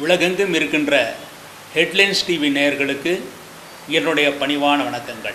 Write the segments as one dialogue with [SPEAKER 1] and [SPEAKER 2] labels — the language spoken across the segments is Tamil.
[SPEAKER 1] உலகெங்கும் இருக்கின்ற ஹெட்லைன்ஸ் டிவி நேயர்களுக்கு என்னுடைய பணிவான வணக்கங்கள்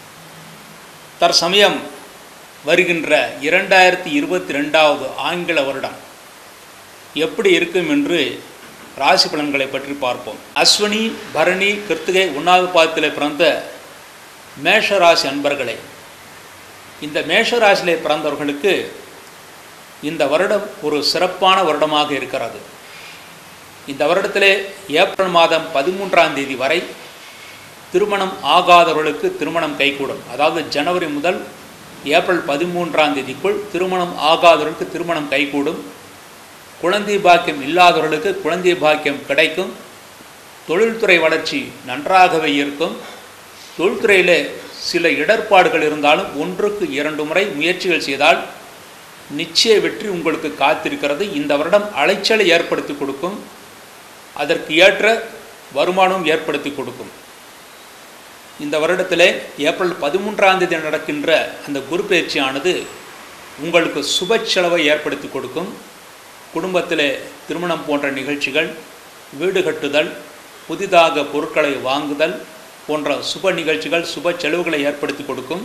[SPEAKER 1] தற்சமயம் வருகின்ற இரண்டாயிரத்தி இருபத்தி ரெண்டாவது ஆங்கில வருடம் எப்படி இருக்கும் என்று ராசி பலன்களை பற்றி பார்ப்போம் அஸ்வினி பரணி கிருத்திகை உண்ணாது பாதத்தில் பிறந்த மேஷ ராசி அன்பர்களே இந்த மேஷ ராசியிலே பிறந்தவர்களுக்கு இந்த வருடம் ஒரு சிறப்பான வருடமாக இருக்கிறது இந்த வருடத்திலே ஏப்ரல் மாதம் பதிமூன்றாம் தேதி வரை திருமணம் ஆகாதவர்களுக்கு திருமணம் கைகூடும் அதாவது ஜனவரி முதல் ஏப்ரல் பதிமூன்றாம் தேதிக்குள் திருமணம் ஆகாதவர்களுக்கு திருமணம் கைகூடும் குழந்தை பாக்கியம் இல்லாதவர்களுக்கு குழந்தை பாக்கியம் கிடைக்கும் தொழில்துறை வளர்ச்சி நன்றாகவே இருக்கும் தொழில்துறையில் சில இடர்பாடுகள் இருந்தாலும் ஒன்றுக்கு இரண்டு முறை முயற்சிகள் செய்தால் நிச்சய வெற்றி உங்களுக்கு காத்திருக்கிறது இந்த வருடம் அலைச்சலை ஏற்படுத்தி கொடுக்கும் அதற்கு ஏற்ற வருமானம் ஏற்படுத்தி கொடுக்கும் இந்த வருடத்தில் ஏப்ரல் பதிமூன்றாம் தேதி நடக்கின்ற அந்த குரு பயிற்சியானது உங்களுக்கு சுப செலவை ஏற்படுத்தி கொடுக்கும் குடும்பத்தில் திருமணம் போன்ற நிகழ்ச்சிகள் வீடு கட்டுதல் புதிதாக பொருட்களை வாங்குதல் போன்ற சுப நிகழ்ச்சிகள் சுப செலவுகளை ஏற்படுத்தி கொடுக்கும்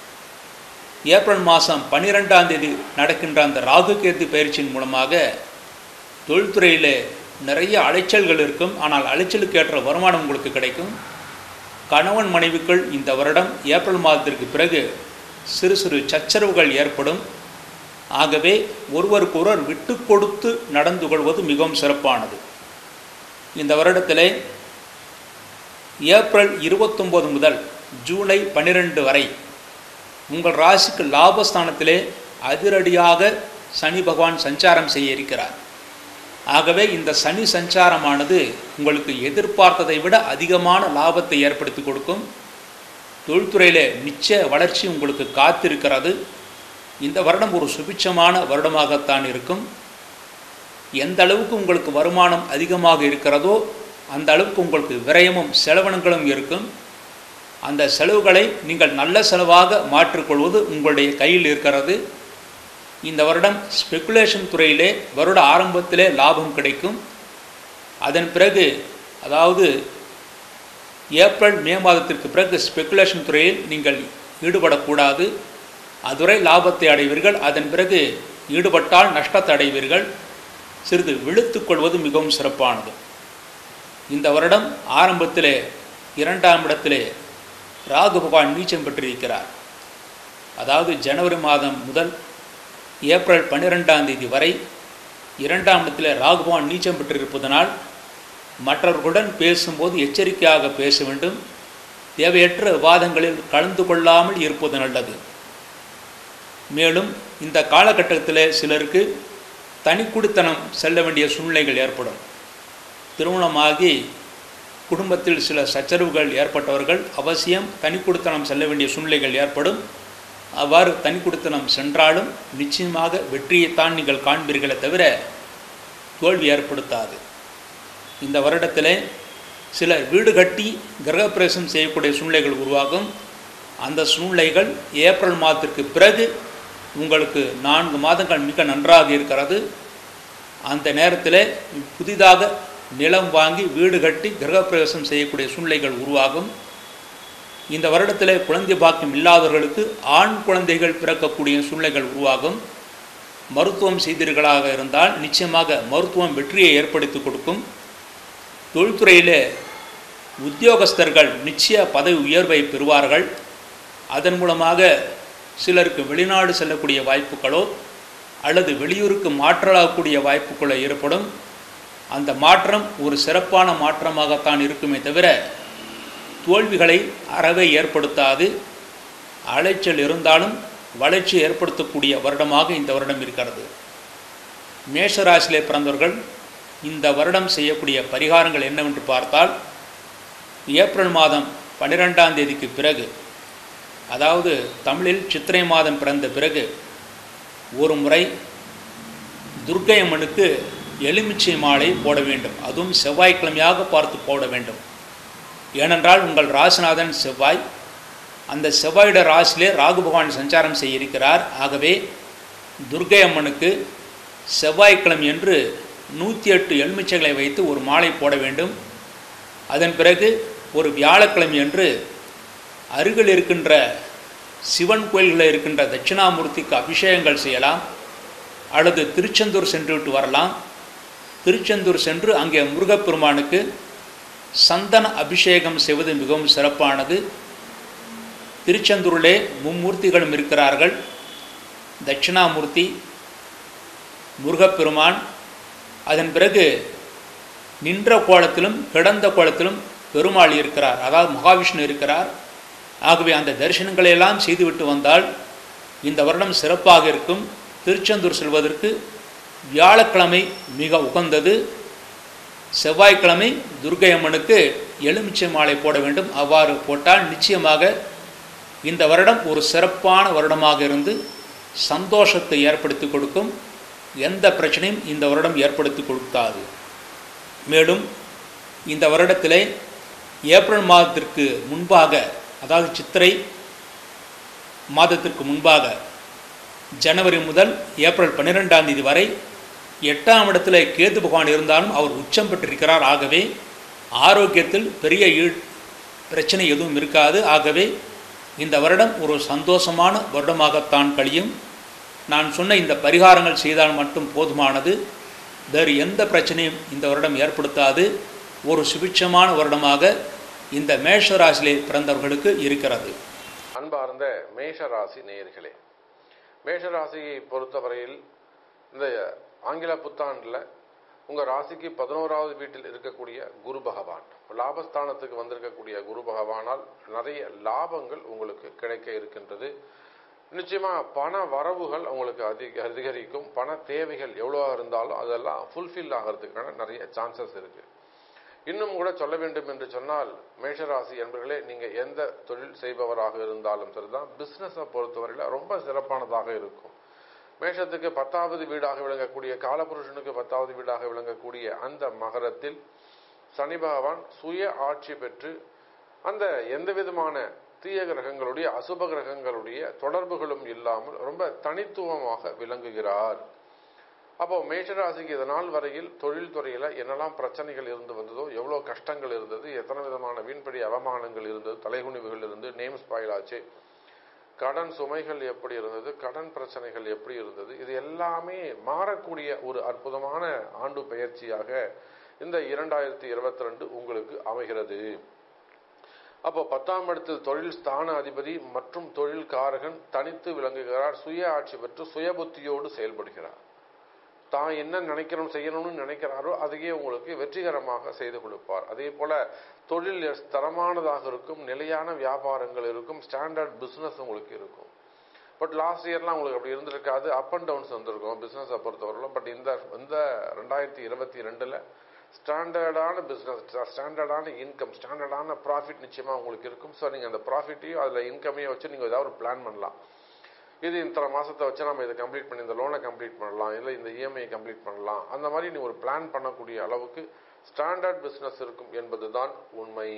[SPEAKER 1] ஏப்ரல் மாதம் பன்னிரெண்டாம் தேதி நடக்கின்ற அந்த ராகு கேத்து பயிற்சியின் மூலமாக தொழில்துறையில் நிறைய அலைச்சல்கள் இருக்கும் ஆனால் அலைச்சலுக்கு ஏற்ற வருமானம் உங்களுக்கு கிடைக்கும் கணவன் மனைவிக்குள் இந்த வருடம் ஏப்ரல் மாதத்திற்கு பிறகு சிறு சிறு சச்சரவுகள் ஏற்படும் ஆகவே ஒருவருக்கொருவர் விட்டு கொடுத்து நடந்து கொள்வது மிகவும் சிறப்பானது இந்த வருடத்திலே ஏப்ரல் இருபத்தொம்போது முதல் ஜூலை பன்னிரெண்டு வரை உங்கள் ராசிக்கு லாபஸ்தானத்திலே அதிரடியாக சனி பகவான் சஞ்சாரம் செய்ய இருக்கிறார் ஆகவே இந்த சனி சஞ்சாரமானது உங்களுக்கு எதிர்பார்த்ததை விட அதிகமான லாபத்தை ஏற்படுத்தி கொடுக்கும் தொழில்துறையில் நிச்சய வளர்ச்சி உங்களுக்கு காத்திருக்கிறது இந்த வருடம் ஒரு சுபிட்சமான வருடமாகத்தான் இருக்கும் எந்த அளவுக்கு உங்களுக்கு வருமானம் அதிகமாக இருக்கிறதோ அந்த அளவுக்கு உங்களுக்கு விரயமும் செலவினங்களும் இருக்கும் அந்த செலவுகளை நீங்கள் நல்ல செலவாக மாற்றிக்கொள்வது உங்களுடைய கையில் இருக்கிறது இந்த வருடம் ஸ்பெக்குலேஷன் துறையிலே வருட ஆரம்பத்திலே லாபம் கிடைக்கும் அதன் பிறகு அதாவது ஏப்ரல் மே மாதத்திற்கு பிறகு ஸ்பெக்குலேஷன் துறையில் நீங்கள் ஈடுபடக்கூடாது அதுவரை லாபத்தை அடைவீர்கள் அதன் பிறகு ஈடுபட்டால் நஷ்டத்தை அடைவீர்கள் சிறிது விழுத்துக் கொள்வது மிகவும் சிறப்பானது இந்த வருடம் ஆரம்பத்திலே இரண்டாம் இடத்திலே ராகு பகவான் நீச்சம் பெற்றிருக்கிறார் அதாவது ஜனவரி மாதம் முதல் ஏப்ரல் பன்னிரெண்டாம் தேதி வரை இரண்டாம் இடத்தில் ராகு பகவான் நீச்சம் பெற்றிருப்பதனால் மற்றவர்களுடன் பேசும்போது எச்சரிக்கையாக பேச வேண்டும் தேவையற்ற விவாதங்களில் கலந்து கொள்ளாமல் இருப்பது நல்லது மேலும் இந்த காலகட்டத்தில் சிலருக்கு தனிக்குடித்தனம் செல்ல வேண்டிய சூழ்நிலைகள் ஏற்படும் திருமணமாகி குடும்பத்தில் சில சச்சரவுகள் ஏற்பட்டவர்கள் அவசியம் தனிக்குடித்தனம் செல்ல வேண்டிய சூழ்நிலைகள் ஏற்படும் அவ்வாறு தனிக்குடித்தனம் சென்றாலும் நிச்சயமாக வெற்றியைத்தான் நீங்கள் காண்பீர்களே தவிர தோல்வி ஏற்படுத்தாது இந்த வருடத்தில் சிலர் வீடு கட்டி கிரகப்பிரவேசம் செய்யக்கூடிய சூழ்நிலைகள் உருவாகும் அந்த சூழ்நிலைகள் ஏப்ரல் மாதத்திற்கு பிறகு உங்களுக்கு நான்கு மாதங்கள் மிக நன்றாக இருக்கிறது அந்த நேரத்தில் புதிதாக நிலம் வாங்கி வீடு கட்டி கிரகப்பிரவேசம் செய்யக்கூடிய சூழ்நிலைகள் உருவாகும் இந்த வருடத்தில் குழந்தை பாக்கியம் இல்லாதவர்களுக்கு ஆண் குழந்தைகள் பிறக்கக்கூடிய சூழ்நிலைகள் உருவாகும் மருத்துவம் செய்தீர்களாக இருந்தால் நிச்சயமாக மருத்துவம் வெற்றியை ஏற்படுத்தி கொடுக்கும் தொழில்துறையில் உத்தியோகஸ்தர்கள் நிச்சய பதவி உயர்வை பெறுவார்கள் அதன் மூலமாக சிலருக்கு வெளிநாடு செல்லக்கூடிய வாய்ப்புகளோ அல்லது வெளியூருக்கு மாற்றலாகக்கூடிய வாய்ப்புகளோ ஏற்படும் அந்த மாற்றம் ஒரு சிறப்பான மாற்றமாகத்தான் இருக்குமே தவிர தோல்விகளை அறவே ஏற்படுத்தாது அலைச்சல் இருந்தாலும் வளர்ச்சி ஏற்படுத்தக்கூடிய வருடமாக இந்த வருடம் இருக்கிறது மேஷராசியிலே பிறந்தவர்கள் இந்த வருடம் செய்யக்கூடிய பரிகாரங்கள் என்னவென்று பார்த்தால் ஏப்ரல் மாதம் பன்னிரெண்டாம் தேதிக்கு பிறகு அதாவது தமிழில் சித்திரை மாதம் பிறந்த பிறகு ஒரு முறை துர்க்கை அம்மனுக்கு எலுமிச்சை மாலை போட வேண்டும் அதுவும் செவ்வாய்க்கிழமையாக பார்த்து போட வேண்டும் ஏனென்றால் உங்கள் ராசிநாதன் செவ்வாய் அந்த செவ்வாயுடைய ராசியிலே ராகு பகவான் சஞ்சாரம் செய்ய இருக்கிறார் ஆகவே துர்க்கை அம்மனுக்கு செவ்வாய்க்கிழமை என்று நூற்றி எட்டு எலுமிச்சைகளை வைத்து ஒரு மாலை போட வேண்டும் அதன் பிறகு ஒரு வியாழக்கிழமை அன்று அருகில் இருக்கின்ற சிவன் கோயில்களில் இருக்கின்ற தட்சிணாமூர்த்திக்கு அபிஷேகங்கள் செய்யலாம் அல்லது திருச்செந்தூர் சென்றுவிட்டு வரலாம் திருச்செந்தூர் சென்று அங்கே முருகப்பெருமானுக்கு சந்தன அபிஷேகம் செய்வது மிகவும் சிறப்பானது திருச்செந்தூரிலே மும்மூர்த்திகளும் இருக்கிறார்கள் தட்சிணாமூர்த்தி முருகப்பெருமான் அதன் பிறகு நின்ற கோலத்திலும் கிடந்த கோலத்திலும் பெருமாள் இருக்கிறார் அதாவது மகாவிஷ்ணு இருக்கிறார் ஆகவே அந்த தரிசனங்களை எல்லாம் செய்துவிட்டு வந்தால் இந்த வருடம் சிறப்பாக இருக்கும் திருச்செந்தூர் செல்வதற்கு வியாழக்கிழமை மிக உகந்தது செவ்வாய்க்கிழமை துர்க்கை அம்மனுக்கு எலுமிச்சை மாலை போட வேண்டும் அவ்வாறு போட்டால் நிச்சயமாக இந்த வருடம் ஒரு சிறப்பான வருடமாக இருந்து சந்தோஷத்தை ஏற்படுத்தி கொடுக்கும் எந்த பிரச்சனையும் இந்த வருடம் ஏற்படுத்தி கொடுக்காது மேலும் இந்த வருடத்திலே ஏப்ரல் மாதத்திற்கு முன்பாக அதாவது சித்திரை மாதத்திற்கு முன்பாக ஜனவரி முதல் ஏப்ரல் பன்னிரெண்டாம் தேதி வரை எட்டாம் இடத்துல கேது பகவான் இருந்தாலும் அவர் உச்சம் பெற்றிருக்கிறார் ஆகவே ஆரோக்கியத்தில் பெரிய ஈ பிரச்சனை எதுவும் இருக்காது ஆகவே இந்த வருடம் ஒரு சந்தோஷமான வருடமாகத்தான் கழியும் நான் சொன்ன இந்த பரிகாரங்கள் செய்தால் மட்டும் போதுமானது வேறு எந்த பிரச்சனையும் இந்த வருடம் ஏற்படுத்தாது ஒரு சுபிட்சமான வருடமாக இந்த மேஷ ராசியிலே பிறந்தவர்களுக்கு இருக்கிறது
[SPEAKER 2] அன்பார்ந்த மேஷ ராசி நேயர்களே மேஷ ராசியை பொறுத்தவரையில் இந்த ஆங்கில புத்தாண்டில் உங்கள் ராசிக்கு பதினோராவது வீட்டில் இருக்கக்கூடிய குரு பகவான் லாபஸ்தானத்துக்கு வந்திருக்கக்கூடிய குரு பகவானால் நிறைய லாபங்கள் உங்களுக்கு கிடைக்க இருக்கின்றது நிச்சயமா பண வரவுகள் உங்களுக்கு அதிக அதிகரிக்கும் பண தேவைகள் எவ்வளோ இருந்தாலும் அதெல்லாம் ஃபுல்ஃபில் ஆகிறதுக்கான நிறைய சான்சஸ் இருக்கு இன்னும் கூட சொல்ல வேண்டும் என்று சொன்னால் மேஷராசி என்பர்களே நீங்க எந்த தொழில் செய்பவராக இருந்தாலும் சரிதான் பிசினஸை பொறுத்தவரையில ரொம்ப சிறப்பானதாக இருக்கும் மேஷத்துக்கு பத்தாவது வீடாக விளங்கக்கூடிய காலபுருஷனுக்கு பத்தாவது வீடாக விளங்கக்கூடிய அந்த மகரத்தில் சனி பகவான் சுய ஆட்சி பெற்று அந்த எந்த விதமான தீய கிரகங்களுடைய அசுப கிரகங்களுடைய தொடர்புகளும் இல்லாமல் ரொம்ப தனித்துவமாக விளங்குகிறார் அப்போ மேஷராசிக்கு இதனால் வரையில் தொழில் துறையில என்னெல்லாம் பிரச்சனைகள் இருந்து வந்ததோ எவ்வளவு கஷ்டங்கள் இருந்தது எத்தனை விதமான வீண்படி அவமானங்கள் இருந்தது தலைகுனிவுகள் இருந்து நேம் ஸ்பாயில் ஆச்சு கடன் சுமைகள் எப்படி இருந்தது கடன் பிரச்சனைகள் எப்படி இருந்தது இது எல்லாமே மாறக்கூடிய ஒரு அற்புதமான ஆண்டு பயிற்சியாக இந்த இரண்டாயிரத்தி இருபத்தி ரெண்டு உங்களுக்கு அமைகிறது அப்போ பத்தாம் இடத்தில் தொழில் ஸ்தான அதிபதி மற்றும் தொழில் காரகன் தனித்து விளங்குகிறார் சுய ஆட்சி பெற்று சுய புத்தியோடு செயல்படுகிறார் தான் என்ன நினைக்கணும் செய்யணும்னு நினைக்கிறாரோ அதையே உங்களுக்கு வெற்றிகரமாக செய்து கொடுப்பார் அதே போல தொழில் தரமானதாக இருக்கும் நிலையான வியாபாரங்கள் இருக்கும் ஸ்டாண்டர்ட் பிசினஸ் உங்களுக்கு இருக்கும் பட் லாஸ்ட் இயர்லாம் உங்களுக்கு அப்படி இருந்திருக்காது அப் அண்ட் டவுன்ஸ் வந்திருக்கும் பிசினஸை பொறுத்தவரையிலும் பட் இந்த இந்த ரெண்டாயிரத்தி இருபத்தி ரெண்டுல ஸ்டாண்டர்டான பிஸ்னஸ் ஸ்டாண்டர்டான இன்கம் ஸ்டாண்டர்டான ப்ராஃபிட் நிச்சயமாக உங்களுக்கு இருக்கும் ஸோ நீங்கள் அந்த ப்ராஃபிட்டையும் அதில் இன்கமையும் வச்சு நீங்கள் ஏதாவது ஒரு பிளான் பண்ணலாம் இது இத்தனை மாசத்தை வச்சு நம்ம இதை கம்ப்ளீட் பண்ணி இந்த லோனை கம்ப்ளீட் பண்ணலாம் இல்லை இந்த இஎம்ஐ கம்ப்ளீட் பண்ணலாம் அந்த மாதிரி நீ ஒரு பிளான் பண்ணக்கூடிய அளவுக்கு ஸ்டாண்டர்ட் பிசினஸ் இருக்கும் என்பதுதான் உண்மை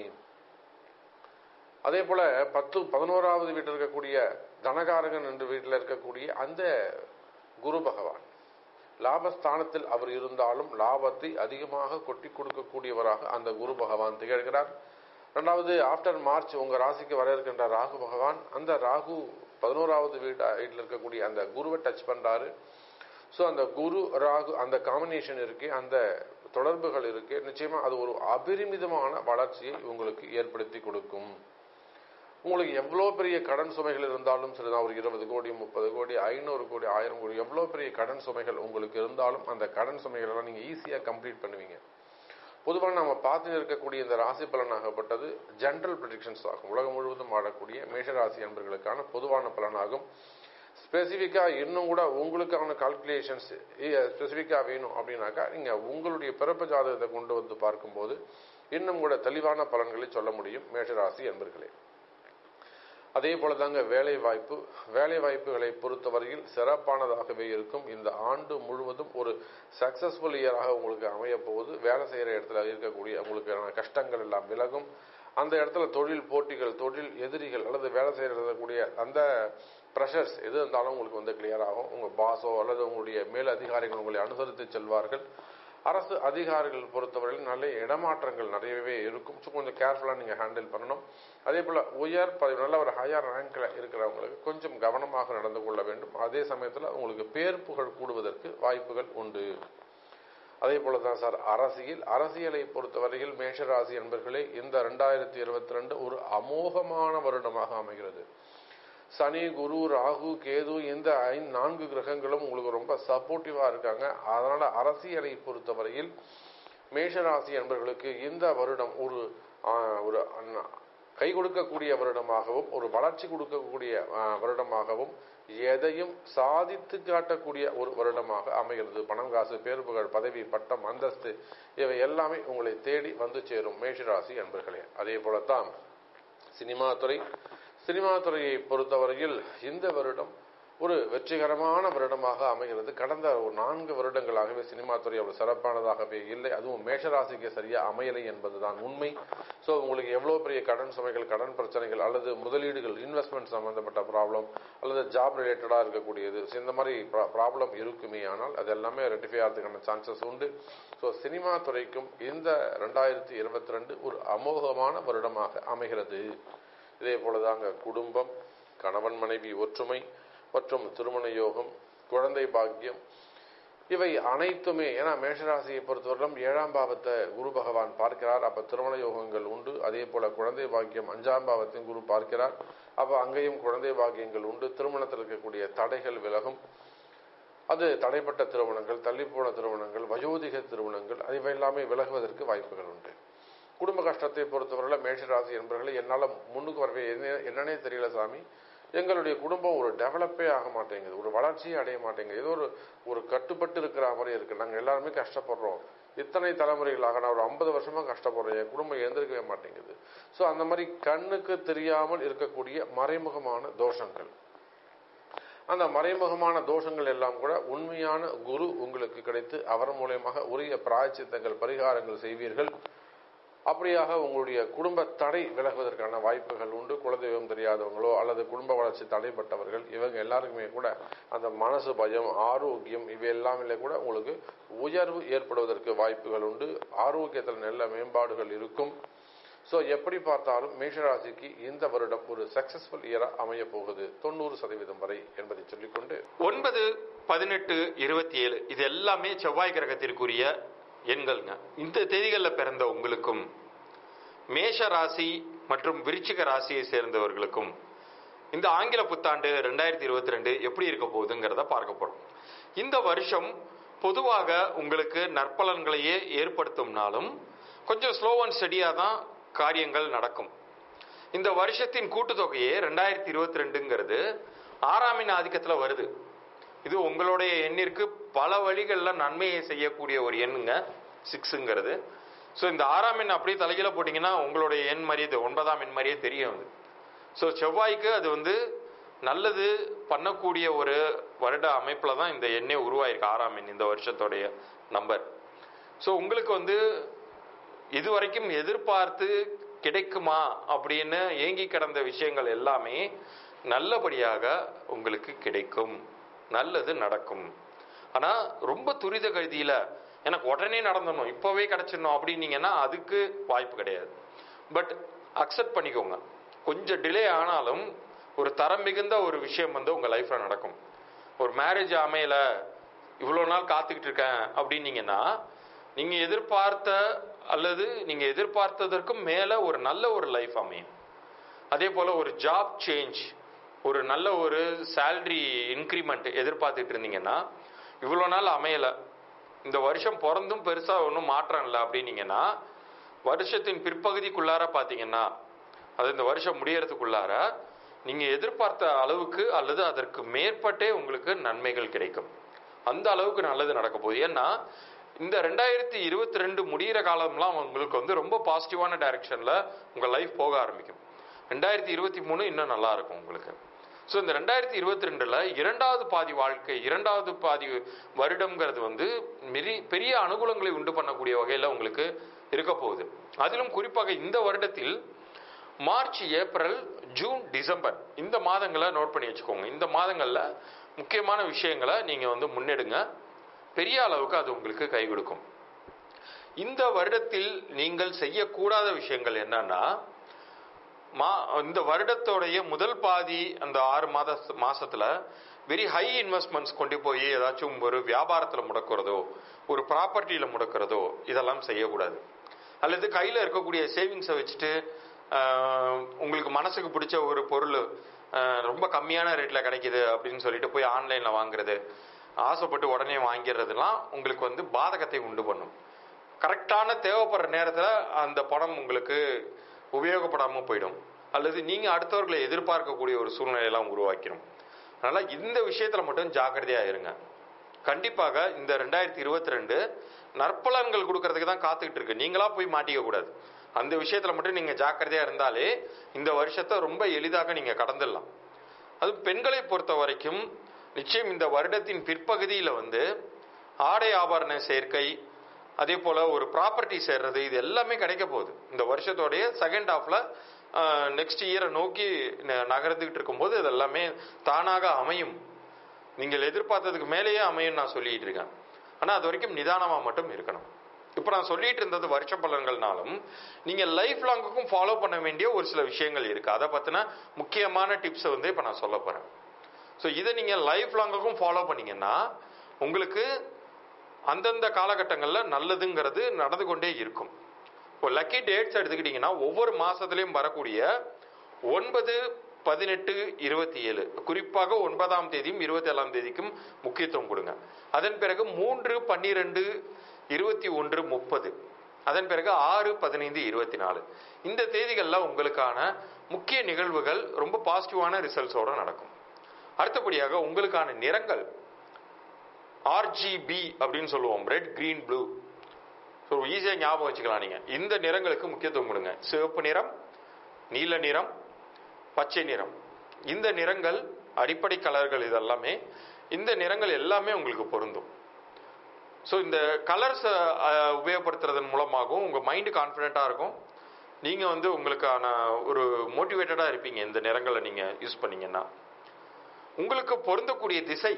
[SPEAKER 2] அதே போல பத்து பதினோராவது வீட்டில் இருக்கக்கூடிய தனகாரகன் என்று வீட்டில் இருக்கக்கூடிய அந்த குரு பகவான் லாபஸ்தானத்தில் அவர் இருந்தாலும் லாபத்தை அதிகமாக கொட்டி கொடுக்கக்கூடியவராக அந்த குரு பகவான் திகழ்கிறார் ரெண்டாவது ஆஃப்டர் மார்ச் உங்க ராசிக்கு வர இருக்கின்ற ராகு பகவான் அந்த ராகு பதினோராவது வீடு வீட்டில் இருக்கக்கூடிய அந்த குருவை டச் பண்றாரு ஸோ அந்த குரு ராகு அந்த காம்பினேஷன் இருக்கு அந்த தொடர்புகள் இருக்கு நிச்சயமா அது ஒரு அபரிமிதமான வளர்ச்சியை உங்களுக்கு ஏற்படுத்தி கொடுக்கும் உங்களுக்கு எவ்வளோ பெரிய கடன் சுமைகள் இருந்தாலும் சரிதான் ஒரு இருபது கோடி முப்பது கோடி ஐநூறு கோடி ஆயிரம் கோடி எவ்வளோ பெரிய கடன் சுமைகள் உங்களுக்கு இருந்தாலும் அந்த கடன் சுமைகள் எல்லாம் நீங்கள் ஈஸியாக கம்ப்ளீட் பண்ணுவீங்க பொதுவாக நம்ம பார்த்து இருக்கக்கூடிய இந்த ராசி பலனாகப்பட்டது ஜென்ரல் ப்ரிடிக்ஷன்ஸ் ஆகும் உலகம் முழுவதும் ஆடக்கூடிய மேஷராசி என்பர்களுக்கான பொதுவான பலனாகும் ஸ்பெசிஃபிக்காக இன்னும் கூட உங்களுக்கான கால்குலேஷன்ஸ் ஸ்பெசிஃபிக்காக வேணும் அப்படின்னாக்கா நீங்கள் உங்களுடைய பிறப்பு ஜாதகத்தை கொண்டு வந்து பார்க்கும்போது இன்னும் கூட தெளிவான பலன்களை சொல்ல முடியும் மேஷராசி என்பர்களே அதே போல தாங்க வேலை வாய்ப்பு வேலை வாய்ப்புகளை பொறுத்தவரையில் சிறப்பானதாகவே இருக்கும் இந்த ஆண்டு முழுவதும் ஒரு சக்சஸ்ஃபுல் இயராக உங்களுக்கு அமைய போகுது வேலை செய்கிற இடத்துல இருக்கக்கூடிய உங்களுக்கான கஷ்டங்கள் எல்லாம் விலகும் அந்த இடத்துல தொழில் போட்டிகள் தொழில் எதிரிகள் அல்லது வேலை செய்யக்கூடிய அந்த ப்ரெஷர்ஸ் எது இருந்தாலும் உங்களுக்கு வந்து கிளியர் ஆகும் உங்கள் பாஸோ அல்லது உங்களுடைய மேல் அதிகாரிகள் உங்களை அனுசரித்து செல்வார்கள் அரசு அதிகாரிகள் பொறுத்தவரையில் நல்ல இடமாற்றங்கள் நிறையவே இருக்கும் ஸோ கொஞ்சம் கேர்ஃபுல்லாக நீங்கள் ஹேண்டில் பண்ணணும் அதே போல் உயர் பதவி நல்ல ஒரு ஹையர் ரேங்கில் இருக்கிறவங்களுக்கு கொஞ்சம் கவனமாக நடந்து கொள்ள வேண்டும் அதே சமயத்தில் உங்களுக்கு பேர் புகழ் கூடுவதற்கு வாய்ப்புகள் உண்டு அதே போல தான் சார் அரசியல் அரசியலை பொறுத்தவரையில் மேஷராசி என்பர்களே இந்த ரெண்டாயிரத்தி இருபத்தி ரெண்டு ஒரு அமோகமான வருடமாக அமைகிறது சனி குரு ராகு கேது இந்த ஐந்து நான்கு கிரகங்களும் உங்களுக்கு ரொம்ப சப்போர்ட்டிவா இருக்காங்க அதனால அரசியலை பொறுத்தவரையில் மேஷராசி என்பவர்களுக்கு இந்த வருடம் ஒரு ஆஹ், ஒரு அண்ணா- கை கொடுக்கக்கூடிய வருடமாகவும் ஒரு வளர்ச்சி கொடுக்கக்கூடிய ஆஹ், வருடமாகவும் எதையும் சாதித்து காட்டக்கூடிய ஒரு வருடமாக அமைகிறது பணம் காசு பேர் புகழ் பதவி பட்டம் அந்தஸ்து இவை எல்லாமே உங்களை தேடி வந்து சேரும் மேஷராசி என்பர்களே அதே போலத்தான் சினிமா துறை சினிமா துறையை பொறுத்தவரையில் இந்த வருடம் ஒரு வெற்றிகரமான வருடமாக அமைகிறது கடந்த ஒரு நான்கு வருடங்களாகவே சினிமா துறை அவ்வளவு சிறப்பானதாகவே இல்லை அதுவும் மேஷராசிக்கு சரியா அமையலை என்பதுதான் உண்மை ஸோ உங்களுக்கு எவ்வளவு பெரிய கடன் சுமைகள் கடன் பிரச்சனைகள் அல்லது முதலீடுகள் இன்வெஸ்ட்மெண்ட் சம்பந்தப்பட்ட ப்ராப்ளம் அல்லது ஜாப் ரிலேட்டடாக இருக்கக்கூடியது So, இந்த மாதிரி ப்ராப்ளம் இருக்குமே ஆனால் அது எல்லாமே ரெட்டிஃபை ஆகிறதுக்கான சான்சஸ் உண்டு ஸோ சினிமா துறைக்கும் இந்த ரெண்டாயிரத்தி இருபத்தி ரெண்டு ஒரு அமோகமான வருடமாக அமைகிறது இதே போலதாங்க குடும்பம் கணவன் மனைவி ஒற்றுமை மற்றும் திருமண யோகம் குழந்தை பாக்கியம் இவை அனைத்துமே ஏன்னா மேஷராசியை பொறுத்தவரையிலும் ஏழாம் பாவத்தை குரு பகவான் பார்க்கிறார் அப்ப திருமண யோகங்கள் உண்டு அதே போல குழந்தை பாக்கியம் அஞ்சாம் பாவத்தையும் குரு பார்க்கிறார் அப்ப அங்கேயும் குழந்தை பாக்கியங்கள் உண்டு திருமணத்தில் இருக்கக்கூடிய தடைகள் விலகும் அது தடைப்பட்ட திருமணங்கள் தள்ளிப்போன திருமணங்கள் வயோதிக திருமணங்கள் இவை எல்லாமே விலகுவதற்கு வாய்ப்புகள் உண்டு குடும்ப கஷ்டத்தை பொறுத்தவரையில் மேஷராசி என்பவர்களை என்னால் முன்னுக்கு வரவே என்ன- என்னன்னே தெரியல சாமி எங்களுடைய குடும்பம் ஒரு டெவலப்பே ஆக மாட்டேங்குது ஒரு வளர்ச்சியே அடைய மாட்டேங்குது ஏதோ ஒரு ஒரு கட்டுப்பட்டு இருக்கிற மாதிரி இருக்கு நாங்கள் எல்லாருமே கஷ்டப்படுறோம் இத்தனை தலைமுறைகளாக நான் ஒரு ஐம்பது வருஷமா கஷ்டப்படுறேன் என் குடும்பம் எழுந்திருக்கவே மாட்டேங்குது ஸோ அந்த மாதிரி கண்ணுக்கு தெரியாமல் இருக்கக்கூடிய மறைமுகமான தோஷங்கள் அந்த மறைமுகமான தோஷங்கள் எல்லாம் கூட உண்மையான குரு உங்களுக்கு கிடைத்து அவர் மூலயமாக உரிய பிராயச்சித்தங்கள் பரிகாரங்கள் செய்வீர்கள் அப்படியாக உங்களுடைய குடும்ப தடை விலகுவதற்கான வாய்ப்புகள் உண்டு குலதெய்வம் தெரியாதவங்களோ அல்லது குடும்ப வளர்ச்சி தடைப்பட்டவர்கள் இவங்க எல்லாருக்குமே கூட அந்த மனசு பயம் ஆரோக்கியம் இவை எல்லாமே கூட உங்களுக்கு உயர்வு ஏற்படுவதற்கு வாய்ப்புகள் உண்டு ஆரோக்கியத்தில் நல்ல மேம்பாடுகள் இருக்கும் ஸோ எப்படி பார்த்தாலும் மேஷராசிக்கு இந்த வருடம் ஒரு சக்சஸ்ஃபுல் இயரா அமைய போகுது தொண்ணூறு சதவீதம் வரை என்பதை சொல்லிக்கொண்டு
[SPEAKER 3] ஒன்பது பதினெட்டு இருபத்தி ஏழு இது எல்லாமே செவ்வாய் கிரகத்திற்குரிய எண்கள்ங்க இந்த தேதிகளில் பிறந்த உங்களுக்கும் மேஷ ராசி மற்றும் விருச்சிக ராசியை சேர்ந்தவர்களுக்கும் இந்த ஆங்கில புத்தாண்டு ரெண்டாயிரத்தி இருபத்தி ரெண்டு எப்படி இருக்க போகுதுங்கிறத பார்க்க போறோம் இந்த வருஷம் பொதுவாக உங்களுக்கு நற்பலன்களையே ஏற்படுத்தும்னாலும் கொஞ்சம் ஸ்லோ அண்ட் ஸ்டடியாக தான் காரியங்கள் நடக்கும் இந்த வருஷத்தின் கூட்டுத்தொகையே ரெண்டாயிரத்தி இருபத்தி ரெண்டுங்கிறது ஆறாமின் ஆதிக்கத்தில் வருது இது உங்களுடைய எண்ணிற்கு பல வழிகளில் நன்மையை செய்யக்கூடிய ஒரு எண்ணுங்க சிக்ஸுங்கிறது ஸோ இந்த ஆறாம் எண் அப்படியே தலைகீழ போட்டிங்கன்னா உங்களுடைய எண் மாதிரியே இது ஒன்பதாம் எண் மாதிரியே தெரியும் அது ஸோ செவ்வாய்க்கு அது வந்து நல்லது பண்ணக்கூடிய ஒரு வருட அமைப்பில் தான் இந்த எண்ணே உருவாயிருக்கு ஆறாம் எண் இந்த வருஷத்தோடைய நம்பர் ஸோ உங்களுக்கு வந்து இதுவரைக்கும் எதிர்பார்த்து கிடைக்குமா அப்படின்னு ஏங்கி கிடந்த விஷயங்கள் எல்லாமே நல்லபடியாக உங்களுக்கு கிடைக்கும் நல்லது நடக்கும் ஆனா ரொம்ப துரித கழுதியில எனக்கு உடனே நடந்துடணும் இப்பவே கிடைச்சிடணும் அப்படின்னீங்கன்னா அதுக்கு வாய்ப்பு கிடையாது பட் அக்செப்ட் பண்ணிக்கோங்க கொஞ்சம் டிலே ஆனாலும் ஒரு தரம் மிகுந்த ஒரு விஷயம் வந்து உங்க லைஃப்ல நடக்கும் ஒரு மேரேஜ் அமையல இவ்வளோ நாள் காத்துக்கிட்டு இருக்கேன் அப்படின்னீங்கன்னா நீங்க எதிர்பார்த்த அல்லது நீங்க எதிர்பார்த்ததற்கும் மேல ஒரு நல்ல ஒரு லைஃப் அமையும் அதே போல ஒரு ஜாப் சேஞ்ச் ஒரு நல்ல ஒரு சேலரி இன்க்ரிமெண்ட் எதிர்பார்த்துட்டு இருந்தீங்கன்னா இவ்வளோ நாள் அமையல இந்த வருஷம் பிறந்தும் பெருசா ஒன்றும் மாற்றம் இல்லை அப்படின்னீங்கன்னா வருஷத்தின் பிற்பகுதிக்குள்ளார பார்த்தீங்கன்னா அது இந்த வருஷம் முடியறதுக்குள்ளார நீங்க எதிர்பார்த்த அளவுக்கு அல்லது அதற்கு மேற்பட்டே உங்களுக்கு நன்மைகள் கிடைக்கும் அந்த அளவுக்கு நல்லது நடக்க போகுது ஏன்னா இந்த ரெண்டாயிரத்தி இருபத்தி ரெண்டு முடிகிற காலம்லாம் உங்களுக்கு வந்து ரொம்ப பாசிட்டிவான டைரக்ஷன்ல உங்க லைஃப் போக ஆரம்பிக்கும் ரெண்டாயிரத்தி இருபத்தி மூணு இன்னும் நல்லா இருக்கும் உங்களுக்கு ஸோ இந்த ரெண்டாயிரத்தி இருபத்தி ரெண்டுல இரண்டாவது பாதி வாழ்க்கை இரண்டாவது பாதி வருடம்ங்கிறது வந்து மெரி பெரிய அனுகூலங்களை உண்டு பண்ணக்கூடிய வகையில் உங்களுக்கு இருக்க போகுது அதிலும் குறிப்பாக இந்த வருடத்தில் மார்ச் ஏப்ரல் ஜூன் டிசம்பர் இந்த மாதங்களை நோட் பண்ணி வச்சுக்கோங்க இந்த மாதங்களில் முக்கியமான விஷயங்களை நீங்கள் வந்து முன்னெடுங்க பெரிய அளவுக்கு அது உங்களுக்கு கை கொடுக்கும் இந்த வருடத்தில் நீங்கள் செய்யக்கூடாத விஷயங்கள் என்னன்னா மா இந்த வருடத்தோடைய முதல் பாதி அந்த ஆறு மாத மாசத்துல வெரி ஹை இன்வெஸ்ட்மெண்ட்ஸ் கொண்டு போய் ஏதாச்சும் ஒரு வியாபாரத்துல முடக்கிறதோ ஒரு ப்ராப்பர்ட்டியில முடக்கிறதோ இதெல்லாம் செய்யக்கூடாது அல்லது கையில இருக்கக்கூடிய சேவிங்ஸை வச்சுட்டு ஆஹ், உங்களுக்கு மனசுக்கு பிடிச்ச ஒரு பொருள் ஆஹ், ரொம்ப கம்மியான ரேட்ல கிடைக்குது அப்படின்னு சொல்லிட்டு போய் ஆன்லைன்ல வாங்குறது ஆசைப்பட்டு உடனே வாங்கிடுறதுலாம் உங்களுக்கு வந்து பாதகத்தை உண்டு பண்ணும் கரெக்டான தேவைப்படுற நேரத்தில் அந்த பணம் உங்களுக்கு உபயோகப்படாமல் போயிடும் அல்லது நீங்கள் அடுத்தவர்களை எதிர்பார்க்கக்கூடிய ஒரு சூழ்நிலையெல்லாம் உருவாக்கிடும் அதனால இந்த விஷயத்துல மட்டும் ஜாக்கிரதையா இருங்க கண்டிப்பாக இந்த ரெண்டாயிரத்தி இருபத்தி ரெண்டு நற்பலன்கள் கொடுக்கறதுக்கு தான் காத்துக்கிட்டு இருக்கு நீங்களா போய் மாட்டிக்க கூடாது அந்த விஷயத்துல மட்டும் நீங்க ஜாக்கிரதையா இருந்தாலே இந்த வருஷத்தை ரொம்ப எளிதாக நீங்க கடந்துடலாம் அது பெண்களை பொறுத்த வரைக்கும் நிச்சயம் இந்த வருடத்தின் பிற்பகுதியில வந்து ஆடை ஆபரண சேர்க்கை அதே போல ஒரு ப்ராப்பர்ட்டி சேர்றது இது எல்லாமே கிடைக்க போகுது இந்த வருஷத்தோடைய செகண்ட் ஹாஃப்ல நெக்ஸ்ட் இயரை நோக்கி ந- நகர்ந்துகிட்டு இருக்கும்போது இது எல்லாமே தானாக அமையும் நீங்கள் எதிர்பார்த்ததுக்கு மேலேயே அமையும் நான் சொல்லிட்டு இருக்கேன் ஆனா அது வரைக்கும் நிதானமா மட்டும் இருக்கணும் இப்போ நான் சொல்லிட்டு இருந்தது வருஷ பலன்கள்னாலும் நீங்க லைஃப் லாங்குக்கும் ஃபாலோ பண்ண வேண்டிய ஒரு சில விஷயங்கள் இருக்கு அதை பத்தின முக்கியமான டிப்ஸை வந்து இப்போ நான் சொல்ல போறேன் ஸோ இதை நீங்க லைஃப் லாங்குக்கும் ஃபாலோ பண்ணீங்கன்னா உங்களுக்கு அந்தந்த காலகட்டங்களில் நல்லதுங்கிறது நடந்து கொண்டே இருக்கும் இப்போ லக்கி டேட்ஸ் எடுத்துக்கிட்டிங்கன்னா ஒவ்வொரு மாசத்துலயும் வரக்கூடிய ஒன்பது பதினெட்டு இருபத்தி ஏழு குறிப்பாக ஒன்பதாம் தேதியும் இருபத்தி ஏழாம் தேதிக்கும் முக்கியத்துவம் கொடுங்க அதன் பிறகு மூன்று பன்னிரெண்டு இருபத்தி ஒன்று முப்பது அதன் பிறகு ஆறு பதினைந்து இருபத்தி நாலு இந்த தேதிகளில் உங்களுக்கான முக்கிய நிகழ்வுகள் ரொம்ப பாசிட்டிவான ரிசல்ட்ஸோட நடக்கும் அடுத்தபடியாக உங்களுக்கான நிறங்கள் ஆர்ஜிபி அப்படின்னு சொல்லுவோம் ரெட் கிரீன் ப்ளூ ஸோ ஈஸியாக ஞாபகம் வச்சுக்கலாம் நீங்கள் இந்த நிறங்களுக்கு முக்கியத்துவம் கொடுங்க சிவப்பு நிறம் நீல நிறம் பச்சை நிறம் இந்த நிறங்கள் அடிப்படை கலர்கள் இதெல்லாமே இந்த நிறங்கள் எல்லாமே உங்களுக்கு பொருந்தும் ஸோ இந்த கலர்ஸை உபயோகப்படுத்துறதன் மூலமாகவும் உங்கள் மைண்டு கான்ஃபிடென்ட்டாக இருக்கும் நீங்கள் வந்து உங்களுக்கான ஒரு மோட்டிவேட்டடாக இருப்பீங்க இந்த நிறங்களை நீங்கள் யூஸ் பண்ணீங்கன்னா உங்களுக்கு பொருந்தக்கூடிய திசை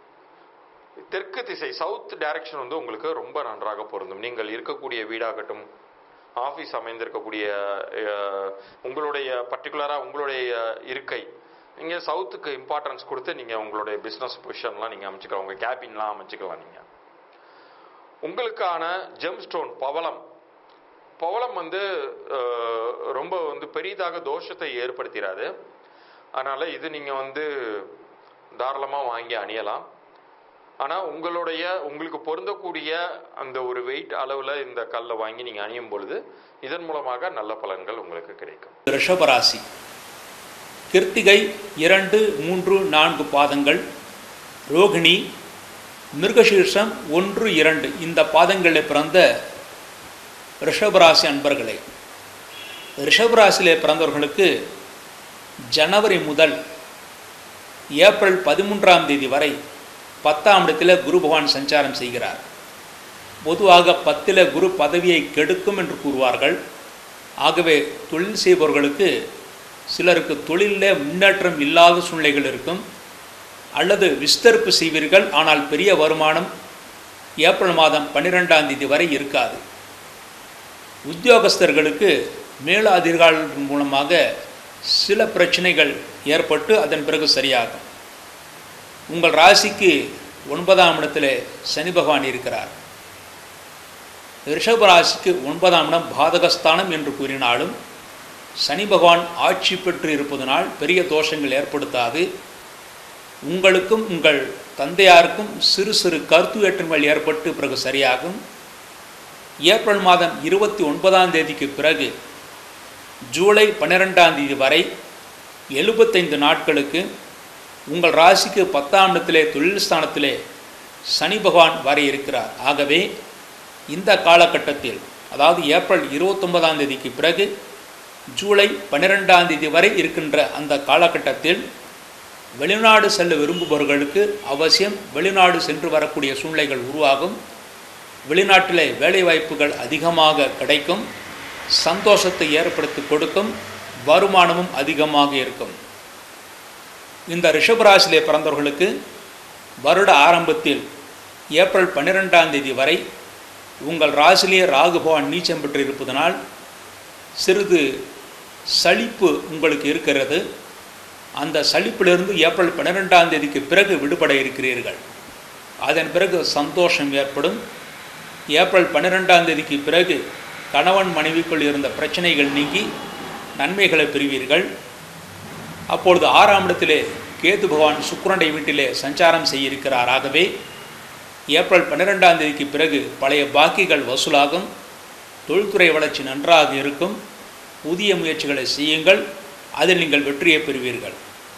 [SPEAKER 3] தெற்கு திசை சவுத் டைரக்ஷன் வந்து உங்களுக்கு ரொம்ப நன்றாக பொருந்தும் நீங்கள் இருக்கக்கூடிய வீடாகட்டும் ஆஃபீஸ் அமைந்திருக்கக்கூடிய அஹ், உங்களுடைய பர்டிகுலராக உங்களுடைய இருக்கை நீங்கள் சவுத்துக்கு இம்பார்ட்டன்ஸ் கொடுத்து நீங்கள் உங்களுடைய பிஸ்னஸ் பொசிஷன்லாம் நீங்கள் அமைச்சுக்கலாம் உங்கள் கேபின்லாம் அமைச்சுக்கலாம் நீங்கள் உங்களுக்கான ஜெம் ஸ்டோன் பவளம் பவளம் வந்து அஹ், ரொம்ப வந்து பெரிதாக தோஷத்தை ஏற்படுத்திடாது அதனால இது நீங்க வந்து தாராளமா வாங்கி அணியலாம் ஆனா உங்களுடைய உங்களுக்கு பொருந்தக்கூடிய அந்த ஒரு வெயிட் அளவுல இந்த கல்லை வாங்கி நீங்க அணியும் பொழுது இதன் மூலமாக நல்ல பலன்கள் உங்களுக்கு கிடைக்கும்
[SPEAKER 1] ரிஷபராசி கிருத்திகை இரண்டு மூன்று நான்கு பாதங்கள் ரோகிணி மிருகசீர்ஷம் ஒன்று இரண்டு இந்த பாதங்களில் பிறந்த ரிஷபராசி அன்பர்களே ரிஷபராசியிலே பிறந்தவர்களுக்கு ஜனவரி முதல் ஏப்ரல் பதிமூன்றாம் தேதி வரை பத்தாம் இடத்தில் குரு பகவான் சஞ்சாரம் செய்கிறார் பொதுவாக பத்தில் குரு பதவியை கெடுக்கும் என்று கூறுவார்கள் ஆகவே தொழில் செய்பவர்களுக்கு சிலருக்கு தொழிலில் முன்னேற்றம் இல்லாத சூழ்நிலைகள் இருக்கும் அல்லது விஸ்தரிப்பு செய்வீர்கள் ஆனால் பெரிய வருமானம் ஏப்ரல் மாதம் பன்னிரெண்டாம் தேதி வரை இருக்காது உத்தியோகஸ்தர்களுக்கு மேலதிகாரிகள் மூலமாக சில பிரச்சனைகள் ஏற்பட்டு அதன் பிறகு சரியாகும் உங்கள் ராசிக்கு ஒன்பதாம் இடத்தில் சனி பகவான் இருக்கிறார் ரிஷப ராசிக்கு ஒன்பதாம் இடம் பாதகஸ்தானம் என்று கூறினாலும் சனி பகவான் ஆட்சி பெற்று இருப்பதனால் பெரிய தோஷங்கள் ஏற்படுத்தாது உங்களுக்கும் உங்கள் தந்தையாருக்கும் சிறு சிறு கருத்து வேற்றுமைகள் ஏற்பட்டு பிறகு சரியாகும் ஏப்ரல் மாதம் இருபத்தி ஒன்பதாம் தேதிக்கு பிறகு ஜூலை பன்னிரெண்டாம் தேதி வரை எழுபத்தைந்து நாட்களுக்கு உங்கள் ராசிக்கு பத்தாம் இடத்திலே தொழில் ஸ்தானத்திலே சனி பகவான் வர இருக்கிறார் ஆகவே இந்த காலகட்டத்தில் அதாவது ஏப்ரல் இருபத்தொன்பதாம் தேதிக்கு பிறகு ஜூலை பன்னிரெண்டாம் தேதி வரை இருக்கின்ற அந்த காலகட்டத்தில் வெளிநாடு செல்ல விரும்புபவர்களுக்கு அவசியம் வெளிநாடு சென்று வரக்கூடிய சூழ்நிலைகள் உருவாகும் வெளிநாட்டிலே வேலைவாய்ப்புகள் அதிகமாக கிடைக்கும் சந்தோஷத்தை ஏற்படுத்தி கொடுக்கும் வருமானமும் அதிகமாக இருக்கும் இந்த ரிஷபராசியிலே பிறந்தவர்களுக்கு வருட ஆரம்பத்தில் ஏப்ரல் பன்னிரெண்டாம் தேதி வரை உங்கள் ராசிலேயே ராகு பகவான் நீச்சம் பெற்று இருப்பதனால் சிறிது சலிப்பு உங்களுக்கு இருக்கிறது அந்த சலிப்பிலிருந்து ஏப்ரல் பன்னிரெண்டாம் தேதிக்கு பிறகு விடுபட இருக்கிறீர்கள் அதன் பிறகு சந்தோஷம் ஏற்படும் ஏப்ரல் பன்னிரெண்டாம் தேதிக்கு பிறகு கணவன் மனைவிக்குள் இருந்த பிரச்சனைகள் நீங்கி நன்மைகளை பெறுவீர்கள் அப்பொழுது ஆறாம் இடத்திலே கேது பகவான் சுக்கிரனுடைய வீட்டிலே சஞ்சாரம் செய்ய இருக்கிறார் ஆகவே ஏப்ரல் பன்னிரெண்டாம் தேதிக்கு பிறகு பழைய பாக்கிகள் வசூலாகும் தொழில்துறை வளர்ச்சி நன்றாக இருக்கும் புதிய முயற்சிகளை செய்யுங்கள் அதில் நீங்கள் வெற்றியை பெறுவீர்கள்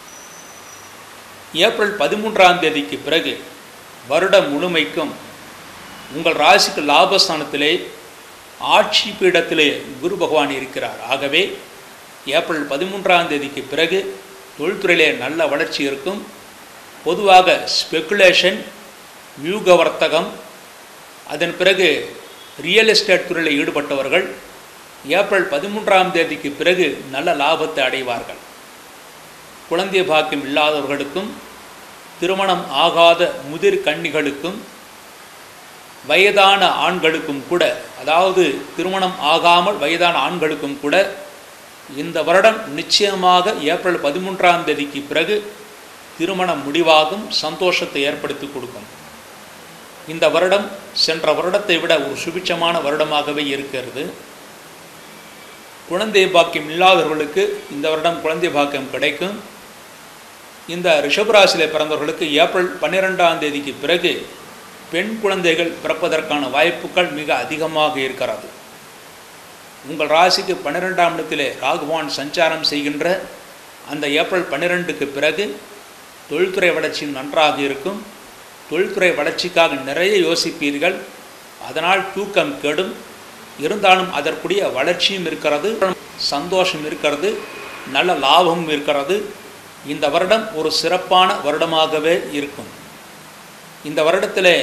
[SPEAKER 1] ஏப்ரல் பதிமூன்றாம் தேதிக்கு பிறகு வருடம் முழுமைக்கும் உங்கள் ராசிக்கு லாபஸ்தானத்திலே ஆட்சி பீடத்திலே குரு பகவான் இருக்கிறார் ஆகவே ஏப்ரல் பதிமூன்றாம் தேதிக்கு பிறகு தொழில்துறையிலே நல்ல வளர்ச்சி இருக்கும் பொதுவாக ஸ்பெக்குலேஷன் வியூக வர்த்தகம் அதன் பிறகு ரியல் எஸ்டேட் துறையில் ஈடுபட்டவர்கள் ஏப்ரல் பதிமூன்றாம் தேதிக்கு பிறகு நல்ல லாபத்தை அடைவார்கள் குழந்தை பாக்கியம் இல்லாதவர்களுக்கும் திருமணம் ஆகாத முதிர் கன்னிகளுக்கும் வயதான ஆண்களுக்கும் கூட அதாவது திருமணம் ஆகாமல் வயதான ஆண்களுக்கும் கூட இந்த வருடம் நிச்சயமாக ஏப்ரல் பதிமூன்றாம் தேதிக்கு பிறகு திருமணம் முடிவாகும் சந்தோஷத்தை ஏற்படுத்தி கொடுக்கும் இந்த வருடம் சென்ற வருடத்தை விட ஒரு சுபிட்சமான வருடமாகவே இருக்கிறது குழந்தை பாக்கியம் இல்லாதவர்களுக்கு இந்த வருடம் குழந்தை பாக்கியம் கிடைக்கும் இந்த ரிஷபராசியில் பிறந்தவர்களுக்கு ஏப்ரல் பன்னிரெண்டாம் தேதிக்கு பிறகு பெண் குழந்தைகள் பிறப்பதற்கான வாய்ப்புகள் மிக அதிகமாக இருக்கிறது உங்கள் ராசிக்கு பன்னிரெண்டாம் இடத்திலே ராகுவான் சஞ்சாரம் செய்கின்ற அந்த ஏப்ரல் பன்னிரெண்டுக்கு பிறகு தொழில்துறை வளர்ச்சி நன்றாக இருக்கும் தொழில்துறை வளர்ச்சிக்காக நிறைய யோசிப்பீர்கள் அதனால் தூக்கம் கெடும் இருந்தாலும் அதற்குரிய வளர்ச்சியும் இருக்கிறது சந்தோஷம் இருக்கிறது நல்ல லாபமும் இருக்கிறது இந்த வருடம் ஒரு சிறப்பான வருடமாகவே இருக்கும் இந்த வருடத்தில்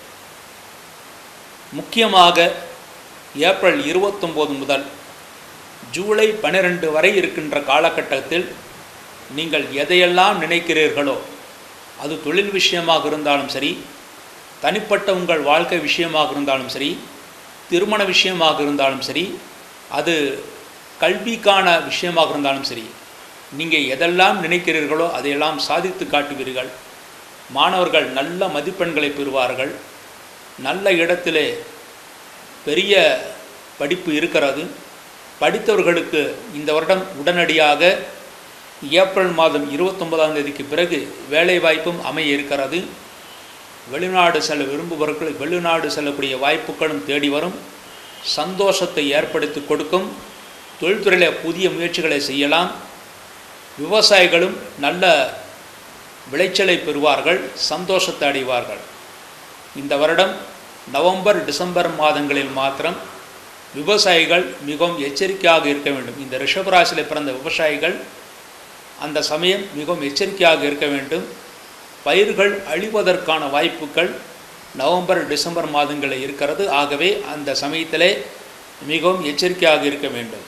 [SPEAKER 1] முக்கியமாக ஏப்ரல் இருபத்தொம்போது முதல் ஜூலை பன்னிரெண்டு வரை இருக்கின்ற காலகட்டத்தில் நீங்கள் எதையெல்லாம் நினைக்கிறீர்களோ அது தொழில் விஷயமாக இருந்தாலும் சரி தனிப்பட்ட உங்கள் வாழ்க்கை விஷயமாக இருந்தாலும் சரி திருமண விஷயமாக இருந்தாலும் சரி அது கல்விக்கான விஷயமாக இருந்தாலும் சரி நீங்கள் எதெல்லாம் நினைக்கிறீர்களோ அதையெல்லாம் சாதித்து காட்டுவீர்கள் மாணவர்கள் நல்ல மதிப்பெண்களை பெறுவார்கள் நல்ல இடத்திலே பெரிய படிப்பு இருக்கிறது படித்தவர்களுக்கு இந்த வருடம் உடனடியாக ஏப்ரல் மாதம் இருபத்தொன்பதாம் தேதிக்கு பிறகு வேலை வாய்ப்பும் அமைய இருக்கிறது வெளிநாடு செல்ல விரும்புபவர்கள் வெளிநாடு செல்லக்கூடிய வாய்ப்புகளும் தேடி வரும் சந்தோஷத்தை ஏற்படுத்தி கொடுக்கும் தொழில்துறையில் புதிய முயற்சிகளை செய்யலாம் விவசாயிகளும் நல்ல விளைச்சலை பெறுவார்கள் சந்தோஷத்தை அடைவார்கள் இந்த வருடம் நவம்பர் டிசம்பர் மாதங்களில் மாத்திரம் விவசாயிகள் மிகவும் எச்சரிக்கையாக இருக்க வேண்டும் இந்த ரிஷபராசியில் பிறந்த விவசாயிகள் அந்த சமயம் மிகவும் எச்சரிக்கையாக இருக்க வேண்டும் பயிர்கள் அழிவதற்கான வாய்ப்புகள் நவம்பர் டிசம்பர் மாதங்களில் இருக்கிறது ஆகவே அந்த சமயத்திலே மிகவும் எச்சரிக்கையாக இருக்க வேண்டும்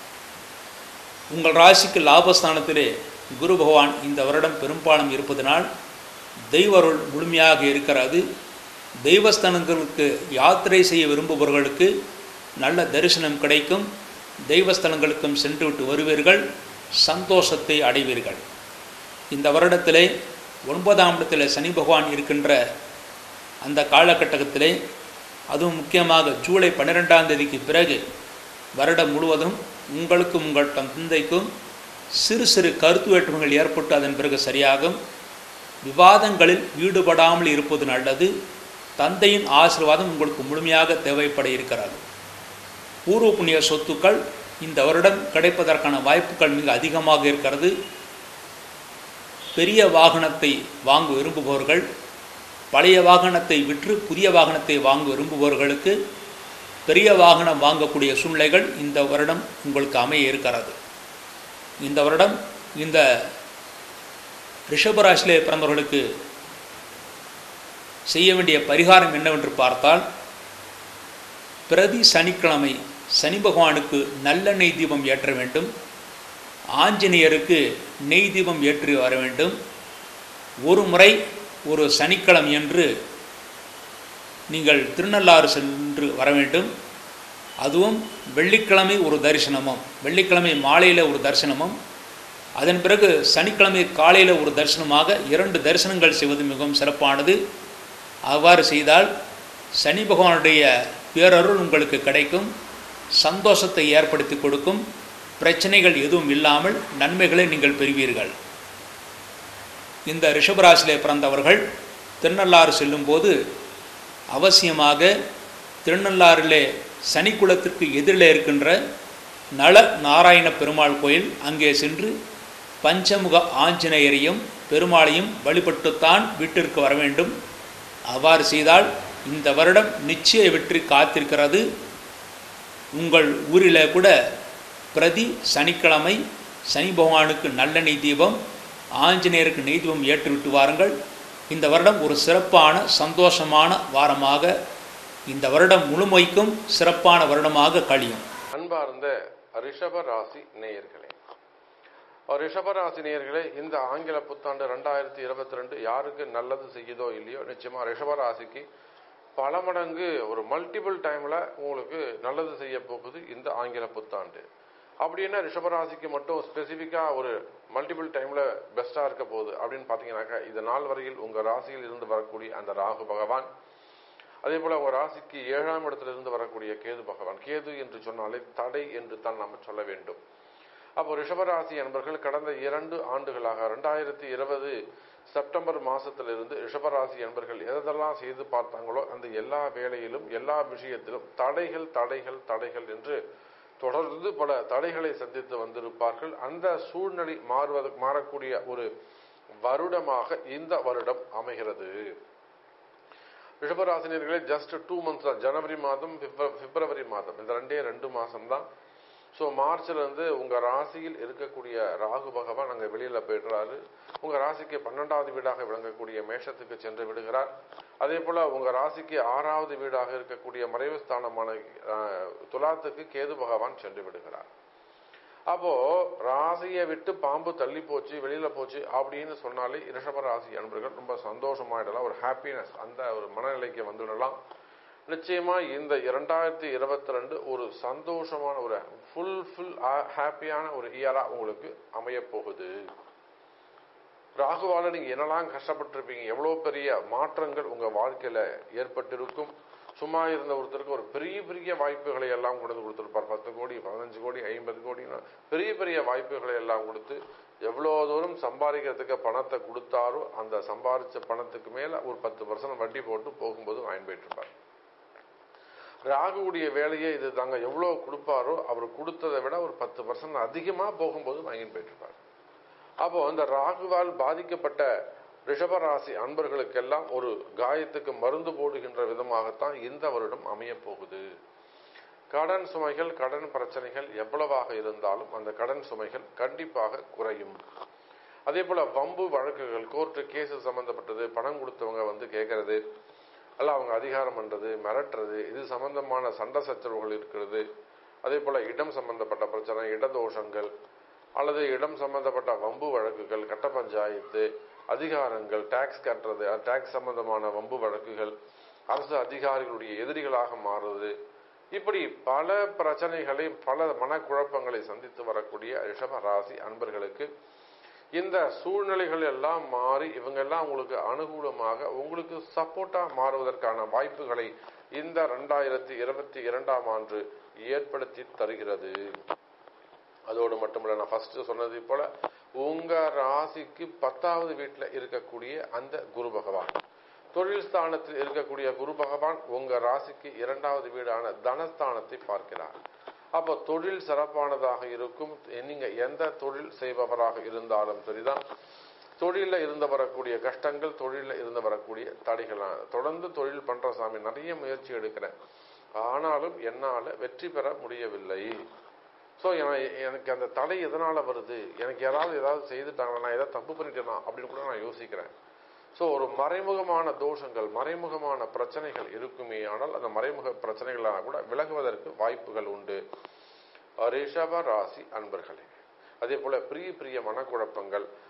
[SPEAKER 1] உங்கள் ராசிக்கு லாபஸ்தானத்திலே குரு பகவான் இந்த வருடம் பெரும்பாலும் இருப்பதனால் தெய்வருள் முழுமையாக இருக்கிறது தெய்வஸ்தலங்களுக்கு யாத்திரை செய்ய விரும்புபவர்களுக்கு நல்ல தரிசனம் கிடைக்கும் தெய்வஸ்தலங்களுக்கும் சென்று விட்டு வருவீர்கள் சந்தோஷத்தை அடைவீர்கள் இந்த வருடத்திலே ஒன்பதாம் இடத்திலே சனி பகவான் இருக்கின்ற அந்த காலகட்டத்திலே அதுவும் முக்கியமாக ஜூலை பன்னிரெண்டாம் தேதிக்கு பிறகு வருடம் முழுவதும் உங்களுக்கும் உங்கள் தந்தைக்கும் சிறு சிறு கருத்து வேற்றுமைகள் ஏற்பட்டு அதன் பிறகு சரியாகும் விவாதங்களில் ஈடுபடாமல் இருப்பது நல்லது தந்தையின் ஆசீர்வாதம் உங்களுக்கு முழுமையாக தேவைப்பட இருக்கிறது பூர்வ புண்ணிய சொத்துக்கள் இந்த வருடம் கிடைப்பதற்கான வாய்ப்புகள் மிக அதிகமாக இருக்கிறது பெரிய வாகனத்தை வாங்க விரும்புபவர்கள் பழைய வாகனத்தை விற்று புதிய வாகனத்தை வாங்க விரும்புபவர்களுக்கு பெரிய வாகனம் வாங்கக்கூடிய சூழ்நிலைகள் இந்த வருடம் உங்களுக்கு அமைய இருக்கிறது இந்த வருடம் இந்த ரிஷபராசிலே பிறந்தவர்களுக்கு செய்ய வேண்டிய பரிகாரம் என்னவென்று பார்த்தால் பிரதி சனிக்கிழமை சனி பகவானுக்கு நல்லெண்ணெய் தீபம் ஏற்ற வேண்டும் ஆஞ்சநேயருக்கு நெய் தீபம் ஏற்றி வர வேண்டும் ஒரு முறை ஒரு சனிக்கிழமை என்று நீங்கள் திருநள்ளாறு சென்று வர வேண்டும் அதுவும் வெள்ளிக்கிழமை ஒரு தரிசனமும் வெள்ளிக்கிழமை மாலையில் ஒரு தரிசனமும் அதன் பிறகு சனிக்கிழமை காலையில் ஒரு தரிசனமாக இரண்டு தரிசனங்கள் செய்வது மிகவும் சிறப்பானது அவ்வாறு செய்தால் சனி பகவானுடைய பேரருள் உங்களுக்கு கிடைக்கும் சந்தோஷத்தை ஏற்படுத்தி கொடுக்கும் பிரச்சனைகள் எதுவும் இல்லாமல் நன்மைகளை நீங்கள் பெறுவீர்கள் இந்த ரிஷபராசியிலே பிறந்தவர்கள் திருநள்ளாறு செல்லும்போது அவசியமாக திருநள்ளாறிலே சனிக்குலத்திற்கு எதிரில் இருக்கின்ற நல நாராயண பெருமாள் கோயில் அங்கே சென்று பஞ்சமுக ஆஞ்சநேயரையும் பெருமாளையும் வழிபட்டுத்தான் வீட்டிற்கு வர வேண்டும் அவ்வாறு செய்தால் இந்த வருடம் நிச்சய வெற்றி காத்திருக்கிறது உங்கள் ஊரில் கூட பிரதி சனிக்கிழமை சனி பகவானுக்கு நல்லெண்ணெய் தீபம் ஆஞ்சநேயருக்கு நெய் தீபம் ஏற்றுவிட்டு வாருங்கள் இந்த வருடம் ஒரு சிறப்பான சந்தோஷமான வாரமாக இந்த வருடம் முழுமைக்கும் சிறப்பான வருடமாக கழியும்
[SPEAKER 2] அன்பார்ந்த ரிஷப ராசி நேயர்களே ரிஷப ராசி நேயர்களே இந்த ஆங்கில புத்தாண்டு ரெண்டாயிரத்தி இருபத்தி ரெண்டு யாருக்கு நல்லது செய்யுதோ இல்லையோ நிச்சயமா ரிஷப ராசிக்கு பல மடங்கு ஒரு மல்டிபிள் டைம்ல உங்களுக்கு நல்லது செய்ய போகுது இந்த ஆங்கில புத்தாண்டு அப்படின்னா ரிஷபராசிக்கு மட்டும் ஸ்பெசிஃபிக்கா ஒரு மல்டிபிள் டைம்ல பெஸ்டா இருக்க போகுது அப்படின்னு பாத்தீங்கன்னாக்கா இது நாள் வரையில் உங்க ராசியில் இருந்து வரக்கூடிய அந்த ராகு பகவான் அதே போல உங்க ராசிக்கு ஏழாம் இடத்துல இருந்து வரக்கூடிய கேது பகவான் கேது என்று சொன்னாலே தடை என்று தான் நாம சொல்ல வேண்டும் அப்போ ரிஷபராசி என்பர்கள் கடந்த இரண்டு ஆண்டுகளாக ரெண்டாயிரத்தி இருபது செப்டம்பர் மாசத்திலிருந்து ரிஷபராசி என்பர்கள் எதெல்லாம் செய்து பார்த்தாங்களோ அந்த எல்லா வேலையிலும் எல்லா விஷயத்திலும் தடைகள் தடைகள் தடைகள் என்று தொடர்ந்து பல தடைகளை சந்தித்து வந்திருப்பார்கள் அந்த சூழ்நிலை மாறுவது மாறக்கூடிய ஒரு வருடமாக இந்த வருடம் அமைகிறது ரிஷபராசினியர்களே ஜஸ்ட் டூ மந்த்ஸ் தான் ஜனவரி மாதம் பிப்ர- பிப்ரவரி மாதம் இந்த ரெண்டே ரெண்டு மாசம் தான் ஸோ மார்ச்ல இருந்து உங்க ராசியில் இருக்கக்கூடிய ராகு பகவான் அங்க வெளியில போயிடுறாரு உங்க ராசிக்கு பன்னெண்டாவது வீடாக விளங்கக்கூடிய மேஷத்துக்கு சென்று விடுகிறார் அதே போல உங்க ராசிக்கு ஆறாவது வீடாக இருக்கக்கூடிய மறைவு ஸ்தானமான அஹ், துலாத்துக்கு கேது பகவான் சென்று விடுகிறார் அப்போ ராசியை விட்டு பாம்பு தள்ளி போச்சு வெளியில போச்சு அப்படின்னு சொன்னாலே ரிஷப ராசி அன்பர்கள் ரொம்ப சந்தோஷமாயிடலாம் ஒரு ஹாப்பினஸ் அந்த ஒரு மனநிலைக்கு வந்துடலாம் நிச்சயமா இந்த இரண்டாயிரத்தி இருபத்தி ரெண்டு ஒரு சந்தோஷமான ஒரு ஃபுல் ஃபுல் ஹாப்பியான ஒரு இயரா உங்களுக்கு அமைய போகுது ராகுவால நீங்க என்னெல்லாம் கஷ்டப்பட்டிருப்பீங்க எவ்வளவு பெரிய மாற்றங்கள் உங்க வாழ்க்கையில ஏற்பட்டிருக்கும் சும்மா இருந்த ஒருத்தருக்கு ஒரு பெரிய பெரிய வாய்ப்புகளை எல்லாம் கொண்டு கொடுத்திருப்பார் பத்து கோடி பதினஞ்சு கோடி ஐம்பது கோடின்னு பெரிய பெரிய வாய்ப்புகளை எல்லாம் கொடுத்து எவ்வளவு தூரம் சம்பாதிக்கிறதுக்கு பணத்தை கொடுத்தாரோ அந்த சம்பாதிச்ச பணத்துக்கு மேல ஒரு பத்து பர்சன்ட் வட்டி போட்டு போகும்போது வாங்கி போயிட்டு இருப்பார் ராகுவுடைய வேலையை இது தாங்க எவ்வளவு கொடுப்பாரோ அவர் கொடுத்ததை விட ஒரு பத்து பர்சன்ட் அதிகமா போகும்போது வாங்கிட்டு போயிட்டு இருப்பார் அப்போ அந்த ராகுவால் பாதிக்கப்பட்ட ரிஷபராசி அன்பர்களுக்கெல்லாம் ஒரு காயத்துக்கு மருந்து போடுகின்ற விதமாகத்தான் இந்த வருடம் அமைய போகுது கடன் சுமைகள் கடன் பிரச்சனைகள் எவ்வளவாக இருந்தாலும் அந்த கடன் சுமைகள் கண்டிப்பாக குறையும் அதே போல வம்பு வழக்குகள் கோர்ட்டு கேஸ் சம்பந்தப்பட்டது பணம் கொடுத்தவங்க வந்து கேட்கறது அல்ல அவங்க அதிகாரம் பண்றது மிரட்டுறது இது சம்பந்தமான சண்டை சச்சரவுகள் இருக்கிறது அதே போல இடம் சம்பந்தப்பட்ட பிரச்சனை இடதோஷங்கள் அல்லது இடம் சம்பந்தப்பட்ட வம்பு வழக்குகள் கட்ட பஞ்சாயத்து அதிகாரங்கள் டாக்ஸ் கட்டுறது டாக்ஸ் சம்பந்தமான வம்பு வழக்குகள் அரசு அதிகாரிகளுடைய எதிரிகளாக மாறுறது இப்படி பல பிரச்சனைகளை பல மனக்குழப்பங்களை சந்தித்து வரக்கூடிய ரிஷப ராசி அன்பர்களுக்கு இந்த சூழ்நிலைகள் எல்லாம் மாறி இவங்க எல்லாம் உங்களுக்கு அனுகூலமாக உங்களுக்கு சப்போர்ட்டா மாறுவதற்கான வாய்ப்புகளை இந்த ரெண்டாயிரத்தி இருபத்தி இரண்டாம் ஆண்டு ஏற்படுத்தி தருகிறது அதோடு மட்டுமல்ல நான் ஃபர்ஸ்ட் சொன்னது போல உங்க ராசிக்கு பத்தாவது வீட்டுல இருக்கக்கூடிய அந்த குரு பகவான் தொழில் ஸ்தானத்தில் இருக்கக்கூடிய குரு பகவான் உங்க ராசிக்கு இரண்டாவது வீடான தனஸ்தானத்தை பார்க்கிறார் அப்போ தொழில் சிறப்பானதாக இருக்கும் நீங்க எந்த தொழில் செய்பவராக இருந்தாலும் சரிதான் தொழில இருந்து வரக்கூடிய கஷ்டங்கள் தொழில இருந்து வரக்கூடிய தடைகள் தொடர்ந்து தொழில் பண்ற சாமி நிறைய முயற்சி எடுக்கிறேன் ஆனாலும் என்னால வெற்றி பெற முடியவில்லை ஸோ எனக்கு அந்த தடை எதனால வருது எனக்கு யாராவது ஏதாவது செய்துட்டாங்களா நான் ஏதாவது தப்பு பண்ணிட்டேனா அப்படின்னு கூட நான் யோசிக்கிறேன் ஸோ ஒரு மறைமுகமான தோஷங்கள் மறைமுகமான பிரச்சனைகள் இருக்குமே ஆனால் அந்த மறைமுக பிரச்சனைகளான கூட விலகுவதற்கு வாய்ப்புகள் உண்டு ரிஷப ராசி அன்பர்களே அதே போல பிரிய பிரிய மனக்குழப்பங்கள்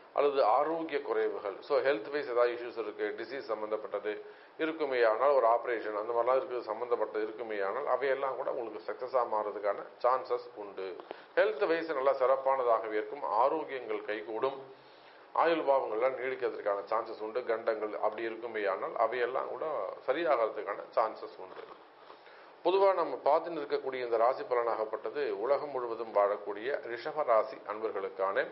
[SPEAKER 2] அல்லது ஆரோக்கிய குறைவுகள் ஸோ ஹெல்த் வைஸ் ஏதாவது இஷ்யூஸ் இருக்கு டிசீஸ் சம்மந்தப்பட்டது இருக்குமே ஆனால் ஒரு ஆப்ரேஷன் அந்த மாதிரிலாம் இருக்குது சம்மந்தப்பட்டது இருக்குமே ஆனால் அவையெல்லாம் கூட உங்களுக்கு சக்ஸஸாக மாறதுக்கான சான்சஸ் உண்டு ஹெல்த் வைஸ் நல்லா சிறப்பானதாகவே இருக்கும் ஆரோக்கியங்கள் கைகூடும் ஆயுள் பாவங்கள்லாம் நீடிக்கிறதுக்கான சான்சஸ் உண்டு கண்டங்கள் அப்படி இருக்குமே ஆனால் அவையெல்லாம் கூட சரியாகிறதுக்கான சான்சஸ் உண்டு பொதுவாக நம்ம பார்த்துட்டு இருக்கக்கூடிய இந்த ராசி பலனாகப்பட்டது உலகம் முழுவதும் வாழக்கூடிய ரிஷப ராசி அன்பர்களுக்கான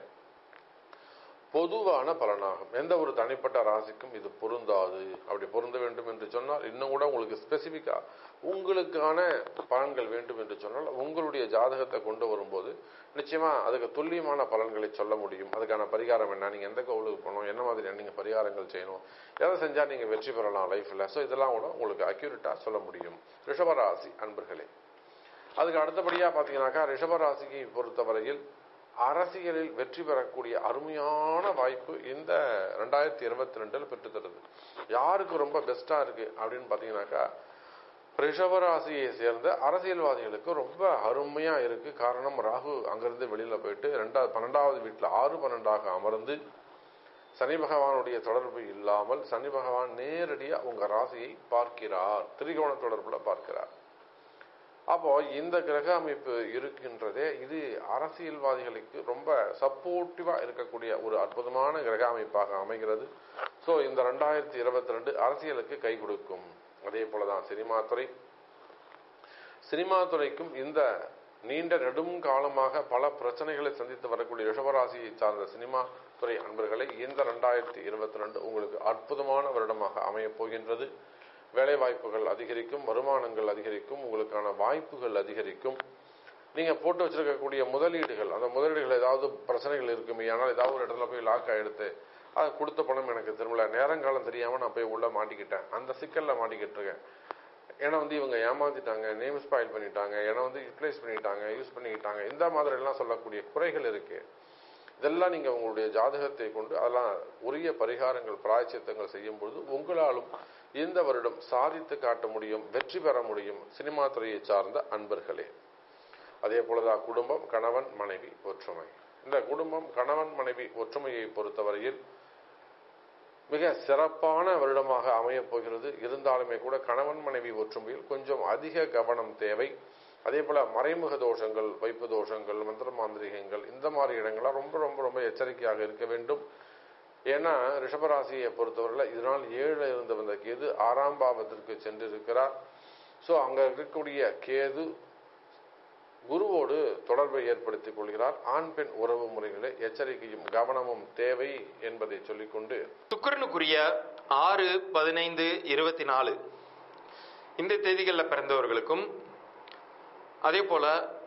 [SPEAKER 2] பொதுவான பலனாகும் எந்த ஒரு தனிப்பட்ட ராசிக்கும் இது பொருந்தாது அப்படி பொருந்த வேண்டும் என்று சொன்னால் இன்னும் கூட உங்களுக்கு ஸ்பெசிஃபிக்கா உங்களுக்கான பலன்கள் வேண்டும் என்று சொன்னால் உங்களுடைய ஜாதகத்தை கொண்டு வரும்போது நிச்சயமா அதுக்கு துல்லியமான பலன்களை சொல்ல முடியும் அதுக்கான பரிகாரம் என்ன நீங்க எந்த கோவிலுக்கு போகணும் என்ன மாதிரி நீங்க பரிகாரங்கள் செய்யணும் எதை செஞ்சா நீங்க வெற்றி பெறலாம் லைஃப்ல ஸோ இதெல்லாம் கூட உங்களுக்கு அக்யூரேட்டா சொல்ல முடியும் ரிஷபராசி அன்பர்களே அதுக்கு அடுத்தபடியா பாத்தீங்கன்னாக்கா ரிஷபராசிக்கு பொறுத்தவரையில் அரசியலில் வெற்றி பெறக்கூடிய அருமையான வாய்ப்பு இந்த ரெண்டாயிரத்தி இருபத்தி ரெண்டுல பெற்று தருது யாருக்கு ரொம்ப பெஸ்டா இருக்கு அப்படின்னு பாத்தீங்கன்னாக்கா ரிஷபராசியை சேர்ந்த அரசியல்வாதிகளுக்கு ரொம்ப அருமையா இருக்கு காரணம் ராகு அங்கிருந்து வெளியில போயிட்டு ரெண்டாவது பன்னெண்டாவது வீட்டுல ஆறு பன்னெண்டாக அமர்ந்து சனி பகவானுடைய தொடர்பு இல்லாமல் சனி பகவான் நேரடியா உங்க ராசியை பார்க்கிறார் திரிகோண தொடர்புல பார்க்கிறார் அப்போ இந்த கிரக அமைப்பு இருக்கின்றதே இது அரசியல்வாதிகளுக்கு ரொம்ப சப்போர்ட்டிவா இருக்கக்கூடிய ஒரு அற்புதமான கிரக அமைப்பாக அமைகிறது ஸோ இந்த ரெண்டாயிரத்தி இருபத்தி ரெண்டு அரசியலுக்கு கை கொடுக்கும் அதே போலதான் சினிமா துறை சினிமா துறைக்கும் இந்த நீண்ட நெடும் காலமாக பல பிரச்சனைகளை சந்தித்து வரக்கூடிய ரிஷபராசியை சார்ந்த சினிமா துறை அன்பர்களை இந்த ரெண்டாயிரத்தி இருபத்தி ரெண்டு உங்களுக்கு அற்புதமான வருடமாக அமையப் போகின்றது வேலை வாய்ப்புகள் அதிகரிக்கும் வருமானங்கள் அதிகரிக்கும் உங்களுக்கான வாய்ப்புகள் அதிகரிக்கும் நீங்க போட்டு வச்சிருக்கக்கூடிய முதலீடுகள் அந்த முதலீடுகள் ஏதாவது பிரச்சனைகள் இருக்குமே ஆனால் ஏதாவது ஒரு இடத்துல போய் லாக் ஆயிடுத்து அது கொடுத்த பணம் எனக்கு திரும்பல நேரங்காலம் தெரியாம நான் போய் உள்ள மாட்டிக்கிட்டேன் அந்த சிக்கல்ல மாட்டிக்கிட்டு இருக்கேன் ஏன்னா வந்து இவங்க ஏமாத்திட்டாங்க நேம் ஸ்பாயில் பண்ணிட்டாங்க ஏன்னா வந்து யூட்டிலைஸ் பண்ணிட்டாங்க யூஸ் பண்ணிக்கிட்டாங்க இந்த மாதிரி எல்லாம் சொல்லக்கூடிய குறைகள் இருக்கு இதெல்லாம் நீங்க உங்களுடைய ஜாதகத்தை கொண்டு அதெல்லாம் உரிய பரிகாரங்கள் பிராய்ச்சித்தங்கள் செய்யும் பொழுது உங்களாலும் இந்த வருடம் சாதித்து காட்ட முடியும் வெற்றி பெற முடியும் சினிமா துறையை சார்ந்த அன்பர்களே அதே போலதான் குடும்பம் கணவன் மனைவி ஒற்றுமை இந்த குடும்பம் கணவன் மனைவி ஒற்றுமையை பொறுத்தவரையில் மிக சிறப்பான வருடமாக அமையப் போகிறது இருந்தாலுமே கூட கணவன் மனைவி ஒற்றுமையில் கொஞ்சம் அதிக கவனம் தேவை அதே போல மறைமுக தோஷங்கள் வைப்பு தோஷங்கள் மந்திர மாந்திரிகங்கள் இந்த மாதிரி இடங்கள்லாம் ரொம்ப ரொம்ப ரொம்ப எச்சரிக்கையாக இருக்க வேண்டும் ஏன்னா ரிஷபராசியை பொறுத்தவரையில் இதனால் ஏழு இருந்து வந்த கேது ஆறாம் பாவத்திற்கு சென்றிருக்கிறார் ஸோ அங்க இருக்கக்கூடிய கேது குருவோடு தொடர்பை ஏற்படுத்திக் கொள்கிறார் ஆண் பெண் உறவு முறைகளை எச்சரிக்கையும் கவனமும் தேவை என்பதை சொல்லிக்கொண்டு
[SPEAKER 3] சுக்கிரனுக்குரிய ஆறு பதினைந்து இருபத்தி நாலு இந்த தேதிகளில் பிறந்தவர்களுக்கும் அதே போல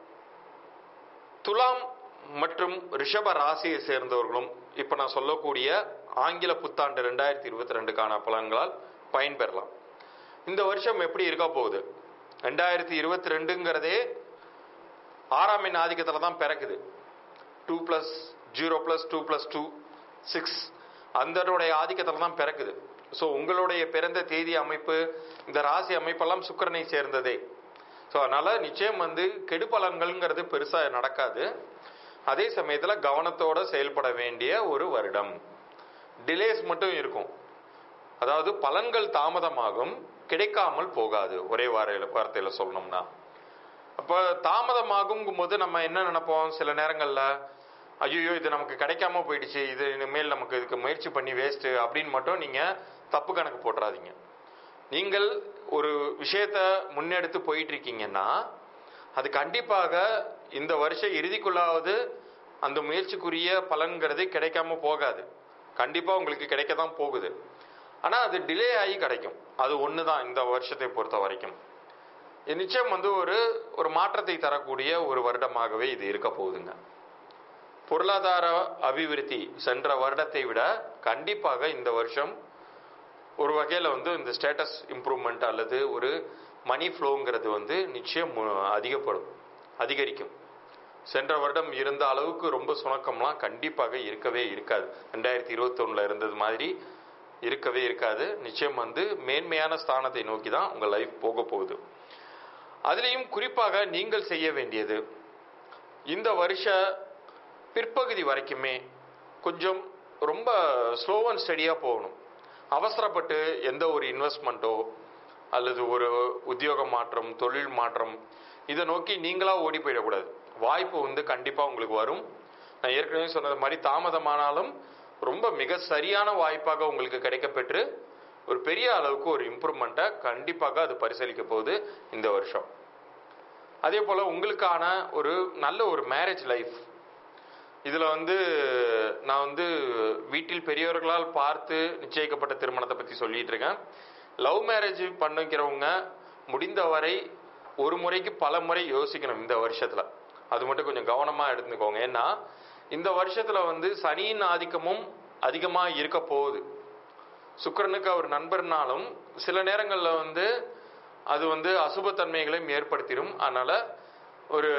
[SPEAKER 3] துலாம் மற்றும் ரிஷப ராசியை சேர்ந்தவர்களும் இப்ப நான் சொல்லக்கூடிய ஆங்கில புத்தாண்டு ரெண்டாயிரத்தி இருபத்தி ரெண்டுக்கான பலன்களால் பயன்பெறலாம் இந்த வருஷம் எப்படி இருக்க போகுது ரெண்டாயிரத்தி இருபத்தி ரெண்டுங்கிறதே ஆறாம் எண் ஆதிக்கத்தில் தான் பிறக்குது two plus zero plus two plus two six அந்தனுடைய ஆதிக்கத்தில் தான் பிறக்குது ஸோ உங்களுடைய பிறந்த தேதி அமைப்பு இந்த ராசி அமைப்பெல்லாம் சுக்கிரனை சேர்ந்ததே ஸோ அதனால நிச்சயம் வந்து கெடு பலன்கள்ங்கிறது பெருசாக நடக்காது அதே சமயத்தில் கவனத்தோட செயல்பட வேண்டிய ஒரு வருடம் டிலேஸ் மட்டும் இருக்கும் அதாவது பலன்கள் தாமதமாகும் கிடைக்காமல் போகாது ஒரே வார வார்த்தையில் சொல்லணும்னா அப்போ தாமதமாகும் போது நம்ம என்ன நினைப்போம் சில நேரங்களில் ஐயோ இது நமக்கு கிடைக்காம போயிடுச்சு இது இனிமேல் நமக்கு இதுக்கு முயற்சி பண்ணி வேஸ்ட்டு அப்படின்னு மட்டும் நீங்கள் தப்பு கணக்கு போட்டுறாதீங்க நீங்கள் ஒரு விஷயத்த முன்னெடுத்து போயிட்டு இருக்கீங்கன்னா அது கண்டிப்பாக இந்த வருஷ இறுதிக்குள்ளாவது அந்த முயற்சிக்குரிய பலன்கிறது கிடைக்காம போகாது கண்டிப்பாக உங்களுக்கு கிடைக்க தான் போகுது ஆனால் அது டிலே ஆகி கிடைக்கும் அது ஒன்று தான் இந்த வருஷத்தை பொறுத்த வரைக்கும் இது நிச்சயம் வந்து ஒரு ஒரு மாற்றத்தை தரக்கூடிய ஒரு வருடமாகவே இது இருக்க போகுதுங்க பொருளாதார அபிவிருத்தி சென்ற வருடத்தை விட கண்டிப்பாக இந்த வருஷம் ஒரு வகையில் வந்து இந்த ஸ்டேட்டஸ் இம்ப்ரூவ்மெண்ட் அல்லது ஒரு மணி ஃப்ளோங்கிறது வந்து நிச்சயம் அதிகப்படும் அதிகரிக்கும் சென்ற வருடம் இருந்த அளவுக்கு ரொம்ப சுணக்கம்லாம் கண்டிப்பாக இருக்கவே இருக்காது ரெண்டாயிரத்தி இருபத்தொன்னுல இருந்தது மாதிரி இருக்கவே இருக்காது நிச்சயம் வந்து மேன்மையான ஸ்தானத்தை நோக்கி தான் உங்கள் லைஃப் போக போகுது அதுலேயும் குறிப்பாக நீங்கள் செய்ய வேண்டியது இந்த வருஷ பிற்பகுதி வரைக்குமே கொஞ்சம் ரொம்ப ஸ்லோ அண்ட் ஸ்டடியாக போகணும் அவசரப்பட்டு எந்த ஒரு இன்வெஸ்ட்மெண்ட்டோ அல்லது ஒரு உத்தியோக மாற்றம் தொழில் மாற்றம் இதை நோக்கி நீங்களா ஓடி போயிடக்கூடாது வாய்ப்பு வந்து கண்டிப்பாக உங்களுக்கு வரும் நான் ஏற்கனவே சொன்னது மாதிரி தாமதமானாலும் ரொம்ப மிக சரியான வாய்ப்பாக உங்களுக்கு கிடைக்கப்பெற்று ஒரு பெரிய அளவுக்கு ஒரு இம்ப்ரூவ்மெண்ட்டை கண்டிப்பாக அது பரிசீலிக்க போகுது இந்த வருஷம் அதே போல் உங்களுக்கான ஒரு நல்ல ஒரு மேரேஜ் லைஃப் இதில் வந்து நான் வந்து வீட்டில் பெரியவர்களால் பார்த்து நிச்சயிக்கப்பட்ட திருமணத்தை பற்றி சொல்லிட்டு இருக்கேன் லவ் மேரேஜ் பண்ணிக்கிறவங்க முடிந்தவரை ஒரு முறைக்கு பல முறை யோசிக்கணும் இந்த வருஷத்தில் அது மட்டும் கொஞ்சம் கவனமாக எடுத்துக்கோங்க ஏன்னா இந்த வருஷத்தில் வந்து சனியின் ஆதிக்கமும் அதிகமாக இருக்க போகுது சுக்கிரனுக்கு அவர் நண்பர்னாலும் சில நேரங்களில் வந்து அது வந்து அசுபத்தன்மைகளையும் ஏற்படுத்திடும் அதனால ஒரு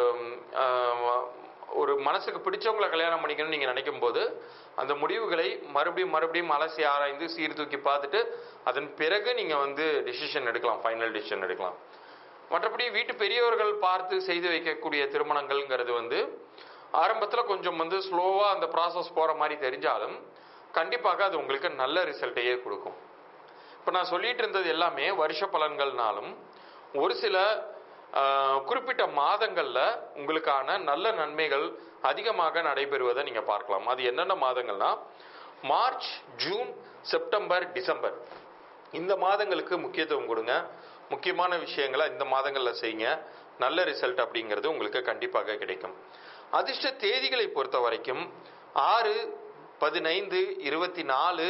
[SPEAKER 3] ஆஹ், ஒரு மனசுக்கு பிடிச்சவங்களை கல்யாணம் பண்ணிக்கணும்னு நீங்கள் நினைக்கும் போது அந்த முடிவுகளை மறுபடியும் மறுபடியும் அலசி ஆராய்ந்து சீர்தூக்கி பார்த்துட்டு அதன் பிறகு நீங்கள் வந்து டிசிஷன் எடுக்கலாம் ஃபைனல் டிசிஷன் எடுக்கலாம் மற்றபடி வீட்டு பெரியவர்கள் பார்த்து செய்து வைக்கக்கூடிய திருமணங்கள்ங்கிறது வந்து ஆரம்பத்தில் கொஞ்சம் வந்து ஸ்லோவாக அந்த ப்ராசஸ் போகிற மாதிரி தெரிஞ்சாலும் கண்டிப்பாக அது உங்களுக்கு நல்ல ரிசல்ட்டையே கொடுக்கும் இப்போ நான் சொல்லிட்டு இருந்தது எல்லாமே வருஷ பலன்கள்னாலும் ஒரு சில ஆஹ், குறிப்பிட்ட மாதங்கள்ல உங்களுக்கான நல்ல நன்மைகள் அதிகமாக நடைபெறுவதை நீங்க பார்க்கலாம் அது என்னென்ன மாதங்கள்னா மார்ச் ஜூன் செப்டம்பர் டிசம்பர் இந்த மாதங்களுக்கு முக்கியத்துவம் கொடுங்க முக்கியமான விஷயங்களை இந்த மாதங்களில் செய்யுங்க நல்ல ரிசல்ட் அப்படிங்கிறது உங்களுக்கு கண்டிப்பாக கிடைக்கும் அதிர்ஷ்ட தேதிகளை பொறுத்த வரைக்கும் ஆறு பதினைந்து இருபத்தி நாலு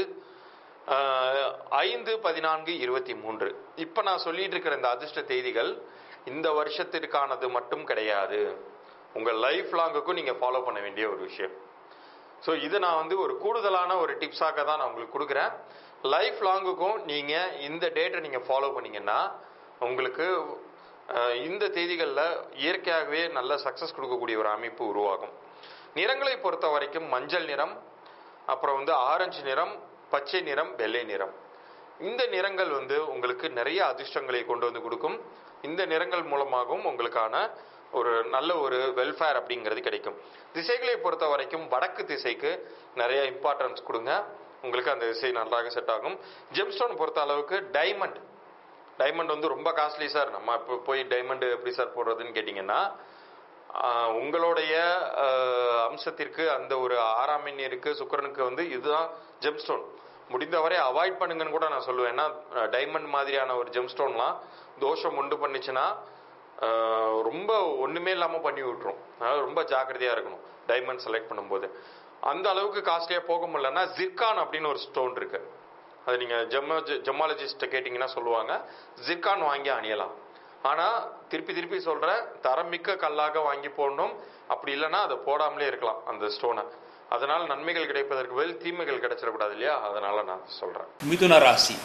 [SPEAKER 3] ஆஹ், ஐந்து பதினான்கு இருபத்தி மூன்று இப்போ நான் சொல்லிட்டு இருக்கிற இந்த அதிர்ஷ்ட தேதிகள் இந்த வருஷத்திற்கானது மட்டும் கிடையாது உங்கள் லைஃப் லாங்குக்கும் நீங்கள் ஃபாலோ பண்ண வேண்டிய ஒரு விஷயம் ஸோ இது நான் வந்து ஒரு கூடுதலான ஒரு டிப்ஸாக தான் நான் உங்களுக்கு கொடுக்குறேன் லைஃப் லாங்குக்கும் நீங்கள் இந்த டேட்டை நீங்கள் ஃபாலோ பண்ணீங்கன்னா உங்களுக்கு அஹ், இந்த தேதிகளில் இயற்கையாகவே நல்ல சக்ஸஸ் கொடுக்கக்கூடிய ஒரு அமைப்பு உருவாகும் நிறங்களை பொறுத்த வரைக்கும் மஞ்சள் நிறம் அப்புறம் வந்து ஆரஞ்சு நிறம் பச்சை நிறம் வெள்ளை நிறம் இந்த நிறங்கள் வந்து உங்களுக்கு நிறைய அதிர்ஷ்டங்களை கொண்டு வந்து கொடுக்கும் இந்த நிறங்கள் மூலமாகவும் உங்களுக்கான ஒரு நல்ல ஒரு வெல்ஃபேர் அப்படிங்கிறது கிடைக்கும் திசைகளை பொறுத்த வரைக்கும் வடக்கு திசைக்கு நிறைய இம்பார்ட்டன்ஸ் கொடுங்க உங்களுக்கு அந்த திசை நன்றாக செட் ஆகும் ஜெம்ஸ்டோன் பொறுத்த அளவுக்கு டைமண்ட் டைமண்ட் வந்து ரொம்ப காஸ்ட்லி சார் நம்ம இப்போ போய் டைமண்ட் எப்படி சார் போடுறதுன்னு கேட்டிங்கன்னா ஆஹ், உங்களுடைய ஆஹ், அம்சத்திற்கு அந்த ஒரு ஆறாம் எண்ணிற்கு சுக்கிரனுக்கு வந்து இதுதான் ஜெம்ஸ்டோன் முடிந்தவரை அவாய்ட் பண்ணுங்கன்னு கூட நான் சொல்லுவேன் ஏன்னா டைமண்ட் மாதிரியான ஒரு ஜெம்ஸ்டோன்லாம் தோஷம் உண்டு பண்ணுச்சுன்னா ஆஹ், ரொம்ப ஒண்ணுமே இல்லாம பண்ணி விட்டுரும் அதனால ரொம்ப ஜாக்கிரதையா இருக்கணும் டைமண்ட் செலக்ட் பண்ணும்போது அந்த அளவுக்கு காஸ்ட்லியா போக முடியலன்னா ஜிர்கான் அப்படின்னு ஒரு ஸ்டோன் இருக்கு அது நீங்க ஜெம்ம ஜெமாலஜிஸ்ட கேட்டிங்கன்னா சொல்லுவாங்க ஜிர்கான் வாங்கி அணியலாம் ஆனா திருப்பி திருப்பி சொல்றேன் தரமிக்க கல்லாக வாங்கி போடணும் அப்படி இல்லைன்னா அதை போடாமலே இருக்கலாம் அந்த ஸ்டோனை அதனால நன்மைகள் கிடைப்பதற்கு பதில் தீமைகள் கிடைச்சிடக்கூடாது இல்லையா அதனால நான் சொல்றேன்
[SPEAKER 1] மிதுன ராசி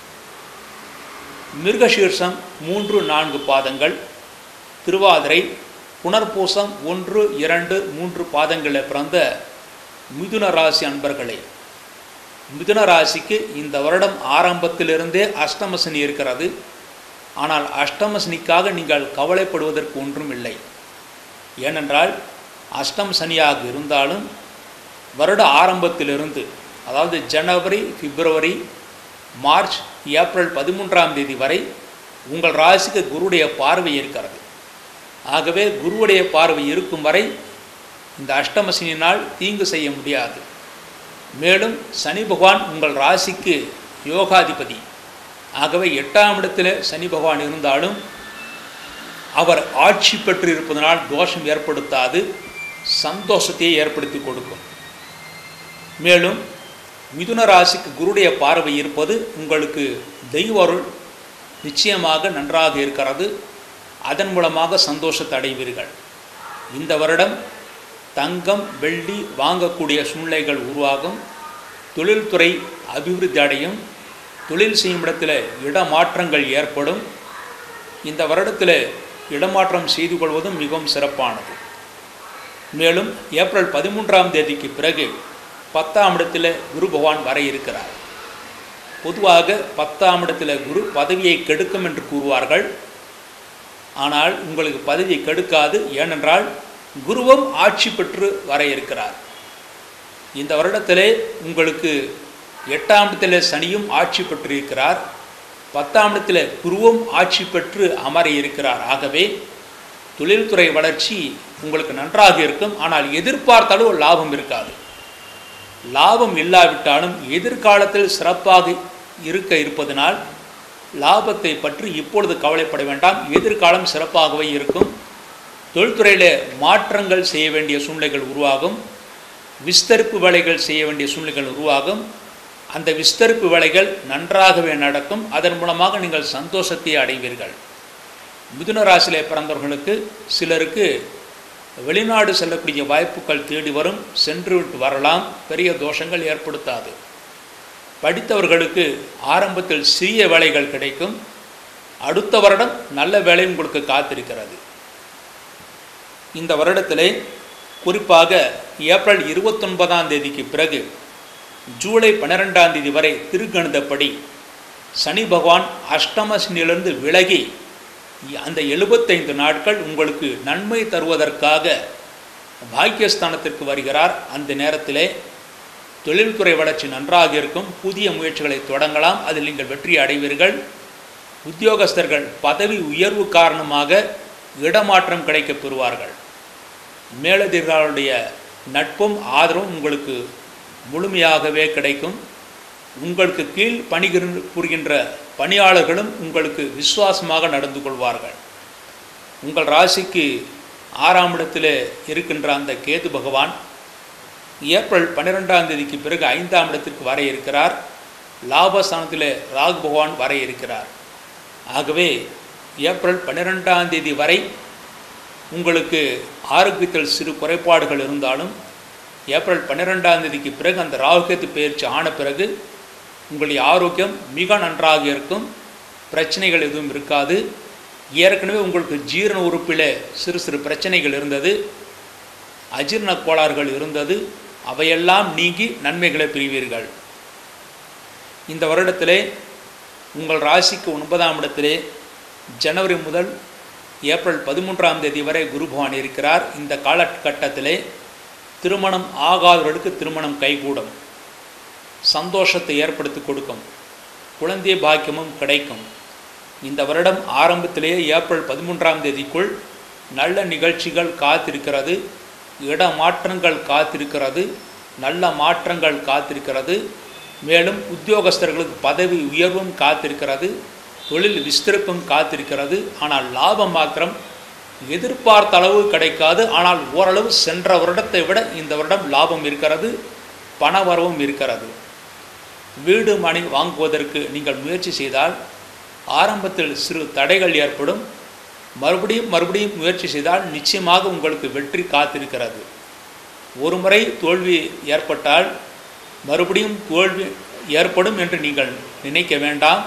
[SPEAKER 1] மிருகசீர்ஷம் மூன்று நான்கு பாதங்கள் திருவாதிரை புனர்பூசம் ஒன்று இரண்டு மூன்று பாதங்களில் பிறந்த மிதுன ராசி அன்பர்களே மிதுன ராசிக்கு இந்த வருடம் ஆரம்பத்திலிருந்தே அஷ்டம சனி இருக்கிறது ஆனால் அஷ்டம சனிக்காக நீங்கள் கவலைப்படுவதற்கு ஒன்றும் இல்லை ஏனென்றால் அஷ்டம சனியாக இருந்தாலும் வருட ஆரம்பத்திலிருந்து அதாவது ஜனவரி பிப்ரவரி மார்ச் ஏப்ரல் பதிமூன்றாம் தேதி வரை உங்கள் ராசிக்கு குருடைய பார்வை இருக்கிறது ஆகவே குருவுடைய பார்வை இருக்கும் வரை இந்த அஷ்டமசனியினால் தீங்கு செய்ய முடியாது மேலும் சனி பகவான் உங்கள் ராசிக்கு யோகாதிபதி ஆகவே எட்டாம் இடத்தில் சனி பகவான் இருந்தாலும் அவர் ஆட்சி பெற்று இருப்பதனால் தோஷம் ஏற்படுத்தாது சந்தோஷத்தையே ஏற்படுத்தி கொடுக்கும் மேலும் மிதுன ராசிக்கு குருடைய பார்வை இருப்பது உங்களுக்கு தெய்வ அருள் நிச்சயமாக நன்றாக இருக்கிறது அதன் மூலமாக சந்தோஷத்தை அடைவீர்கள் இந்த வருடம் தங்கம் வெள்ளி வாங்கக்கூடிய சூழ்நிலைகள் உருவாகும் தொழில்துறை அபிவிருத்தி அடையும் தொழில் செய்யும் இடத்துல இடமாற்றங்கள் ஏற்படும் இந்த வருடத்தில் இடமாற்றம் செய்து கொள்வதும் மிகவும் சிறப்பானது மேலும் ஏப்ரல் பதிமூன்றாம் தேதிக்கு பிறகு பத்தாம் இடத்தில் குரு பகவான் வர இருக்கிறார் பொதுவாக பத்தாம் இடத்துல குரு பதவியை கெடுக்கும் என்று கூறுவார்கள் ஆனால் உங்களுக்கு பதவியை கெடுக்காது ஏனென்றால் குருவும் ஆட்சி பெற்று வர இருக்கிறார் இந்த வருடத்திலே உங்களுக்கு எட்டாம் இடத்திலே சனியும் ஆட்சி பெற்றிருக்கிறார் பத்தாம் இடத்திலே குருவும் ஆட்சி பெற்று அமர இருக்கிறார் ஆகவே தொழில்துறை வளர்ச்சி உங்களுக்கு நன்றாக இருக்கும் ஆனால் எதிர்பார்த்த அளவு லாபம் இருக்காது லாபம் இல்லாவிட்டாலும் எதிர்காலத்தில் சிறப்பாக இருக்க இருப்பதனால் லாபத்தை பற்றி இப்பொழுது கவலைப்பட வேண்டாம் எதிர்காலம் சிறப்பாகவே இருக்கும் தொழில்துறையில் மாற்றங்கள் செய்ய வேண்டிய சூழ்நிலைகள் உருவாகும் விஸ்தரிப்பு வேலைகள் செய்ய வேண்டிய சூழ்நிலைகள் உருவாகும் அந்த விஸ்தரிப்பு வேலைகள் நன்றாகவே நடக்கும் அதன் மூலமாக நீங்கள் சந்தோஷத்தை அடைவீர்கள் மிதுன ராசியிலே பிறந்தவர்களுக்கு சிலருக்கு வெளிநாடு செல்லக்கூடிய வாய்ப்புகள் தேடி வரும் சென்று விட்டு வரலாம் பெரிய தோஷங்கள் ஏற்படுத்தாது படித்தவர்களுக்கு ஆரம்பத்தில் சிறிய வேலைகள் கிடைக்கும் அடுத்த வருடம் நல்ல வேலை உங்களுக்கு காத்திருக்கிறது இந்த வருடத்திலே குறிப்பாக ஏப்ரல் இருபத்தொன்பதாம் தேதிக்கு பிறகு ஜூலை பன்னிரெண்டாம் தேதி வரை திருக்கணிதப்படி சனி பகவான் அஷ்டமசனிலிருந்து விலகி அந்த எழுபத்தைந்து நாட்கள் உங்களுக்கு நன்மை தருவதற்காக பாக்கியஸ்தானத்திற்கு வருகிறார் அந்த நேரத்திலே தொழில்துறை வளர்ச்சி நன்றாக இருக்கும் புதிய முயற்சிகளை தொடங்கலாம் அதில் நீங்கள் வெற்றி அடைவீர்கள் உத்தியோகஸ்தர்கள் பதவி உயர்வு காரணமாக இடமாற்றம் கிடைக்கப் பெறுவார்கள் மேலதிகாரிகளுடைய நட்பும் ஆதரவும் உங்களுக்கு முழுமையாகவே கிடைக்கும் உங்களுக்கு கீழ் பணிகிற புரிகின்ற பணியாளர்களும் உங்களுக்கு விசுவாசமாக நடந்து கொள்வார்கள் உங்கள் ராசிக்கு ஆறாம் இடத்தில் இருக்கின்ற அந்த கேது பகவான் ஏப்ரல் பன்னிரெண்டாம் தேதிக்கு பிறகு ஐந்தாம் இடத்திற்கு வர இருக்கிறார் லாபஸ்தானத்தில் ராகு பகவான் வர இருக்கிறார் ஆகவே ஏப்ரல் பன்னிரெண்டாம் தேதி வரை உங்களுக்கு ஆரோக்கியத்தில் சிறு குறைபாடுகள் இருந்தாலும் ஏப்ரல் பன்னிரெண்டாம் தேதிக்கு பிறகு அந்த ராகுகேத்து பயிற்சி ஆன பிறகு உங்களுடைய ஆரோக்கியம் மிக நன்றாக இருக்கும் பிரச்சனைகள் எதுவும் இருக்காது ஏற்கனவே உங்களுக்கு ஜீரண உறுப்பில் சிறு சிறு பிரச்சனைகள் இருந்தது அஜீரண கோளாறுகள் இருந்தது அவையெல்லாம் நீங்கி நன்மைகளை பெறுவீர்கள் இந்த வருடத்திலே உங்கள் ராசிக்கு ஒன்பதாம் இடத்திலே ஜனவரி முதல் ஏப்ரல் பதிமூன்றாம் தேதி வரை குரு பகவான் இருக்கிறார் இந்த காலகட்டத்திலே திருமணம் ஆகாதவர்களுக்கு திருமணம் கைகூடும் சந்தோஷத்தை ஏற்படுத்தி கொடுக்கும் குழந்தை பாக்கியமும் கிடைக்கும் இந்த வருடம் ஆரம்பத்திலேயே ஏப்ரல் பதிமூன்றாம் தேதிக்குள் நல்ல நிகழ்ச்சிகள் காத்திருக்கிறது இட மாற்றங்கள் காத்திருக்கிறது நல்ல மாற்றங்கள் காத்திருக்கிறது மேலும் உத்தியோகஸ்தர்களுக்கு பதவி உயர்வும் காத்திருக்கிறது தொழில் விஸ்திருப்பும் காத்திருக்கிறது ஆனால் லாபம் மாத்திரம் எதிர்பார்த்த அளவு கிடைக்காது ஆனால் ஓரளவு சென்ற வருடத்தை விட இந்த வருடம் லாபம் இருக்கிறது பண வரவும் இருக்கிறது வீடு மனை வாங்குவதற்கு நீங்கள் முயற்சி செய்தால் ஆரம்பத்தில் சிறு தடைகள் ஏற்படும் மறுபடியும் மறுபடியும் முயற்சி செய்தால் நிச்சயமாக உங்களுக்கு வெற்றி காத்திருக்கிறது ஒரு முறை தோல்வி ஏற்பட்டால் மறுபடியும் தோல்வி ஏற்படும் என்று நீங்கள் நினைக்க வேண்டாம்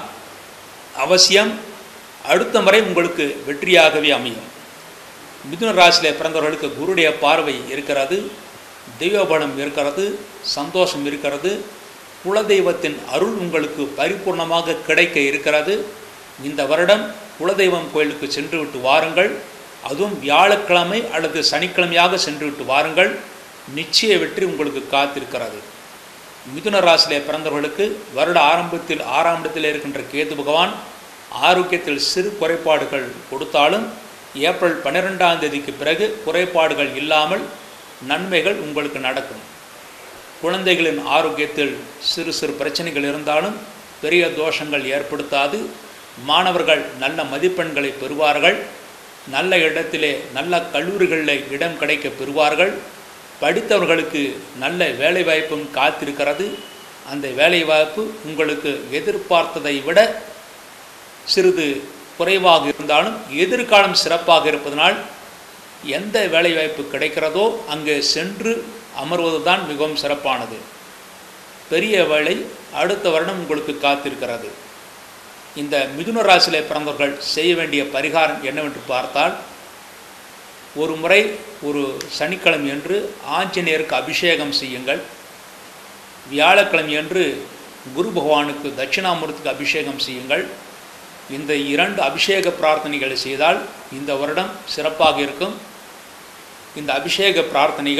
[SPEAKER 1] அவசியம் அடுத்த முறை உங்களுக்கு வெற்றியாகவே அமையும் மிதுன ராசியில் பிறந்தவர்களுக்கு குருடைய பார்வை இருக்கிறது தெய்வபலம் இருக்கிறது சந்தோஷம் இருக்கிறது குலதெய்வத்தின் அருள் உங்களுக்கு பரிபூர்ணமாக கிடைக்க இருக்கிறது இந்த வருடம் குலதெய்வம் கோயிலுக்கு சென்று விட்டு வாருங்கள் அதுவும் வியாழக்கிழமை அல்லது சனிக்கிழமையாக சென்று விட்டு வாருங்கள் நிச்சய வெற்றி உங்களுக்கு காத்திருக்கிறது மிதுன ராசியிலே பிறந்தவர்களுக்கு வருட ஆரம்பத்தில் ஆறாம் இடத்தில் இருக்கின்ற கேது பகவான் ஆரோக்கியத்தில் சிறு குறைபாடுகள் கொடுத்தாலும் ஏப்ரல் பன்னிரெண்டாம் தேதிக்கு பிறகு குறைபாடுகள் இல்லாமல் நன்மைகள் உங்களுக்கு நடக்கும் குழந்தைகளின் ஆரோக்கியத்தில் சிறு சிறு பிரச்சனைகள் இருந்தாலும் பெரிய தோஷங்கள் ஏற்படுத்தாது மாணவர்கள் நல்ல மதிப்பெண்களை பெறுவார்கள் நல்ல இடத்திலே நல்ல கல்லூரிகளில் இடம் கிடைக்க பெறுவார்கள் படித்தவர்களுக்கு நல்ல வேலைவாய்ப்பும் காத்திருக்கிறது அந்த வேலைவாய்ப்பு உங்களுக்கு எதிர்பார்த்ததை விட சிறிது குறைவாக இருந்தாலும் எதிர்காலம் சிறப்பாக இருப்பதனால் எந்த வேலைவாய்ப்பு கிடைக்கிறதோ அங்கே சென்று அமர்வது தான் மிகவும் சிறப்பானது பெரிய வேலை அடுத்த வருடம் உங்களுக்கு காத்திருக்கிறது இந்த மிதுன ராசியிலே பிறந்தவர்கள் செய்ய வேண்டிய பரிகாரம் என்னவென்று பார்த்தால் ஒரு முறை ஒரு சனிக்கிழமை என்று ஆஞ்சநேயருக்கு அபிஷேகம் செய்யுங்கள் வியாழக்கிழமை என்று குரு பகவானுக்கு தட்சிணாமூர்த்திக்கு அபிஷேகம் செய்யுங்கள் இந்த இரண்டு அபிஷேக பிரார்த்தனைகளை செய்தால் இந்த வருடம் சிறப்பாக இருக்கும் இந்த அபிஷேக பிரார்த்தனைகள்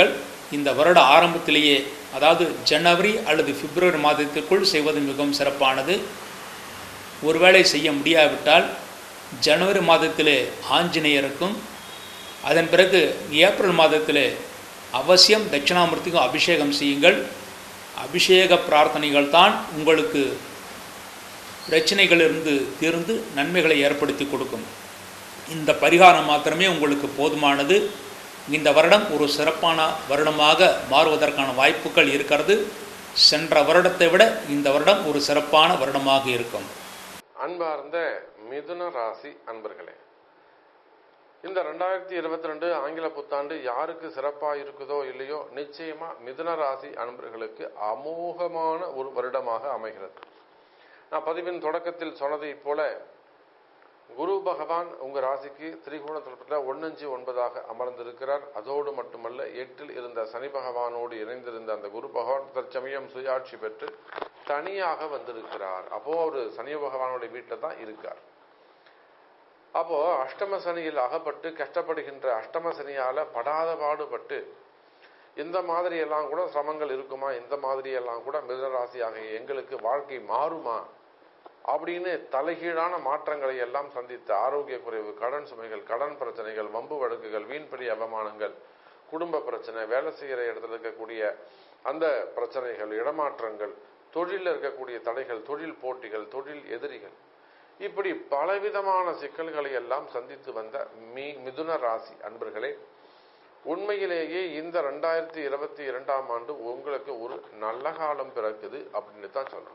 [SPEAKER 1] இந்த வருட ஆரம்பத்திலேயே அதாவது ஜனவரி அல்லது பிப்ரவரி மாதத்திற்குள் செய்வது மிகவும் சிறப்பானது ஒருவேளை செய்ய முடியாவிட்டால் ஜனவரி மாதத்திலே ஆஞ்சநேயருக்கும் அதன் பிறகு ஏப்ரல் மாதத்திலே அவசியம் தட்சிணாமூர்த்திக்கும் அபிஷேகம் செய்யுங்கள் அபிஷேக பிரார்த்தனைகள் தான் உங்களுக்கு பிரச்சனைகளிலிருந்து தீர்ந்து நன்மைகளை ஏற்படுத்தி கொடுக்கும் இந்த பரிகாரம் மாத்திரமே உங்களுக்கு போதுமானது இந்த வருடம் ஒரு சிறப்பான வருடமாக மாறுவதற்கான வாய்ப்புகள் இருக்கிறது சென்ற வருடத்தை விட இந்த வருடம் ஒரு சிறப்பான வருடமாக இருக்கும்
[SPEAKER 2] அன்பார்ந்த மிதுன ராசி அன்பர்களே இந்த ரெண்டாயிரத்தி இருபத்தி ரெண்டு ஆங்கில புத்தாண்டு யாருக்கு சிறப்பா இருக்குதோ இல்லையோ நிச்சயமா மிதுன ராசி அன்பர்களுக்கு அமோகமான ஒரு வருடமாக அமைகிறது நான் பதிவின் தொடக்கத்தில் சொன்னதைப் போல குரு பகவான் உங்க ராசிக்கு திரிகோண தலத்தில் ஒன்னஞ்சு ஒன்பதாக அமர்ந்திருக்கிறார் அதோடு மட்டுமல்ல எட்டில் இருந்த சனி பகவானோடு இணைந்திருந்த அந்த குரு பகவான் தற்சமயம் சுயாட்சி பெற்று தனியாக வந்திருக்கிறார் அப்போ அவர் சனி பகவானுடைய வீட்டில் தான் இருக்கார் அப்போ அஷ்டம சனியில் அகப்பட்டு கஷ்டப்படுகின்ற அஷ்டம சனியால படாத பாடுபட்டு இந்த மாதிரி எல்லாம் கூட சிரமங்கள் இருக்குமா இந்த மாதிரி எல்லாம் கூட மிதனராசியாக எங்களுக்கு வாழ்க்கை மாறுமா அப்படின்னு தலைகீழான மாற்றங்களை எல்லாம் சந்தித்த ஆரோக்கிய குறைவு கடன் சுமைகள் கடன் பிரச்சனைகள் வம்பு வழக்குகள் வீண்படி அவமானங்கள் குடும்ப பிரச்சனை வேலை செய்கிற இடத்துல இருக்கக்கூடிய அந்த பிரச்சனைகள் இடமாற்றங்கள் தொழிலில் இருக்கக்கூடிய தடைகள் தொழில் போட்டிகள் தொழில் எதிரிகள் இப்படி பலவிதமான சிக்கல்களை எல்லாம் சந்தித்து வந்த மீ மிதுன ராசி அன்பர்களே உண்மையிலேயே இந்த ரெண்டாயிரத்தி இருபத்தி இரண்டாம் ஆண்டு உங்களுக்கு ஒரு நல்ல காலம் பிறக்குது அப்படின்னு தான் சொல்லணும்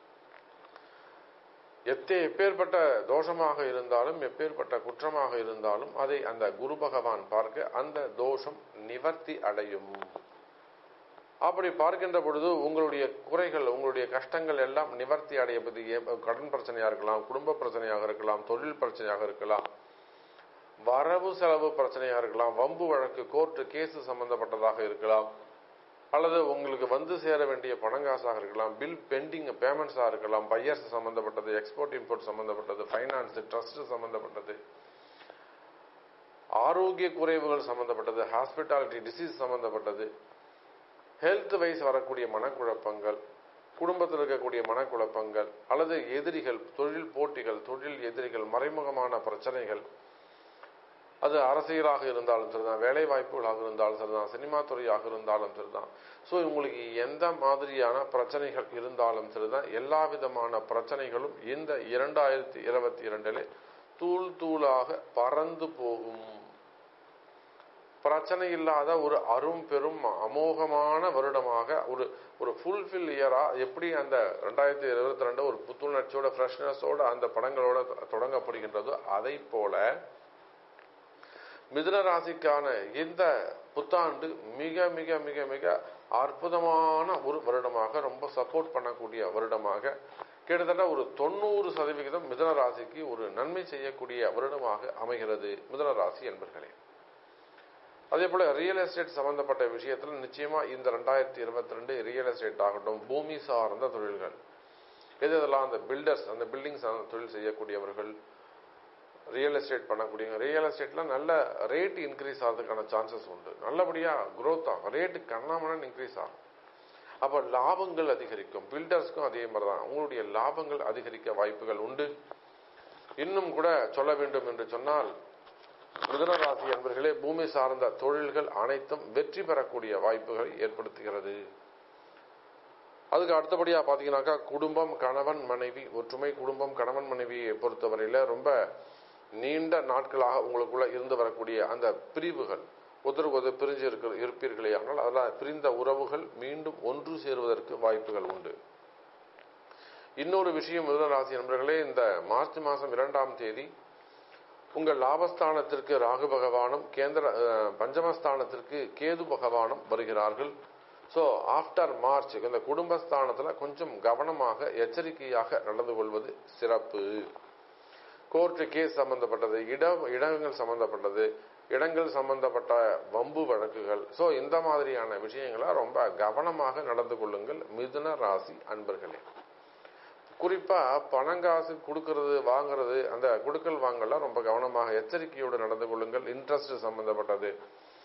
[SPEAKER 2] எத்தே எப்பேற்பட்ட தோஷமாக இருந்தாலும் எப்பேற்பட்ட குற்றமாக இருந்தாலும் அதை அந்த குரு பகவான் பார்க்க அந்த தோஷம் நிவர்த்தி அடையும் அப்படி பார்க்கின்ற பொழுது உங்களுடைய குறைகள் உங்களுடைய கஷ்டங்கள் எல்லாம் நிவர்த்தி அடையப்பது கடன் பிரச்சனையாக இருக்கலாம் குடும்ப பிரச்சனையாக இருக்கலாம் தொழில் பிரச்சனையாக இருக்கலாம் வரவு செலவு பிரச்சனையாக இருக்கலாம் வம்பு வழக்கு கோர்ட்டு கேஸ் சம்பந்தப்பட்டதாக இருக்கலாம் அல்லது உங்களுக்கு வந்து சேர வேண்டிய பணங்காசாக இருக்கலாம் பில் பெண்டிங் பேமெண்ட்ஸாக இருக்கலாம் பையர்ஸ் சம்பந்தப்பட்டது எக்ஸ்போர்ட் இம்போர்ட் சம்பந்தப்பட்டது ஃபைனான்ஸ் ட்ரஸ்ட் சம்பந்தப்பட்டது ஆரோக்கிய குறைவுகள் சம்பந்தப்பட்டது ஹாஸ்பிட்டாலிட்டி டிசீஸ் சம்பந்தப்பட்டது ஹெல்த் வைஸ் வரக்கூடிய மனக்குழப்பங்கள் குடும்பத்தில் இருக்கக்கூடிய மனக்குழப்பங்கள் அல்லது எதிரிகள் தொழில் போட்டிகள் தொழில் எதிரிகள் மறைமுகமான பிரச்சனைகள் அது அரசியலாக இருந்தாலும் சரிதான் வேலை வாய்ப்புகளாக இருந்தாலும் சரிதான் சினிமா துறையாக இருந்தாலும் சரிதான் ஸோ உங்களுக்கு எந்த மாதிரியான பிரச்சனைகள் இருந்தாலும் சரிதான் எல்லா விதமான பிரச்சனைகளும் இந்த இரண்டாயிரத்தி இருபத்தி இரண்டிலே தூள் தூளாக பறந்து போகும் பிரச்சனை இல்லாத ஒரு அரும் பெரும் அமோகமான வருடமாக ஒரு ஒரு ஃபுல்ஃபில் இயரா எப்படி அந்த ரெண்டாயிரத்தி இருபத்தி ரெண்டு ஒரு புத்துணர்ச்சியோட ஃப்ரெஷ்னஸோட அந்த படங்களோட தொடங்கப்படுகின்றதோ அதை போல மிதுன ராசிக்கான இந்த புத்தாண்டு மிக மிக மிக மிக அற்புதமான ஒரு வருடமாக ரொம்ப சப்போர்ட் பண்ணக்கூடிய வருடமாக கிட்டத்தட்ட ஒரு தொண்ணூறு சதவிகிதம் மிதுன ராசிக்கு ஒரு நன்மை செய்யக்கூடிய வருடமாக அமைகிறது மிதுன ராசி என்பர்களே அதே போல ரியல் எஸ்டேட் சம்பந்தப்பட்ட விஷயத்தில் நிச்சயமா இந்த ரெண்டாயிரத்தி இருபத்தி ரெண்டு ரியல் எஸ்டேட் ஆகட்டும் பூமி சார்ந்த தொழில்கள் எது இதெல்லாம் அந்த பில்டர்ஸ் அந்த பில்டிங் சார்ந்த தொழில் செய்யக்கூடியவர்கள் ரியல் எஸ்டேட் பண்ணக்கூடியவங்க ரியல் எஸ்டேட்ல நல்ல ரேட் இன்க்ரீஸ் ஆகிறதுக்கான சான்சஸ் உண்டு நல்லபடியா growth ஆகும் ரேட்டு கண்ணாமணன் இன்க்ரீஸ் ஆகும் அப்போ லாபங்கள் அதிகரிக்கும் பில்டர்ஸ்க்கும் அதே மாதிரி தான் உங்களுடைய லாபங்கள் அதிகரிக்க வாய்ப்புகள் உண்டு இன்னும் கூட சொல்ல வேண்டும் என்று சொன்னால் மிதுனராசி என்பர்களே பூமி சார்ந்த தொழில்கள் அனைத்தும் வெற்றி பெறக்கூடிய வாய்ப்புகளை ஏற்படுத்துகிறது அதுக்கு அடுத்தபடியா பாத்தீங்கன்னாக்கா குடும்பம் கணவன் மனைவி ஒற்றுமை குடும்பம் கணவன் மனைவியை பொறுத்தவரையில ரொம்ப நீண்ட நாட்களாக உங்களுக்குள்ள இருந்து வரக்கூடிய அந்த பிரிவுகள் ஒருத்தருக்கு ஒருத்தர் பிரிஞ்சு இருக்க இருப்பீர்களே ஆனால் அதெல்லாம் பிரிந்த உறவுகள் மீண்டும் ஒன்று சேருவதற்கு வாய்ப்புகள் உண்டு இன்னொரு விஷயம் மிதுனராசி நண்பர்களே இந்த மார்ச் மாதம் இரண்டாம் தேதி உங்கள் லாபஸ்தானத்திற்கு ராகு பகவானும் கேந்திர அஹ், பஞ்சமஸ்தானத்திற்கு கேது பகவானும் வருகிறார்கள் ஸோ ஆஃப்டர் மார்ச் இந்த குடும்பஸ்தானத்துல கொஞ்சம் கவனமாக எச்சரிக்கையாக நடந்து கொள்வது சிறப்பு கோர்ட்டு கேஸ் சம்பந்தப்பட்டது இட இடங்கள் சம்பந்தப்பட்டது இடங்கள் சம்பந்தப்பட்ட வம்பு வழக்குகள் ஸோ இந்த மாதிரியான விஷயங்களை ரொம்ப கவனமாக நடந்து கொள்ளுங்கள் மிதுன ராசி அன்பர்களே குறிப்பா பணங்காசு கொடுக்கறது வாங்குறது அந்த கொடுக்கல் வாங்கலாம் ரொம்ப கவனமாக எச்சரிக்கையோடு நடந்து கொள்ளுங்கள் இன்ட்ரெஸ்ட் சம்பந்தப்பட்டது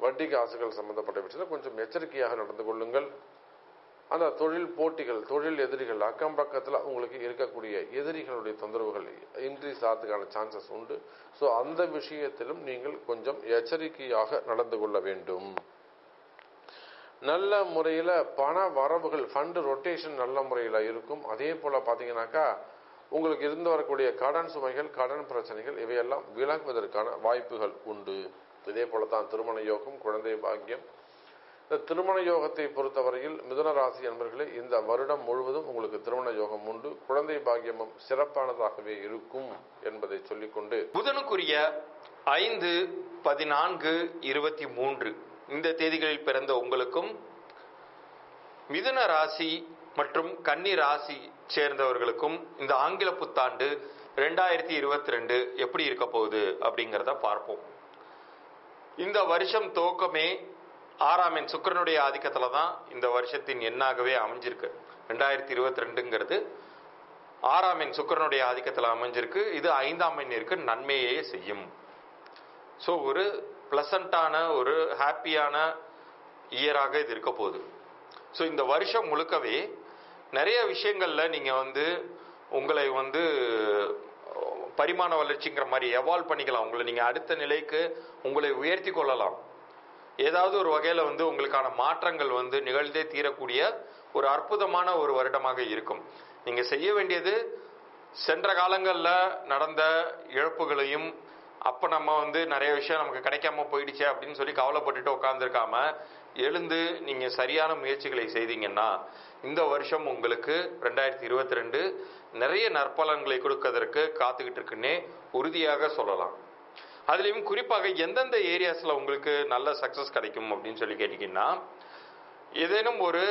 [SPEAKER 2] வட்டி காசுகள் சம்பந்தப்பட்ட விஷயத்தில் கொஞ்சம் எச்சரிக்கையாக நடந்து கொள்ளுங்கள் அந்த தொழில் போட்டிகள் தொழில் எதிரிகள் அக்கம் பக்கத்தில் உங்களுக்கு இருக்கக்கூடிய எதிரிகளுடைய தொந்தரவுகள் இன்க்ரீஸ் ஆகிறதுக்கான சான்சஸ் உண்டு ஸோ அந்த விஷயத்திலும் நீங்கள் கொஞ்சம் எச்சரிக்கையாக நடந்து கொள்ள வேண்டும் நல்ல முறையில் பண வரவுகள் ஃபண்டு ரொட்டேஷன் நல்ல முறையில் இருக்கும் அதே போல் பார்த்தீங்கன்னாக்கா உங்களுக்கு இருந்து வரக்கூடிய கடன் சுமைகள் கடன் பிரச்சனைகள் இவையெல்லாம் விலகுவதற்கான வாய்ப்புகள் உண்டு இதே போல தான் திருமண யோகம் குழந்தை பாக்கியம் இந்த திருமண யோகத்தை பொறுத்தவரையில் மிதுன ராசி என்பர்களே இந்த வருடம் முழுவதும் உங்களுக்கு திருமண யோகம் உண்டு குழந்தை பாக்கியமும் சிறப்பானதாகவே இருக்கும் என்பதை சொல்லிக்கொண்டு
[SPEAKER 3] புதனுக்குரிய ஐந்து பதினான்கு இருபத்தி மூன்று இந்த தேதிகளில் பிறந்த உங்களுக்கும் மிதுன ராசி மற்றும் கன்னி ராசி சேர்ந்தவர்களுக்கும் இந்த ஆங்கில புத்தாண்டு ரெண்டாயிரத்தி இருபத்தி ரெண்டு எப்படி இருக்க போகுது அப்படிங்கிறத பார்ப்போம் இந்த வருஷம் துவக்கமே ஆறாம் எண் சுக்கிரனுடைய ஆதிக்கத்துல தான் இந்த வருஷத்தின் எண்ணாகவே அமைஞ்சிருக்கு ரெண்டாயிரத்தி இருபத்தி ரெண்டுங்கிறது ஆறாம் எண் சுக்கிரனுடைய ஆதிக்கத்தில் அமைஞ்சிருக்கு இது ஐந்தாம் எண்ணிற்கு நன்மையே செய்யும் ஸோ ஒரு பிளசண்டான ஒரு ஹாப்பியான இயராக இது இருக்க போகுது ஸோ இந்த வருஷம் முழுக்கவே நிறைய விஷயங்கள்ல நீங்க வந்து உங்களை வந்து பரிமாண வளர்ச்சிங்கிற மாதிரி எவால்வ் பண்ணிக்கலாம் உங்களை நீங்க அடுத்த நிலைக்கு உங்களை உயர்த்தி கொள்ளலாம் ஏதாவது ஒரு வகையில வந்து உங்களுக்கான மாற்றங்கள் வந்து நிகழ்ந்தே தீரக்கூடிய ஒரு அற்புதமான ஒரு வருடமாக இருக்கும் நீங்க செய்ய வேண்டியது சென்ற காலங்களில் நடந்த இழப்புகளையும் அப்ப நம்ம வந்து நிறைய விஷயம் நமக்கு கிடைக்காம போயிடுச்சே அப்படின்னு சொல்லி கவலைப்பட்டுட்டு உட்காந்துருக்காம எழுந்து நீங்க சரியான முயற்சிகளை செய்தீங்கன்னா இந்த வருஷம் உங்களுக்கு ரெண்டாயிரத்தி இருபத்தி ரெண்டு நிறைய நற்பலன்களை கொடுக்கறதற்கு காத்துக்கிட்டு இருக்குன்னே உறுதியாக சொல்லலாம் அதுலயும் குறிப்பாக எந்தெந்த ஏரியாஸ்ல உங்களுக்கு நல்ல சக்சஸ் கிடைக்கும் அப்படின்னு சொல்லி கேட்டீங்கன்னா ஏதேனும் ஒரு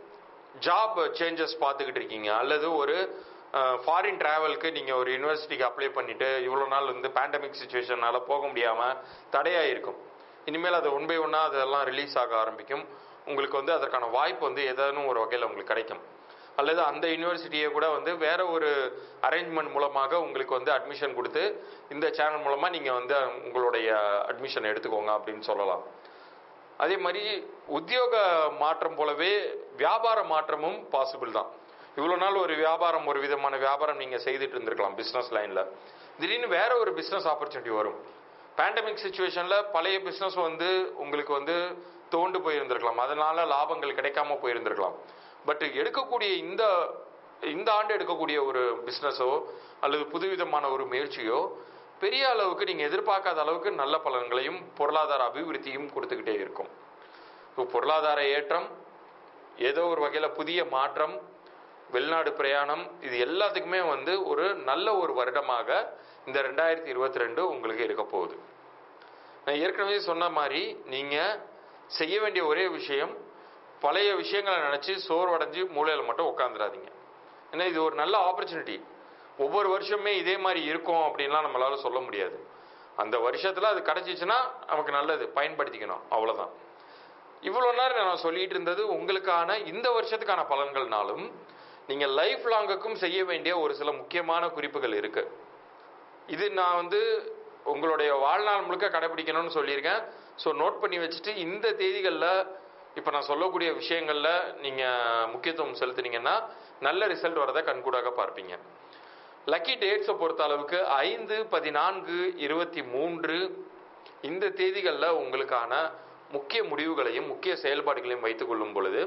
[SPEAKER 3] ஜாப் சேஞ்சஸ் பார்த்துக்கிட்டு இருக்கீங்க அல்லது ஒரு ஃபாரின் டிராவலுக்கு நீங்கள் ஒரு யூனிவர்சிட்டிக்கு அப்ளை பண்ணிட்டு இவ்வளோ நாள் வந்து பேண்டமிக் சுச்சுவேஷனால போக முடியாமல் தடையாக இருக்கும் இனிமேல் அது ஒன் பை ஒன்னாக அதெல்லாம் ரிலீஸ் ஆக ஆரம்பிக்கும் உங்களுக்கு வந்து அதற்கான வாய்ப்பு வந்து ஏதேனும் ஒரு வகையில் உங்களுக்கு கிடைக்கும் அல்லது அந்த யூனிவர்சிட்டியை கூட வந்து வேற ஒரு அரேஞ்ச்மெண்ட் மூலமாக உங்களுக்கு வந்து அட்மிஷன் கொடுத்து இந்த சேனல் மூலமாக நீங்கள் வந்து உங்களுடைய அட்மிஷன் எடுத்துக்கோங்க அப்படின்னு சொல்லலாம் அதே மாதிரி உத்தியோக மாற்றம் போலவே வியாபார மாற்றமும் பாசிபிள் தான் இவ்வளோ நாள் ஒரு வியாபாரம் ஒரு விதமான வியாபாரம் நீங்கள் செய்துட்டு இருந்திருக்கலாம் பிஸ்னஸ் லைனில் திடீர்னு வேற ஒரு பிஸ்னஸ் ஆப்பர்ச்சுனிட்டி வரும் பேண்டமிக் சுச்சுவேஷனில் பழைய பிஸ்னஸ் வந்து உங்களுக்கு வந்து தோண்டு போயிருந்திருக்கலாம் அதனால லாபங்கள் கிடைக்காம போயிருந்திருக்கலாம் பட் எடுக்கக்கூடிய இந்த இந்த ஆண்டு எடுக்கக்கூடிய ஒரு பிஸ்னஸோ அல்லது புதுவிதமான ஒரு முயற்சியோ பெரிய அளவுக்கு நீங்கள் எதிர்பார்க்காத அளவுக்கு நல்ல பலன்களையும் பொருளாதார அபிவிருத்தியும் கொடுத்துக்கிட்டே இருக்கும் இப்போ பொருளாதார ஏற்றம் ஏதோ ஒரு வகையில் புதிய மாற்றம் வெளிநாடு பிரயாணம் இது எல்லாத்துக்குமே வந்து ஒரு நல்ல ஒரு வருடமாக இந்த ரெண்டாயிரத்தி இருபத்தி ரெண்டு உங்களுக்கு இருக்க போகுது நான் ஏற்கனவே சொன்ன மாதிரி நீங்கள் செய்ய வேண்டிய ஒரே விஷயம் பழைய விஷயங்களை நினச்சி சோர்வடைஞ்சு மூலையில் மட்டும் உட்காந்துடாதீங்க ஏன்னா இது ஒரு நல்ல ஆப்பர்ச்சுனிட்டி ஒவ்வொரு வருஷமே இதே மாதிரி இருக்கும் அப்படின்லாம் நம்மளால சொல்ல முடியாது அந்த வருஷத்துல அது கிடைச்சிச்சுன்னா நமக்கு நல்லது பயன்படுத்திக்கணும் அவ்வளவுதான் இவ்வளோ நேரம் நான் சொல்லிட்டு இருந்தது உங்களுக்கான இந்த வருஷத்துக்கான பலன்கள்னாலும் நீங்க லைஃப் லாங்குக்கும் செய்ய வேண்டிய ஒரு சில முக்கியமான குறிப்புகள் இருக்கு இது நான் வந்து உங்களுடைய வாழ்நாள் முழுக்க கடைபிடிக்கணும்னு சொல்லியிருக்கேன் ஸோ நோட் பண்ணி வச்சுட்டு இந்த தேதிகளில் இப்போ நான் சொல்லக்கூடிய விஷயங்களில் நீங்கள் முக்கியத்துவம் செலுத்துனீங்கன்னா நல்ல ரிசல்ட் வரதை கண்கூடாக பார்ப்பீங்க லக்கி டேட்ஸை பொறுத்த அளவுக்கு ஐந்து பதினான்கு இருபத்தி மூன்று இந்த தேதிகளில் உங்களுக்கான முக்கிய முடிவுகளையும் முக்கிய செயல்பாடுகளையும் வைத்துக் கொள்ளும் பொழுது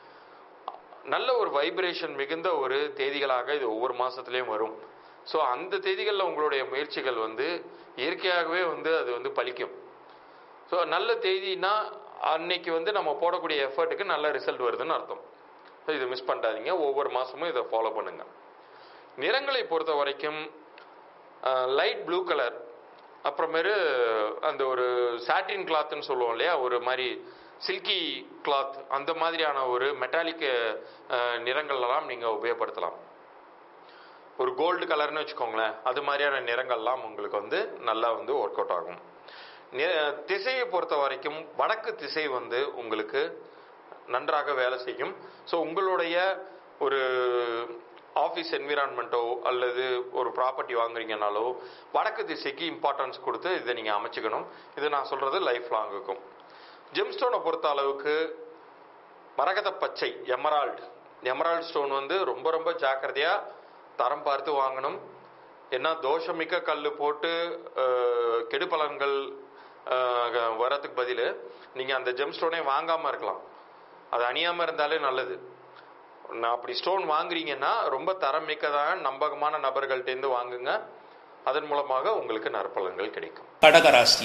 [SPEAKER 3] நல்ல ஒரு வைப்ரேஷன் மிகுந்த ஒரு தேதிகளாக இது ஒவ்வொரு மாசத்துலயும் வரும் ஸோ அந்த தேதிகளில் உங்களுடைய முயற்சிகள் வந்து இயற்கையாகவே வந்து அது வந்து பலிக்கும் ஸோ நல்ல தேதினா அன்னைக்கு வந்து நம்ம போடக்கூடிய எஃபர்ட்டுக்கு நல்ல ரிசல்ட் வருதுன்னு அர்த்தம் ஸோ இதை மிஸ் பண்ணாதீங்க ஒவ்வொரு மாசமும் இதை ஃபாலோ பண்ணுங்க நிறங்களை பொறுத்த வரைக்கும் லைட் ப்ளூ கலர் அப்புறமேரு அந்த ஒரு சாட்டின் கிளாத்னு சொல்லுவோம் இல்லையா ஒரு மாதிரி சில்கி கிளாத் அந்த மாதிரியான ஒரு மெட்டாலிக் நிறங்கள்லாம் நீங்கள் உபயோகப்படுத்தலாம் ஒரு கோல்டு கலர்னு வச்சுக்கோங்களேன் அது மாதிரியான நிறங்கள்லாம் உங்களுக்கு வந்து நல்லா வந்து ஒர்க் அவுட் ஆகும் நி- திசையை பொறுத்த வரைக்கும் வடக்கு திசை வந்து உங்களுக்கு நன்றாக வேலை செய்யும் ஸோ உங்களுடைய ஒரு ஆஃபீஸ் என்விரான்மெண்ட்டோ அல்லது ஒரு ப்ராப்பர்ட்டி வாங்குறீங்கனாலோ வடக்கு திசைக்கு இம்பார்ட்டன்ஸ் கொடுத்து இதை நீங்கள் அமைச்சுக்கணும் இது நான் சொல்கிறது லைஃப் லாங்குக்கும் ஜெம்ஸ்டோனை பொறுத்த அளவுக்கு மரகத பச்சை எமரால்டு எமரால்டு ஸ்டோன் வந்து ரொம்ப ரொம்ப ஜாக்கிரதையா தரம் பார்த்து வாங்கணும் ஏன்னா தோஷமிக்க கல் போட்டு அஹ், கெடுபலன்கள் அஹ், வரதுக்கு பதில் நீங்கள் அந்த ஜெம் ஸ்டோனே வாங்காமல் இருக்கலாம் அது அணியாமல் இருந்தாலே நல்லது நான் அப்படி ஸ்டோன் வாங்குறீங்கன்னா ரொம்ப தரம் மிக்கதாக நம்பகமான நபர்கள்ட்டேருந்து வாங்குங்க அதன் மூலமாக உங்களுக்கு நற்பலன்கள் கிடைக்கும்
[SPEAKER 1] கடகராசி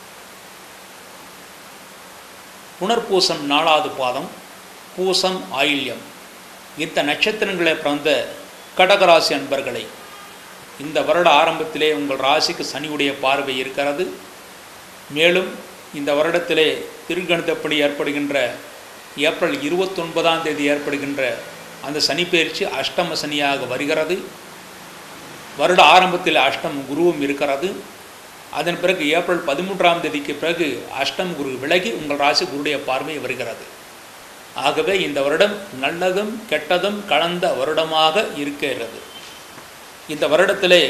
[SPEAKER 1] புனர்பூசம் நாலாவது பாதம் பூசம் ஆயில்யம் இந்த நட்சத்திரங்களை பிறந்த கடகராசி அன்பர்களை இந்த வருட ஆரம்பத்திலே உங்கள் ராசிக்கு சனியுடைய பார்வை இருக்கிறது மேலும் இந்த வருடத்திலே திருக்கணிதப்படி ஏற்படுகின்ற ஏப்ரல் இருபத்தொன்பதாம் தேதி ஏற்படுகின்ற அந்த சனிப்பெயர்ச்சி அஷ்டம சனியாக வருகிறது வருட ஆரம்பத்தில் அஷ்டம் குருவும் இருக்கிறது அதன் பிறகு ஏப்ரல் பதிமூன்றாம் தேதிக்கு பிறகு அஷ்டம் குரு விலகி உங்கள் ராசி குருடைய பார்வை வருகிறது ஆகவே இந்த வருடம் நல்லதும் கெட்டதும் கலந்த வருடமாக இருக்கிறது இந்த வருடத்திலே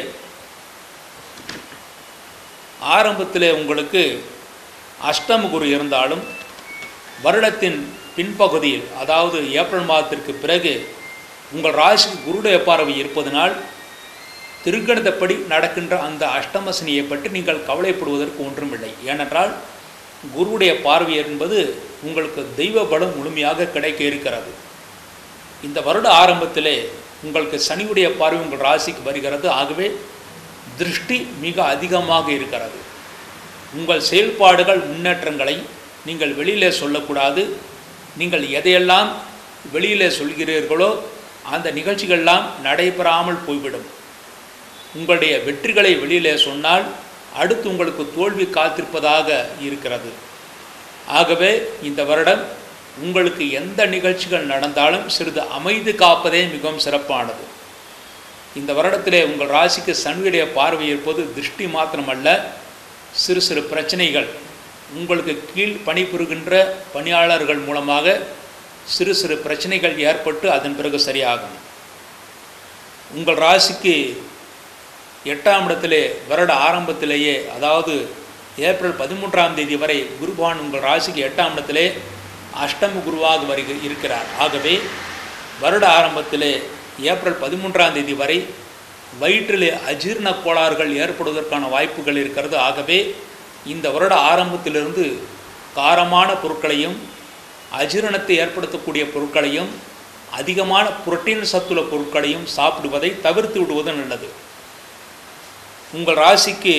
[SPEAKER 1] ஆரம்பத்திலே உங்களுக்கு அஷ்டம குரு இருந்தாலும் வருடத்தின் பின்பகுதியில் அதாவது ஏப்ரல் மாதத்திற்கு பிறகு உங்கள் ராசிக்கு குருடைய பார்வை இருப்பதனால் திருக்கணிதப்படி நடக்கின்ற அந்த அஷ்டமசனியை பற்றி நீங்கள் கவலைப்படுவதற்கு ஒன்றுமில்லை ஏனென்றால் குருவுடைய பார்வை என்பது உங்களுக்கு தெய்வ பலம் முழுமையாக கிடைக்க இருக்கிறது இந்த வருட ஆரம்பத்திலே உங்களுக்கு சனியுடைய பார்வை உங்கள் ராசிக்கு வருகிறது ஆகவே திருஷ்டி மிக அதிகமாக இருக்கிறது உங்கள் செயல்பாடுகள் முன்னேற்றங்களை நீங்கள் வெளியிலே சொல்லக்கூடாது நீங்கள் எதையெல்லாம் வெளியிலே சொல்கிறீர்களோ அந்த நிகழ்ச்சிகள்லாம் நடைபெறாமல் போய்விடும் உங்களுடைய வெற்றிகளை வெளியிலே சொன்னால் அடுத்து உங்களுக்கு தோல்வி காத்திருப்பதாக இருக்கிறது ஆகவே இந்த வருடம் உங்களுக்கு எந்த நிகழ்ச்சிகள் நடந்தாலும் சிறிது அமைதி காப்பதே மிகவும் சிறப்பானது இந்த வருடத்திலே உங்கள் ராசிக்கு சனியுடைய பார்வை இருப்பது திருஷ்டி மாத்திரமல்ல சிறு சிறு பிரச்சனைகள் உங்களுக்கு கீழ் பணிபுரிகின்ற பணியாளர்கள் மூலமாக சிறு சிறு பிரச்சனைகள் ஏற்பட்டு அதன் பிறகு சரியாகும் உங்கள் ராசிக்கு எட்டாம் இடத்திலே வருட ஆரம்பத்திலேயே அதாவது ஏப்ரல் பதிமூன்றாம் தேதி வரை குருபான் உங்கள் ராசிக்கு எட்டாம் இடத்திலே அஷ்டம குருவாக வருக இருக்கிறார் ஆகவே வருட ஆரம்பத்திலே ஏப்ரல் பதிமூன்றாம் தேதி வரை வயிற்றிலே அஜீர்ண கோளாறுகள் ஏற்படுவதற்கான வாய்ப்புகள் இருக்கிறது ஆகவே இந்த வருட ஆரம்பத்திலிருந்து காரமான பொருட்களையும் அஜீரணத்தை ஏற்படுத்தக்கூடிய பொருட்களையும் அதிகமான புரோட்டீன் சத்துள்ள பொருட்களையும் சாப்பிடுவதை தவிர்த்து விடுவது நல்லது உங்கள் ராசிக்கு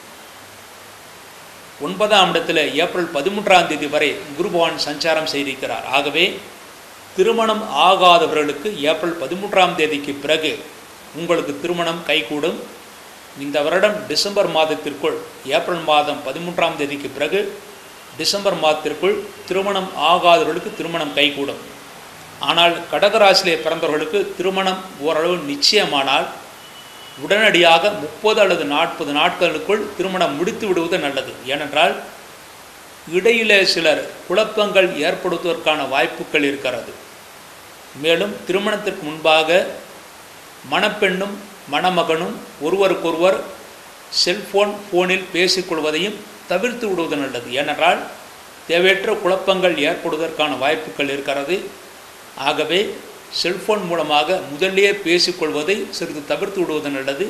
[SPEAKER 1] ஒன்பதாம் இடத்தில் ஏப்ரல் பதிமூன்றாம் தேதி வரை குரு பகவான் சஞ்சாரம் செய்திருக்கிறார் ஆகவே திருமணம் ஆகாதவர்களுக்கு ஏப்ரல் பதிமூன்றாம் தேதிக்கு பிறகு உங்களுக்கு திருமணம் கைகூடும் இந்த வருடம் டிசம்பர் மாதத்திற்குள் ஏப்ரல் மாதம் பதிமூன்றாம் தேதிக்கு பிறகு டிசம்பர் மாதத்திற்குள் திருமணம் ஆகாதவர்களுக்கு திருமணம் கைகூடும் ஆனால் கடகராசியிலே பிறந்தவர்களுக்கு திருமணம் ஓரளவு நிச்சயமானால் உடனடியாக முப்பது அல்லது நாற்பது நாட்களுக்குள் திருமணம் முடித்து விடுவது நல்லது ஏனென்றால் இடையிலே சிலர் குழப்பங்கள் ஏற்படுவதற்கான வாய்ப்புகள் இருக்கிறது மேலும் திருமணத்திற்கு முன்பாக மணப்பெண்ணும் மணமகனும் ஒருவருக்கொருவர் செல்போன் ஃபோனில் பேசிக்கொள்வதையும் தவிர்த்து விடுவது நல்லது ஏனென்றால் தேவையற்ற குழப்பங்கள் ஏற்படுவதற்கான வாய்ப்புகள் இருக்கிறது ஆகவே செல்போன் மூலமாக முதல்லயே பேசிக்கொள்வதை சிறிது தவிர்த்து விடுவது நல்லது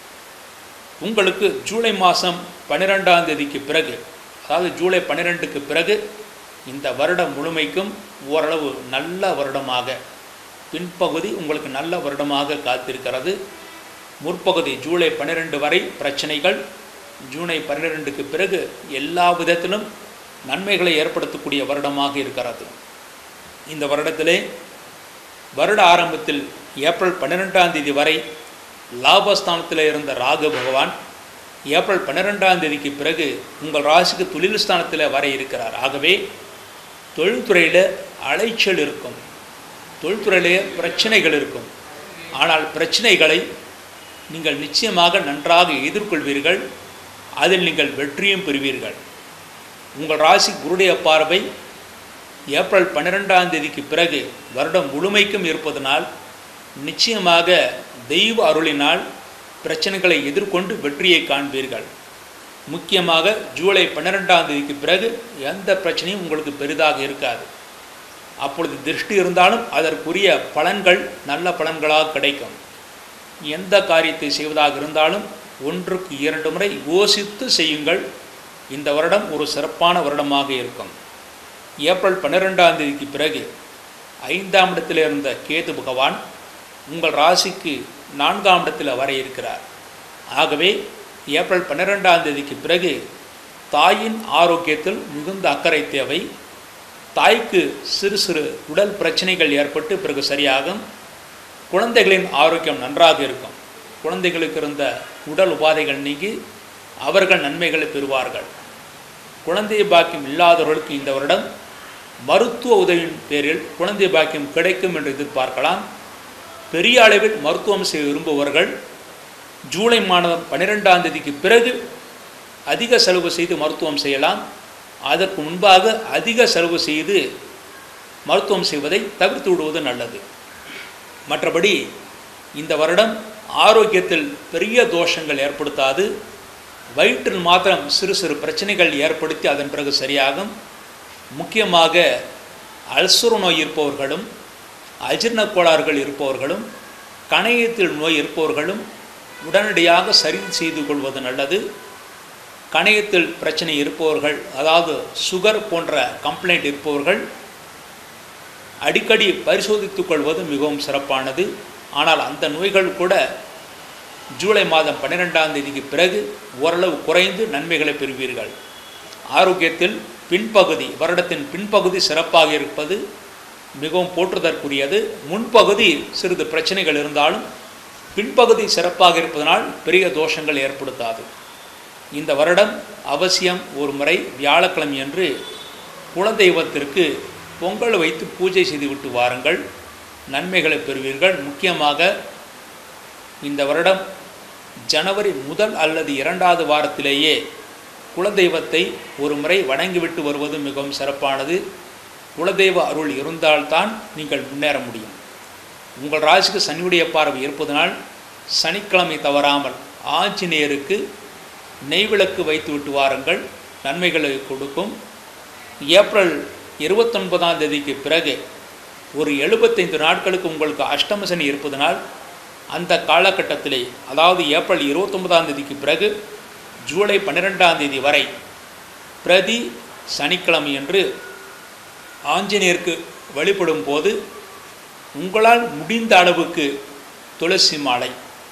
[SPEAKER 1] உங்களுக்கு ஜூலை மாதம் பன்னிரெண்டாம் தேதிக்கு பிறகு அதாவது ஜூலை பன்னிரெண்டுக்கு பிறகு இந்த வருடம் முழுமைக்கும் ஓரளவு நல்ல வருடமாக பின்பகுதி உங்களுக்கு நல்ல வருடமாக காத்திருக்கிறது முற்பகுதி ஜூலை பன்னிரெண்டு வரை பிரச்சனைகள் ஜூலை பன்னிரெண்டுக்கு பிறகு எல்லா விதத்திலும் நன்மைகளை ஏற்படுத்தக்கூடிய வருடமாக இருக்கிறது இந்த வருடத்திலே வருட ஆரம்பத்தில் ஏப்ரல் பன்னிரெண்டாம் தேதி வரை லாபஸ்தானத்தில் இருந்த ராகு பகவான் ஏப்ரல் பன்னிரெண்டாம் தேதிக்கு பிறகு உங்கள் ராசிக்கு தொழில் ஸ்தானத்தில் வர இருக்கிறார் ஆகவே தொழில்துறையில் அலைச்சல் இருக்கும் தொழில்துறையிலே பிரச்சனைகள் இருக்கும் ஆனால் பிரச்சனைகளை நீங்கள் நிச்சயமாக நன்றாக எதிர்கொள்வீர்கள் அதில் நீங்கள் வெற்றியும் பெறுவீர்கள் உங்கள் ராசி குருடைய பார்வை ஏப்ரல் பன்னிரெண்டாம் தேதிக்கு பிறகு வருடம் முழுமைக்கும் இருப்பதனால் நிச்சயமாக தெய்வ அருளினால் பிரச்சனைகளை எதிர்கொண்டு வெற்றியை காண்பீர்கள் முக்கியமாக ஜூலை பன்னிரெண்டாம் தேதிக்கு பிறகு எந்த பிரச்சனையும் உங்களுக்கு பெரிதாக இருக்காது அப்பொழுது திருஷ்டி இருந்தாலும் அதற்குரிய பலன்கள் நல்ல பலன்களாக கிடைக்கும் எந்த காரியத்தை செய்வதாக இருந்தாலும் ஒன்றுக்கு இரண்டு முறை யோசித்து செய்யுங்கள் இந்த வருடம் ஒரு சிறப்பான வருடமாக இருக்கும் ஏப்ரல் பன்னிரெண்டாம் தேதிக்கு பிறகு ஐந்தாம் இடத்தில் இருந்த கேது பகவான் உங்கள் ராசிக்கு நான்காம் இடத்தில் வர இருக்கிறார் ஆகவே ஏப்ரல் பன்னிரெண்டாம் தேதிக்கு பிறகு தாயின் ஆரோக்கியத்தில் மிகுந்த அக்கறை தேவை தாய்க்கு சிறு சிறு உடல் பிரச்சனைகள் ஏற்பட்டு பிறகு சரியாகும் குழந்தைகளின் ஆரோக்கியம் நன்றாக இருக்கும் குழந்தைகளுக்கு இருந்த உடல் உபாதைகள் நீங்கி அவர்கள் நன்மைகளை பெறுவார்கள் குழந்தை பாக்கியம் இல்லாதவர்களுக்கு இந்த வருடம் மருத்துவ உதவியின் பேரில் குழந்தை பாக்கியம் கிடைக்கும் என்று எதிர்பார்க்கலாம் பெரிய அளவில் மருத்துவம் செய்ய விரும்புபவர்கள் ஜூலை மாதம் பன்னிரெண்டாம் தேதிக்கு பிறகு அதிக செலவு செய்து மருத்துவம் செய்யலாம் அதற்கு முன்பாக அதிக செலவு செய்து மருத்துவம் செய்வதை தவிர்த்து விடுவது நல்லது மற்றபடி இந்த வருடம் ஆரோக்கியத்தில் பெரிய தோஷங்கள் ஏற்படுத்தாது வயிற்றில் மாத்திரம் சிறு சிறு பிரச்சனைகள் ஏற்படுத்தி அதன் பிறகு சரியாகும் முக்கியமாக அல்சர் நோய் இருப்பவர்களும் அஜீர்ண கோளாறுகள் இருப்பவர்களும் கணையத்தில் நோய் இருப்பவர்களும் உடனடியாக சரி செய்து கொள்வது நல்லது கணையத்தில் பிரச்சனை இருப்பவர்கள் அதாவது சுகர் போன்ற கம்ப்ளைண்ட் இருப்பவர்கள் அடிக்கடி பரிசோதித்துக் கொள்வது மிகவும் சிறப்பானது ஆனால் அந்த நோய்கள் கூட ஜூலை மாதம் பன்னிரெண்டாம் தேதிக்கு பிறகு ஓரளவு குறைந்து நன்மைகளை பெறுவீர்கள் ஆரோக்கியத்தில் பின்பகுதி வருடத்தின் பின்பகுதி சிறப்பாக இருப்பது மிகவும் போற்றுதற்குரியது முன்பகுதி சிறிது பிரச்சனைகள் இருந்தாலும் பின்பகுதி சிறப்பாக இருப்பதனால் பெரிய தோஷங்கள் ஏற்படுத்தாது இந்த வருடம் அவசியம் ஒரு முறை வியாழக்கிழமை என்று குலதெய்வத்திற்கு பொங்கல் வைத்து பூஜை செய்துவிட்டு வாருங்கள் நன்மைகளை பெறுவீர்கள் முக்கியமாக இந்த வருடம் ஜனவரி முதல் அல்லது இரண்டாவது வாரத்திலேயே குலதெய்வத்தை ஒரு முறை வணங்கிவிட்டு வருவது மிகவும் சிறப்பானது குலதெய்வ அருள் இருந்தால்தான் நீங்கள் முன்னேற முடியும் உங்கள் ராசிக்கு சனியுடைய பார்வை இருப்பதனால் சனிக்கிழமை தவறாமல் ஆஞ்சநேயருக்கு நெய்விளக்கு வைத்து விட்டு வாருங்கள் நன்மைகளை கொடுக்கும் ஏப்ரல் இருபத்தொன்பதாம் தேதிக்கு பிறகு ஒரு எழுபத்தைந்து நாட்களுக்கு உங்களுக்கு அஷ்டம சனி இருப்பதனால் அந்த காலகட்டத்திலே அதாவது ஏப்ரல் இருபத்தொன்பதாம் தேதிக்கு பிறகு ஜூலை பன்னிரெண்டாம் தேதி வரை பிரதி சனிக்கிழமை என்று ஆஞ்சநேயருக்கு வழிபடும் போது உங்களால் முடிந்த அளவுக்கு துளசி மாலை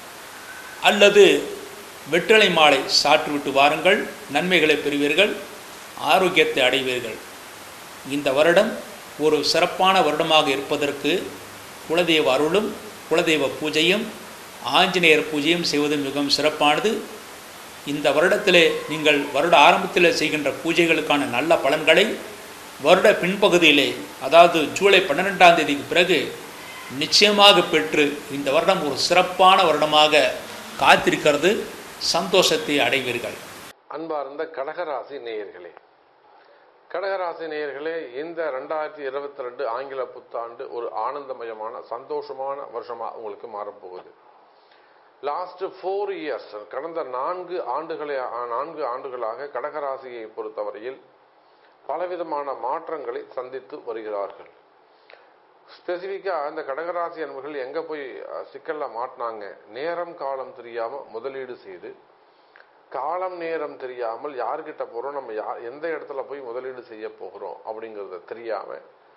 [SPEAKER 1] அல்லது வெற்றிலை மாலை சாற்றுவிட்டு வாருங்கள் நன்மைகளை பெறுவீர்கள் ஆரோக்கியத்தை அடைவீர்கள் இந்த வருடம் ஒரு சிறப்பான வருடமாக இருப்பதற்கு குலதெய்வ அருளும் குலதெய்வ பூஜையும் ஆஞ்சநேயர் பூஜையும் செய்வது மிகவும் சிறப்பானது இந்த வருடத்திலே நீங்கள் வருட ஆரம்பத்தில் செய்கின்ற பூஜைகளுக்கான நல்ல பலன்களை வருட பின்பகுதியிலே அதாவது ஜூலை பன்னிரெண்டாம் தேதிக்கு பிறகு நிச்சயமாக பெற்று இந்த வருடம் ஒரு சிறப்பான வருடமாக காத்திருக்கிறது சந்தோஷத்தை அடைவீர்கள்
[SPEAKER 2] அன்பார்ந்த கடகராசி நேயர்களே கடகராசி நேயர்களே இந்த ரெண்டாயிரத்தி இருபத்தி ரெண்டு ஆங்கில புத்தாண்டு ஒரு ஆனந்தமயமான சந்தோஷமான வருஷமா உங்களுக்கு மாறப்போகுது லாஸ்ட் ஃபோர் இயர்ஸ் கடந்த நான்கு ஆண்டுகளே நான்கு ஆண்டுகளாக கடகராசியை பொறுத்தவரையில் பலவிதமான மாற்றங்களை சந்தித்து வருகிறார்கள் ஸ்பெசிஃபிக்காக இந்த கடகராசி அன்பர்கள் எங்கே போய் அஹ், சிக்கல்ல மாட்டினாங்க நேரம் காலம் தெரியாம முதலீடு செய்து காலம் நேரம் தெரியாமல் யார்கிட்ட போறோம் நம்ம யா எந்த இடத்துல போய் முதலீடு செய்ய போகிறோம் அப்படிங்கிறத தெரியாம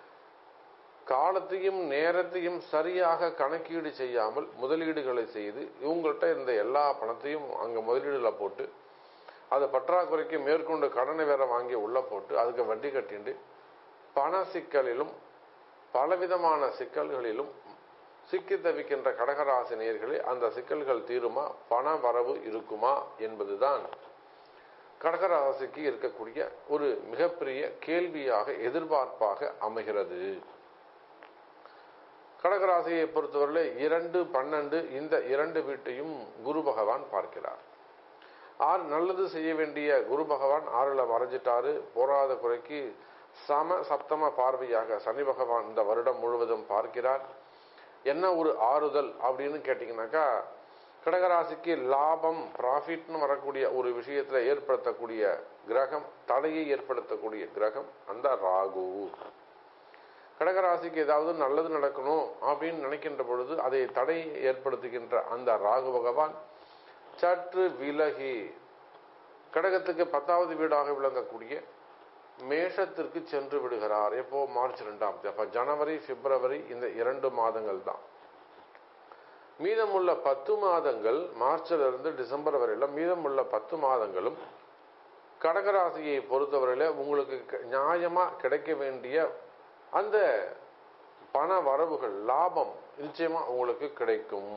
[SPEAKER 2] காலத்தையும் நேரத்தையும் சரியாக கணக்கீடு செய்யாமல் முதலீடுகளை செய்து இவங்கள்ட்ட இந்த எல்லா பணத்தையும் அங்க முதலீடுல போட்டு அது பற்றாக்குறைக்கு மேற்கொண்டு கடனை வேற வாங்கி உள்ள போட்டு அதுக்கு வட்டி கட்டிண்டு பண சிக்கலிலும் பலவிதமான சிக்கல்களிலும் சிக்கி தவிக்கின்ற கடகராசி நேயர்களே அந்த சிக்கல்கள் தீருமா பண வரவு இருக்குமா என்பதுதான் கடகராசிக்கு இருக்கக்கூடிய ஒரு மிகப்பெரிய கேள்வியாக எதிர்பார்ப்பாக அமைகிறது கடகராசியை பொறுத்தவரையில இரண்டு பன்னெண்டு இந்த இரண்டு வீட்டையும் குரு பகவான் பார்க்கிறார் ஆறு நல்லது செய்ய வேண்டிய குரு பகவான் ஆறுல மறைஞ்சிட்டாரு போராத குறைக்கு சம சப்தம பார்வையாக சனி பகவான் இந்த வருடம் முழுவதும் பார்க்கிறார் என்ன ஒரு ஆறுதல் அப்படின்னு கேட்டிங்கனாக்கா கடகராசிக்கு லாபம் ப்ராஃபிட்னு வரக்கூடிய ஒரு விஷயத்துல ஏற்படுத்தக்கூடிய கிரகம் தடையை ஏற்படுத்தக்கூடிய கிரகம் அந்த ராகு கடகராசிக்கு ஏதாவது நல்லது நடக்கணும் அப்படின்னு நினைக்கின்ற பொழுது அதை தடை ஏற்படுத்துகின்ற அந்த ராகு பகவான் சற்று விலகி கடகத்துக்கு பத்தாவது வீடாக விளங்கக்கூடிய மேஷத்திற்கு சென்று விடுகிறார் எப்போ மார்ச் ரெண்டாம் தேதி அப்ப ஜனவரி பிப்ரவரி இந்த இரண்டு மாதங்கள் தான் மீதமுள்ள பத்து மாதங்கள் மார்ச்ல இருந்து டிசம்பர் வரையில மீதமுள்ள பத்து மாதங்களும் கடகராசியை பொறுத்தவரையில உங்களுக்கு க- நியாயமா கிடைக்க வேண்டிய அந்த பண வரவுகள் லாபம் நிச்சயமா உங்களுக்கு கிடைக்கும்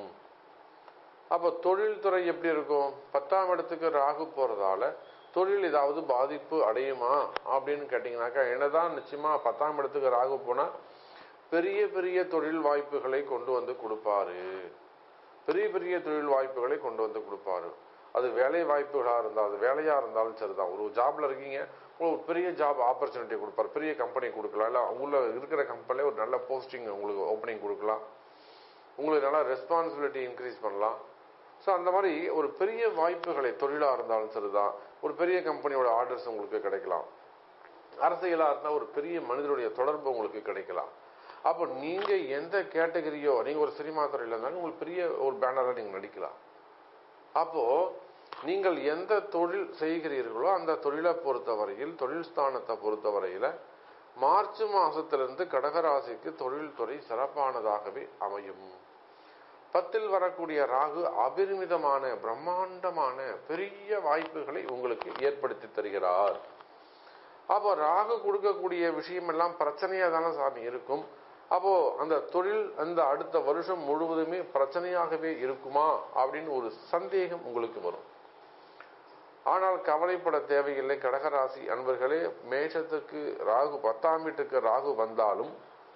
[SPEAKER 2] அப்ப தொழில்துறை எப்படி இருக்கும் பத்தாம் இடத்துக்கு ராகு போறதால தொழில் ஏதாவது பாதிப்பு அடையுமா அப்படின்னு கேட்டீங்கன்னாக்கா என்னதான் நிச்சயமா பத்தாம் இடத்துக்கு ராகு போனா பெரிய பெரிய தொழில் வாய்ப்புகளை கொண்டு வந்து கொடுப்பாரு பெரிய பெரிய தொழில் வாய்ப்புகளை கொண்டு வந்து கொடுப்பாரு அது வேலை வாய்ப்புகளா இருந்தால் அது வேலையா இருந்தாலும் சரிதான் ஒரு ஜாப்ல இருக்கீங்க உங்களுக்கு ஒரு பெரிய ஜாப் ஆப்பர்ச்சுனிட்டி கொடுப்பாரு பெரிய கம்பெனி கொடுக்கலாம் இல்ல உள்ள இருக்கிற கம்பெனில ஒரு நல்ல போஸ்டிங் உங்களுக்கு ஓப்பனிங் கொடுக்கலாம் உங்களுக்கு நல்லா ரெஸ்பான்சிபிலிட்டி இன்க்ரீஸ் பண்ணலாம் ஸோ அந்த மாதிரி ஒரு பெரிய வாய்ப்புகளை தொழிலாக இருந்தாலும் சரிதான் ஒரு பெரிய கம்பெனியோட ஆர்டர்ஸ் உங்களுக்கு கிடைக்கலாம் அரசியலாக இருந்தால் ஒரு பெரிய மனிதனுடைய தொடர்பு உங்களுக்கு கிடைக்கலாம் அப்போ நீங்க எந்த கேட்டகரியோ நீங்க ஒரு சினிமா துறையில் இருந்தாலும் உங்களுக்கு பெரிய ஒரு பேனரில் நீங்க நடிக்கலாம் அப்போ நீங்கள் எந்த தொழில் செய்கிறீர்களோ அந்த தொழிலை பொறுத்தவரையில் தொழில் ஸ்தானத்தை பொறுத்தவரையில மார்ச் மாசத்திலிருந்து கடகராசிக்கு தொழில்துறை சிறப்பானதாகவே அமையும் பத்தில் வரக்கூடிய ராகு அபரிமிதமான பிரம்மாண்டமான பெரிய வாய்ப்புகளை உங்களுக்கு ஏற்படுத்தி தருகிறார் அப்போ ராகு கொடுக்கக்கூடிய விஷயம் எல்லாம் பிரச்சனையா தானே சாமி இருக்கும் அப்போ அந்த தொழில் அந்த அடுத்த வருஷம் முழுவதுமே பிரச்சனையாகவே இருக்குமா அப்படின்னு ஒரு சந்தேகம் உங்களுக்கு வரும் ஆனால் கவலைப்பட தேவையில்லை கடகராசி அன்பர்களே மேஷத்துக்கு ராகு பத்தாம் வீட்டுக்கு ராகு வந்தாலும்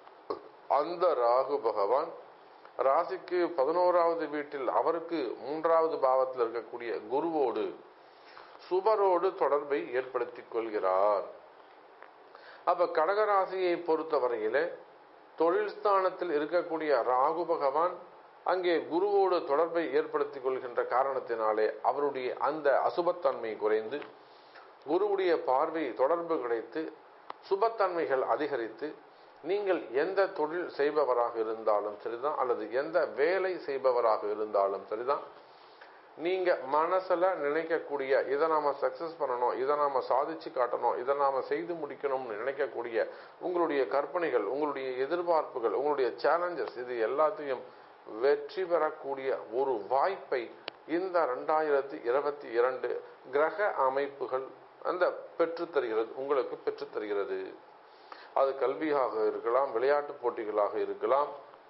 [SPEAKER 2] அந்த ராகு பகவான் ராசிக்கு பதினோராவது வீட்டில் அவருக்கு மூன்றாவது பாவத்தில் இருக்கக்கூடிய குருவோடு சுபரோடு தொடர்பை ஏற்படுத்திக் கொள்கிறார் அப்ப கடகராசியை பொறுத்தவரையில தொழில் ஸ்தானத்தில் இருக்கக்கூடிய ராகு பகவான் அங்கே குருவோடு தொடர்பை ஏற்படுத்திக் கொள்கின்ற காரணத்தினாலே அவருடைய அந்த அசுபத்தன்மை குறைந்து குருவுடைய பார்வை தொடர்பு கிடைத்து சுபத்தன்மைகள் அதிகரித்து நீங்கள் எந்த தொழில் செய்பவராக இருந்தாலும் சரிதான் அல்லது எந்த வேலை செய்பவராக இருந்தாலும் சரிதான் நீங்க மனசுல நினைக்கக்கூடிய இதை நாம சக்சஸ் பண்ணணும் இதை நாம சாதிச்சு காட்டணும் இதை நாம செய்து முடிக்கணும்னு நினைக்கக்கூடிய உங்களுடைய கற்பனைகள் உங்களுடைய எதிர்பார்ப்புகள் உங்களுடைய சேலஞ்சஸ் இது எல்லாத்தையும் வெற்றி பெறக்கூடிய ஒரு வாய்ப்பை இந்த ரெண்டாயிரத்தி இருபத்தி இரண்டு கிரக அமைப்புகள் அந்த பெற்றுத் தருகிறது உங்களுக்கு பெற்றுத் தருகிறது அது கல்வியாக இருக்கலாம் விளையாட்டு போட்டிகளாக இருக்கலாம்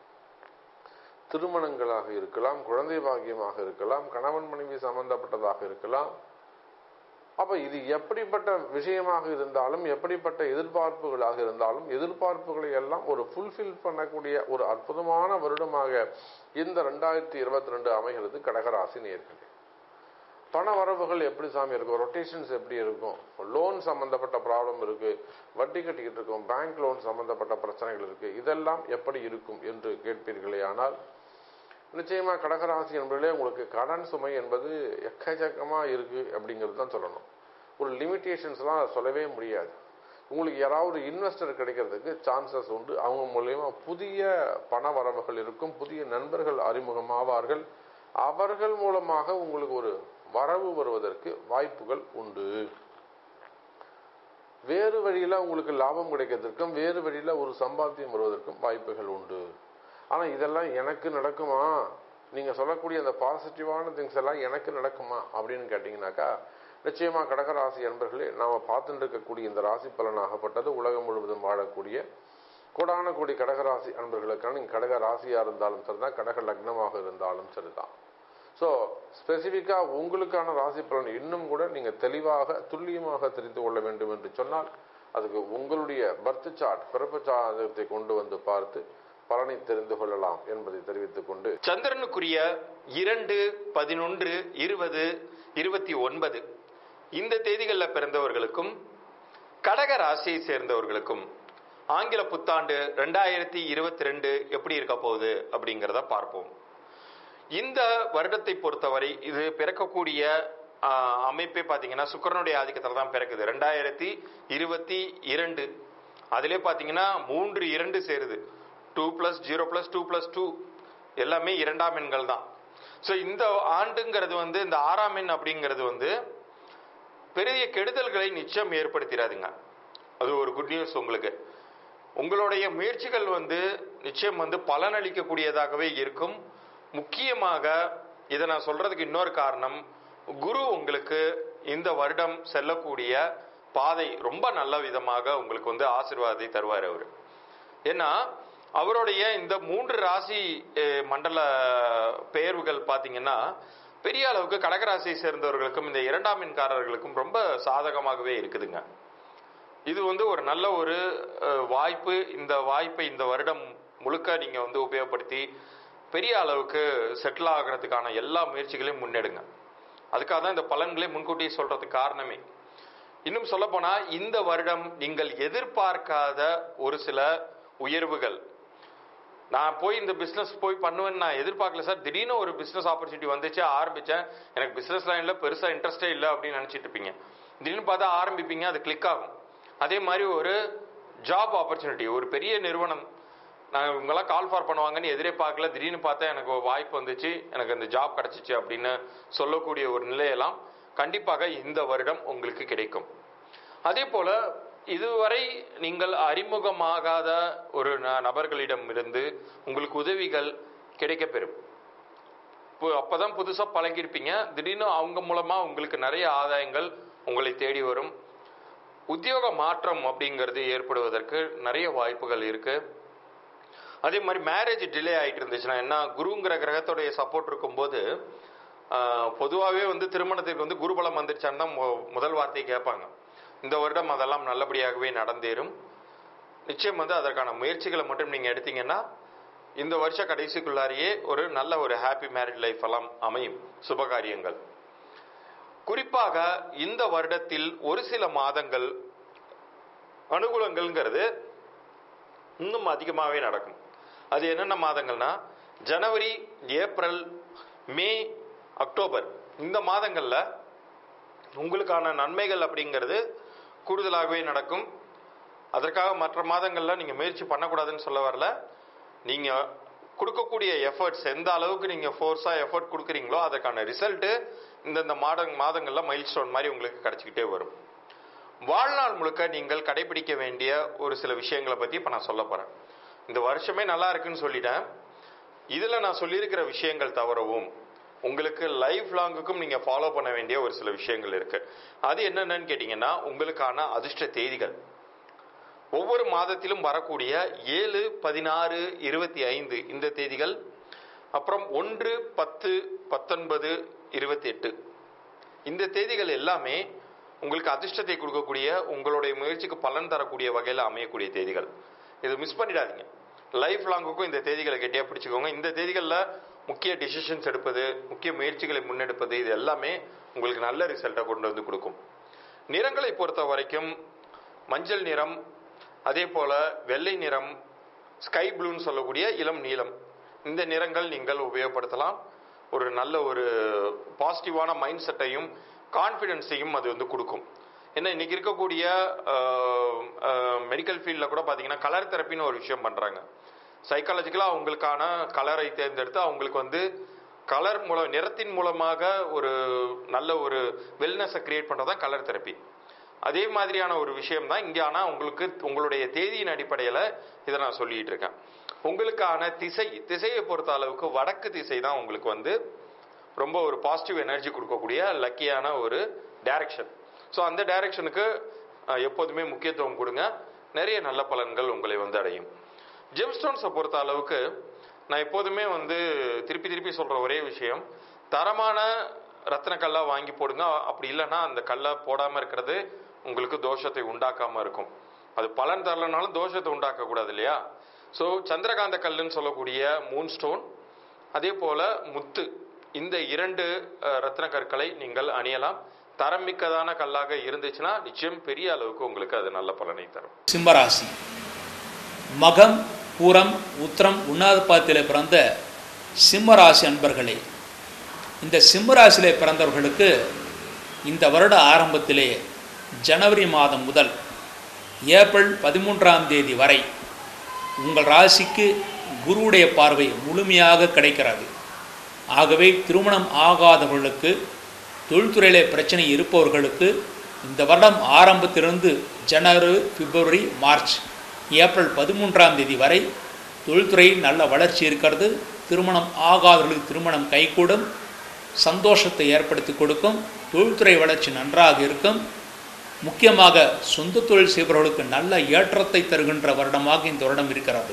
[SPEAKER 2] திருமணங்களாக இருக்கலாம் குழந்தை பாக்கியமாக இருக்கலாம் கணவன் மனைவி சம்பந்தப்பட்டதாக இருக்கலாம் அப்ப இது எப்படிப்பட்ட விஷயமாக இருந்தாலும் எப்படிப்பட்ட எதிர்பார்ப்புகளாக இருந்தாலும் எதிர்பார்ப்புகளை எல்லாம் ஒரு ஃபுல்ஃபில் பண்ணக்கூடிய ஒரு அற்புதமான வருடமாக இந்த ரெண்டாயிரத்தி இருபத்தி ரெண்டு அமைகிறது கடகராசி நேர்களே பண வரவுகள் எப்படி சாமி இருக்கும் ரொட்டேஷன்ஸ் எப்படி இருக்கும் லோன் சம்பந்தப்பட்ட ப்ராப்ளம் இருக்கு வட்டி கட்டிக்கிட்டு இருக்கோம் பேங்க் லோன் சம்பந்தப்பட்ட பிரச்சனைகள் இருக்கு இதெல்லாம் எப்படி இருக்கும் என்று கேட்பீர்களே ஆனால் நிச்சயமா கடகராசி என்பதிலே உங்களுக்கு கடன் சுமை என்பது எக்கச்சக்கமா இருக்கு அப்படிங்கிறது தான் சொல்லணும் ஒரு லிமிட்டேஷன்ஸ்லாம் சொல்லவே முடியாது உங்களுக்கு யாராவது இன்வெஸ்டர் கிடைக்கிறதுக்கு சான்சஸ் உண்டு அவங்க மூலயமா புதிய பண வரவுகள் இருக்கும் புதிய நண்பர்கள் அறிமுகமாவார்கள் அவர்கள் மூலமாக உங்களுக்கு ஒரு வரவு வருவதற்கு வாய்ப்புகள் உண்டு வேறு வழியில உங்களுக்கு லாபம் கிடைக்கிறதுக்கும் வேறு வழியில ஒரு சம்பாத்தியம் வருவதற்கும் வாய்ப்புகள் உண்டு ஆனா இதெல்லாம் எனக்கு நடக்குமா நீங்க சொல்லக்கூடிய அந்த பாசிட்டிவான திங்ஸ் எல்லாம் எனக்கு நடக்குமா அப்படின்னு கேட்டீங்கன்னாக்கா நிச்சயமா கடகராசி அன்பர்களே நாம பார்த்துட்டு இருக்கக்கூடிய இந்த ராசி பலனாகப்பட்டது உலகம் முழுவதும் வாழக்கூடிய கோடான கோடி கடகராசி அன்பர்களுக்கான நீங்க கடக ராசியா இருந்தாலும் சரிதான் கடக லக்னமாக இருந்தாலும் சரிதான் ஸோ ஸ்பெசிஃபிக்காக உங்களுக்கான ராசி பலன் இன்னும் கூட நீங்க தெளிவாக துல்லியமாக தெரிந்து கொள்ள வேண்டும் என்று சொன்னால் அதுக்கு உங்களுடைய பர்த் சார்ட் பிறப்பு சாதகத்தை கொண்டு வந்து பார்த்து பலனை தெரிந்து கொள்ளலாம் என்பதை தெரிவித்துக் கொண்டு
[SPEAKER 3] சந்திரனுக்குரிய இரண்டு பதினொன்று இருபது இருபத்தி ஒன்பது இந்த தேதிகளில் பிறந்தவர்களுக்கும் கடக ராசியை சேர்ந்தவர்களுக்கும் ஆங்கில புத்தாண்டு ரெண்டாயிரத்தி இருபத்தி ரெண்டு எப்படி இருக்க போகுது அப்படிங்கிறத பார்ப்போம் இந்த வருடத்தை பொறுத்தவரை இது பிறக்கக்கூடிய ஆஹ், அமைப்பே பார்த்தீங்கன்னா சுக்கிரனுடைய ஆதிக்கத்தில் தான் பிறக்குது ரெண்டாயிரத்தி இருபத்தி இரண்டு அதிலே பார்த்தீங்கன்னா மூன்று இரண்டு சேருது two plus zero plus two plus two எல்லாமே இரண்டாம் எண்கள் தான் ஸோ இந்த ஆண்டுங்கிறது வந்து இந்த ஆறாம் எண் அப்படிங்கிறது வந்து பெரிய கெடுதல்களை நிச்சயம் ஏற்படுத்திடாதுங்க அது ஒரு குட் நியூஸ் உங்களுக்கு உங்களுடைய முயற்சிகள் வந்து நிச்சயம் வந்து பலனளிக்கக்கூடியதாகவே இருக்கும் முக்கியமாக இதை நான் சொல்றதுக்கு இன்னொரு காரணம் குரு உங்களுக்கு இந்த வருடம் செல்லக்கூடிய பாதை ரொம்ப நல்ல விதமாக உங்களுக்கு வந்து ஆசீர்வாதத்தை தருவார் அவர் ஏன்னா அவருடைய இந்த மூன்று ராசி அஹ், மண்டல பெயர்வுகள் பார்த்தீங்கன்னா பெரிய அளவுக்கு கடகராசியை சேர்ந்தவர்களுக்கும் இந்த இரண்டாம் எண்காரர்களுக்கும் ரொம்ப சாதகமாகவே இருக்குதுங்க இது வந்து ஒரு நல்ல ஒரு அஹ், வாய்ப்பு இந்த வாய்ப்பை இந்த வருடம் முழுக்க நீங்க வந்து உபயோகப்படுத்தி பெரிய அளவுக்கு செட்டில் ஆகிறதுக்கான எல்லா முயற்சிகளையும் முன்னெடுங்க அதுக்காக தான் இந்த பலன்களை முன்கூட்டியே சொல்றதுக்கு காரணமே இன்னும் சொல்ல போனா இந்த வருடம் நீங்கள் எதிர்பார்க்காத ஒரு சில உயர்வுகள் நான் போய் இந்த பிசினஸ் போய் பண்ணுவேன்னு நான் எதிர்பார்க்கல சார் திடீர்னு ஒரு பிசினஸ் ஆப்பர்ச்சுனிட்டி வந்துச்சு ஆரம்பிச்சேன் எனக்கு பிசினஸ் லைன்ல பெருசா இன்ட்ரெஸ்டே இல்லை அப்படின்னு நினைச்சிட்டு இருப்பீங்க திடீர்னு பார்த்தா ஆரம்பிப்பீங்க அது கிளிக் ஆகும் அதே மாதிரி ஒரு ஜாப் ஆப்பர்ச்சுனிட்டி ஒரு பெரிய நிறுவனம் நான் இவங்கெல்லாம் கால் ஃபார் பண்ணுவாங்கன்னு எதிரே பார்க்கல திடீர்னு பார்த்தா எனக்கு ஒரு வாய்ப்பு வந்துச்சு எனக்கு அந்த ஜாப் கிடைச்சிச்சு அப்படின்னு சொல்லக்கூடிய ஒரு நிலையெல்லாம் கண்டிப்பாக இந்த வருடம் உங்களுக்கு கிடைக்கும் அதே போல இதுவரை நீங்கள் அறிமுகமாகாத ஒரு ந- நபர்களிடம் இருந்து உங்களுக்கு உதவிகள் கிடைக்கப்பெறும் இப்போ அப்பதான் புதுசா பழகிருப்பீங்க திடீர்னு அவங்க மூலமா உங்களுக்கு நிறைய ஆதாயங்கள் உங்களை தேடி வரும் உத்தியோக மாற்றம் அப்படிங்கிறது ஏற்படுவதற்கு நிறைய வாய்ப்புகள் இருக்கு அதே மாதிரி மேரேஜ் டிலே ஆயிட்டு இருந்துச்சுன்னா என்ன குருங்கிற கிரகத்துடைய சப்போர்ட் இருக்கும்போது ஆஹ், பொதுவாகவே வந்து திருமணத்திற்கு வந்து குருபலம் வந்துருச்சான்னு தான் மு- முதல் வார்த்தையை கேட்பாங்க இந்த வருடம் அதெல்லாம் நல்லபடியாகவே நடந்தேறும் நிச்சயம் வந்து அதற்கான முயற்சிகளை மட்டும் நீங்க எடுத்தீங்கன்னா இந்த வருஷ கடைசிக்குள்ளாரியே ஒரு நல்ல ஒரு ஹாப்பி மேரிட் லைஃப் எல்லாம் அமையும் சுபகாரியங்கள் குறிப்பாக இந்த வருடத்தில் ஒரு சில மாதங்கள் அனுகூலங்கள்ங்கிறது இன்னும் அதிகமாகவே நடக்கும் அது என்னென்ன மாதங்கள்னா ஜனவரி ஏப்ரல் மே அக்டோபர் இந்த மாதங்கள்ல உங்களுக்கான நன்மைகள் அப்படிங்கிறது கூடுதலாகவே நடக்கும் அதற்காக மற்ற மாதங்கள்ல நீங்க முயற்சி பண்ணக்கூடாதுன்னு சொல்ல வரல நீங்க கொடுக்கக்கூடிய எஃபர்ட்ஸ் எந்த அளவுக்கு நீங்க ஃபோர்ஸா எஃபர்ட் கொடுக்குறீங்களோ அதற்கான ரிசல்ட் இந்தந்த மாத மாதங்கள்ல மைல் ஸ்டோன் மாதிரி உங்களுக்கு கிடைச்சிக்கிட்டே வரும் வாழ்நாள் முழுக்க நீங்கள் கடைபிடிக்க வேண்டிய ஒரு சில விஷயங்களை பத்தி இப்ப நான் சொல்ல போறேன் இந்த வருஷமே நல்லா இருக்குன்னு சொல்லிட்டேன் இதுல நான் சொல்லியிருக்கிற விஷயங்கள் தவறவும் உங்களுக்கு லைஃப் லாங்குக்கும் நீங்க ஃபாலோ பண்ண வேண்டிய ஒரு சில விஷயங்கள் இருக்கு அது என்னென்னு கேட்டீங்கன்னா உங்களுக்கான அதிர்ஷ்ட தேதிகள் ஒவ்வொரு மாதத்திலும் வரக்கூடிய ஏழு பதினாறு இருபத்தி ஐந்து இந்த தேதிகள் அப்புறம் ஒன்று பத்து பத்தொன்பது இருபத்தி எட்டு இந்த தேதிகள் எல்லாமே உங்களுக்கு அதிர்ஷ்டத்தை கொடுக்கக்கூடிய உங்களுடைய முயற்சிக்கு பலன் தரக்கூடிய வகையில் அமையக்கூடிய தேதிகள் இது மிஸ் பண்ணிடாதீங்க லைஃப் லாங்குக்கும் இந்த தேதிகளை கெட்டியா பிடிச்சுக்கோங்க இந்த தேதிகளில் முக்கிய டிசிஷன்ஸ் எடுப்பது முக்கிய முயற்சிகளை முன்னெடுப்பது இது எல்லாமே உங்களுக்கு நல்ல ரிசல்ட்டை கொண்டு வந்து கொடுக்கும் நிறங்களை பொறுத்த வரைக்கும் மஞ்சள் நிறம் அதே போல வெள்ளை நிறம் ஸ்கை ப்ளூன்னு சொல்லக்கூடிய இளம் நீலம் இந்த நிறங்கள் நீங்கள் உபயோகப்படுத்தலாம் ஒரு நல்ல ஒரு பாசிட்டிவான மைண்ட் செட்டையும் கான்ஃபிடென்ஸையும் அது வந்து கொடுக்கும் ஏன்னா இன்னைக்கு இருக்கக்கூடிய மெடிக்கல் ஃபீல்டில் கூட பார்த்தீங்கன்னா கலர் தெரப்பின்னு ஒரு விஷயம் பண்ணுறாங்க சைக்காலஜிக்கலாக அவங்களுக்கான கலரை தேர்ந்தெடுத்து அவங்களுக்கு வந்து கலர் மூலம் நிறத்தின் மூலமாக ஒரு நல்ல ஒரு வெல்னஸை கிரியேட் பண்ணுறது தான் கலர் தெரப்பி அதே மாதிரியான ஒரு விஷயம் தான் இங்கே ஆனால் உங்களுக்கு உங்களுடைய தேதியின் அடிப்படையில் இதை நான் சொல்லிட்டு இருக்கேன் உங்களுக்கான திசை திசையை பொறுத்த அளவுக்கு வடக்கு திசை தான் உங்களுக்கு வந்து ரொம்ப ஒரு பாசிட்டிவ் எனர்ஜி கொடுக்கக்கூடிய லக்கியான ஒரு டைரக்ஷன் ஸோ அந்த டைரக்ஷனுக்கு எப்போதுமே முக்கியத்துவம் கொடுங்க நிறைய நல்ல பலன்கள் உங்களை வந்து அடையும் ஜெம்ஸ்டோன்ஸை பொறுத்த அளவுக்கு நான் எப்போதுமே வந்து திருப்பி திருப்பி சொல்ற ஒரே விஷயம் தரமான ரத்தின கல்லா வாங்கி போடுங்க அப்படி இல்லைன்னா அந்த கல்லை போடாம இருக்கிறது உங்களுக்கு தோஷத்தை உண்டாக்காம இருக்கும் அது பலன் தரலனாலும் தோஷத்தை உண்டாக்க கூடாது இல்லையா ஸோ சந்திரகாந்த கல்லுன்னு சொல்லக்கூடிய மூன் ஸ்டோன் அதே போல முத்து இந்த இரண்டு அஹ், ரத்தின கற்களை நீங்கள் அணியலாம் தரமிக்கதான கல்லாக இருந்துச்சுன்னா நிச்சயம் பெரிய அளவுக்கு உங்களுக்கு அது நல்ல பலனை தரும்
[SPEAKER 1] சிம்மராசி மகம் பூரம் உத்திரம் உண்ணாத பாத்தில பிறந்த சிம்மராசி அன்பர்களே இந்த சிம்மராசியிலே பிறந்தவர்களுக்கு இந்த வருட ஆரம்பத்திலே ஜனவரி மாதம் முதல் ஏப்ரல் பதிமூன்றாம் தேதி வரை உங்கள் ராசிக்கு குருவுடைய பார்வை முழுமையாக கிடைக்கிறது ஆகவே திருமணம் ஆகாதவர்களுக்கு தொழில்துறையிலே பிரச்சனை இருப்பவர்களுக்கு இந்த வருடம் ஆரம்பத்திலிருந்து ஜனவரி பிப்ரவரி மார்ச் ஏப்ரல் பதிமூன்றாம் தேதி வரை தொழில்துறையில் நல்ல வளர்ச்சி இருக்கிறது திருமணம் ஆகாதவர்களுக்கு திருமணம் கைகூடும் சந்தோஷத்தை ஏற்படுத்தி கொடுக்கும் தொழில்துறை வளர்ச்சி நன்றாக இருக்கும் முக்கியமாக சொந்த தொழில் செய்பவர்களுக்கு நல்ல ஏற்றத்தை தருகின்ற வருடமாக இந்த வருடம் இருக்கிறது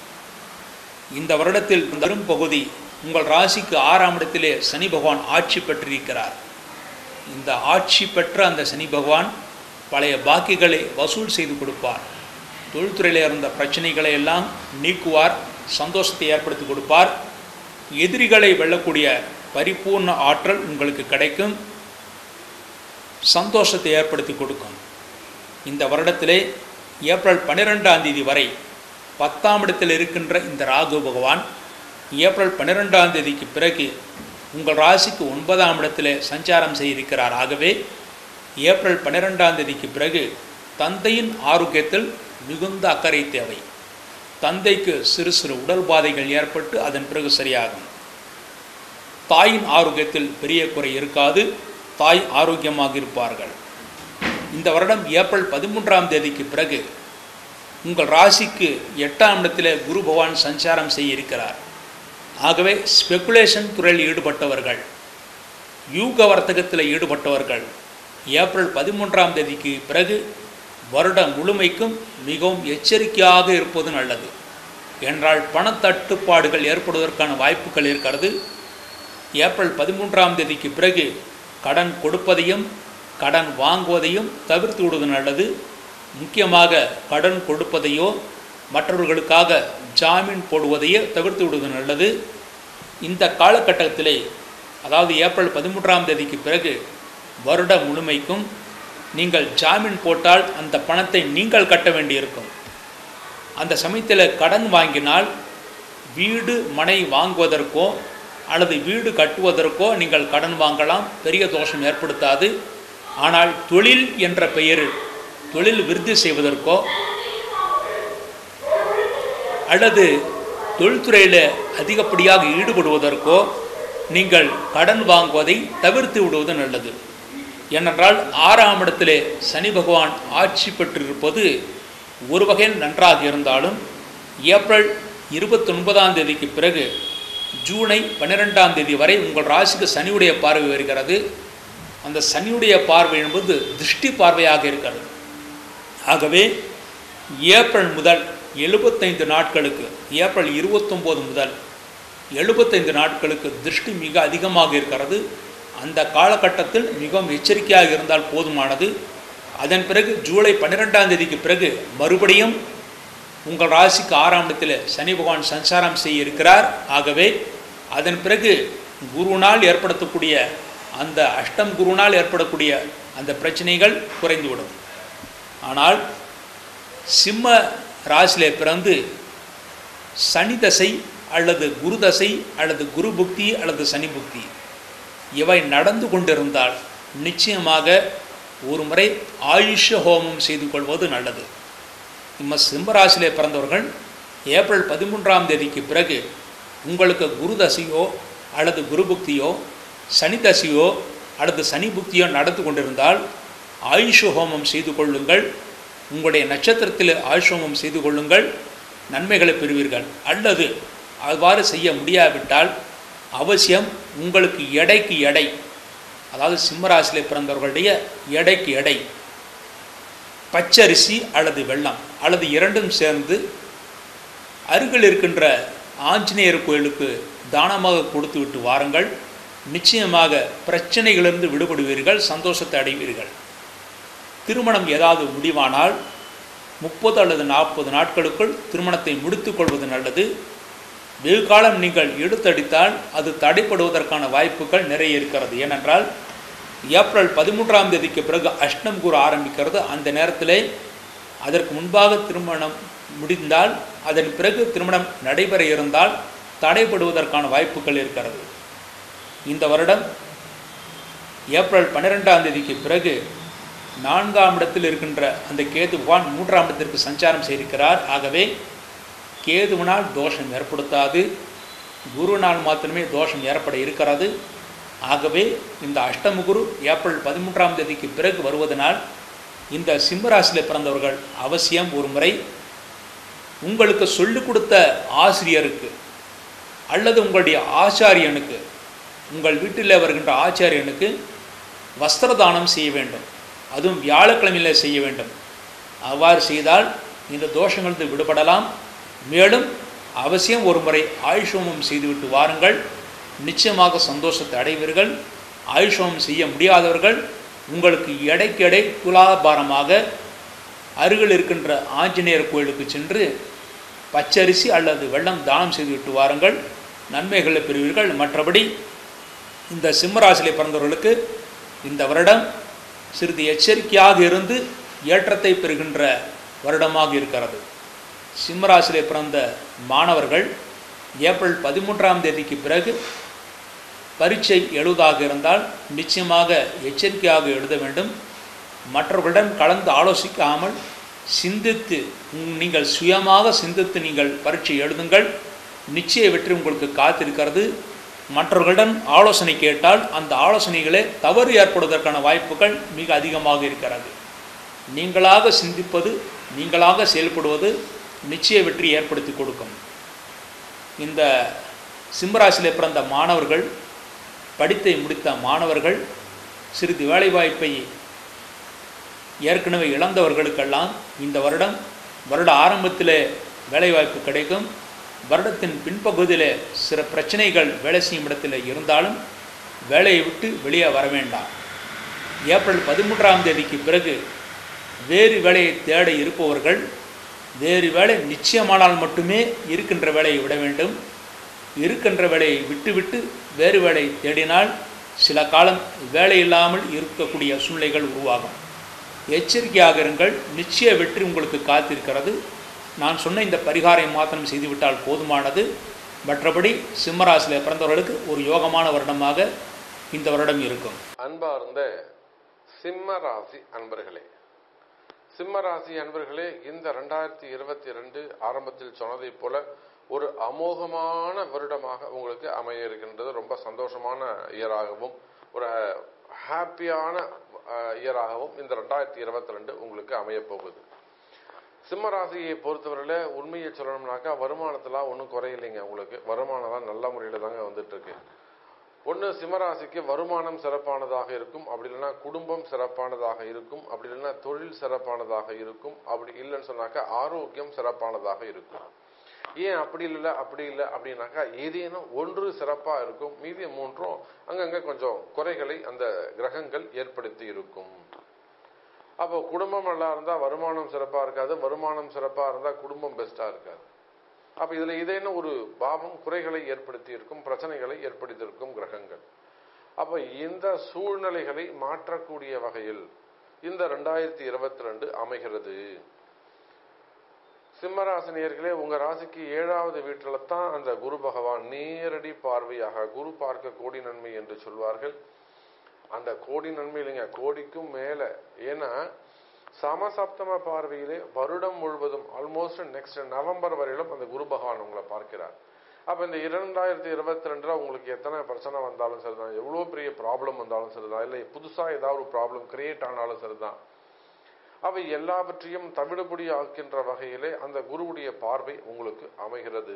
[SPEAKER 1] இந்த வருடத்தில் தரும் பகுதி உங்கள் ராசிக்கு ஆறாம் இடத்திலே சனி பகவான் ஆட்சி பெற்றிருக்கிறார் இந்த ஆட்சி பெற்ற அந்த சனி பகவான் பழைய பாக்கிகளை வசூல் செய்து கொடுப்பார் தொழில்துறையில் இருந்த பிரச்சனைகளை எல்லாம் நீக்குவார் சந்தோஷத்தை ஏற்படுத்தி கொடுப்பார் எதிரிகளை வெல்லக்கூடிய பரிபூர்ண ஆற்றல் உங்களுக்கு கிடைக்கும் சந்தோஷத்தை ஏற்படுத்தி கொடுக்கும் இந்த வருடத்திலே ஏப்ரல் பன்னிரெண்டாம் தேதி வரை பத்தாம் இடத்தில் இருக்கின்ற இந்த ராகு பகவான் ஏப்ரல் பன்னிரெண்டாம் தேதிக்கு பிறகு உங்கள் ராசிக்கு ஒன்பதாம் இடத்திலே சஞ்சாரம் செய்திருக்கிறார் ஆகவே ஏப்ரல் பன்னிரெண்டாம் தேதிக்கு பிறகு தந்தையின் ஆரோக்கியத்தில் மிகுந்த அக்கறை தேவை தந்தைக்கு சிறு சிறு உடல் பாதைகள் ஏற்பட்டு அதன் பிறகு சரியாகும் தாயின் ஆரோக்கியத்தில் பெரிய குறை இருக்காது தாய் ஆரோக்கியமாக இருப்பார்கள் இந்த வருடம் ஏப்ரல் பதிமூன்றாம் தேதிக்கு பிறகு உங்கள் ராசிக்கு எட்டாம் இடத்திலே குரு பகவான் சஞ்சாரம் செய்ய இருக்கிறார் ஆகவே ஸ்பெகுலேஷன் துறையில் ஈடுபட்டவர்கள் யூக வர்த்தகத்தில் ஈடுபட்டவர்கள் ஏப்ரல் பதிமூன்றாம் தேதிக்கு பிறகு வருடம் முழுமைக்கும் மிகவும் எச்சரிக்கையாக இருப்பது நல்லது என்றால் பணத்தட்டுப்பாடுகள் ஏற்படுவதற்கான வாய்ப்புகள் இருக்கிறது ஏப்ரல் பதிமூன்றாம் தேதிக்கு பிறகு கடன் கொடுப்பதையும் கடன் வாங்குவதையும் தவிர்த்து விடுவது நல்லது முக்கியமாக கடன் கொடுப்பதையோ மற்றவர்களுக்காக ஜாமீன் போடுவதையோ தவிர்த்து விடுவது நல்லது இந்த காலகட்டத்திலே அதாவது ஏப்ரல் பதிமூன்றாம் தேதிக்கு பிறகு வருடம் முழுமைக்கும் நீங்கள் ஜாமீன் போட்டால் அந்த பணத்தை நீங்கள் கட்ட வேண்டியிருக்கும் அந்த சமயத்தில் கடன் வாங்கினால் வீடு மனை வாங்குவதற்கோ அல்லது வீடு கட்டுவதற்கோ நீங்கள் கடன் வாங்கலாம் பெரிய தோஷம் ஏற்படுத்தாது ஆனால் தொழில் என்ற பெயரில் தொழில் விருத்தி செய்வதற்கோ அல்லது தொழில்துறையில் அதிகப்படியாக ஈடுபடுவதற்கோ நீங்கள் கடன் வாங்குவதை தவிர்த்து விடுவது நல்லது ஏனென்றால் ஆறாம் இடத்திலே சனி பகவான் ஆட்சி பெற்றிருப்பது ஒரு வகையில் நன்றாக இருந்தாலும் ஏப்ரல் இருபத்தொன்பதாம் தேதிக்கு பிறகு ஜூனை பன்னிரெண்டாம் தேதி வரை உங்கள் ராசிக்கு சனியுடைய பார்வை வருகிறது அந்த சனியுடைய பார்வை என்பது திருஷ்டி பார்வையாக இருக்கிறது ஆகவே ஏப்ரல் முதல் எழுபத்தைந்து நாட்களுக்கு ஏப்ரல் இருபத்தொம்போது முதல் எழுபத்தைந்து நாட்களுக்கு திருஷ்டி மிக அதிகமாக இருக்கிறது அந்த காலகட்டத்தில் மிகவும் எச்சரிக்கையாக இருந்தால் போதுமானது அதன் பிறகு ஜூலை பன்னிரெண்டாம் தேதிக்கு பிறகு மறுபடியும் உங்கள் ராசிக்கு ஆறாம் இடத்தில் சனி பகவான் சஞ்சாரம் செய்ய இருக்கிறார் ஆகவே அதன் பிறகு குருனால் ஏற்படுத்தக்கூடிய அந்த அஷ்டம் குருனால் ஏற்படக்கூடிய அந்த பிரச்சனைகள் குறைந்துவிடும் ஆனால் சிம்ம ராசியிலே பிறந்து சனி தசை அல்லது குரு தசை அல்லது குரு புக்தி அல்லது சனி புக்தி இவை நடந்து கொண்டிருந்தால் நிச்சயமாக ஒரு முறை ஆயுஷ ஹோமம் செய்து கொள்வது நல்லது நம்ம சிம்மராசியிலே பிறந்தவர்கள் ஏப்ரல் பதிமூன்றாம் தேதிக்கு பிறகு உங்களுக்கு குரு தசையோ அல்லது குரு புக்தியோ சனி தசையோ அல்லது சனி புக்தியோ நடந்து கொண்டிருந்தால் ஆயுஷ ஹோமம் செய்து கொள்ளுங்கள் உங்களுடைய நட்சத்திரத்தில் ஆயுஷ ஹோமம் செய்து கொள்ளுங்கள் நன்மைகளை பெறுவீர்கள் அல்லது அவ்வாறு செய்ய முடியாவிட்டால் அவசியம் உங்களுக்கு எடைக்கு எடை அதாவது சிம்மராசியில் பிறந்தவர்களுடைய எடைக்கு எடை பச்சரிசி அல்லது வெள்ளம் அல்லது இரண்டும் சேர்ந்து அருகில் இருக்கின்ற ஆஞ்சநேயர் கோயிலுக்கு தானமாக கொடுத்து விட்டு வாருங்கள் நிச்சயமாக பிரச்சனைகளிலிருந்து விடுபடுவீர்கள் சந்தோஷத்தை அடைவீர்கள் திருமணம் ஏதாவது முடிவானால் முப்பது அல்லது நாற்பது நாட்களுக்குள் திருமணத்தை முடித்துக் கொள்வது நல்லது வெகு காலம் நீங்கள் எடுத்தடித்தால் அது தடைப்படுவதற்கான வாய்ப்புகள் நிறைய இருக்கிறது ஏனென்றால் ஏப்ரல் பதிமூன்றாம் தேதிக்கு பிறகு அஷ்டம் கூற ஆரம்பிக்கிறது அந்த நேரத்திலே அதற்கு முன்பாக திருமணம் முடிந்தால் அதன் பிறகு திருமணம் நடைபெற இருந்தால் தடைபடுவதற்கான வாய்ப்புகள் இருக்கிறது இந்த வருடம் ஏப்ரல் பன்னிரெண்டாம் தேதிக்கு பிறகு நான்காம் இடத்தில் இருக்கின்ற அந்த கேது பகவான் மூன்றாம் இடத்திற்கு சஞ்சாரம் செய்திருக்கிறார் ஆகவே கேதுவினால் தோஷம் ஏற்படுத்தாது குருவினால் மாத்திரமே தோஷம் ஏற்பட இருக்கிறது ஆகவே இந்த அஷ்டம குரு ஏப்ரல் பதிமூன்றாம் தேதிக்கு பிறகு வருவதனால் இந்த சிம்மராசியில் பிறந்தவர்கள் அவசியம் ஒரு முறை உங்களுக்கு சொல்லிக் கொடுத்த ஆசிரியருக்கு அல்லது உங்களுடைய ஆச்சாரியனுக்கு உங்கள் வீட்டில் வருகின்ற ஆச்சாரியனுக்கு வஸ்திரதானம் செய்ய வேண்டும் அதுவும் வியாழக்கிழமையில் செய்ய வேண்டும் அவ்வாறு செய்தால் இந்த தோஷங்களிலிருந்து விடுபடலாம் மேலும் அவசியம் ஒரு முறை ஆயுஷோமம் செய்துவிட்டு வாருங்கள் நிச்சயமாக சந்தோஷத்தை அடைவீர்கள் ஆயுஷோமம் செய்ய முடியாதவர்கள் உங்களுக்கு எடைக்கு எடை துலாபாரமாக அருகில் இருக்கின்ற ஆஞ்சநேயர் கோயிலுக்கு சென்று பச்சரிசி அல்லது வெள்ளம் தானம் செய்துவிட்டு வாருங்கள் நன்மைகளை பெறுவீர்கள் மற்றபடி இந்த சிம்மராசியிலே பிறந்தவர்களுக்கு இந்த வருடம் சிறிது எச்சரிக்கையாக இருந்து ஏற்றத்தை பெறுகின்ற வருடமாக இருக்கிறது சிம்மராசியிலே பிறந்த மாணவர்கள் ஏப்ரல் பதிமூன்றாம் தேதிக்கு பிறகு பரீட்சை எழுதாக இருந்தால் நிச்சயமாக எச்சரிக்கையாக எழுத வேண்டும் மற்றவர்களுடன் கலந்து ஆலோசிக்காமல் சிந்தித்து உம், நீங்கள் சுயமாக சிந்தித்து நீங்கள் பரீட்சை எழுதுங்கள் நிச்சய வெற்றி உங்களுக்கு காத்திருக்கிறது மற்றவர்களுடன் ஆலோசனை கேட்டால் அந்த ஆலோசனைகளே தவறு ஏற்படுவதற்கான வாய்ப்புகள் மிக அதிகமாக இருக்கிறது நீங்களாக சிந்திப்பது நீங்களாக செயல்படுவது நிச்சய வெற்றி ஏற்படுத்தி கொடுக்கும் இந்த சிம்மராசியிலே பிறந்த மாணவர்கள் படித்தை முடித்த மாணவர்கள் சிறிது வேலைவாய்ப்பை ஏற்கனவே இழந்தவர்களுக்கெல்லாம் இந்த வருடம் வருட ஆரம்பத்திலே வேலைவாய்ப்பு கிடைக்கும் வருடத்தின் பின்பகுதியிலே சில பிரச்சனைகள் வேலை செய்யும் இடத்தில் இருந்தாலும் வேலையை விட்டு வெளியே வர வேண்டாம் ஏப்ரல் பதிமூன்றாம் தேதிக்கு பிறகு வேறு வேலையை தேட இருப்பவர்கள் வேறு வேலை நிச்சயமானால் மட்டுமே இருக்கின்ற வேலையை விட வேண்டும் இருக்கின்ற வேலையை விட்டுவிட்டு வேறு வேலை தேடினால் சில காலம் வேலை இல்லாமல் இருக்கக்கூடிய சூழ்நிலைகள் உருவாகும் எச்சரிக்கையாக இருங்கள் நிச்சய வெற்றி உங்களுக்கு காத்திருக்கிறது நான் சொன்ன இந்த பரிகாரை மாத்திரம் செய்துவிட்டால் போதுமானது மற்றபடி சிம்மராசியில் பிறந்தவர்களுக்கு ஒரு யோகமான வருடமாக இந்த வருடம் இருக்கும்
[SPEAKER 2] அன்பார்ந்த சிம்ம ராசி அன்பர்களே சிம்ம ராசி அன்பர்களே இந்த ரெண்டாயிரத்தி இருபத்தி ரெண்டு ஆரம்பத்தில் சொன்னதைப் போல ஒரு அமோகமான வருடமாக உங்களுக்கு அமைய இருக்கின்றது ரொம்ப சந்தோஷமான இயராகவும் ஒரு ஹாப்பியான இயராகவும் இந்த ரெண்டாயிரத்தி இருபத்தி ரெண்டு உங்களுக்கு அமைய போகுது சிம்ம ராசியை பொறுத்தவரையில் உண்மையை சொல்லணும்னாக்கா வருமானத்தெல்லாம் ஒன்றும் குறையில்லைங்க உங்களுக்கு வருமானம் தான் நல்ல முறையில் தாங்க வந்துட்டு இருக்கு ஒன்று சிம்மராசிக்கு வருமானம் சிறப்பானதாக இருக்கும் அப்படி இல்லைன்னா குடும்பம் சிறப்பானதாக இருக்கும் அப்படி இல்லைன்னா தொழில் சிறப்பானதாக இருக்கும் அப்படி இல்லைன்னு சொன்னாக்கா ஆரோக்கியம் சிறப்பானதாக இருக்கும் ஏன் அப்படி இல்லை அப்படி இல்லை அப்படின்னாக்கா ஏதேனும் ஒன்று சிறப்பாக இருக்கும் மீதி மூன்றும் அங்கங்கே கொஞ்சம் குறைகளை அந்த கிரகங்கள் ஏற்படுத்தி இருக்கும் அப்போ குடும்பம் நல்லா இருந்தால் வருமானம் சிறப்பாக இருக்காது வருமானம் சிறப்பாக இருந்தால் குடும்பம் பெஸ்ட்டாக இருக்காது அப்ப இதுல ஏதேனும் ஒரு பாவம் குறைகளை ஏற்படுத்தி இருக்கும் பிரச்சனைகளை ஏற்படுத்தி இருக்கும் கிரகங்கள் அப்ப இந்த சூழ்நிலைகளை மாற்றக்கூடிய வகையில் இந்த ரெண்டாயிரத்தி இருபத்தி ரெண்டு அமைகிறது சிம்மராசினியர்களே உங்க ராசிக்கு ஏழாவது வீட்டில தான் அந்த குரு பகவான் நேரடி பார்வையாக குரு பார்க்க கோடி நன்மை என்று சொல்வார்கள் அந்த கோடி நன்மை இல்லைங்க கோடிக்கும் மேல ஏன்னா சமசப்தம பார்வையிலே வருடம் முழுவதும் ஆல்மோஸ்ட் நெக்ஸ்ட் நவம்பர் வரையிலும் அந்த குரு பகவான் உங்களை பார்க்கிறார் அப்ப இந்த இரண்டாயிரத்தி இருபத்தி ரெண்டுல உங்களுக்கு எத்தனை பிரச்சனை வந்தாலும் சரிதான் எவ்வளவு பெரிய ப்ராப்ளம் வந்தாலும் சரிதான் இல்லை புதுசா ஏதாவது ஒரு ப்ராப்ளம் கிரியேட் ஆனாலும் சரிதான் அவை எல்லாவற்றையும் தவிடுபடி ஆக்கின்ற வகையிலே அந்த குருவுடைய பார்வை உங்களுக்கு அமைகிறது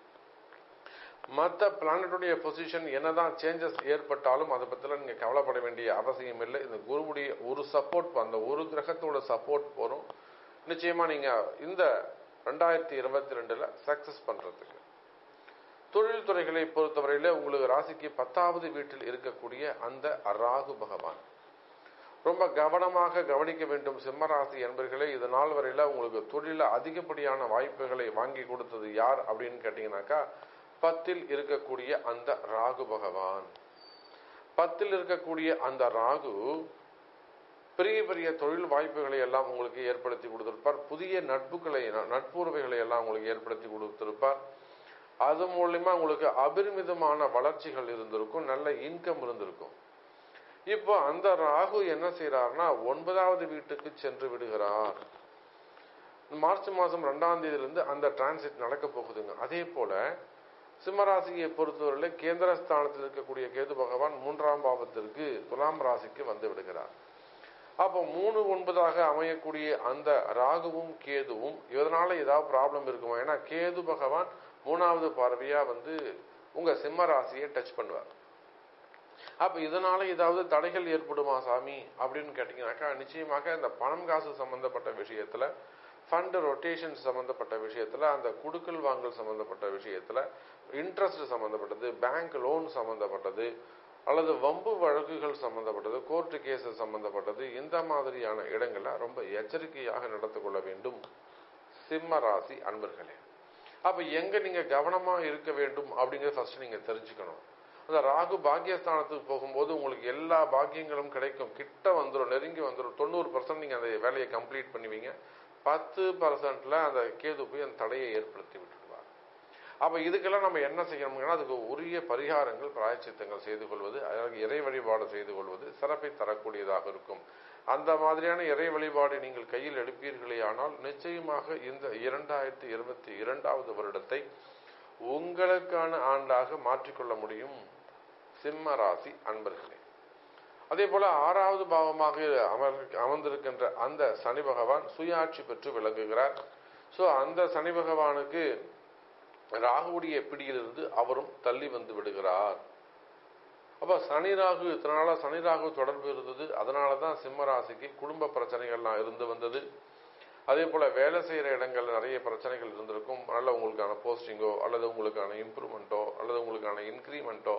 [SPEAKER 2] மற்ற பிளானட்டுடைய பொசிஷன் என்னதான் சேஞ்சஸ் ஏற்பட்டாலும் அதை பற்றிலாம் நீங்கள் கவலைப்பட வேண்டிய அவசியம் இல்லை இந்த குருவுடைய ஒரு சப்போர்ட் அந்த ஒரு கிரகத்தோட சப்போர்ட் போகிறோம் நிச்சயமா நீங்க இந்த ரெண்டாயிரத்தி இருபத்தி ரெண்டுல சக்சஸ் பண்றதுக்கு தொழில் துறைகளை பொறுத்தவரையில உங்களுக்கு ராசிக்கு பத்தாவது வீட்டில் இருக்கக்கூடிய அந்த ராகு பகவான் ரொம்ப கவனமாக கவனிக்க வேண்டும் சிம்மராசி என்பர்களே இது நாள் வரையில உங்களுக்கு தொழில அதிகப்படியான வாய்ப்புகளை வாங்கி கொடுத்தது யார் அப்படின்னு கேட்டீங்கன்னாக்கா பத்தில் இருக்கக்கூடிய அந்த ராகு பகவான் பத்தில் இருக்கக்கூடிய அந்த ராகு பெரிய பெரிய தொழில் வாய்ப்புகளை எல்லாம் உங்களுக்கு ஏற்படுத்தி கொடுத்திருப்பார் புதிய நட்புகளை நட்புறவைகளை எல்லாம் உங்களுக்கு ஏற்படுத்தி கொடுத்திருப்பார் அது மூலியமா உங்களுக்கு அபரிமிதமான வளர்ச்சிகள் இருந்திருக்கும் நல்ல இன்கம் இருந்திருக்கும் இப்போ அந்த ராகு என்ன செய்யறாருன்னா ஒன்பதாவது வீட்டுக்கு சென்று விடுகிறார் மார்ச் மாதம் ரெண்டாம் தேதியிலிருந்து அந்த டிரான்சிட் நடக்க போகுதுங்க அதே போல சிம்மராசியை பொறுத்தவரையில் கேந்திர ஸ்தானத்தில் இருக்கக்கூடிய கேது பகவான் மூன்றாம் பாவத்திற்கு துலாம் ராசிக்கு வந்து விடுகிறார் அப்போ மூணு ஒன்பதாக அமையக்கூடிய அந்த ராகுவும் கேதுவும் இதனால ஏதாவது ப்ராப்ளம் இருக்குமா ஏன்னா கேது பகவான் மூணாவது பார்வையா வந்து உங்க சிம்ம ராசியை டச் பண்ணுவார் அப்ப இதனால ஏதாவது தடைகள் ஏற்படுமா சாமி அப்படின்னு கேட்டீங்கன்னாக்கா நிச்சயமாக இந்த பணம் காசு சம்பந்தப்பட்ட விஷயத்துல ஃபண்ட் ரொட்டேஷன் சம்பந்தப்பட்ட விஷயத்துல அந்த குடுக்கல் வாங்கல் சம்பந்தப்பட்ட விஷயத்துல இன்ட்ரெஸ்ட் சம்பந்தப்பட்டது பேங்க் லோன் சம்பந்தப்பட்டது அல்லது வம்பு வழக்குகள் சம்பந்தப்பட்டது கோர்ட்டு கேசஸ் சம்பந்தப்பட்டது இந்த மாதிரியான இடங்கள்ல ரொம்ப எச்சரிக்கையாக நடந்து கொள்ள வேண்டும் சிம்ம ராசி அன்பர்களே அப்ப எங்க நீங்க கவனமா இருக்க வேண்டும் அப்படிங்கறத ஃபர்ஸ்ட் நீங்க தெரிஞ்சுக்கணும் அந்த ராகு பாக்கியஸ்தானத்துக்கு போகும்போது உங்களுக்கு எல்லா பாக்கியங்களும் கிடைக்கும் கிட்ட வந்துடும் நெருங்கி வந்துடும் தொண்ணூறு பர்சன்ட் நீங்க அந்த வேலையை கம்ப்ளீட் பண்ணுவீங்க பத்து பர்சன்ட்ல அந்த கேது போய் அந்த தடையை ஏற்படுத்தி விட்டுடுவார் அப்ப இதுக்கெல்லாம் நம்ம என்ன செய்யணும்னா அதுக்கு உரிய பரிகாரங்கள் பிராயச்சித்தங்கள் செய்து கொள்வது அதற்கு இறை வழிபாடு செய்து கொள்வது சிறப்பை தரக்கூடியதாக இருக்கும் அந்த மாதிரியான இறை வழிபாடு நீங்கள் கையில் எடுப்பீர்களே ஆனால் நிச்சயமாக இந்த இரண்டாயிரத்தி இருபத்தி இரண்டாவது வருடத்தை உங்களுக்கான ஆண்டாக மாற்றிக்கொள்ள முடியும் சிம்ம ராசி அன்பர்களே அதே போல ஆறாவது பாவமாக அமர் அமர்ந்திருக்கின்ற அந்த சனி பகவான் சுயாட்சி பெற்று விளங்குகிறார் சோ அந்த சனி பகவானுக்கு ராகுவுடைய பிடியிலிருந்து அவரும் தள்ளி வந்து விடுகிறார் அப்ப சனி ராகு இத்தனை நாளா சனி ராகு தொடர்பு இருந்தது அதனால தான் சிம்ம ராசிக்கு குடும்ப பிரச்சனைகள்லாம் இருந்து வந்தது அதே போல வேலை செய்யற இடங்கள்ல நிறைய பிரச்சனைகள் இருந்திருக்கும் நல்ல உங்களுக்கான போஸ்டிங்கோ அல்லது உங்களுக்கான இம்ப்ரூவ்மெண்ட்டோ அல்லது உங்களுக்கான இன்க்ரிமெண்ட்டோ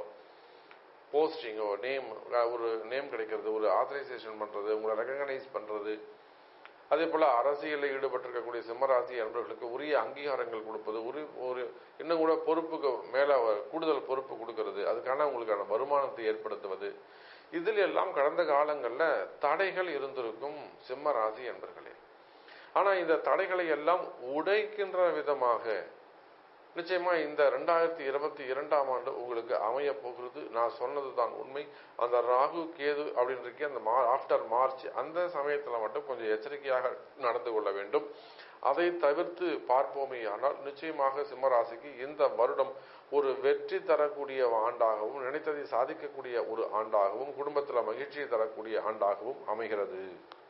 [SPEAKER 2] போஸ்டிங்கோ நேம் ஒரு நேம் கிடைக்கிறது ஒரு ஆத்தரைசேஷன் பண்றது உங்களை ரெகனைஸ் பண்றது அதே போல அரசியலில் ஈடுபட்டிருக்கக்கூடிய சிம்மராசி அன்பர்களுக்கு உரிய அங்கீகாரங்கள் கொடுப்பது ஒரு ஒரு இன்னும் கூட பொறுப்புக்கு மேல கூடுதல் பொறுப்பு கொடுக்கிறது அதுக்கான உங்களுக்கான வருமானத்தை ஏற்படுத்துவது இதில் எல்லாம் கடந்த காலங்கள்ல தடைகள் இருந்திருக்கும் சிம்ம ராசி என்பர்களே ஆனா இந்த தடைகளை எல்லாம் உடைக்கின்ற விதமாக நிச்சயமா இந்த ரெண்டாயிரத்தி இருபத்தி இரண்டாம் ஆண்டு உங்களுக்கு அமைய போகிறது நான் சொன்னது தான் உண்மை அந்த ராகு கேது அப்படின்னு இருக்கே அந்த ஆஃப்டர் மார்ச் அந்த சமயத்துல மட்டும் கொஞ்சம் எச்சரிக்கையாக நடந்து கொள்ள வேண்டும் அதை தவிர்த்து பார்ப்போமே ஆனால் நிச்சயமாக சிம்மராசிக்கு இந்த வருடம் ஒரு வெற்றி தரக்கூடிய ஆண்டாகவும் நினைத்ததை சாதிக்கக்கூடிய ஒரு ஆண்டாகவும் குடும்பத்தில் மகிழ்ச்சியை தரக்கூடிய ஆண்டாகவும் அமைகிறது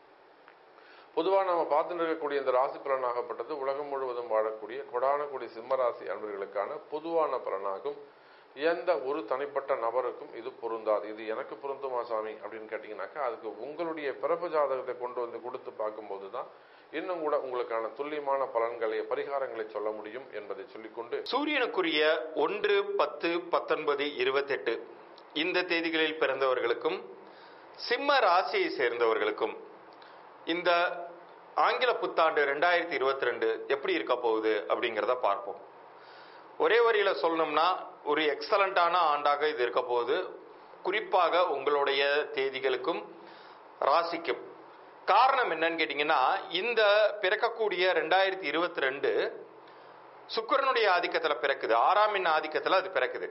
[SPEAKER 2] பொதுவாக நம்ம பார்த்துட்டு இருக்கக்கூடிய இந்த ராசி பலனாகப்பட்டது உலகம் முழுவதும் வாழக்கூடிய கொடான கொடி சிம்மராசி அன்பர்களுக்கான பொதுவான பலனாகும் எந்த ஒரு தனிப்பட்ட நபருக்கும் இது பொருந்தாது இது எனக்கு பொருந்துமா சாமி அப்படின்னு கேட்டீங்கன்னாக்கா அதுக்கு உங்களுடைய பிறப்பு ஜாதகத்தை கொண்டு வந்து கொடுத்து பார்க்கும்போது தான் இன்னும் கூட உங்களுக்கான துல்லியமான பலன்களை பரிகாரங்களை சொல்ல முடியும் என்பதை சொல்லிக்கொண்டு
[SPEAKER 3] சூரியனுக்குரிய ஒன்று பத்து பத்தொன்பது இருபத்தெட்டு இந்த தேதிகளில் பிறந்தவர்களுக்கும் சிம்ம ராசியை சேர்ந்தவர்களுக்கும் இந்த ஆங்கில புத்தாண்டு ரெண்டாயிரத்தி இருபத்தி ரெண்டு எப்படி இருக்க போகுது அப்படிங்கிறத பார்ப்போம் ஒரே வரியில சொல்லணும்னா ஒரு எக்ஸலண்டான ஆண்டாக இது இருக்க போகுது குறிப்பாக உங்களுடைய தேதிகளுக்கும் ராசிக்கும் காரணம் என்னன்னு கேட்டீங்கன்னா இந்த பிறக்கக்கூடிய ரெண்டாயிரத்தி இருபத்தி ரெண்டு சுக்கரனுடைய ஆதிக்கத்துல பிறக்குது ஆறாம் எண் ஆதிக்கத்துல அது பிறக்குது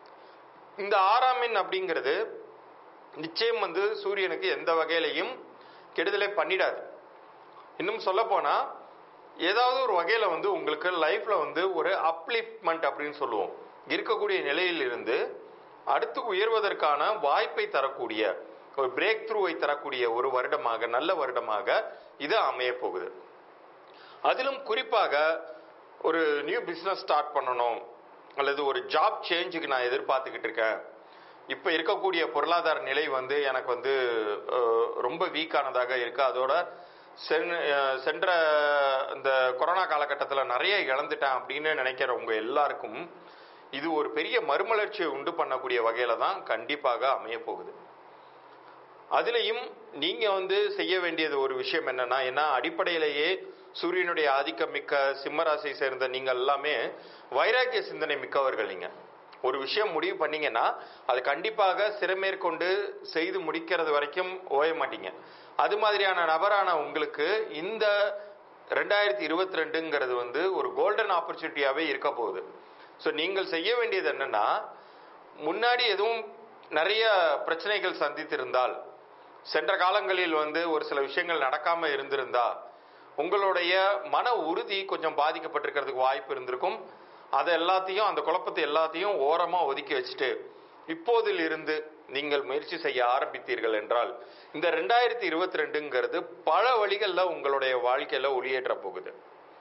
[SPEAKER 3] இந்த ஆறாம் எண் அப்படிங்கிறது நிச்சயம் வந்து சூரியனுக்கு எந்த வகையிலையும் கெடுதலை பண்ணிடாது இன்னும் சொல்ல போனா ஏதாவது ஒரு வகையில வந்து உங்களுக்கு லைஃப்ல வந்து ஒரு அப்லிப்மெண்ட் அப்படின்னு சொல்லுவோம் இருக்கக்கூடிய நிலையில் இருந்து அடுத்து உயர்வதற்கான வாய்ப்பை தரக்கூடிய ஒரு பிரேக் த்ரூவை தரக்கூடிய ஒரு வருடமாக நல்ல வருடமாக இது அமைய போகுது அதிலும் குறிப்பாக ஒரு நியூ பிசினஸ் ஸ்டார்ட் பண்ணணும் அல்லது ஒரு ஜாப் சேஞ்சுக்கு நான் எதிர்பார்த்துக்கிட்டு இருக்கேன் இப்போ இருக்கக்கூடிய பொருளாதார நிலை வந்து எனக்கு வந்து அஹ், ரொம்ப வீக்கானதாக இருக்கு அதோட சென்- அஹ், சென்ற இந்த கொரோனா காலகட்டத்தில் நிறைய இழந்துட்டேன் அப்படின்னு நினைக்கிறவங்க எல்லாருக்கும் இது ஒரு பெரிய மறுமலர்ச்சியை உண்டு பண்ணக்கூடிய வகையில தான் கண்டிப்பாக அமைய போகுது அதுலயும் நீங்க வந்து செய்ய வேண்டியது ஒரு விஷயம் என்னன்னா ஏன்னா அடிப்படையிலேயே சூரியனுடைய ஆதிக்கம் மிக்க சிம்மராசியை சேர்ந்த நீங்க எல்லாமே வைராக்கிய சிந்தனை மிக்கவர்கள் நீங்க ஒரு விஷயம் முடிவு பண்ணீங்கன்னா அது கண்டிப்பாக சிறமேற்கொண்டு செய்து முடிக்கிறது வரைக்கும் ஓய மாட்டீங்க அது மாதிரியான நபரான உங்களுக்கு இந்த ரெண்டாயிரத்தி இருபத்தி ரெண்டுங்கிறது வந்து ஒரு கோல்டன் ஆப்பர்ச்சுனிட்டியாவே இருக்க போகுது ஸோ நீங்கள் செய்ய வேண்டியது என்னன்னா முன்னாடி எதுவும் நிறைய பிரச்சனைகள் சந்தித்திருந்தால் சென்ற காலங்களில் வந்து ஒரு சில விஷயங்கள் நடக்காம இருந்திருந்தா உங்களுடைய மன உறுதி கொஞ்சம் பாதிக்கப்பட்டிருக்கிறதுக்கு வாய்ப்பு இருந்திருக்கும் அதை எல்லாத்தையும் அந்த குழப்பத்தை எல்லாத்தையும் ஓரமா ஒதுக்கி வச்சுட்டு இப்போதில் இருந்து நீங்கள் முயற்சி செய்ய ஆரம்பித்தீர்கள் என்றால் இந்த ரெண்டாயிரத்தி இருபத்தி ரெண்டுங்கிறது பல வழிகளில் உங்களுடைய வாழ்க்கையில ஒளியேற்ற போகுது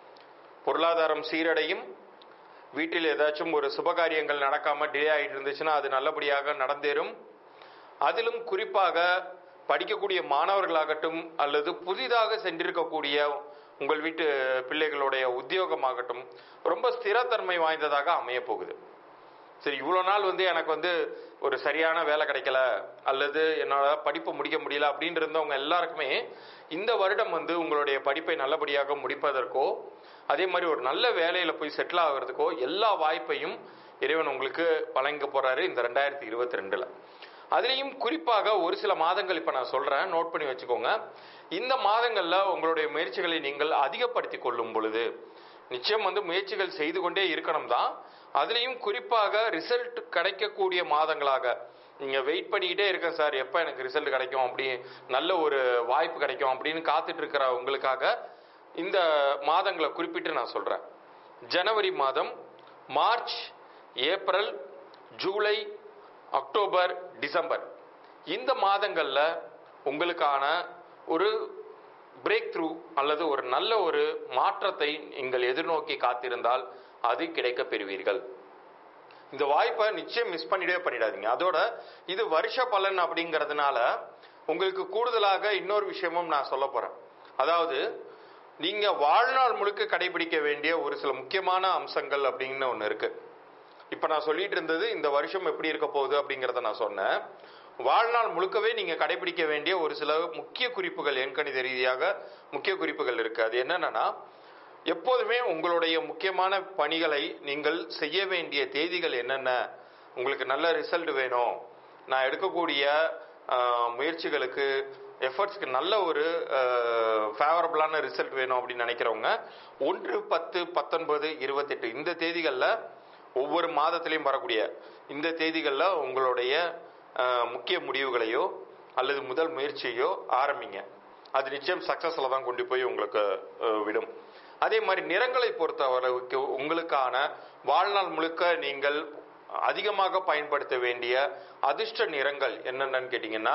[SPEAKER 3] பொருளாதாரம் சீரடையும் வீட்டில் ஏதாச்சும் ஒரு சுபகாரியங்கள் நடக்காம டிலே ஆகிட்டு இருந்துச்சுன்னா அது நல்லபடியாக நடந்தேறும் அதிலும் குறிப்பாக படிக்கக்கூடிய மாணவர்களாகட்டும் அல்லது புதிதாக சென்றிருக்கக்கூடிய உங்கள் வீட்டு பிள்ளைகளுடைய உத்தியோகமாகட்டும் ரொம்ப ஸ்திரத்தன்மை வாய்ந்ததாக அமைய போகுது சரி இவ்வளோ நாள் வந்து எனக்கு வந்து ஒரு சரியான வேலை கிடைக்கல அல்லது என்னால் படிப்பு முடிக்க முடியல அப்படின்னு இருந்தவங்க எல்லாருக்குமே இந்த வருடம் வந்து உங்களுடைய படிப்பை நல்லபடியாக முடிப்பதற்கோ அதே மாதிரி ஒரு நல்ல வேலையில போய் செட்டில் ஆகிறதுக்கோ எல்லா வாய்ப்பையும் இறைவன் உங்களுக்கு வழங்க போறாரு இந்த ரெண்டாயிரத்தி இருபத்தி ரெண்டுல அதுலேயும் குறிப்பாக ஒரு சில மாதங்கள் இப்போ நான் சொல்றேன் நோட் பண்ணி வச்சுக்கோங்க இந்த மாதங்கள்ல உங்களுடைய முயற்சிகளை நீங்கள் அதிகப்படுத்தி கொள்ளும் பொழுது நிச்சயம் வந்து முயற்சிகள் செய்து கொண்டே இருக்கணும் தான் அதுலேயும் குறிப்பாக ரிசல்ட் கிடைக்கக்கூடிய மாதங்களாக நீங்க வெயிட் பண்ணிக்கிட்டே இருக்கேன் சார் எப்போ எனக்கு ரிசல்ட் கிடைக்கும் அப்படி நல்ல ஒரு வாய்ப்பு கிடைக்கும் அப்படின்னு காத்துட்டு இருக்கிற உங்களுக்காக இந்த மாதங்களை குறிப்பிட்டு நான் சொல்றேன் ஜனவரி மாதம் March April July October December இந்த மாதங்கள்ல உங்களுக்கான ஒரு பிரேக் த்ரூ அல்லது ஒரு நல்ல ஒரு மாற்றத்தை நீங்கள் எதிர்நோக்கி காத்திருந்தால் அது கிடைக்க பெறுவீர்கள் இந்த வாய்ப்பை நிச்சயம் மிஸ் பண்ணிடவே பண்ணிடாதீங்க அதோட இது வருஷ பலன் அப்படிங்கிறதுனால உங்களுக்கு கூடுதலாக இன்னொரு விஷயமும் நான் சொல்ல போறேன் அதாவது நீங்க வாழ்நாள் முழுக்க கடைபிடிக்க வேண்டிய ஒரு சில முக்கியமான அம்சங்கள் அப்படின்னு ஒன்று இருக்கு இப்ப நான் சொல்லிட்டு இருந்தது இந்த வருஷம் எப்படி இருக்க போகுது அப்படிங்கிறத நான் சொன்னேன் வாழ்நாள் முழுக்கவே நீங்க கடைபிடிக்க வேண்டிய ஒரு சில முக்கிய குறிப்புகள் எண்கணித ரீதியாக முக்கிய குறிப்புகள் இருக்கு அது என்னன்னா எப்போதுமே உங்களுடைய முக்கியமான பணிகளை நீங்கள் செய்ய வேண்டிய தேதிகள் என்னென்ன உங்களுக்கு நல்ல ரிசல்ட் வேணும் நான் எடுக்கக்கூடிய ஆஹ், முயற்சிகளுக்கு எஃபர்ட்ஸ்க்கு நல்ல ஒரு ஃபேவரபிளான ரிசல்ட் வேணும் அப்படின்னு நினைக்கிறவங்க ஒன்று பத்து பத்தொன்பது இருபத்தெட்டு இந்த தேதிகளில் ஒவ்வொரு மாதத்திலையும் வரக்கூடிய இந்த தேதிகளில் உங்களுடைய ஆஹ், முக்கிய முடிவுகளையோ அல்லது முதல் முயற்சியோ ஆரம்பிங்க அது நிச்சயம் சக்சஸ்ல தான் கொண்டு போய் உங்களுக்கு ஆஹ், விடும் அதே மாதிரி நிறங்களை பொறுத்தவரைக்கு உங்களுக்கான வாழ்நாள் முழுக்க நீங்கள் அதிகமாக பயன்படுத்த வேண்டிய அதிர்ஷ்ட நிறங்கள் என்னென்னு கேட்டிங்கன்னா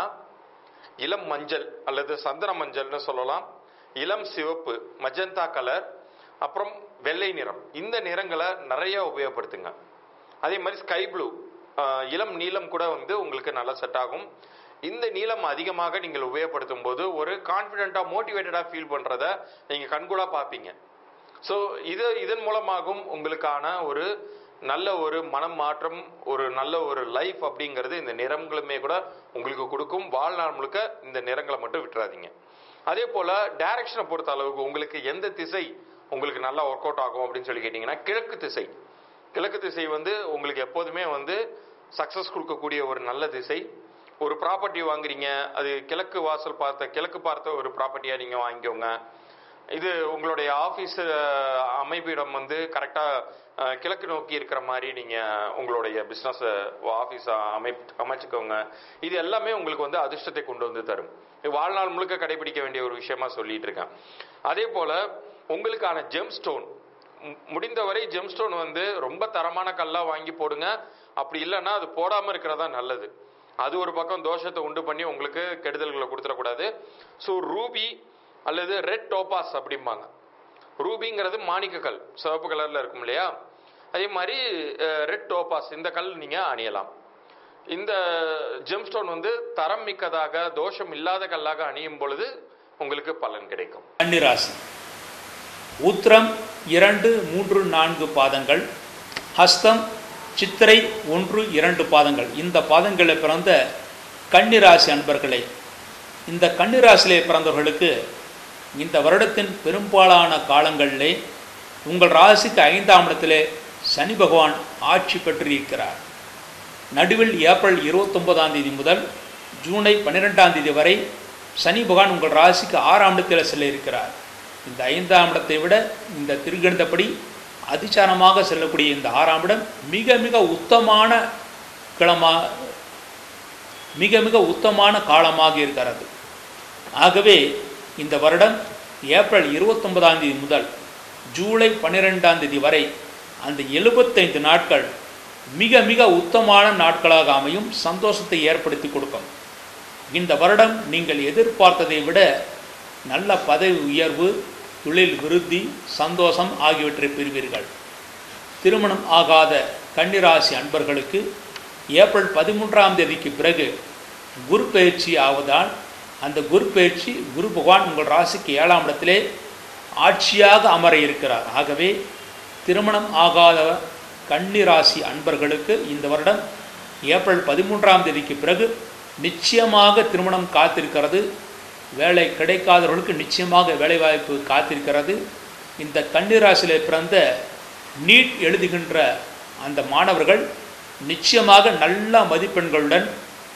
[SPEAKER 3] இளம் மஞ்சள் அல்லது சந்தன மஞ்சள்னு சொல்லலாம் இளம் சிவப்பு மஜந்தா கலர் அப்புறம் வெள்ளை நிறம் இந்த நிறங்களை நிறைய உபயோகப்படுத்துங்க அதே மாதிரி ஸ்கை ப்ளூ இளம் நீலம் கூட வந்து உங்களுக்கு நல்லா செட் ஆகும் இந்த நீளம் அதிகமாக நீங்கள் உபயோகப்படுத்தும் போது ஒரு கான்ஃபிடென்ட்டாக மோட்டிவேட்டடாக ஃபீல் பண்ணுறத நீங்கள் கண்கூடாக பார்ப்பீங்க ஸோ இது இதன் மூலமாகவும் உங்களுக்கான ஒரு நல்ல ஒரு மனம் மாற்றம் ஒரு நல்ல ஒரு லைஃப் அப்படிங்கிறது இந்த நிறங்களுமே கூட உங்களுக்கு கொடுக்கும் வாழ்நாள் முழுக்க இந்த நிறங்களை மட்டும் விட்டுறாதீங்க அதே போல டைரக்ஷனை பொறுத்த அளவுக்கு உங்களுக்கு எந்த திசை உங்களுக்கு நல்லா ஒர்க் அவுட் ஆகும் அப்படின்னு சொல்லி கேட்டிங்கன்னா கிழக்கு திசை கிழக்கு திசை வந்து உங்களுக்கு எப்போதுமே வந்து சக்ஸஸ் கொடுக்கக்கூடிய ஒரு நல்ல திசை ஒரு ப்ராப்பர்ட்டி வாங்குறீங்க அது கிழக்கு வாசல் பார்த்த கிழக்கு பார்த்த ஒரு ப்ராப்பர்ட்டியாக நீங்கள் வாங்கிக்கோங்க இது உங்களுடைய ஆஃபீஸ் அமைப்பிடம் வந்து கரெக்டாக கிழக்கு நோக்கி இருக்கிற மாதிரி நீங்கள் உங்களுடைய பிஸ்னஸ் ஆஃபீஸ் அமை அமைச்சுக்கோங்க இது எல்லாமே உங்களுக்கு வந்து அதிர்ஷ்டத்தை கொண்டு வந்து தரும் இது வாழ்நாள் முழுக்க கடைபிடிக்க வேண்டிய ஒரு விஷயமா சொல்லிட்டு இருக்கேன் அதே போல உங்களுக்கான ஜெம் ஸ்டோன் முடிந்தவரை ஜெம் ஸ்டோன் வந்து ரொம்ப தரமான கல்லா வாங்கி போடுங்க அப்படி இல்லைன்னா அது போடாம இருக்கிறதா நல்லது அது ஒரு பக்கம் தோஷத்தை உண்டு பண்ணி உங்களுக்கு கெடுதல்களை கொடுத்துடக்கூடாது ஸோ ரூபி அல்லது ரெட் டோபாஸ் அப்படிம்பாங்க ரூபிங்கிறது மாணிக்க கல் சிவப்பு கலர்ல இருக்கும் இல்லையா அதே மாதிரி ரெட் டோபாஸ் இந்த கல் நீங்க அணியலாம் இந்த ஜெம்ஸ்டோன் வந்து தரம் மிக்கதாக தோஷம் இல்லாத கல்லாக அணியும் பொழுது உங்களுக்கு பலன் கிடைக்கும்
[SPEAKER 1] கன்னிராசி உத்திரம் இரண்டு மூன்று நான்கு பாதங்கள் ஹஸ்தம் சித்திரை ஒன்று இரண்டு பாதங்கள் இந்த பாதங்களில் பிறந்த கன்னிராசி அன்பர்களே இந்த கன்னிராசியிலே பிறந்தவர்களுக்கு இந்த வருடத்தின் பெரும்பாலான காலங்களிலே உங்கள் ராசிக்கு ஐந்தாம் இடத்திலே சனி பகவான் ஆட்சி பெற்றிருக்கிறார் நடுவில் ஏப்ரல் இருபத்தொன்பதாம் தேதி முதல் ஜூனை பன்னிரெண்டாம் தேதி வரை சனி பகவான் உங்கள் ராசிக்கு ஆறாம் இடத்தில் செல்ல இருக்கிறார் இந்த ஐந்தாம் இடத்தை விட இந்த திருகணிதப்படி அதிச்சாரமாக செல்லக்கூடிய இந்த ஆறாம் இடம் மிக மிக உத்தமான கிழமா மிக மிக உத்தமான காலமாக இருக்கிறது ஆகவே இந்த வருடம் ஏப்ரல் இருபத்தொன்பதாம் தேதி முதல் ஜூலை பன்னிரெண்டாம் தேதி வரை அந்த எழுபத்தைந்து நாட்கள் மிக மிக உத்தமான நாட்களாக அமையும் சந்தோஷத்தை ஏற்படுத்தி கொடுக்கும் இந்த வருடம் நீங்கள் எதிர்பார்த்ததை விட நல்ல பதவி உயர்வு தொழில் விருத்தி சந்தோஷம் ஆகியவற்றை பெறுவீர்கள் திருமணம் ஆகாத கன்னிராசி அன்பர்களுக்கு ஏப்ரல் பதிமூன்றாம் தேதிக்கு பிறகு குரு பயிற்சி ஆவதால் அந்த குரு பயிற்சி குரு பகவான் உங்கள் ராசிக்கு ஏழாம் இடத்திலே ஆட்சியாக அமர இருக்கிறார் ஆகவே திருமணம் ஆகாத கன்னிராசி அன்பர்களுக்கு இந்த வருடம் ஏப்ரல் பதிமூன்றாம் தேதிக்கு பிறகு நிச்சயமாக திருமணம் காத்திருக்கிறது வேலை கிடைக்காதவர்களுக்கு நிச்சயமாக வேலைவாய்ப்பு காத்திருக்கிறது இந்த கன்னிராசியிலே பிறந்த நீட் எழுதுகின்ற அந்த மாணவர்கள் நிச்சயமாக நல்ல மதிப்பெண்களுடன்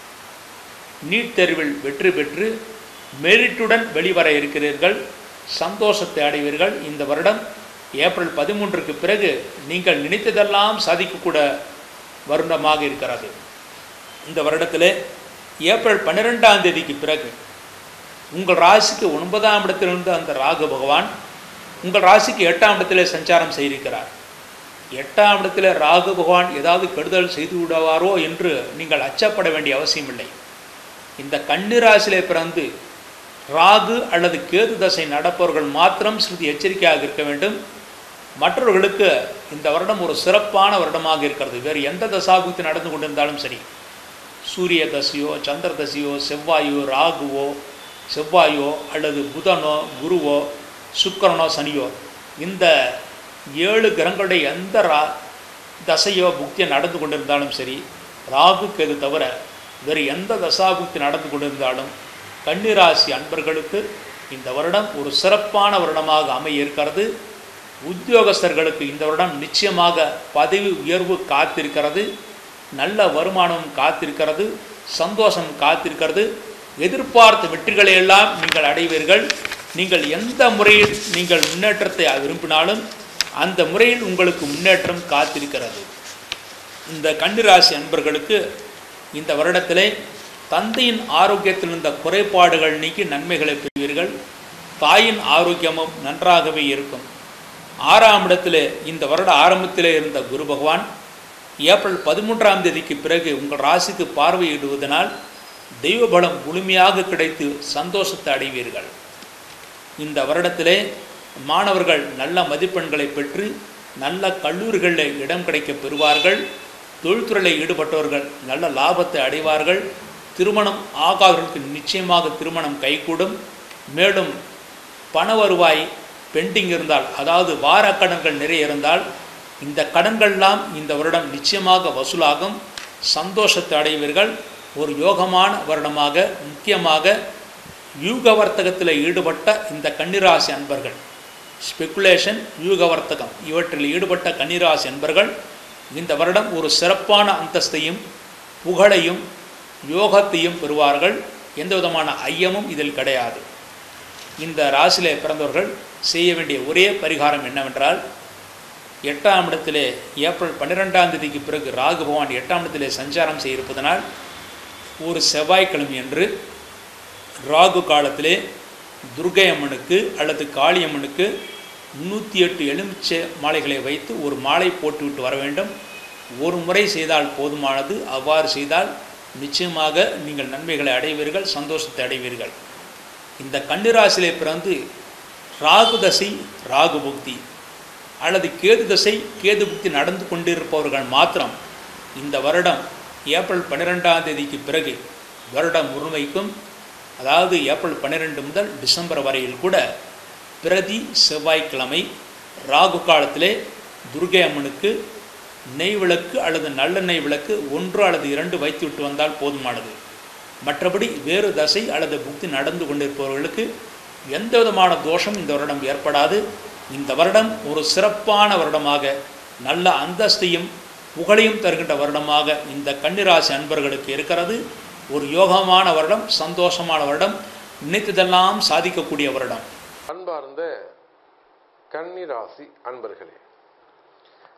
[SPEAKER 1] நீட் தேர்வில் வெற்றி பெற்று மெரிட்டுடன் வெளிவர இருக்கிறீர்கள் சந்தோஷத்தை அடைவீர்கள் இந்த வருடம் ஏப்ரல் பதிமூன்றுக்கு பிறகு நீங்கள் நினைத்ததெல்லாம் சாதிக்கக்கூட வருடமாக இருக்கிறது இந்த வருடத்தில் ஏப்ரல் பன்னிரெண்டாம் தேதிக்கு பிறகு உங்கள் ராசிக்கு ஒன்பதாம் இடத்திலிருந்து அந்த ராகு பகவான் உங்கள் ராசிக்கு எட்டாம் இடத்திலே சஞ்சாரம் செய்திருக்கிறார் எட்டாம் இடத்துல ராகு பகவான் ஏதாவது கெடுதல் செய்து விடுவாரோ என்று நீங்கள் அச்சப்பட வேண்டிய அவசியமில்லை இந்த கன்னிராசியிலே பிறந்து ராகு அல்லது கேது தசை நடப்பவர்கள் மாத்திரம் சிறிது எச்சரிக்கையாக இருக்க வேண்டும் மற்றவர்களுக்கு இந்த வருடம் ஒரு சிறப்பான வருடமாக இருக்கிறது வேறு எந்த தசாபுக்தி நடந்து கொண்டிருந்தாலும் சரி சூரிய தசையோ சந்திர தசையோ செவ்வாயோ ராகுவோ செவ்வாயோ அல்லது புதனோ குருவோ சுக்கரனோ சனியோ இந்த ஏழு கிரகங்களுடைய எந்த ரா தசையோ புக்தியோ நடந்து கொண்டிருந்தாலும் சரி ராகு கேது தவிர வேறு எந்த தசாபுக்தி நடந்து கொண்டிருந்தாலும் கன்னிராசி அன்பர்களுக்கு இந்த வருடம் ஒரு சிறப்பான வருடமாக அமைய இருக்கிறது உத்தியோகஸ்தர்களுக்கு இந்த வருடம் நிச்சயமாக பதவி உயர்வு காத்திருக்கிறது நல்ல வருமானம் காத்திருக்கிறது சந்தோஷம் காத்திருக்கிறது எதிர்பார்த்த வெற்றிகளை எல்லாம் நீங்கள் அடைவீர்கள் நீங்கள் எந்த முறையில் நீங்கள் முன்னேற்றத்தை விரும்பினாலும் அந்த முறையில் உங்களுக்கு முன்னேற்றம் காத்திருக்கிறது இந்த கன்னிராசி அன்பர்களுக்கு இந்த வருடத்திலே தந்தையின் ஆரோக்கியத்தில் இருந்த குறைபாடுகள் நீக்கி நன்மைகளை பெறுவீர்கள் தாயின் ஆரோக்கியமும் நன்றாகவே இருக்கும் ஆறாம் இடத்திலே இந்த வருட ஆரம்பத்திலே இருந்த குரு பகவான் ஏப்ரல் பதிமூன்றாம் தேதிக்கு பிறகு உங்கள் ராசிக்கு பார்வையிடுவதனால் தெய்வ பலம் முழுமையாக கிடைத்து சந்தோஷத்தை அடைவீர்கள் இந்த வருடத்திலே மாணவர்கள் நல்ல மதிப்பெண்களை பெற்று நல்ல கல்லூரிகளில் இடம் கிடைக்க பெறுவார்கள் தொழில்துறையில் ஈடுபட்டவர்கள் நல்ல லாபத்தை அடைவார்கள் திருமணம் ஆகாதவர்களுக்கு நிச்சயமாக திருமணம் கைகூடும் மேலும் பண வருவாய் பெண்டிங் இருந்தால் அதாவது வார கடன்கள் நிறைய இருந்தால் இந்த கடன்கள்லாம் இந்த வருடம் நிச்சயமாக வசூலாகும் சந்தோஷத்தை அடைவீர்கள் ஒரு யோகமான வருடமாக முக்கியமாக யூக வர்த்தகத்தில் ஈடுபட்ட இந்த கன்னிராசி அன்பர்கள் ஸ்பெக்குலேஷன் யூக வர்த்தகம் இவற்றில் ஈடுபட்ட கன்னிராசி அன்பர்கள் இந்த வருடம் ஒரு சிறப்பான அந்தஸ்தையும் புகழையும் யோகத்தையும் பெறுவார்கள் எந்த விதமான ஐயமும் இதில் கிடையாது இந்த ராசியிலே பிறந்தவர்கள் செய்ய வேண்டிய ஒரே பரிகாரம் என்னவென்றால் எட்டாம் இடத்திலே ஏப்ரல் பன்னிரெண்டாம் தேதிக்கு பிறகு ராகு பகவான் எட்டாம் இடத்திலே சஞ்சாரம் செய்திருப்பதனால் ஒரு செவ்வாய்க்கிழமை என்று ராகு காலத்திலே துர்கை அம்மனுக்கு அல்லது காளியம்மனுக்கு முந்நூற்றி எட்டு எலுமிச்சை மாலைகளை வைத்து ஒரு மாலை போட்டுவிட்டு வர வேண்டும் ஒரு முறை செய்தால் போதுமானது அவ்வாறு செய்தால் நிச்சயமாக நீங்கள் நன்மைகளை அடைவீர்கள் சந்தோஷத்தை அடைவீர்கள் இந்த கன்னிராசிலே பிறந்து ராகு தசை ராகு புக்தி அல்லது கேது தசை கேது புக்தி நடந்து கொண்டிருப்பவர்கள் மாத்திரம் இந்த வருடம் ஏப்ரல் பன்னிரெண்டாம் தேதிக்கு பிறகு வருடம் முழுமைக்கும் அதாவது ஏப்ரல் பன்னிரெண்டு முதல் டிசம்பர் வரையில் கூட பிரதி செவ்வாய்க்கிழமை ராகு காலத்திலே துர்கை அம்மனுக்கு நெய் விளக்கு அல்லது நல்லெண்ணெய் விளக்கு ஒன்று அல்லது இரண்டு வைத்து விட்டு வந்தால் போதுமானது மற்றபடி வேறு தசை அல்லது புக்தி நடந்து கொண்டிருப்பவர்களுக்கு எந்த விதமான தோஷம் இந்த வருடம் ஏற்படாது இந்த வருடம் ஒரு சிறப்பான வருடமாக நல்ல அந்தஸ்தையும் புகழையும் தருகின்ற வருடமாக இந்த கன்னிராசி அன்பர்களுக்கு இருக்கிறது ஒரு யோகமான வருடம் சந்தோஷமான வருடம் நினைத்ததெல்லாம் சாதிக்கக்கூடிய வருடம்
[SPEAKER 2] அன்பார்ந்த கன்னிராசி அன்பர்களே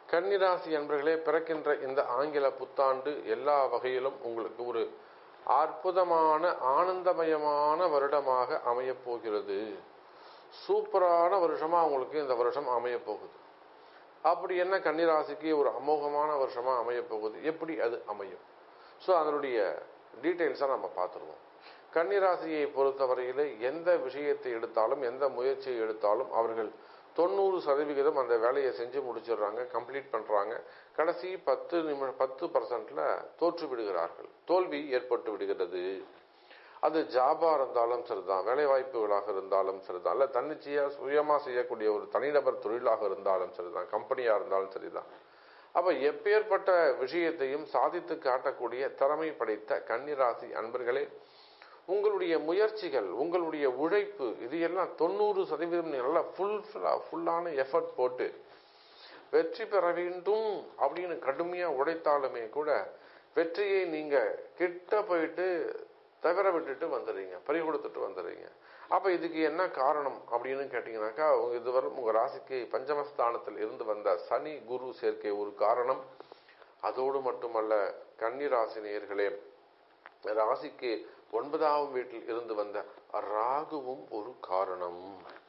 [SPEAKER 2] கன்னிராசி என்பர்களே பிறக்கின்ற இந்த ஆங்கில புத்தாண்டு எல்லா வகையிலும் உங்களுக்கு ஒரு அற்புதமான ஆனந்தமயமான வருடமாக அமையப் போகிறது சூப்பரான வருஷமா உங்களுக்கு இந்த வருஷம் அமையப் போகுது அப்படி என்ன கன்னிராசிக்கு ஒரு அமோகமான வருஷமா அமையப் போகுது எப்படி அது அமையும் ஸோ அதனுடைய டீட்டெயில்ஸாக நம்ம பார்த்துருவோம் கன்னிராசியை பொறுத்தவரையிலே எந்த விஷயத்தை எடுத்தாலும் எந்த முயற்சியை எடுத்தாலும் அவர்கள் தொண்ணூறு சதவிகிதம் அந்த வேலையை செஞ்சு முடிச்சிடுறாங்க கம்ப்ளீட் பண்ணுறாங்க கடைசி பத்து நிமி பத்து பர்சன்ட்ல தோற்று விடுகிறார்கள் தோல்வி ஏற்பட்டு விடுகிறது அது ஜாபா இருந்தாலும் சரிதான் வேலை வாய்ப்புகளாக இருந்தாலும் சரிதான் இல்லை தன்னிச்சையா சுயமா செய்யக்கூடிய ஒரு தனிநபர் தொழிலாக இருந்தாலும் சரிதான் கம்பெனியா இருந்தாலும் சரிதான் அப்ப எப்பேற்பட்ட விஷயத்தையும் சாதித்து காட்டக்கூடிய திறமை படைத்த கன்னிராசி அன்பர்களே உங்களுடைய முயற்சிகள் உங்களுடைய உழைப்பு இது எல்லாம் தொண்ணூறு சதவீதம் நீங்க நல்லா ஃபுல் ஃபுல்லான எஃபர்ட் போட்டு வெற்றி பெற வேண்டும் அப்படின்னு கடுமையா உழைத்தாலுமே கூட வெற்றியை நீங்க கிட்ட போயிட்டு தவிர விட்டுட்டு வந்துடுறீங்க பறி கொடுத்துட்டு வந்துடுறீங்க அப்ப இதுக்கு என்ன காரணம் அப்படின்னு கேட்டீங்கன்னாக்கா உங்க இதுவரை உங்க ராசிக்கு பஞ்சமஸ்தானத்தில் இருந்து வந்த சனி குரு சேர்க்கை ஒரு காரணம் அதோடு மட்டுமல்ல கன்னி ராசி நேயர்களே ராசிக்கு ஒன்பதாம் வீட்டில் இருந்து வந்த ராகுவும் ஒரு காரணம்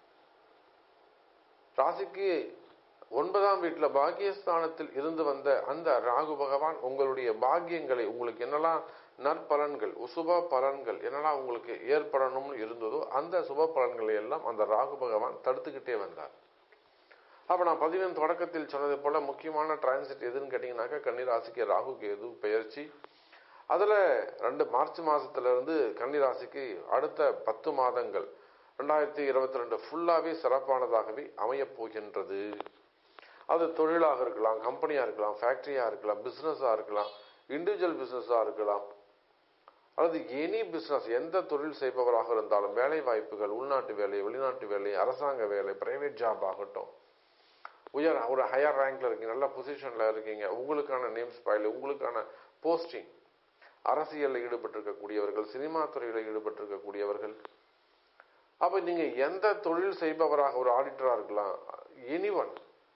[SPEAKER 2] ராசிக்கு ஒன்பதாம் வீட்டுல பாக்கியஸ்தானத்தில் இருந்து வந்த அந்த ராகு பகவான் உங்களுடைய பாக்கியங்களை உங்களுக்கு என்னெல்லாம் நற்பலன்கள் சுப பலன்கள் என்னெல்லாம் உங்களுக்கு ஏற்படணும்னு இருந்ததோ அந்த சுப பலன்களை எல்லாம் அந்த ராகு பகவான் தடுத்துக்கிட்டே வந்தார் அப்ப நான் பதிவின் தொடக்கத்தில் சொன்னது போல முக்கியமான டிரான்சிட் எதுன்னு கேட்டீங்கன்னாக்கா கன்னிராசிக்கு ராகு கேது பெயர்ச்சி அதுல ரெண்டு மார்ச் மாசத்துல இருந்து கன்னிராசிக்கு அடுத்த பத்து மாதங்கள் ரெண்டாயிரத்தி இருபத்தி ரெண்டு ஃபுல்லாவே சிறப்பானதாகவே அமையப் போகின்றது அது தொழிலாக இருக்கலாம் கம்பெனியா இருக்கலாம் ஃபேக்டரியா இருக்கலாம் பிசினஸா இருக்கலாம் இண்டிவிஜுவல் பிசினஸா இருக்கலாம் அல்லது எனி பிசினஸ் எந்த தொழில் செய்பவராக இருந்தாலும் வேலை வாய்ப்புகள் உள்நாட்டு வேலை வெளிநாட்டு வேலை அரசாங்க வேலை பிரைவேட் ஜாப் ஆகட்டும் உயர் ஒரு ஹையர் ரேங்க்ல இருக்கீங்க நல்ல பொசிஷன்ல இருக்கீங்க உங்களுக்கான நேம் ஸ்பைல் உங்களுக்கான போஸ்டிங் அரசியலில் ஈடுபட்டிருக்கக்கூடியவர்கள் சினிமா துறையில் ஈடுபட்டிருக்கக்கூடியவர்கள் அப்ப நீங்க எந்த தொழில் செய்பவராக ஒரு ஆடிட்டரா இருக்கலாம் எனிவன்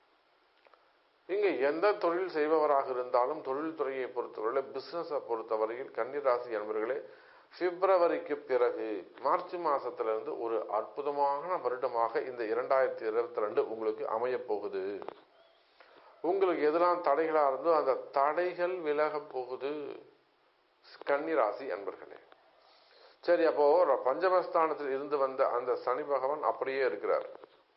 [SPEAKER 2] இங்க எந்த தொழில் செய்பவராக இருந்தாலும் தொழில்துறையை பொறுத்தவரை பிசினஸை பொறுத்தவரையில் கன்னிராசி என்பவர்களே பிப்ரவரிக்கு பிறகு மார்ச் மாசத்திலிருந்து ஒரு அற்புதமான வருடமாக இந்த இரண்டாயிரத்தி இருபத்தி ரெண்டு உங்களுக்கு அமைய போகுது உங்களுக்கு எதெல்லாம் தடைகளா இருந்தோ அந்த தடைகள் விலக போகுது கன்னிராசி அன்பர்களே சரி அப்போ பஞ்சமஸ்தானத்தில் இருந்து வந்த அந்த சனி பகவான் அப்படியே இருக்கிறார்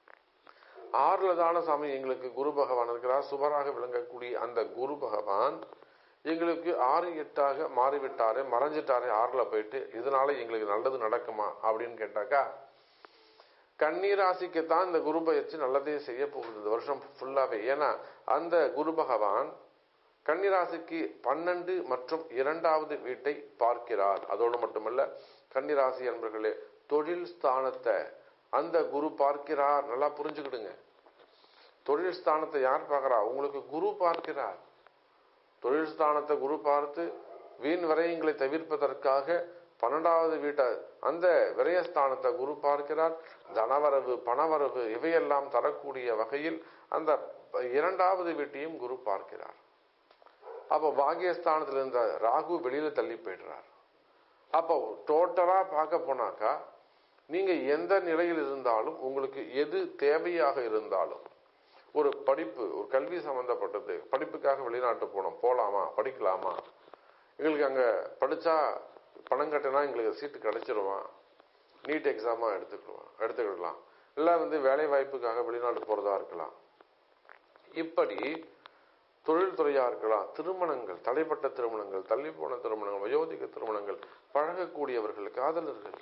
[SPEAKER 2] ஆறுல தான சாமி எங்களுக்கு குரு பகவான் இருக்கிறார் சுபராக விளங்கக்கூடிய அந்த குரு பகவான் எங்களுக்கு ஆறு எட்டாக மாறிவிட்டாரே மறைஞ்சிட்டாரே ஆறுல போயிட்டு இதனால எங்களுக்கு நல்லது நடக்குமா அப்படின்னு கேட்டாக்கா கன்னிராசிக்கு தான் இந்த குரு பயிற்சி நல்லதே செய்ய போகுது இந்த வருஷம் ஃபுல்லாவே ஏன்னா அந்த குரு பகவான் கன்னிராசிக்கு பன்னெண்டு மற்றும் இரண்டாவது வீட்டை பார்க்கிறார் அதோடு மட்டுமல்ல கன்னிராசி என்பர்களே தொழில் ஸ்தானத்தை அந்த குரு பார்க்கிறார் நல்லா புரிஞ்சுக்கிடுங்க தொழில் ஸ்தானத்தை யார் பார்க்கிறா உங்களுக்கு குரு பார்க்கிறார் தொழில் ஸ்தானத்தை குரு பார்த்து வீண் விரயங்களை தவிர்ப்பதற்காக பன்னெண்டாவது வீட்டை அந்த விரயஸ்தானத்தை குரு பார்க்கிறார் தனவரவு பணவரவு இவையெல்லாம் தரக்கூடிய வகையில் அந்த இரண்டாவது வீட்டையும் குரு பார்க்கிறார் அப்போ பாகியஸ்தானத்தில் இருந்த ராகு வெளியில தள்ளி போயிடுறார் அப்போ டோட்டலா பார்க்க போனாக்கா நீங்க எந்த நிலையில் இருந்தாலும் உங்களுக்கு எது தேவையாக இருந்தாலும் ஒரு படிப்பு ஒரு கல்வி சம்பந்தப்பட்டது படிப்புக்காக வெளிநாட்டு போனோம் போலாமா படிக்கலாமா எங்களுக்கு அங்க படிச்சா பணம் கட்டினா எங்களுக்கு சீட்டு கிடைச்சிருவான் நீட் எக்ஸாமா எடுத்துக்கிடுவான் எடுத்துக்கிடலாம் இல்லை வந்து வேலை வாய்ப்புக்காக வெளிநாட்டு போறதா இருக்கலாம் இப்படி தொழில்துறையா இருக்கலாம் திருமணங்கள் தடைப்பட்ட திருமணங்கள் தள்ளி போன திருமணங்கள் வயோதிக திருமணங்கள் பழகக்கூடியவர்கள் காதலர்கள்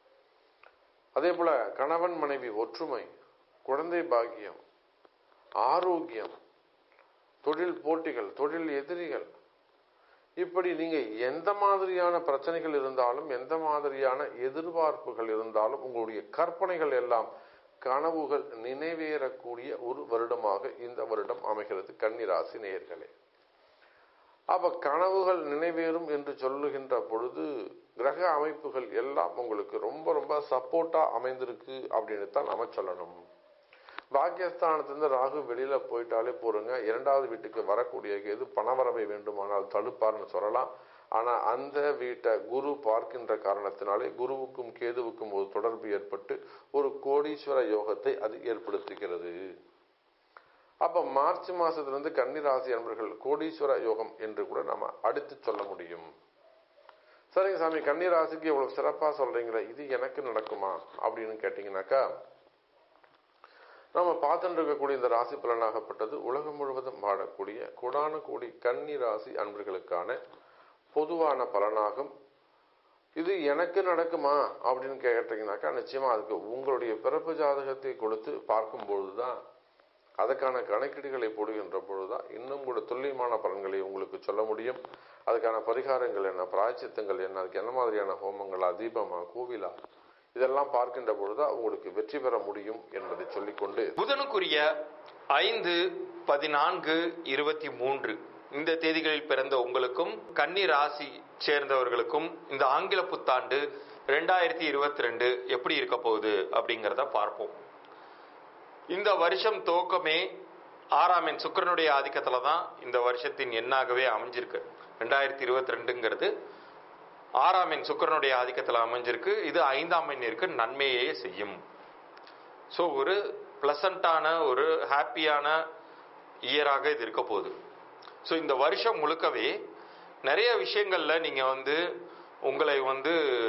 [SPEAKER 2] அதே போல கணவன் மனைவி ஒற்றுமை குழந்தை பாக்கியம் ஆரோக்கியம் தொழில் போட்டிகள் தொழில் எதிரிகள் இப்படி நீங்க எந்த மாதிரியான பிரச்சனைகள் இருந்தாலும் எந்த மாதிரியான எதிர்பார்ப்புகள் இருந்தாலும் உங்களுடைய கற்பனைகள் எல்லாம் கனவுகள் நினைவேறக்கூடிய ஒரு வருடமாக இந்த வருடம் அமைகிறது கன்னிராசி நேயர்களே அப்ப கனவுகள் நினைவேறும் என்று சொல்லுகின்ற பொழுது கிரக அமைப்புகள் எல்லாம் உங்களுக்கு ரொம்ப ரொம்ப சப்போர்ட்டா அமைந்திருக்கு அப்படின்னு தான் நம்ம சொல்லணும் பாக்கியஸ்தானத்திலிருந்து ராகு வெளியில போயிட்டாலே போருங்க இரண்டாவது வீட்டுக்கு வரக்கூடிய கேது பணவரவை வேண்டுமானால் தடுப்பார்னு சொல்லலாம் ஆனா அந்த வீட்டை குரு பார்க்கின்ற காரணத்தினாலே குருவுக்கும் கேதுவுக்கும் ஒரு தொடர்பு ஏற்பட்டு ஒரு கோடீஸ்வர யோகத்தை அது ஏற்படுத்துகிறது அப்ப மார்ச் மாசத்துல இருந்து கன்னிராசி அன்பர்கள் கோடீஸ்வர யோகம் என்று கூட நம்ம அடுத்து சொல்ல முடியும் சரிங்க சாமி கன்னிராசிக்கு இவ்வளவு சிறப்பா சொல்றீங்களே இது எனக்கு நடக்குமா அப்படின்னு கேட்டீங்கன்னாக்கா நம்ம பார்த்துட்டு இருக்கக்கூடிய இந்த ராசி பலனாகப்பட்டது உலகம் முழுவதும் வாழக்கூடிய கோடான கோடி கன்னி ராசி அன்பர்களுக்கான பொதுவான பலனாகும் இது எனக்கு நடக்குமா அப்படின்னு கேட்டீங்கன்னாக்கா நிச்சயமா அதுக்கு உங்களுடைய பிறப்பு ஜாதகத்தை கொடுத்து பார்க்கும் பொழுதுதான் அதுக்கான கணக்கீடுகளை போடுகின்ற பொழுதுதான் இன்னும் கூட துல்லியமான பலன்களை உங்களுக்கு சொல்ல முடியும் அதுக்கான பரிகாரங்கள் என்ன பிராய்ச்சித்தங்கள் என்ன அதுக்கு என்ன மாதிரியான ஹோமங்களா தீபமா கோவிலா இதெல்லாம் பார்க்கின்ற பொழுதுதான் உங்களுக்கு வெற்றி பெற முடியும் என்பதை சொல்லிக்கொண்டு
[SPEAKER 3] புதனுக்குரிய ஐந்து பதினான்கு இருபத்தி மூன்று இந்த தேதிகளில் பிறந்த உங்களுக்கும் கன்னி ராசி சேர்ந்தவர்களுக்கும் இந்த ஆங்கில புத்தாண்டு ரெண்டாயிரத்தி இருபத்தி ரெண்டு எப்படி இருக்க போகுது அப்படிங்கிறத பார்ப்போம் இந்த வருஷம் துவக்கமே ஆறாம் எண் சுக்கிரனுடைய ஆதிக்கத்துல தான் இந்த வருஷத்தின் எண்ணாகவே அமைஞ்சிருக்கு ரெண்டாயிரத்தி இருபத்தி ரெண்டுங்கிறது ஆறாம் எண் சுக்கிரனுடைய ஆதிக்கத்தில் அமைஞ்சிருக்கு இது ஐந்தாம் எண்ணிற்கு நன்மையே செய்யும் ஸோ ஒரு பிளசண்டான ஒரு ஹாப்பியான இயராக இது இருக்க போகுது ஸோ இந்த வருஷம் முழுக்கவே நிறைய விஷயங்கள்ல நீங்க வந்து உங்களை வந்து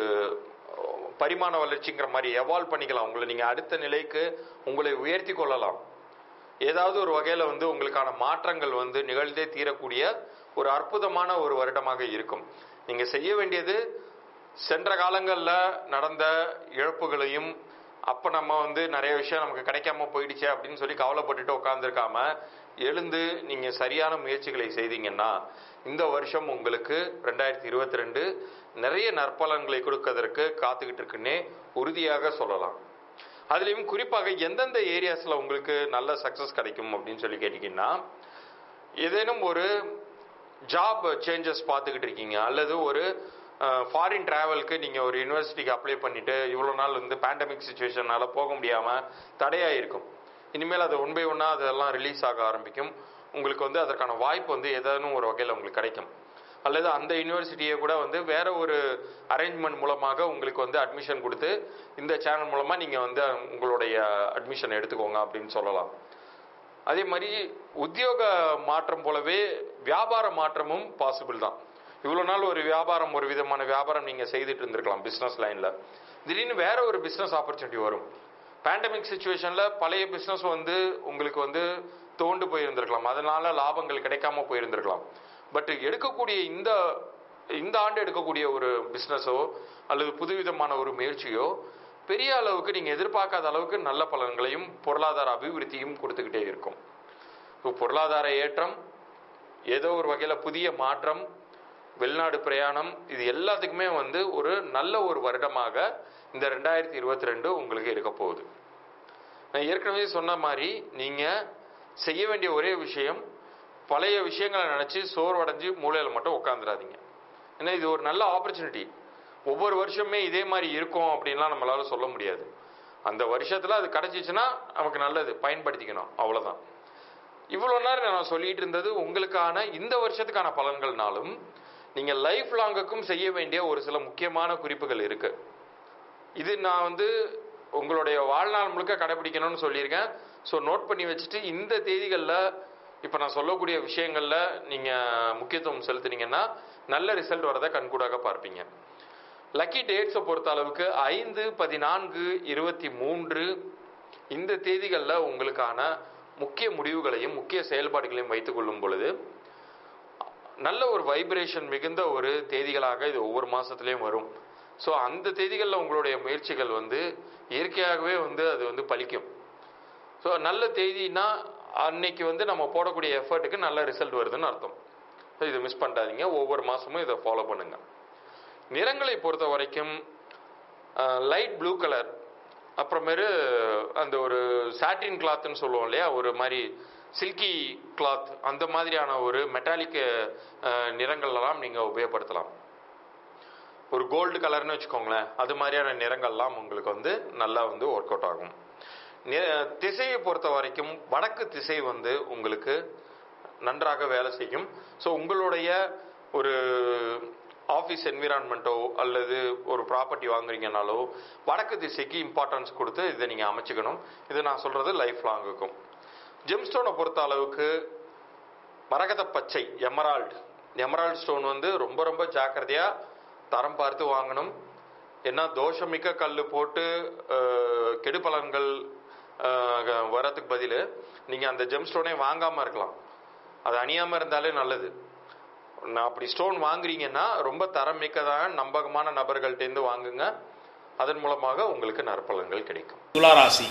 [SPEAKER 3] பரிமாண வளர்ச்சிங்கிற மாதிரி எவால்வ் பண்ணிக்கலாம் உங்களை நீங்க அடுத்த நிலைக்கு உங்களை உயர்த்தி கொள்ளலாம் ஏதாவது ஒரு வகையில வந்து உங்களுக்கான மாற்றங்கள் வந்து நிகழ்ந்தே தீரக்கூடிய ஒரு அற்புதமான ஒரு வருடமாக இருக்கும் நீங்க செய்ய வேண்டியது சென்ற காலங்கள்ல நடந்த இழப்புகளையும் அப்ப நம்ம வந்து நிறைய விஷயம் நமக்கு கிடைக்காம போயிடுச்சே அப்படின்னு சொல்லி கவலைப்பட்டுட்டு உட்காந்துருக்காம எழுந்து நீங்க சரியான முயற்சிகளை செய்தீங்கன்னா இந்த வருஷம் உங்களுக்கு ரெண்டாயிரத்தி இருபத்தி ரெண்டு நிறைய நற்பலன்களை கொடுக்கறதற்கு காத்துக்கிட்டு இருக்குன்னே உறுதியாக சொல்லலாம் அதுலயும் குறிப்பாக எந்தெந்த ஏரியாஸ்ல உங்களுக்கு நல்ல சக்சஸ் கிடைக்கும் அப்படின்னு சொல்லி கேட்டீங்கன்னா ஏதேனும் ஒரு ஜாப் சேஞ்சஸ் பார்த்துக்கிட்டு இருக்கீங்க அல்லது ஒரு ஃபாரின் டிராவலுக்கு நீங்கள் ஒரு யூனிவர்சிட்டிக்கு அப்ளை பண்ணிட்டு இவ்வளோ நாள் வந்து பேண்டமிக் சுச்சுவேஷனால போக முடியாமல் தடையாயிருக்கும் இனிமேல் அது ஒன் பை ஒன்னா அதெல்லாம் ரிலீஸ் ஆக ஆரம்பிக்கும் உங்களுக்கு வந்து அதற்கான வாய்ப்பு வந்து ஏதேனும் ஒரு வகையில் உங்களுக்கு கிடைக்கும் அல்லது அந்த யூனிவர்சிட்டியை கூட வந்து வேற ஒரு அரேஞ்ச்மெண்ட் மூலமாக உங்களுக்கு வந்து அட்மிஷன் கொடுத்து இந்த சேனல் மூலமாக நீங்கள் வந்து உங்களுடைய அட்மிஷன் எடுத்துக்கோங்க அப்படின்னு சொல்லலாம் அதே மாதிரி உத்தியோக மாற்றம் போலவே வியாபார மாற்றமும் பாசிபிள் தான் இவ்வளோ நாள் ஒரு வியாபாரம் ஒரு விதமான வியாபாரம் நீங்கள் செய்துட்டு இருந்திருக்கலாம் பிஸ்னஸ் லைனில் திடீர்னு வேற ஒரு பிஸ்னஸ் ஆப்பர்ச்சுனிட்டி வரும் பேண்டமிக் சுச்சுவேஷனில் பழைய பிஸ்னஸ் வந்து உங்களுக்கு வந்து தோண்டு போயிருந்திருக்கலாம் அதனால லாபங்கள் கிடைக்காம போயிருந்திருக்கலாம் பட் எடுக்கக்கூடிய இந்த இந்த ஆண்டு எடுக்கக்கூடிய ஒரு பிஸ்னஸோ அல்லது புதுவிதமான ஒரு முயற்சியோ பெரிய அளவுக்கு நீங்க எதிர்பார்க்காத அளவுக்கு நல்ல பலன்களையும் பொருளாதார அபிவிருத்தியும் கொடுத்துக்கிட்டே இருக்கும் இப்போ பொருளாதார ஏற்றம் ஏதோ ஒரு வகையில புதிய மாற்றம் வெளிநாடு பிரயாணம் இது எல்லாத்துக்குமே வந்து ஒரு நல்ல ஒரு வருடமாக இந்த ரெண்டாயிரத்தி இருபத்தி ரெண்டு உங்களுக்கு இருக்க போகுது நான் ஏற்கனவே சொன்ன மாதிரி நீங்க செய்ய வேண்டிய ஒரே விஷயம் பழைய விஷயங்களை நினைச்சு சோர்வடைஞ்சு மூலையில மட்டும் உட்காந்துடாதீங்க ஏன்னா இது ஒரு நல்ல ஆப்பர்ச்சுனிட்டி ஒவ்வொரு வருஷமே இதே மாதிரி இருக்கும் அப்படின்லாம் நம்மளால சொல்ல முடியாது அந்த வருஷத்துல அது கிடைச்சிச்சுன்னா நமக்கு நல்லது பயன்படுத்திக்கணும் அவ்வளவுதான் இவ்வளவு நேரம் நான் சொல்லிட்டு இருந்தது உங்களுக்கான இந்த வருஷத்துக்கான பலன்கள்னாலும் நீங்க லைஃப் லாங்குக்கும் செய்ய வேண்டிய ஒரு சில முக்கியமான குறிப்புகள் இருக்கு இது நான் வந்து உங்களுடைய வாழ்நாள் முழுக்க கடைபிடிக்கணும்னு சொல்லியிருக்கேன் ஸோ நோட் பண்ணி வச்சுட்டு இந்த தேதிகளில் இப்போ நான் சொல்லக்கூடிய விஷயங்களில் நீங்கள் முக்கியத்துவம் செலுத்துனீங்கன்னா நல்ல ரிசல்ட் வரதை கண்கூடாக பார்ப்பீங்க லக்கி டேட்ஸை பொறுத்த அளவுக்கு ஐந்து பதினான்கு இருபத்தி மூன்று இந்த தேதிகளில் உங்களுக்கான முக்கிய முடிவுகளையும் முக்கிய செயல்பாடுகளையும் வைத்துக் கொள்ளும் பொழுது நல்ல ஒரு வைப்ரேஷன் மிகுந்த ஒரு தேதிகளாக இது ஒவ்வொரு மாசத்துலயும் வரும் ஸோ அந்த தேதிகளில் உங்களுடைய முயற்சிகள் வந்து இயற்கையாகவே வந்து அது வந்து பலிக்கும் ஸோ நல்ல தேதினா அன்னைக்கு வந்து நம்ம போடக்கூடிய எஃபர்ட்டுக்கு நல்ல ரிசல்ட் வருதுன்னு அர்த்தம் ஸோ இதை மிஸ் பண்ணாதீங்க ஒவ்வொரு மாசமும் இதை ஃபாலோ பண்ணுங்க நிறங்களை பொறுத்த வரைக்கும் லைட் ப்ளூ கலர் அப்புறமேரு அந்த ஒரு சாட்டின் கிளாத்னு சொல்லுவோம் இல்லையா ஒரு மாதிரி சில்கி கிளாத் அந்த மாதிரியான ஒரு மெட்டாலிக் நிறங்கள்லாம் நீங்கள் உபயோகப்படுத்தலாம் ஒரு கோல்டு கலர்னு வச்சுக்கோங்களேன் அது மாதிரியான நிறங்கள்லாம் உங்களுக்கு வந்து நல்லா வந்து ஒர்க் அவுட் ஆகும் நி- திசையை பொறுத்த வரைக்கும் வடக்கு திசை வந்து உங்களுக்கு நன்றாக வேலை செய்யும் ஸோ உங்களுடைய ஒரு ஆஃபீஸ் என்விரான்மெண்ட்டோ அல்லது ஒரு ப்ராப்பர்ட்டி வாங்குறீங்கனாலோ வடக்கு திசைக்கு இம்பார்ட்டன்ஸ் கொடுத்து இதை நீங்கள் அமைச்சுக்கணும் இது நான் சொல்கிறது லைஃப் லாங்குக்கும் ஜெம்ஸ்டோனை பொறுத்த அளவுக்கு மரகத பச்சை எமரால்டு எமரால்டு ஸ்டோன் வந்து ரொம்ப ரொம்ப ஜாக்கிரதையாக தரம் பார்த்து வாங்கணும் ஏன்னா தோஷமிக்க கல் போட்டு அஹ், கெடுபலன்கள் அஹ், வரதுக்கு பதில் நீங்கள் அந்த ஜெம் ஸ்டோனே வாங்காமல் இருக்கலாம் அது அணியாமல் இருந்தாலே நல்லது நான் அப்படி ஸ்டோன் வாங்குறீங்கன்னா ரொம்ப தரம் மிக்கதாக நம்பகமான நபர்கள்ட்டேருந்து வாங்குங்க அதன் மூலமாக உங்களுக்கு நற்பலன்கள் கிடைக்கும்
[SPEAKER 1] துளாராசி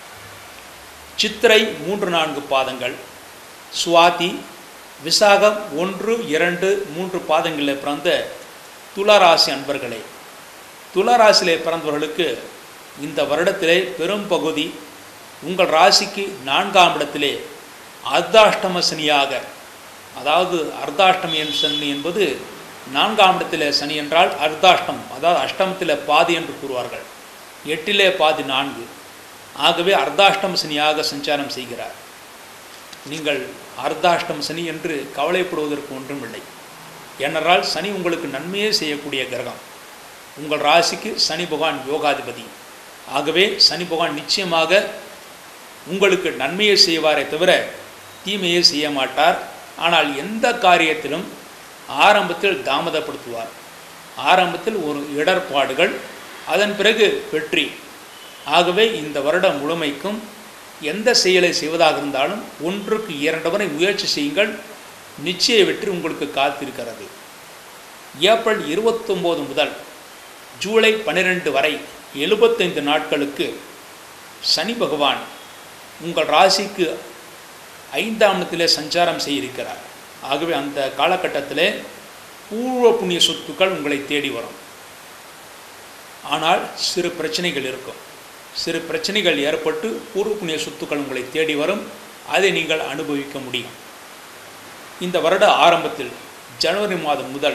[SPEAKER 1] சித்திரை மூன்று நான்கு பாதங்கள் சுவாதி விசாகம் ஒன்று இரண்டு மூன்று பாதங்களில் பிறந்த துளாராசி அன்பர்களே துளாராசியிலே பிறந்தவர்களுக்கு இந்த வருடத்திலே பெரும் பகுதி உங்கள் ராசிக்கு நான்காம் இடத்திலே அர்த்தாஷ்டம சனியாக அதாவது அர்த்தாஷ்டமி என் சனி என்பது நான்காம் இடத்திலே சனி என்றால் அர்த்தாஷ்டம் அதாவது அஷ்டமத்திலே பாதி என்று கூறுவார்கள் எட்டிலே பாதி நான்கு ஆகவே அர்த்தாஷ்டம சனியாக சஞ்சாரம் செய்கிறார் நீங்கள் அர்த்தாஷ்டம சனி என்று கவலைப்படுவதற்கு ஒன்றும் இல்லை ஏனென்றால் சனி உங்களுக்கு நன்மையே செய்யக்கூடிய கிரகம் உங்கள் ராசிக்கு சனி பகவான் யோகாதிபதி ஆகவே சனி பகவான் நிச்சயமாக உங்களுக்கு நன்மையை செய்வாரே தவிர தீமையை செய்ய மாட்டார் ஆனால் எந்த காரியத்திலும் ஆரம்பத்தில் தாமதப்படுத்துவார் ஆரம்பத்தில் ஒரு இடர்பாடுகள் அதன் பிறகு வெற்றி ஆகவே இந்த வருடம் முழுமைக்கும் எந்த செயலை செய்வதாக இருந்தாலும் ஒன்றுக்கு இரண்டு முறை முயற்சி செய்யுங்கள் நிச்சய வெற்றி உங்களுக்கு காத்திருக்கிறது ஏப்ரல் இருபத்தொம்போது முதல் ஜூலை பன்னிரெண்டு வரை எழுபத்தைந்து நாட்களுக்கு சனி பகவான் உங்கள் ராசிக்கு ஐந்தாம் இடத்திலே சஞ்சாரம் செய்திருக்கிறார் ஆகவே அந்த காலகட்டத்திலே பூர்வ புண்ணிய சொத்துக்கள் உங்களை தேடி வரும் ஆனால் சிறு பிரச்சனைகள் இருக்கும் சிறு பிரச்சனைகள் ஏற்பட்டு பூர்வ புண்ணிய சொத்துக்கள் உங்களை தேடி வரும் அதை நீங்கள் அனுபவிக்க முடியும் இந்த வருட ஆரம்பத்தில் ஜனவரி மாதம் முதல்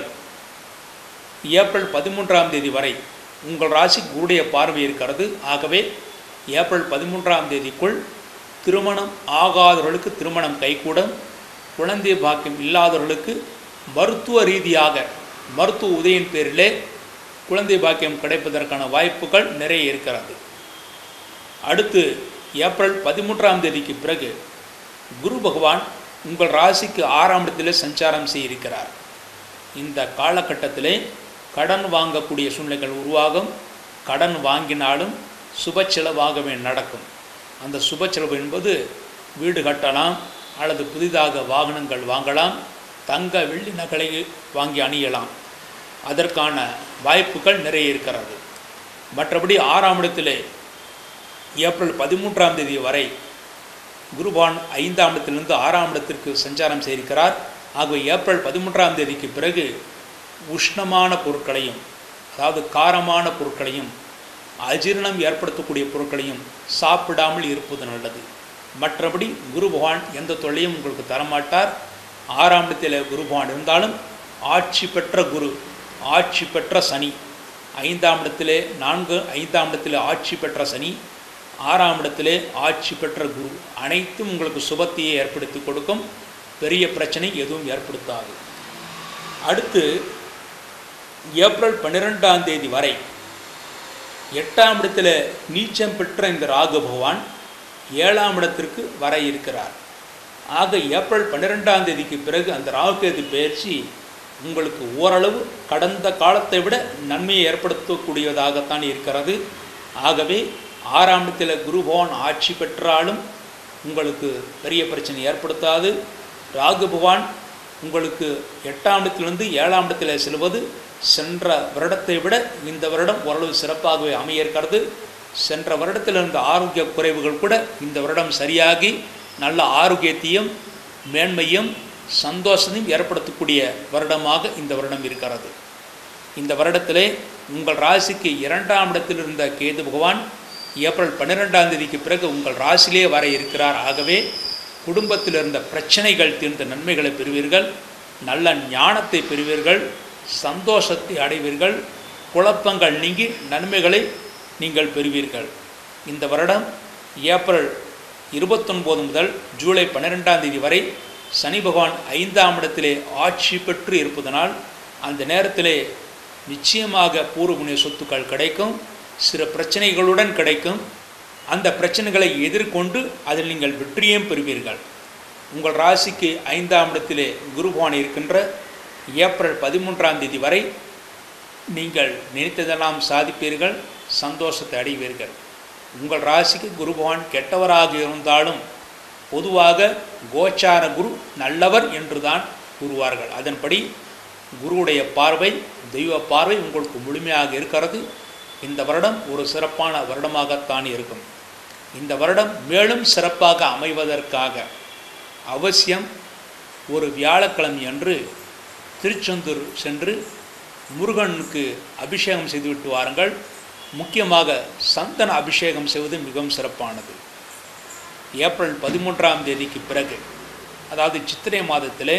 [SPEAKER 1] ஏப்ரல் பதிமூன்றாம் தேதி வரை உங்கள் ராசி குருடைய பார்வை இருக்கிறது ஆகவே ஏப்ரல் பதிமூன்றாம் தேதிக்குள் திருமணம் ஆகாதவர்களுக்கு திருமணம் கைகூடும் குழந்தை பாக்கியம் இல்லாதவர்களுக்கு மருத்துவ ரீதியாக மருத்துவ உதவியின் பேரிலே குழந்தை பாக்கியம் கிடைப்பதற்கான வாய்ப்புகள் நிறைய இருக்கிறது அடுத்து ஏப்ரல் பதிமூன்றாம் தேதிக்கு பிறகு குரு பகவான் உங்கள் ராசிக்கு ஆறாம் இடத்திலே சஞ்சாரம் செய்திருக்கிறார் இந்த காலகட்டத்திலே கடன் வாங்கக்கூடிய சூழ்நிலைகள் உருவாகும் கடன் வாங்கினாலும் சுப செலவாகவே நடக்கும் அந்த சுப செலவு என்பது வீடு கட்டலாம் அல்லது புதிதாக வாகனங்கள் வாங்கலாம் தங்க வெள்ளி நகலை வாங்கி அணியலாம் அதற்கான வாய்ப்புகள் நிறைய இருக்கிறது மற்றபடி ஆறாம் இடத்திலே ஏப்ரல் பதிமூன்றாம் தேதி வரை குருபான் ஐந்தாம் இடத்திலிருந்து ஆறாம் இடத்திற்கு சஞ்சாரம் செய்திருக்கிறார் ஆகவே ஏப்ரல் பதிமூன்றாம் தேதிக்கு பிறகு உஷ்ணமான பொருட்களையும் அதாவது காரமான பொருட்களையும் அஜீரணம் ஏற்படுத்தக்கூடிய பொருட்களையும் சாப்பிடாமல் இருப்பது நல்லது மற்றபடி குரு பகவான் எந்த தொல்லையும் உங்களுக்கு தரமாட்டார் ஆறாம் இடத்தில் குரு பகவான் இருந்தாலும் ஆட்சி பெற்ற குரு ஆட்சி பெற்ற சனி ஐந்தாம் இடத்திலே நான்கு ஐந்தாம் இடத்திலே ஆட்சி பெற்ற சனி ஆறாம் இடத்திலே ஆட்சி பெற்ற குரு அனைத்தும் உங்களுக்கு சுபத்தையே ஏற்படுத்தி கொடுக்கும் பெரிய பிரச்சனை எதுவும் ஏற்படுத்தாது அடுத்து ஏப்ரல் பன்னிரெண்டாம் தேதி வரை எட்டாம் இடத்துல நீச்சம் பெற்ற இந்த ராகு பகவான் ஏழாம் இடத்திற்கு வர இருக்கிறார் ஆக ஏப்ரல் பன்னிரெண்டாம் தேதிக்கு பிறகு அந்த ராகுகேது பயிற்சி உங்களுக்கு ஓரளவு கடந்த காலத்தை விட நன்மையை ஏற்படுத்தக்கூடியதாகத்தான் இருக்கிறது ஆகவே ஆறாம் இடத்தில் குரு பகவான் ஆட்சி பெற்றாலும் உங்களுக்கு பெரிய பிரச்சனை ஏற்படுத்தாது ராகு பகவான் உங்களுக்கு எட்டாம் இடத்திலிருந்து ஏழாம் இடத்தில் செல்வது சென்ற வருடத்தை விட இந்த வருடம் ஓரளவு சிறப்பாகவே அமைய இருக்கிறது சென்ற வருடத்தில் இருந்த ஆரோக்கிய குறைவுகள் கூட இந்த வருடம் சரியாகி நல்ல ஆரோக்கியத்தையும் மேன்மையும் சந்தோஷத்தையும் ஏற்படுத்தக்கூடிய வருடமாக இந்த வருடம் இருக்கிறது இந்த வருடத்திலே உங்கள் ராசிக்கு இரண்டாம் இடத்தில் இருந்த கேது பகவான் ஏப்ரல் பன்னிரெண்டாம் தேதிக்கு பிறகு உங்கள் ராசியிலே வர இருக்கிறார் ஆகவே குடும்பத்தில் இருந்த பிரச்சனைகள் தீர்ந்த நன்மைகளை பெறுவீர்கள் நல்ல ஞானத்தை பெறுவீர்கள் சந்தோஷத்தை அடைவீர்கள் குழப்பங்கள் நீங்கி நன்மைகளை நீங்கள் பெறுவீர்கள் இந்த வருடம் ஏப்ரல் இருபத்தொன்பது முதல் ஜூலை பன்னிரெண்டாம் தேதி வரை சனி பகவான் ஐந்தாம் இடத்திலே ஆட்சி பெற்று இருப்பதனால் அந்த நேரத்திலே நிச்சயமாக பூர்வ புண்ணிய சொத்துக்கள் கிடைக்கும் சில பிரச்சனைகளுடன் கிடைக்கும் அந்த பிரச்சனைகளை எதிர்கொண்டு அதில் நீங்கள் வெற்றியும் பெறுவீர்கள் உங்கள் ராசிக்கு ஐந்தாம் இடத்திலே குரு பகவான் இருக்கின்ற ஏப்ரல் பதிமூன்றாம் தேதி வரை நீங்கள் நினைத்ததெல்லாம் சாதிப்பீர்கள் சந்தோஷத்தை அடைவீர்கள் உங்கள் ராசிக்கு குரு பகவான் கெட்டவராக இருந்தாலும் பொதுவாக கோச்சார குரு நல்லவர் என்றுதான் கூறுவார்கள் அதன்படி குருவுடைய பார்வை தெய்வ பார்வை உங்களுக்கு முழுமையாக இருக்கிறது இந்த வருடம் ஒரு சிறப்பான வருடமாகத்தான் இருக்கும் இந்த வருடம் மேலும் சிறப்பாக அமைவதற்காக அவசியம் ஒரு வியாழக்கிழமை அன்று திருச்செந்தூர் சென்று முருகனுக்கு அபிஷேகம் செய்துவிட்டு வாருங்கள் முக்கியமாக சந்தன அபிஷேகம் செய்வது மிகவும் சிறப்பானது ஏப்ரல் பதிமூன்றாம் தேதிக்கு பிறகு அதாவது சித்திரை மாதத்திலே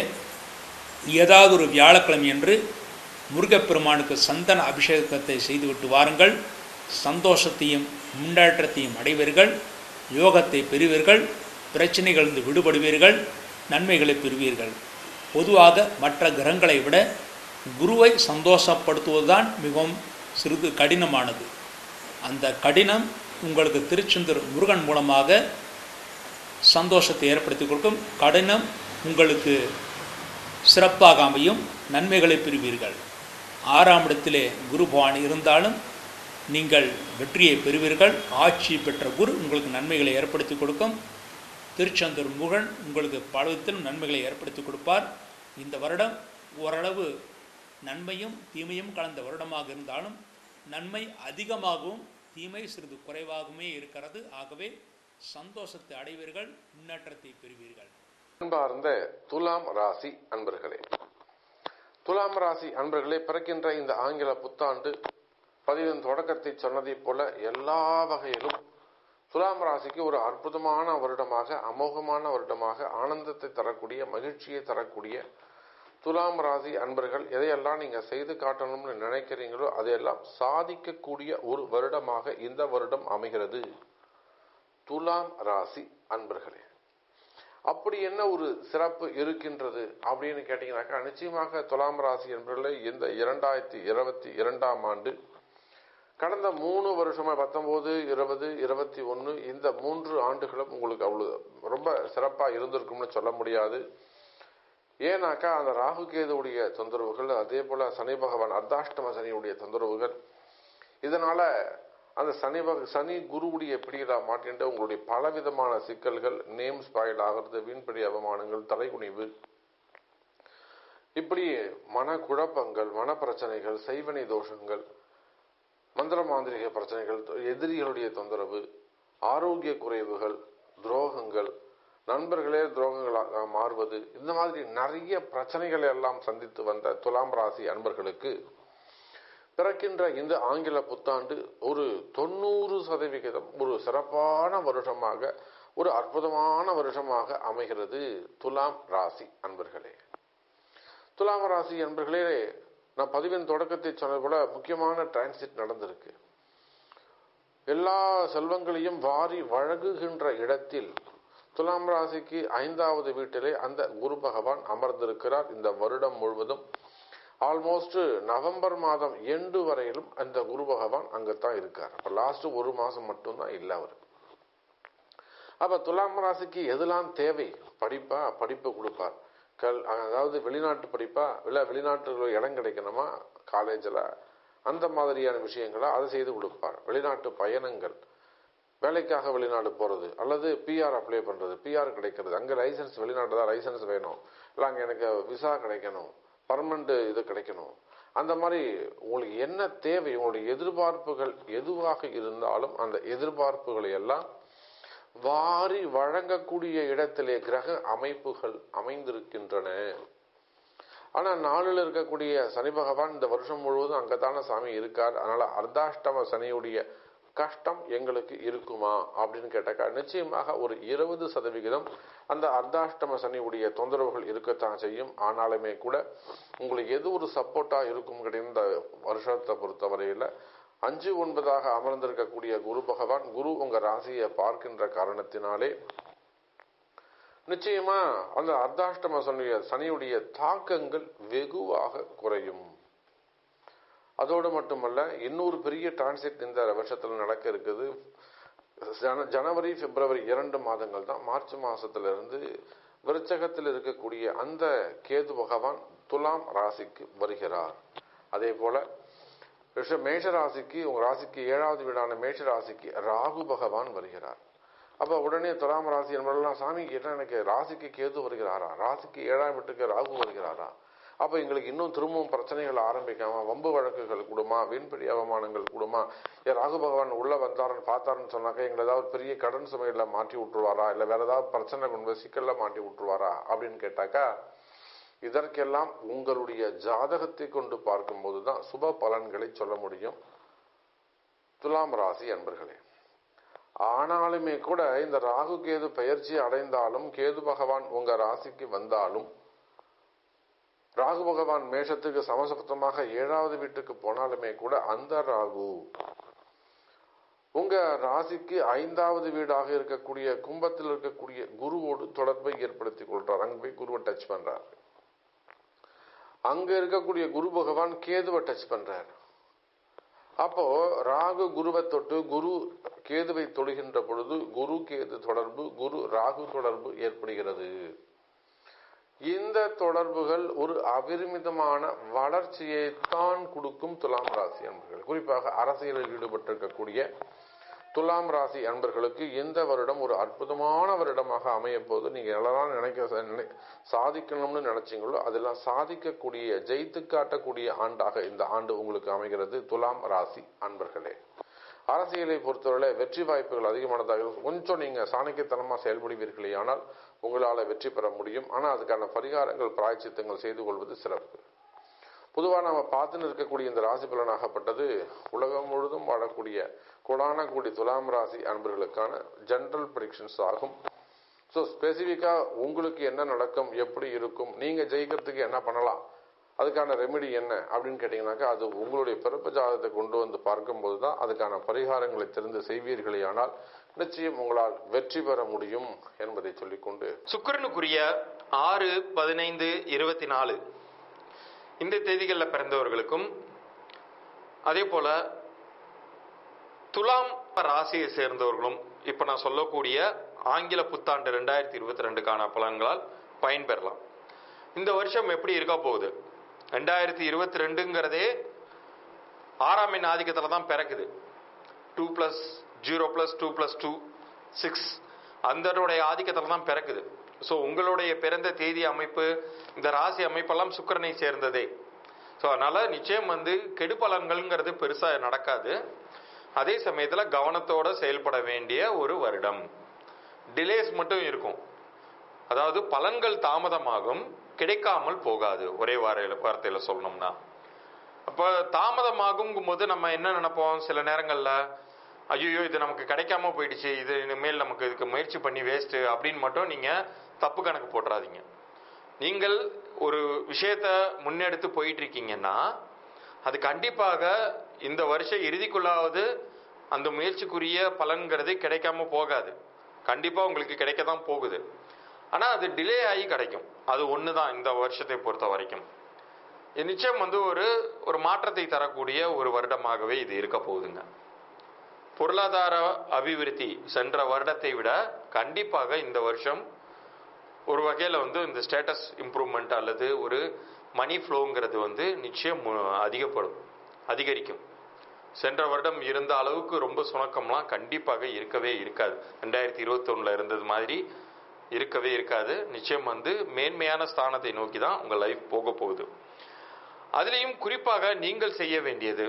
[SPEAKER 1] ஏதாவது ஒரு வியாழக்கிழமை என்று முருகப்பெருமானுக்கு சந்தன அபிஷேகத்தை செய்துவிட்டு வாருங்கள் சந்தோஷத்தையும் முன்னேற்றத்தையும் அடைவீர்கள் யோகத்தை பெறுவீர்கள் பிரச்சனைகளிலிருந்து விடுபடுவீர்கள் நன்மைகளை பெறுவீர்கள் பொதுவாக மற்ற கிரகங்களை விட குருவை சந்தோஷப்படுத்துவதுதான் மிகவும் சிறிது கடினமானது அந்த கடினம் உங்களுக்கு திருச்செந்தூர் முருகன் மூலமாக சந்தோஷத்தை ஏற்படுத்தி கொடுக்கும் கடினம் உங்களுக்கு சிறப்பாக அமையும் நன்மைகளை பெறுவீர்கள் ஆறாம் இடத்திலே குரு பவான் இருந்தாலும் நீங்கள் வெற்றியை பெறுவீர்கள் ஆட்சி பெற்ற குரு உங்களுக்கு நன்மைகளை ஏற்படுத்தி கொடுக்கும் திருச்செந்தூர் முருகன் உங்களுக்கு பலவிதத்திலும் நன்மைகளை ஏற்படுத்தி கொடுப்பார் இந்த வருடம் ஓரளவு நன்மையும் தீமையும் கலந்த வருடமாக இருந்தாலும் நன்மை அதிகமாகவும் தீமை சிறிது குறைவாகவுமே இருக்கிறது ஆகவே சந்தோஷத்தை அடைவீர்கள் முன்னேற்றத்தை பெறுவீர்கள்
[SPEAKER 2] அன்பார்ந்த துலாம் ராசி அன்பர்களே துலாம் ராசி அன்பர்களே பிறக்கின்ற இந்த ஆங்கில புத்தாண்டு பதிவின் தொடக்கத்தை சொன்னதைப் போல எல்லா வகையிலும் துலாம் ராசிக்கு ஒரு அற்புதமான வருடமாக அமோகமான வருடமாக ஆனந்தத்தை தரக்கூடிய மகிழ்ச்சியை தரக்கூடிய துலாம் ராசி அன்பர்கள் எதையெல்லாம் நீங்க செய்து காட்டணும்னு நினைக்கிறீங்களோ அதையெல்லாம் சாதிக்கக்கூடிய ஒரு வருடமாக இந்த வருடம் அமைகிறது துலாம் ராசி அன்பர்களே அப்படி என்ன ஒரு சிறப்பு இருக்கின்றது அப்படின்னு கேட்டீங்கன்னாக்கா நிச்சயமாக துலாம் ராசி என்பவர்களே இந்த இரண்டாயிரத்தி இருபத்தி இரண்டாம் ஆண்டு கடந்த மூணு வருஷமா பத்தொன்பது இருபது இருபத்தி ஒன்று இந்த மூன்று ஆண்டுகளும் உங்களுக்கு அவ்வளவு ரொம்ப சிறப்பா இருந்திருக்கும்னு சொல்ல முடியாது ஏன்னாக்கா அந்த ராகு கேதுவுடைய தொந்தரவுகள் அதே போல சனி பகவான் அர்த்தாஷ்டம சனியுடைய தொந்தரவுகள் இதனால அந்த சனி பக சனி குருவுடைய பிடியில மாட்டின்ற உங்களுடைய பலவிதமான சிக்கல்கள் நேம் ஸ்பாயில் ஆகிறது வீண்படி அவமானங்கள் தலைகுனிவு இப்படி மன குழப்பங்கள் மன பிரச்சனைகள் செய்வனை தோஷங்கள் மந்திர மாந்திரிக பிரச்சனைகள் எதிரிகளுடைய தொந்தரவு ஆரோக்கிய குறைவுகள் துரோகங்கள் நண்பர்களே துரோகங்களாக மாறுவது இந்த மாதிரி நிறைய பிரச்சனைகளை எல்லாம் சந்தித்து வந்த துலாம் ராசி அன்பர்களுக்கு பிறக்கின்ற இந்த ஆங்கில புத்தாண்டு ஒரு தொண்ணூறு சதவிகிதம் ஒரு சிறப்பான வருஷமாக ஒரு அற்புதமான வருஷமாக அமைகிறது துலாம் ராசி அன்பர்களே துலாம் ராசி அன்பர்களே நான் பதிவின் தொடக்கத்தை சொன்னது போல முக்கியமான டிரான்சிட் நடந்திருக்கு எல்லா செல்வங்களையும் வாரி வழங்குகின்ற இடத்தில் துலாம் ராசிக்கு ஐந்தாவது வீட்டிலே அந்த குரு பகவான் அமர்ந்திருக்கிறார் இந்த வருடம் முழுவதும் ஆல்மோஸ்ட் நவம்பர் மாதம் எண்டு வரையிலும் அந்த குரு பகவான் அங்கத்தான் இருக்கார் அப்ப லாஸ்ட் ஒரு மாசம் மட்டும்தான் இல்லை அவர் அப்ப துலாம் ராசிக்கு எதெல்லாம் தேவை படிப்பா படிப்பு கொடுப்பார் கல் அதாவது வெளிநாட்டு படிப்பா இல்லை வெளிநாட்டு இடம் கிடைக்கணுமா காலேஜில் அந்த மாதிரியான விஷயங்களை அதை செய்து கொடுப்பார் வெளிநாட்டு பயணங்கள் வேலைக்காக வெளிநாடு போகிறது அல்லது பிஆர் அப்ளை பண்ணுறது பிஆர் கிடைக்கிறது அங்கே லைசன்ஸ் வெளிநாட்டு தான் லைசன்ஸ் வேணும் இல்லை அங்கே எனக்கு விசா கிடைக்கணும் பர்மனண்ட் இது கிடைக்கணும் அந்த மாதிரி உங்களுக்கு என்ன தேவை உங்களுடைய எதிர்பார்ப்புகள் எதுவாக இருந்தாலும் அந்த எதிர்பார்ப்புகளை எல்லாம் வாரி வழங்கக்கூடிய இடத்திலே கிரக அமைப்புகள் அமைந்திருக்கின்றன ஆனா நாளில் இருக்கக்கூடிய சனி பகவான் இந்த வருஷம் முழுவதும் அங்கதான சாமி இருக்கார் அதனால அர்த்தாஷ்டம சனியுடைய கஷ்டம் எங்களுக்கு இருக்குமா அப்படின்னு கேட்டாக்கா நிச்சயமாக ஒரு இருபது சதவிகிதம் அந்த அர்த்தாஷ்டம சனியுடைய தொந்தரவுகள் இருக்கத்தான் செய்யும் ஆனாலுமே கூட உங்களுக்கு எது ஒரு சப்போர்ட்டா இருக்கும் இந்த வருஷத்தை பொறுத்தவரையில அஞ்சு ஒன்பதாக அமர்ந்திருக்கக்கூடிய குரு பகவான் குரு உங்க ராசியை பார்க்கின்ற காரணத்தினாலே நிச்சயமா அந்த அர்த்தாஷ்டம சனிய சனியுடைய தாக்கங்கள் வெகுவாக குறையும் அதோடு மட்டுமல்ல இன்னொரு பெரிய டிரான்சிட் இந்த வருஷத்துல நடக்க இருக்குது ஜன ஜனவரி பிப்ரவரி இரண்டு மாதங்கள் தான் மார்ச் மாசத்துல இருந்து விருச்சகத்தில் இருக்கக்கூடிய அந்த கேது பகவான் துலாம் ராசிக்கு வருகிறார் அதே போல ரிஷ மேஷ ராசிக்கு உங்க ராசிக்கு ஏழாவது வீடான மேஷ ராசிக்கு ராகு பகவான் வருகிறார் அப்ப உடனே துலாம் ராசி என்பதெல்லாம் சாமி கேட்டா எனக்கு ராசிக்கு கேது வருகிறாரா ராசிக்கு ஏழாம் வீட்டுக்கு ராகு வருகிறாரா அப்ப எங்களுக்கு இன்னும் திரும்பவும் பிரச்சனைகள் ஆரம்பிக்காம வம்பு வழக்குகள் கூடுமா வீண்படி அவமானங்கள் கூடுமா ஏ ராகு பகவான் உள்ள வந்தாருன்னு பார்த்தாருன்னு சொன்னாக்க எங்களை ஏதாவது பெரிய கடன் சுமையில மாட்டி விட்டுருவாரா இல்ல வேற ஏதாவது பிரச்சனை கொண்டு போய் சிக்கல்ல மாட்டி விட்டுருவாரா அப்படின்னு கேட்டாக்கா இதற்கெல்லாம் உங்களுடைய ஜாதகத்தை கொண்டு பார்க்கும்போது தான் சுப பலன்களை சொல்ல முடியும் துலாம் ராசி அன்பர்களே ஆனாலுமே கூட இந்த ராகு கேது பயிற்சி அடைந்தாலும் கேது பகவான் உங்க ராசிக்கு வந்தாலும் ராகு பகவான் மேஷத்துக்கு சமசப்தமாக ஏழாவது வீட்டுக்கு போனாலுமே கூட அந்த ராகு உங்க ராசிக்கு ஐந்தாவது வீடாக இருக்கக்கூடிய கும்பத்தில் இருக்கக்கூடிய குருவோடு தொடர்பை ஏற்படுத்திக் கொள்றார் அங்க போய் குருவை டச் பண்றார் அங்க இருக்கக்கூடிய குரு பகவான் கேதுவை டச் பண்றார் அப்போ ராகு குருவை தொட்டு குரு கேதுவை தொடுகின்ற பொழுது குரு கேது தொடர்பு குரு ராகு தொடர்பு ஏற்படுகிறது இந்த தொடர்புகள் ஒரு அபரிமிதமான வளர்ச்சியை தான் கொடுக்கும் துலாம் ராசி அன்பர்கள் குறிப்பாக அரசியலில் ஈடுபட்டிருக்கக்கூடிய துலாம் ராசி அன்பர்களுக்கு இந்த வருடம் ஒரு அற்புதமான வருடமாக அமைய போது நீங்க எல்லாம் நினைக்க நினை- சாதிக்கணும்னு நினைச்சீங்களோ அதெல்லாம் சாதிக்கக்கூடிய ஜெயித்து காட்டக்கூடிய ஆண்டாக இந்த ஆண்டு உங்களுக்கு அமைகிறது துலாம் ராசி அன்பர்களே அரசியலை பொறுத்தவரை வெற்றி வாய்ப்புகள் அதிகமானதாக இருக்கும். கொஞ்சம் நீங்க சாணக்கியத்தனமா செயல்படுவீர்களே ஆனால் உங்களால வெற்றி பெற முடியும் ஆனா அதுக்கான பரிகாரங்கள் பிராய்ச்சித்தங்கள் செய்து கொள்வது சிறப்பு பொதுவாக நம்ம பார்த்துன்னு இருக்கக்கூடிய இந்த ராசி பலனாகப்பட்டது உலகம் முழுதும் வாழக்கூடிய கோடான கோடி துலாம் ராசி அன்பர்களுக்கான ஜெனரல் ப்ரிடிக்ஷன்ஸ் ஆகும் ஸோ ஸ்பெசிஃபிக்காக உங்களுக்கு என்ன நடக்கும் எப்படி இருக்கும் நீங்க ஜெயிக்கிறதுக்கு என்ன பண்ணலாம் அதுக்கான ரெமெடி என்ன அப்படின்னு கேட்டீங்கன்னாக்கா அது உங்களுடைய பிறப்பு ஜாதகத்தை கொண்டு வந்து பார்க்கும்போது தான் அதுக்கான பரிகாரங்களை தெரிந்து செய்வீர்களே ஆனால் நிச்சயம் உங்களால் வெற்றி பெற முடியும் என்பதை சொல்லிக்கொண்டு
[SPEAKER 3] சுக்கிரனுக்குரிய ஆறு பதினைந்து இருபத்தி நாலு இந்த தேதிகளில் பிறந்தவர்களுக்கும் அதே போல துலாம் ராசியை சேர்ந்தவர்களும் இப்ப நான் சொல்லக்கூடிய ஆங்கில புத்தாண்டு ரெண்டாயிரத்தி இருபத்தி ரெண்டுக்கான பலன்களால் பயன்பெறலாம் இந்த வருஷம் எப்படி இருக்க போகுது ரெண்டாயிரத்தி இருபத்தி ரெண்டுங்கிறதே ஆறாம் எண் ஆதிக்கத்தில் தான் பிறக்குது two plus zero plus two plus two six அந்தனுடைய ஆதிக்கத்தில் தான் பிறக்குது ஸோ உங்களுடைய பிறந்த தேதி அமைப்பு இந்த ராசி அமைப்பெல்லாம் சுக்கிரனை சேர்ந்ததே ஸோ அதனால நிச்சயம் வந்து கெடு பலன்கள்ங்கிறது பெருசாக நடக்காது அதே சமயத்தில் கவனத்தோட செயல்பட வேண்டிய ஒரு வருடம் டிலேஸ் மட்டும் இருக்கும் அதாவது பலன்கள் தாமதமாகும் கிடைக்காமல் போகாது ஒரே வார வார்த்தையில் சொல்லணும்னா அப்போ தாமதமாகும் போது நம்ம என்ன நினைப்போம் சில நேரங்களில் ஐயோ இது நமக்கு கிடைக்காம போயிடுச்சு இது இனிமேல் நமக்கு இதுக்கு முயற்சி பண்ணி வேஸ்ட்டு அப்படின்னு மட்டும் நீங்கள் தப்பு கணக்கு போட்டுறாதீங்க நீங்கள் ஒரு விஷயத்த முன்னெடுத்து போயிட்டு இருக்கீங்கன்னா அது கண்டிப்பாக இந்த வருஷ இறுதிக்குள்ளாவது அந்த முயற்சிக்குரிய பலன்கிறது கிடைக்காம போகாது கண்டிப்பாக உங்களுக்கு கிடைக்க தான் போகுது ஆனால் அது டிலே ஆகி கிடைக்கும் அது ஒன்று தான் இந்த வருஷத்தை பொறுத்த வரைக்கும் இது நிச்சயம் வந்து ஒரு ஒரு மாற்றத்தை தரக்கூடிய ஒரு வருடமாகவே இது இருக்க போகுதுங்க பொருளாதார அபிவிருத்தி சென்ற வருடத்தை விட கண்டிப்பாக இந்த வருஷம் ஒரு வகையில் வந்து இந்த ஸ்டேட்டஸ் இம்ப்ரூவ்மெண்ட் அல்லது ஒரு மணி ஃப்ளோங்கிறது வந்து நிச்சயம் மு- அதிகப்படும் அதிகரிக்கும் சென்ற வருடம் இருந்த அளவுக்கு ரொம்ப சுணக்கம்லாம் கண்டிப்பாக இருக்கவே இருக்காது ரெண்டாயிரத்தி இருபத்தொன்னுல இருந்தது மாதிரி இருக்கவே இருக்காது நிச்சயம் வந்து மேன்மையான ஸ்தானத்தை நோக்கி தான் உங்கள் லைஃப் போக போகுது அதுலேயும் குறிப்பாக நீங்கள் செய்ய வேண்டியது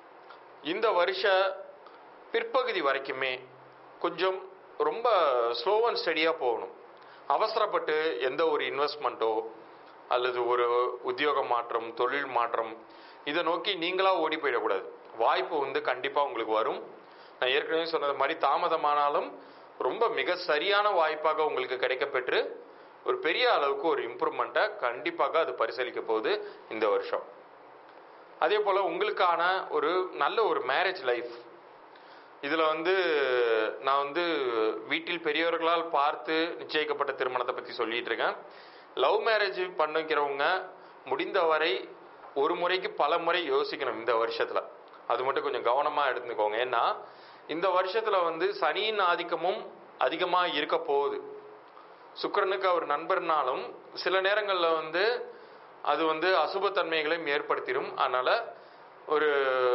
[SPEAKER 3] இந்த வருஷ பிற்பகுதி வரைக்குமே கொஞ்சம் ரொம்ப ஸ்லோ அண்ட் ஸ்டடியாக போகணும் அவசரப்பட்டு எந்த ஒரு இன்வெஸ்ட்மெண்ட்டோ அல்லது ஒரு உத்தியோக மாற்றம் தொழில் மாற்றம் இதை நோக்கி நீங்களா ஓடி போயிடக்கூடாது வாய்ப்பு வந்து கண்டிப்பாக உங்களுக்கு வரும் நான் ஏற்கனவே சொன்னது மாதிரி தாமதமானாலும் ரொம்ப மிக சரியான வாய்ப்பாக உங்களுக்கு கிடைக்கப்பெற்று ஒரு பெரிய அளவுக்கு ஒரு இம்ப்ரூவ்மெண்ட்டை கண்டிப்பாக அது பரிசீலிக்க போகுது இந்த வருஷம் அதே போல் உங்களுக்கான ஒரு நல்ல ஒரு மேரேஜ் லைஃப் இதில் வந்து நான் வந்து வீட்டில் பெரியவர்களால் பார்த்து நிச்சயிக்கப்பட்ட திருமணத்தை பற்றி சொல்லிட்டு இருக்கேன் லவ் மேரேஜ் பண்ணிக்கிறவங்க முடிந்தவரை ஒரு முறைக்கு பல முறை யோசிக்கணும் இந்த வருஷத்தில் அது மட்டும் கொஞ்சம் கவனமாக எடுத்துக்கோங்க ஏன்னா இந்த வருஷத்தில் வந்து சனியின் ஆதிக்கமும் அதிகமாக இருக்க போகுது சுக்கிரனுக்கு அவர் நண்பர்னாலும் சில நேரங்களில் வந்து அது வந்து அசுபத்தன்மைகளையும் ஏற்படுத்திடும் அதனால ஒரு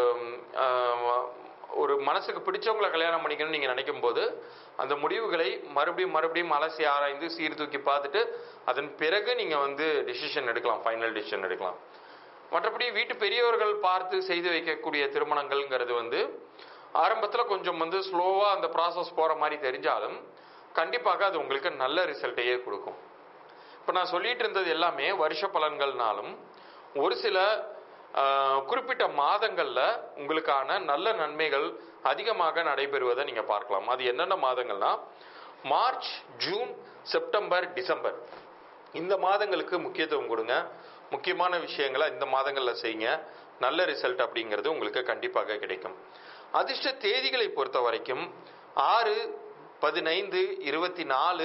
[SPEAKER 3] ஆஹ், ஒரு மனசுக்கு பிடிச்சவங்களை கல்யாணம் பண்ணிக்கணும்னு நீங்கள் நினைக்கும் போது அந்த முடிவுகளை மறுபடியும் மறுபடியும் அலசி ஆராய்ந்து சீர்தூக்கி பார்த்துட்டு அதன் பிறகு நீங்கள் வந்து டிசிஷன் எடுக்கலாம் ஃபைனல் டிசிஷன் எடுக்கலாம் மற்றபடி வீட்டு பெரியவர்கள் பார்த்து செய்து வைக்கக்கூடிய திருமணங்கள்ங்கிறது வந்து ஆரம்பத்தில் கொஞ்சம் வந்து ஸ்லோவாக அந்த ப்ராசஸ் போகிற மாதிரி தெரிஞ்சாலும் கண்டிப்பாக அது உங்களுக்கு நல்ல ரிசல்ட்டையே கொடுக்கும் இப்போ நான் சொல்லிட்டு இருந்தது எல்லாமே வருஷ பலன்கள்னாலும் ஒரு சில ஆஹ், குறிப்பிட்ட மாதங்களில் உங்களுக்கான நல்ல நன்மைகள் அதிகமாக நடைபெறுவதை நீங்கள் பார்க்கலாம் அது என்னென்ன மாதங்கள்னா மார்ச் ஜூன் செப்டம்பர் டிசம்பர் இந்த மாதங்களுக்கு முக்கியத்துவம் கொடுங்க முக்கியமான விஷயங்களை இந்த மாதங்களில் செய்யுங்க நல்ல ரிசல்ட் அப்படிங்கிறது உங்களுக்கு கண்டிப்பாக கிடைக்கும் அதிர்ஷ்ட தேதிகளை பொறுத்த வரைக்கும் ஆறு பதினைந்து இருபத்தி நாலு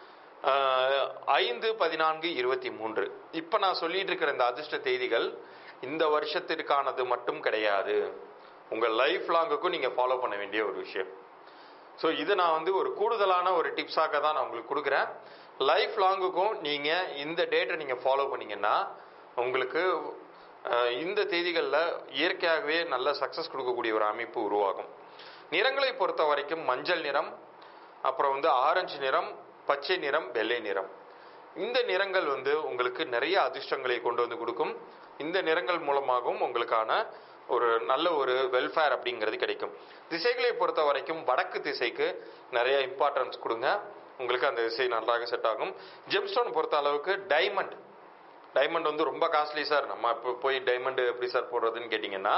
[SPEAKER 3] ஆஹ், ஐந்து பதினான்கு இருபத்தி மூன்று இப்போ நான் சொல்லிட்டு இருக்கிற இந்த அதிர்ஷ்ட தேதிகள் இந்த வருஷத்திற்கானது மட்டும் கிடையாது உங்கள் லைஃப் லாங்குக்கும் நீங்கள் ஃபாலோ பண்ண வேண்டிய ஒரு விஷயம் ஸோ இது நான் வந்து ஒரு கூடுதலான ஒரு டிப்ஸாக தான் நான் உங்களுக்கு கொடுக்குறேன் லைஃப் லாங்குக்கும் நீங்கள் இந்த டேட்டை நீங்கள் ஃபாலோ பண்ணீங்கன்னா உங்களுக்கு அஹ், இந்த தேதிகளில் இயற்கையாகவே நல்ல சக்ஸஸ் கொடுக்கக்கூடிய ஒரு அமைப்பு உருவாகும் நிறங்களை பொறுத்த வரைக்கும் மஞ்சள் நிறம் அப்புறம் வந்து ஆரஞ்சு நிறம் பச்சை நிறம் வெள்ளை நிறம் இந்த நிறங்கள் வந்து உங்களுக்கு நிறைய அதிர்ஷ்டங்களை கொண்டு வந்து கொடுக்கும் இந்த நிறங்கள் மூலமாகவும் உங்களுக்கான ஒரு நல்ல ஒரு வெல்ஃபேர் அப்படிங்கிறது கிடைக்கும் திசைகளை பொறுத்த வரைக்கும் வடக்கு திசைக்கு நிறைய இம்பார்ட்டன்ஸ் கொடுங்க உங்களுக்கு அந்த திசை நன்றாக செட் ஆகும் ஜெம்ஸ்டோன் பொறுத்த அளவுக்கு டைமண்ட் டைமண்ட் வந்து ரொம்ப காஸ்ட்லி சார் நம்ம இப்போ போய் டைமண்ட் எப்படி சார் போடுறதுன்னு கேட்டிங்கன்னா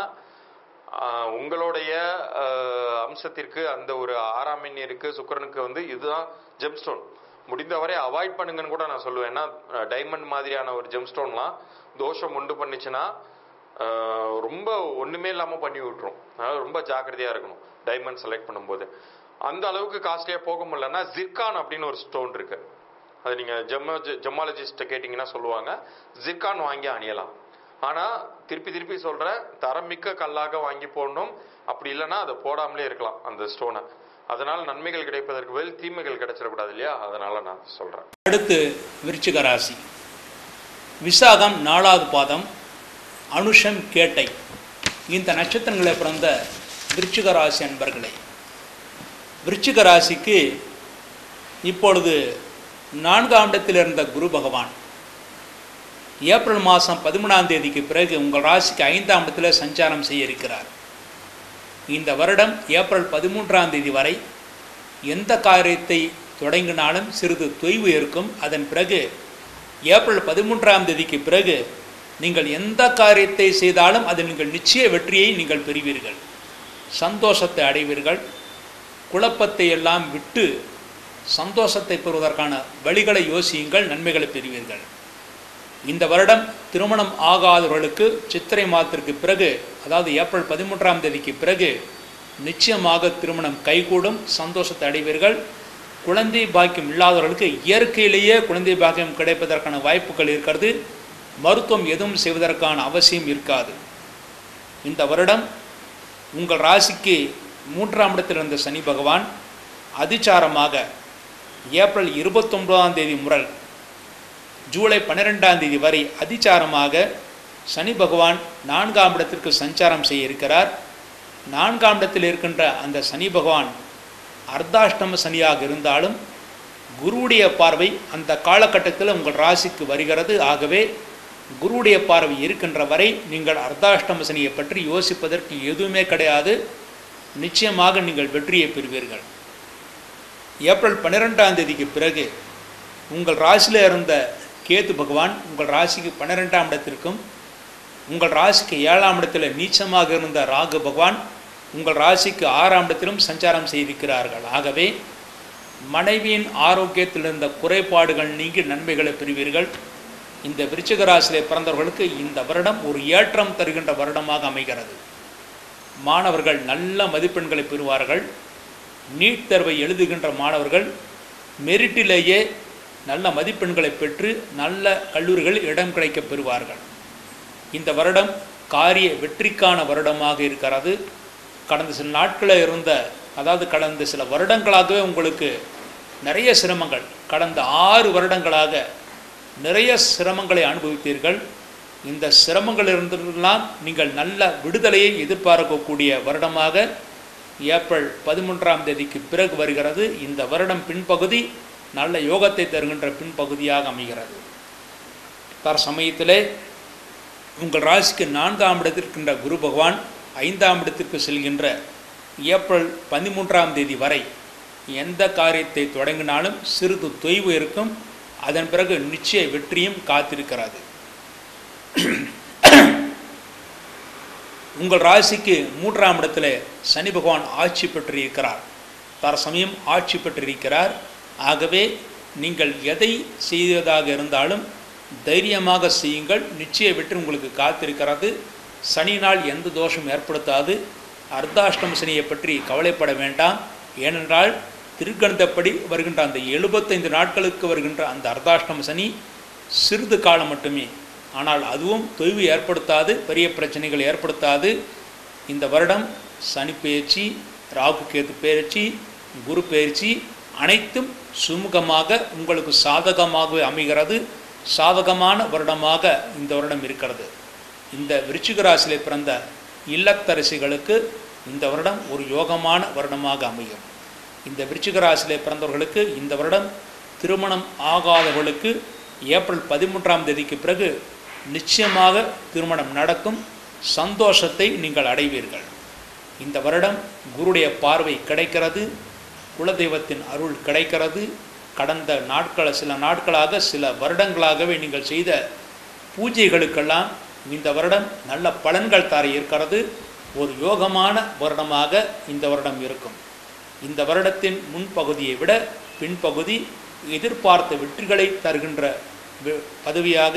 [SPEAKER 3] ஆஹ், உங்களுடைய ஆஹ், அம்சத்திற்கு அந்த ஒரு ஆறாம் எண்ணிற்கு சுக்கிரனுக்கு வந்து இதுதான் ஜெம்ஸ்டோன் முடிந்தவரை அவாய்ட் பண்ணுங்கன்னு கூட நான் சொல்லுவேன் ஏன்னா டைமண்ட் மாதிரியான ஒரு ஜெம்ஸ்டோன்லாம் தோஷம் உண்டு பண்ணுச்சுன்னா ஆஹ், ரொம்ப ஒண்ணுமே இல்லாம பண்ணி விட்டுரும் அதனால ரொம்ப ஜாக்கிரதையா இருக்கணும் டைமண்ட் செலக்ட் பண்ணும்போது அந்த அளவுக்கு காஸ்ட்லியா போக முடியலன்னா ஜிர்கான் அப்படின்னு ஒரு ஸ்டோன் இருக்கு அது நீங்க ஜெம்ம ஜெமாலஜிஸ்ட கேட்டிங்கன்னா சொல்லுவாங்க ஜிர்கான் வாங்கி அணியலாம் ஆனா திருப்பி திருப்பி சொல்றேன் தரமிக்க கல்லாக வாங்கி போடணும் அப்படி இல்லைன்னா அதை போடாமலே இருக்கலாம் அந்த ஸ்டோனை அதனால் நன்மைகள் கிடைப்பதற்கு பதில் தீமைகள் கிடைச்சிடக்கூடாது இல்லையா அதனால நான் சொல்றேன்
[SPEAKER 1] அடுத்து விருச்சிக ராசி விசாகம் நாலாவது பாதம் அனுஷம் கேட்டை இந்த நட்சத்திரங்களை பிறந்த விருச்சிக ராசி அன்பர்களே விருச்சிக ராசிக்கு இப்பொழுது நான்காம் இடத்தில் இருந்த குரு பகவான் ஏப்ரல் மாதம் பதிமூணாம் தேதிக்கு பிறகு உங்கள் ராசிக்கு ஐந்தாம் இடத்தில் சஞ்சாரம் செய்ய இருக்கிறார் இந்த வருடம் ஏப்ரல் பதிமூன்றாம் தேதி வரை எந்த காரியத்தை தொடங்கினாலும் சிறிது தொய்வு இருக்கும் அதன் பிறகு ஏப்ரல் பதிமூன்றாம் தேதிக்கு பிறகு நீங்கள் எந்த காரியத்தை செய்தாலும் அதில் நீங்கள் நிச்சய வெற்றியை நீங்கள் பெறுவீர்கள் சந்தோஷத்தை அடைவீர்கள் குழப்பத்தை எல்லாம் விட்டு சந்தோஷத்தை பெறுவதற்கான வழிகளை யோசியுங்கள் நன்மைகளை பெறுவீர்கள் இந்த வருடம் திருமணம் ஆகாதவர்களுக்கு சித்திரை மாதத்திற்கு பிறகு அதாவது ஏப்ரல் பதிமூன்றாம் தேதிக்கு பிறகு நிச்சயமாக திருமணம் கைகூடும் சந்தோஷத்தை அடைவீர்கள் குழந்தை பாக்கியம் இல்லாதவர்களுக்கு இயற்கையிலேயே குழந்தை பாக்கியம் கிடைப்பதற்கான வாய்ப்புகள் இருக்கிறது மருத்துவம் எதுவும் செய்வதற்கான அவசியம் இருக்காது இந்த வருடம் உங்கள் ராசிக்கு மூன்றாம் இடத்தில் இருந்த சனி பகவான் அதிச்சாரமாக ஏப்ரல் இருபத்தொன்பதாம் தேதி முதல் ஜூலை பன்னிரெண்டாம் தேதி வரை அதிச்சாரமாக சனி பகவான் நான்காம் இடத்திற்கு சஞ்சாரம் செய்ய இருக்கிறார் நான்காம் இடத்தில் இருக்கின்ற அந்த சனி பகவான் அர்த்தாஷ்டம சனியாக இருந்தாலும் குருவுடைய பார்வை அந்த காலகட்டத்தில் உங்கள் ராசிக்கு வருகிறது ஆகவே குருவுடைய பார்வை இருக்கின்ற வரை நீங்கள் அர்த்தாஷ்டம சனியை பற்றி யோசிப்பதற்கு எதுவுமே கிடையாது நிச்சயமாக நீங்கள் வெற்றியை பெறுவீர்கள் ஏப்ரல் பன்னிரெண்டாம் தேதிக்கு பிறகு உங்கள் ராசியில் இருந்த கேது பகவான் உங்கள் ராசிக்கு பன்னிரெண்டாம் இடத்திற்கும் உங்கள் ராசிக்கு ஏழாம் இடத்தில் நீச்சமாக இருந்த ராகு பகவான் உங்கள் ராசிக்கு ஆறாம் இடத்திலும் சஞ்சாரம் செய்திருக்கிறார்கள் ஆகவே மனைவியின் ஆரோக்கியத்தில் இருந்த குறைபாடுகள் நீங்கி நன்மைகளை பெறுவீர்கள் இந்த விருச்சிக ராசியிலே பிறந்தவர்களுக்கு இந்த வருடம் ஒரு ஏற்றம் தருகின்ற வருடமாக அமைகிறது மாணவர்கள் நல்ல மதிப்பெண்களை பெறுவார்கள் நீட் தேர்வை எழுதுகின்ற மாணவர்கள் மெரிட்டிலேயே நல்ல மதிப்பெண்களை பெற்று நல்ல கல்லூரிகளில் இடம் கிடைக்கப் பெறுவார்கள் இந்த வருடம் காரிய வெற்றிக்கான வருடமாக இருக்கிறது கடந்த சில நாட்களில் இருந்த அதாவது கடந்த சில வருடங்களாகவே உங்களுக்கு நிறைய சிரமங்கள் கடந்த ஆறு வருடங்களாக நிறைய சிரமங்களை அனுபவித்தீர்கள் இந்த சிரமங்களிலிருந்தெல்லாம் நீங்கள் நல்ல விடுதலையை எதிர்பார்க்கக்கூடிய வருடமாக ஏப்ரல் பதிமூன்றாம் தேதிக்கு பிறகு வருகிறது இந்த வருடம் பின்பகுதி நல்ல யோகத்தை தருகின்ற பின்பகுதியாக அமைகிறது தற்சமயத்திலே உங்கள் ராசிக்கு நான்காம் இடத்திற்கின்ற குரு பகவான் ஐந்தாம் இடத்திற்கு செல்கின்ற ஏப்ரல் பதிமூன்றாம் தேதி வரை எந்த காரியத்தை தொடங்கினாலும் சிறிது தொய்வு இருக்கும் அதன் பிறகு நிச்சய வெற்றியும் காத்திருக்கிறது உங்கள் ராசிக்கு மூன்றாம் இடத்துல சனி பகவான் ஆட்சி பெற்றிருக்கிறார் தற்சமயம் ஆட்சி பெற்றிருக்கிறார் ஆகவே நீங்கள் எதை செய்வதாக இருந்தாலும் தைரியமாக செய்யுங்கள் நிச்சய வெற்றி உங்களுக்கு காத்திருக்கிறது சனினால் எந்த தோஷம் ஏற்படுத்தாது அர்த்தாஷ்டம சனியை பற்றி கவலைப்பட வேண்டாம் ஏனென்றால் திருக்கணிதப்படி வருகின்ற அந்த எழுபத்தைந்து நாட்களுக்கு வருகின்ற அந்த அர்த்தாஷ்டம சனி சிறிது காலம் மட்டுமே ஆனால் அதுவும் தொய்வு ஏற்படுத்தாது பெரிய பிரச்சனைகள் ஏற்படுத்தாது இந்த வருடம் சனி பயிற்சி ராகு கேது பயிற்சி குரு பயிற்சி அனைத்தும் சுமூகமாக உங்களுக்கு சாதகமாகவே அமைகிறது சாதகமான வருடமாக இந்த வருடம் இருக்கிறது இந்த விருச்சிக ராசியிலே பிறந்த இல்லத்தரசிகளுக்கு இந்த வருடம் ஒரு யோகமான வருடமாக அமையும் இந்த விருச்சிக ராசியிலே பிறந்தவர்களுக்கு இந்த வருடம் திருமணம் ஆகாதவர்களுக்கு ஏப்ரல் பதிமூன்றாம் தேதிக்கு பிறகு நிச்சயமாக திருமணம் நடக்கும் சந்தோஷத்தை நீங்கள் அடைவீர்கள் இந்த வருடம் குருடைய பார்வை கிடைக்கிறது குலதெய்வத்தின் அருள் கிடைக்கிறது கடந்த நாட்கள சில நாட்களாக சில வருடங்களாகவே நீங்கள் செய்த பூஜைகளுக்கெல்லாம் இந்த வருடம் நல்ல பலன்கள் தர இருக்கிறது ஒரு யோகமான வருடமாக இந்த வருடம் இருக்கும் இந்த வருடத்தின் முன்பகுதியை விட பின்பகுதி எதிர்பார்த்த வெற்றிகளை தருகின்ற வெ- பதவியாக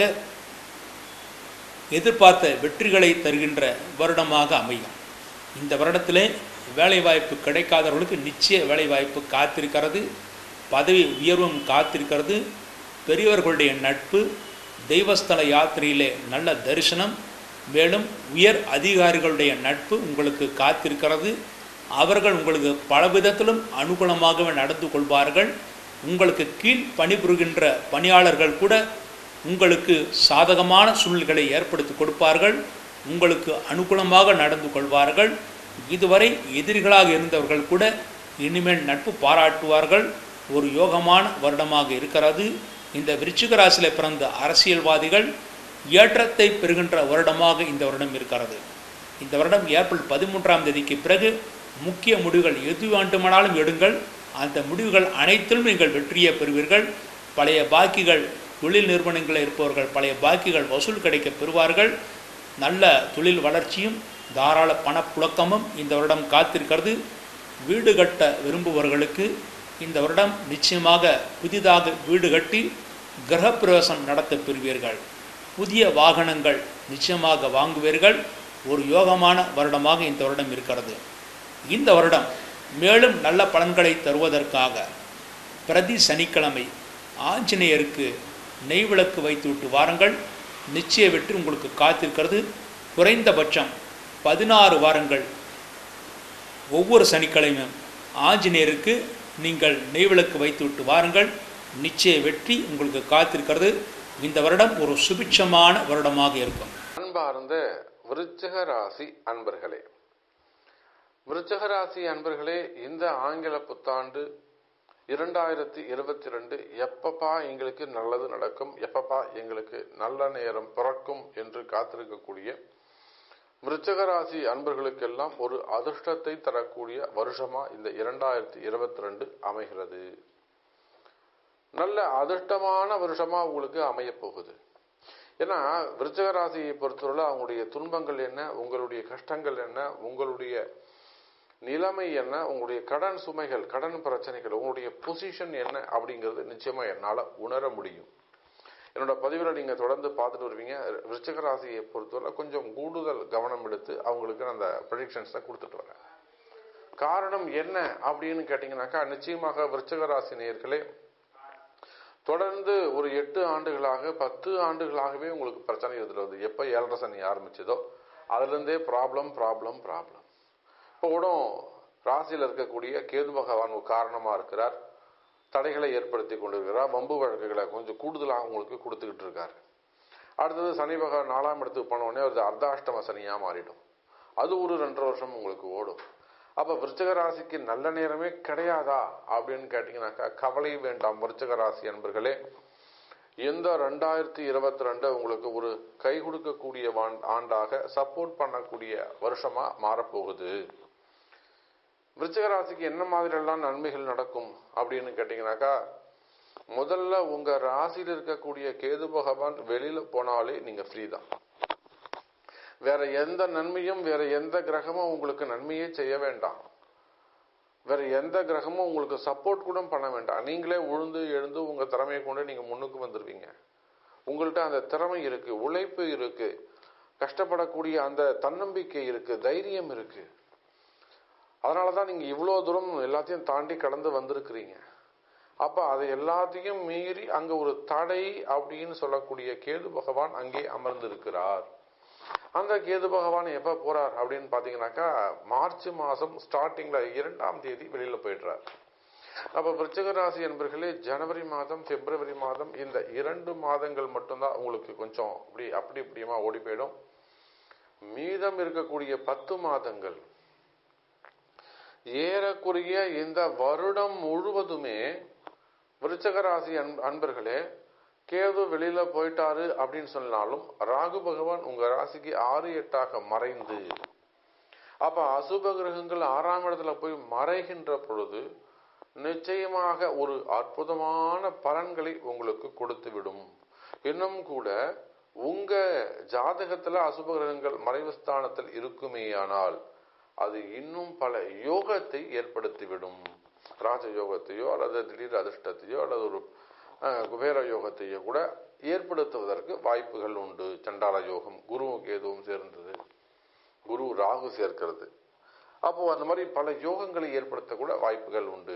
[SPEAKER 1] எதிர்பார்த்த வெற்றிகளை தருகின்ற வருடமாக அமையும் இந்த வருடத்திலே வேலைவாய்ப்பு கிடைக்காதவர்களுக்கு நிச்சய வேலைவாய்ப்பு காத்திருக்கிறது பதவி உயர்வும் காத்திருக்கிறது பெரியவர்களுடைய நட்பு தெய்வஸ்தல யாத்திரையிலே நல்ல தரிசனம் மேலும் உயர் அதிகாரிகளுடைய நட்பு உங்களுக்கு காத்திருக்கிறது அவர்கள் உங்களுக்கு பல விதத்திலும் அனுகூலமாகவே நடந்து கொள்வார்கள் உங்களுக்கு கீழ் பணிபுரிகின்ற பணியாளர்கள் கூட உங்களுக்கு சாதகமான சூழ்நிலைகளை ஏற்படுத்தி கொடுப்பார்கள் உங்களுக்கு அனுகூலமாக நடந்து கொள்வார்கள் இதுவரை எதிரிகளாக இருந்தவர்கள் கூட இனிமேல் நட்பு பாராட்டுவார்கள் ஒரு யோகமான வருடமாக இருக்கிறது இந்த விருச்சிக ராசியில பிறந்த அரசியல்வாதிகள் ஏற்றத்தை பெறுகின்ற வருடமாக இந்த வருடம் இருக்கிறது இந்த வருடம் ஏப்ரல் பதிமூன்றாம் தேதிக்கு பிறகு முக்கிய முடிவுகள் எது வேண்டுமானாலும் எடுங்கள் அந்த முடிவுகள் அனைத்திலும் நீங்கள் வெற்றியை பெறுவீர்கள் பழைய பாக்கிகள் தொழில் நிறுவனங்களில் இருப்பவர்கள் பழைய பாக்கிகள் வசூல் கிடைக்க பெறுவார்கள் நல்ல தொழில் வளர்ச்சியும் தாராள பணப்புழக்கமும் இந்த வருடம் காத்திருக்கிறது வீடு கட்ட விரும்புபவர்களுக்கு இந்த வருடம் நிச்சயமாக புதிதாக வீடு கட்டி கிரகப்பிரவேசம் நடத்த பெறுவீர்கள் புதிய வாகனங்கள் நிச்சயமாக வாங்குவீர்கள் ஒரு யோகமான வருடமாக இந்த வருடம் இருக்கிறது இந்த வருடம் மேலும் நல்ல பலன்களை தருவதற்காக பிரதி சனிக்கிழமை ஆஞ்சநேயருக்கு நெய் விளக்கு வைத்துவிட்டு வாருங்கள் நிச்சய வெற்றி உங்களுக்கு காத்திருக்கிறது குறைந்தபட்சம் பதினாறு வாரங்கள் ஒவ்வொரு சனிக்கிழமையும் ஆஞ்சநேயருக்கு நீங்கள் நெய் விளக்கு வைத்துவிட்டு வாருங்கள் நிச்சய வெற்றி உங்களுக்கு காத்திருக்கிறது இந்த வருடம் ஒரு சுபிட்சமான வருடமாக இருக்கும்
[SPEAKER 2] அன்பார்ந்த விருச்சிக ராசி அன்பர்களே விருச்சிக ராசி அன்பர்களே இந்த ஆங்கில புத்தாண்டு இரண்டாயிரத்தி இருபத்தி ரெண்டு எப்பப்பா எங்களுக்கு நல்லது நடக்கும் எப்பப்பா எங்களுக்கு நல்ல நேரம் பிறக்கும் என்று காத்திருக்கக்கூடிய விருச்சிக ராசி அன்பர்களுக்கெல்லாம் ஒரு அதிர்ஷ்டத்தை தரக்கூடிய வருஷமா இந்த இரண்டாயிரத்தி இருபத்தி ரெண்டு அமைகிறது நல்ல அதிர்ஷ்டமான வருஷமா உங்களுக்கு அமைய போகுது ஏன்னா விருச்சிக ராசியை பொறுத்தவரை அவங்களுடைய துன்பங்கள் என்ன உங்களுடைய கஷ்டங்கள் என்ன உங்களுடைய நிலைமை என்ன உங்களுடைய கடன் சுமைகள் கடன் பிரச்சனைகள் உங்களுடைய பொசிஷன் என்ன அப்படிங்கிறது நிச்சயமா என்னால் உணர முடியும் என்னோட பதிவில் நீங்கள் தொடர்ந்து பார்த்துட்டு வருவீங்க விருச்சிக ராசியை பொறுத்தவரை கொஞ்சம் கூடுதல் கவனம் எடுத்து அவங்களுக்கு அந்த ப்ரெடிக்ஷன்ஸை கொடுத்துட்டு வரேன் காரணம் என்ன அப்படின்னு கேட்டிங்கனாக்கா நிச்சயமாக விருச்சிக ராசி நேயர்களே தொடர்ந்து ஒரு எட்டு ஆண்டுகளாக பத்து ஆண்டுகளாகவே உங்களுக்கு பிரச்சனை இருந்துட்டு வருது எப்போ ஏழரை சனி ஆரம்பிச்சதோ அதுலேருந்தே ப்ராப்ளம் ப்ராப்ளம் ப்ராப்ளம் இப்போ கூட ராசியில் இருக்கக்கூடிய கேது பகவான் ஒரு காரணமாக இருக்கிறார் தடைகளை ஏற்படுத்தி கொண்டிருக்கிறார் வம்பு வழக்குகளை கொஞ்சம் கூடுதலாக உங்களுக்கு கொடுத்துக்கிட்டு இருக்காரு அடுத்தது சனி பகவான் நாலாம் இடத்துக்கு போன உடனே அது அர்த்தாஷ்டம சனியாக மாறிடும் அது ஒரு ரெண்டரை வருஷம் உங்களுக்கு ஓடும் அப்போ விருச்சக ராசிக்கு நல்ல நேரமே கிடையாதா அப்படின்னு கேட்டிங்கனாக்கா கவலை வேண்டாம் விருச்சக ராசி என்பர்களே எந்த ரெண்டாயிரத்தி இருபத்தி ரெண்டு உங்களுக்கு ஒரு கை கொடுக்கக்கூடிய வான்- ஆண்டாக சப்போர்ட் பண்ணக்கூடிய வருஷமா மாறப்போகுது விருச்சிக ராசிக்கு என்ன மாதிரி எல்லாம் நன்மைகள் நடக்கும் அப்படின்னு கேட்டீங்கன்னாக்கா முதல்ல உங்க ராசியில் இருக்கக்கூடிய கேது பகவான் வெளியில போனாலே நீங்க ஃப்ரீ தான் வேற எந்த நன்மையும் வேற எந்த கிரகமும் உங்களுக்கு நன்மையே செய்ய வேண்டாம் வேற எந்த கிரகமும் உங்களுக்கு சப்போர்ட் கூட பண்ண வேண்டாம் நீங்களே உழுந்து எழுந்து உங்க திறமையை கொண்டு நீங்க முன்னுக்கு வந்துருவீங்க உங்கள்கிட்ட அந்த திறமை இருக்கு உழைப்பு இருக்கு கஷ்டப்படக்கூடிய அந்த தன்னம்பிக்கை இருக்கு தைரியம் இருக்கு அதனால தான் நீங்கள் இவ்வளோ தூரம் எல்லாத்தையும் தாண்டி கடந்து வந்திருக்கிறீங்க அப்போ அதை எல்லாத்தையும் மீறி அங்கே ஒரு தடை அப்படின்னு சொல்லக்கூடிய கேது பகவான் அங்கே அமர்ந்திருக்கிறார் அந்த கேது பகவான் எப்போ போறார் அப்படின்னு பார்த்தீங்கன்னாக்கா மார்ச் மாதம் ஸ்டார்டிங்கில் இரண்டாம் தேதி வெளியில் போயிடுறார் அப்போ விருச்சிக ராசி என்பர்களே ஜனவரி மாதம் பிப்ரவரி மாதம் இந்த இரண்டு மாதங்கள் மட்டும்தான் உங்களுக்கு கொஞ்சம் அப்படி அப்படி இப்படியுமா ஓடி போயிடும் மீதம் இருக்கக்கூடிய பத்து மாதங்கள் ஏறக்குறைய இந்த வருடம் முழுவதுமே விருச்சக ராசி அன் அன்பர்களே கேது வெளியில போயிட்டாரு அப்படின்னு சொன்னாலும் ராகு பகவான் உங்க ராசிக்கு ஆறு எட்டாக மறைந்து அப்ப அசுப கிரகங்கள் ஆறாம் இடத்துல போய் மறைகின்ற பொழுது நிச்சயமாக ஒரு அற்புதமான பலன்களை உங்களுக்கு கொடுத்து விடும் இன்னும் கூட உங்க ஜாதகத்துல அசுப கிரகங்கள் மறைவு ஸ்தானத்தில் இருக்குமேயானால் அது இன்னும் பல யோகத்தை ஏற்படுத்திவிடும் ராஜ யோகத்தையோ அல்லது திடீர் அதிர்ஷ்டத்தையோ அல்லது ஒரு அஹ், குபேர யோகத்தையோ கூட ஏற்படுத்துவதற்கு வாய்ப்புகள் உண்டு சண்டால யோகம் குருவும் கேதுவும் சேர்ந்தது குரு ராகு சேர்க்கிறது அப்போ அந்த மாதிரி பல யோகங்களை ஏற்படுத்த கூட வாய்ப்புகள் உண்டு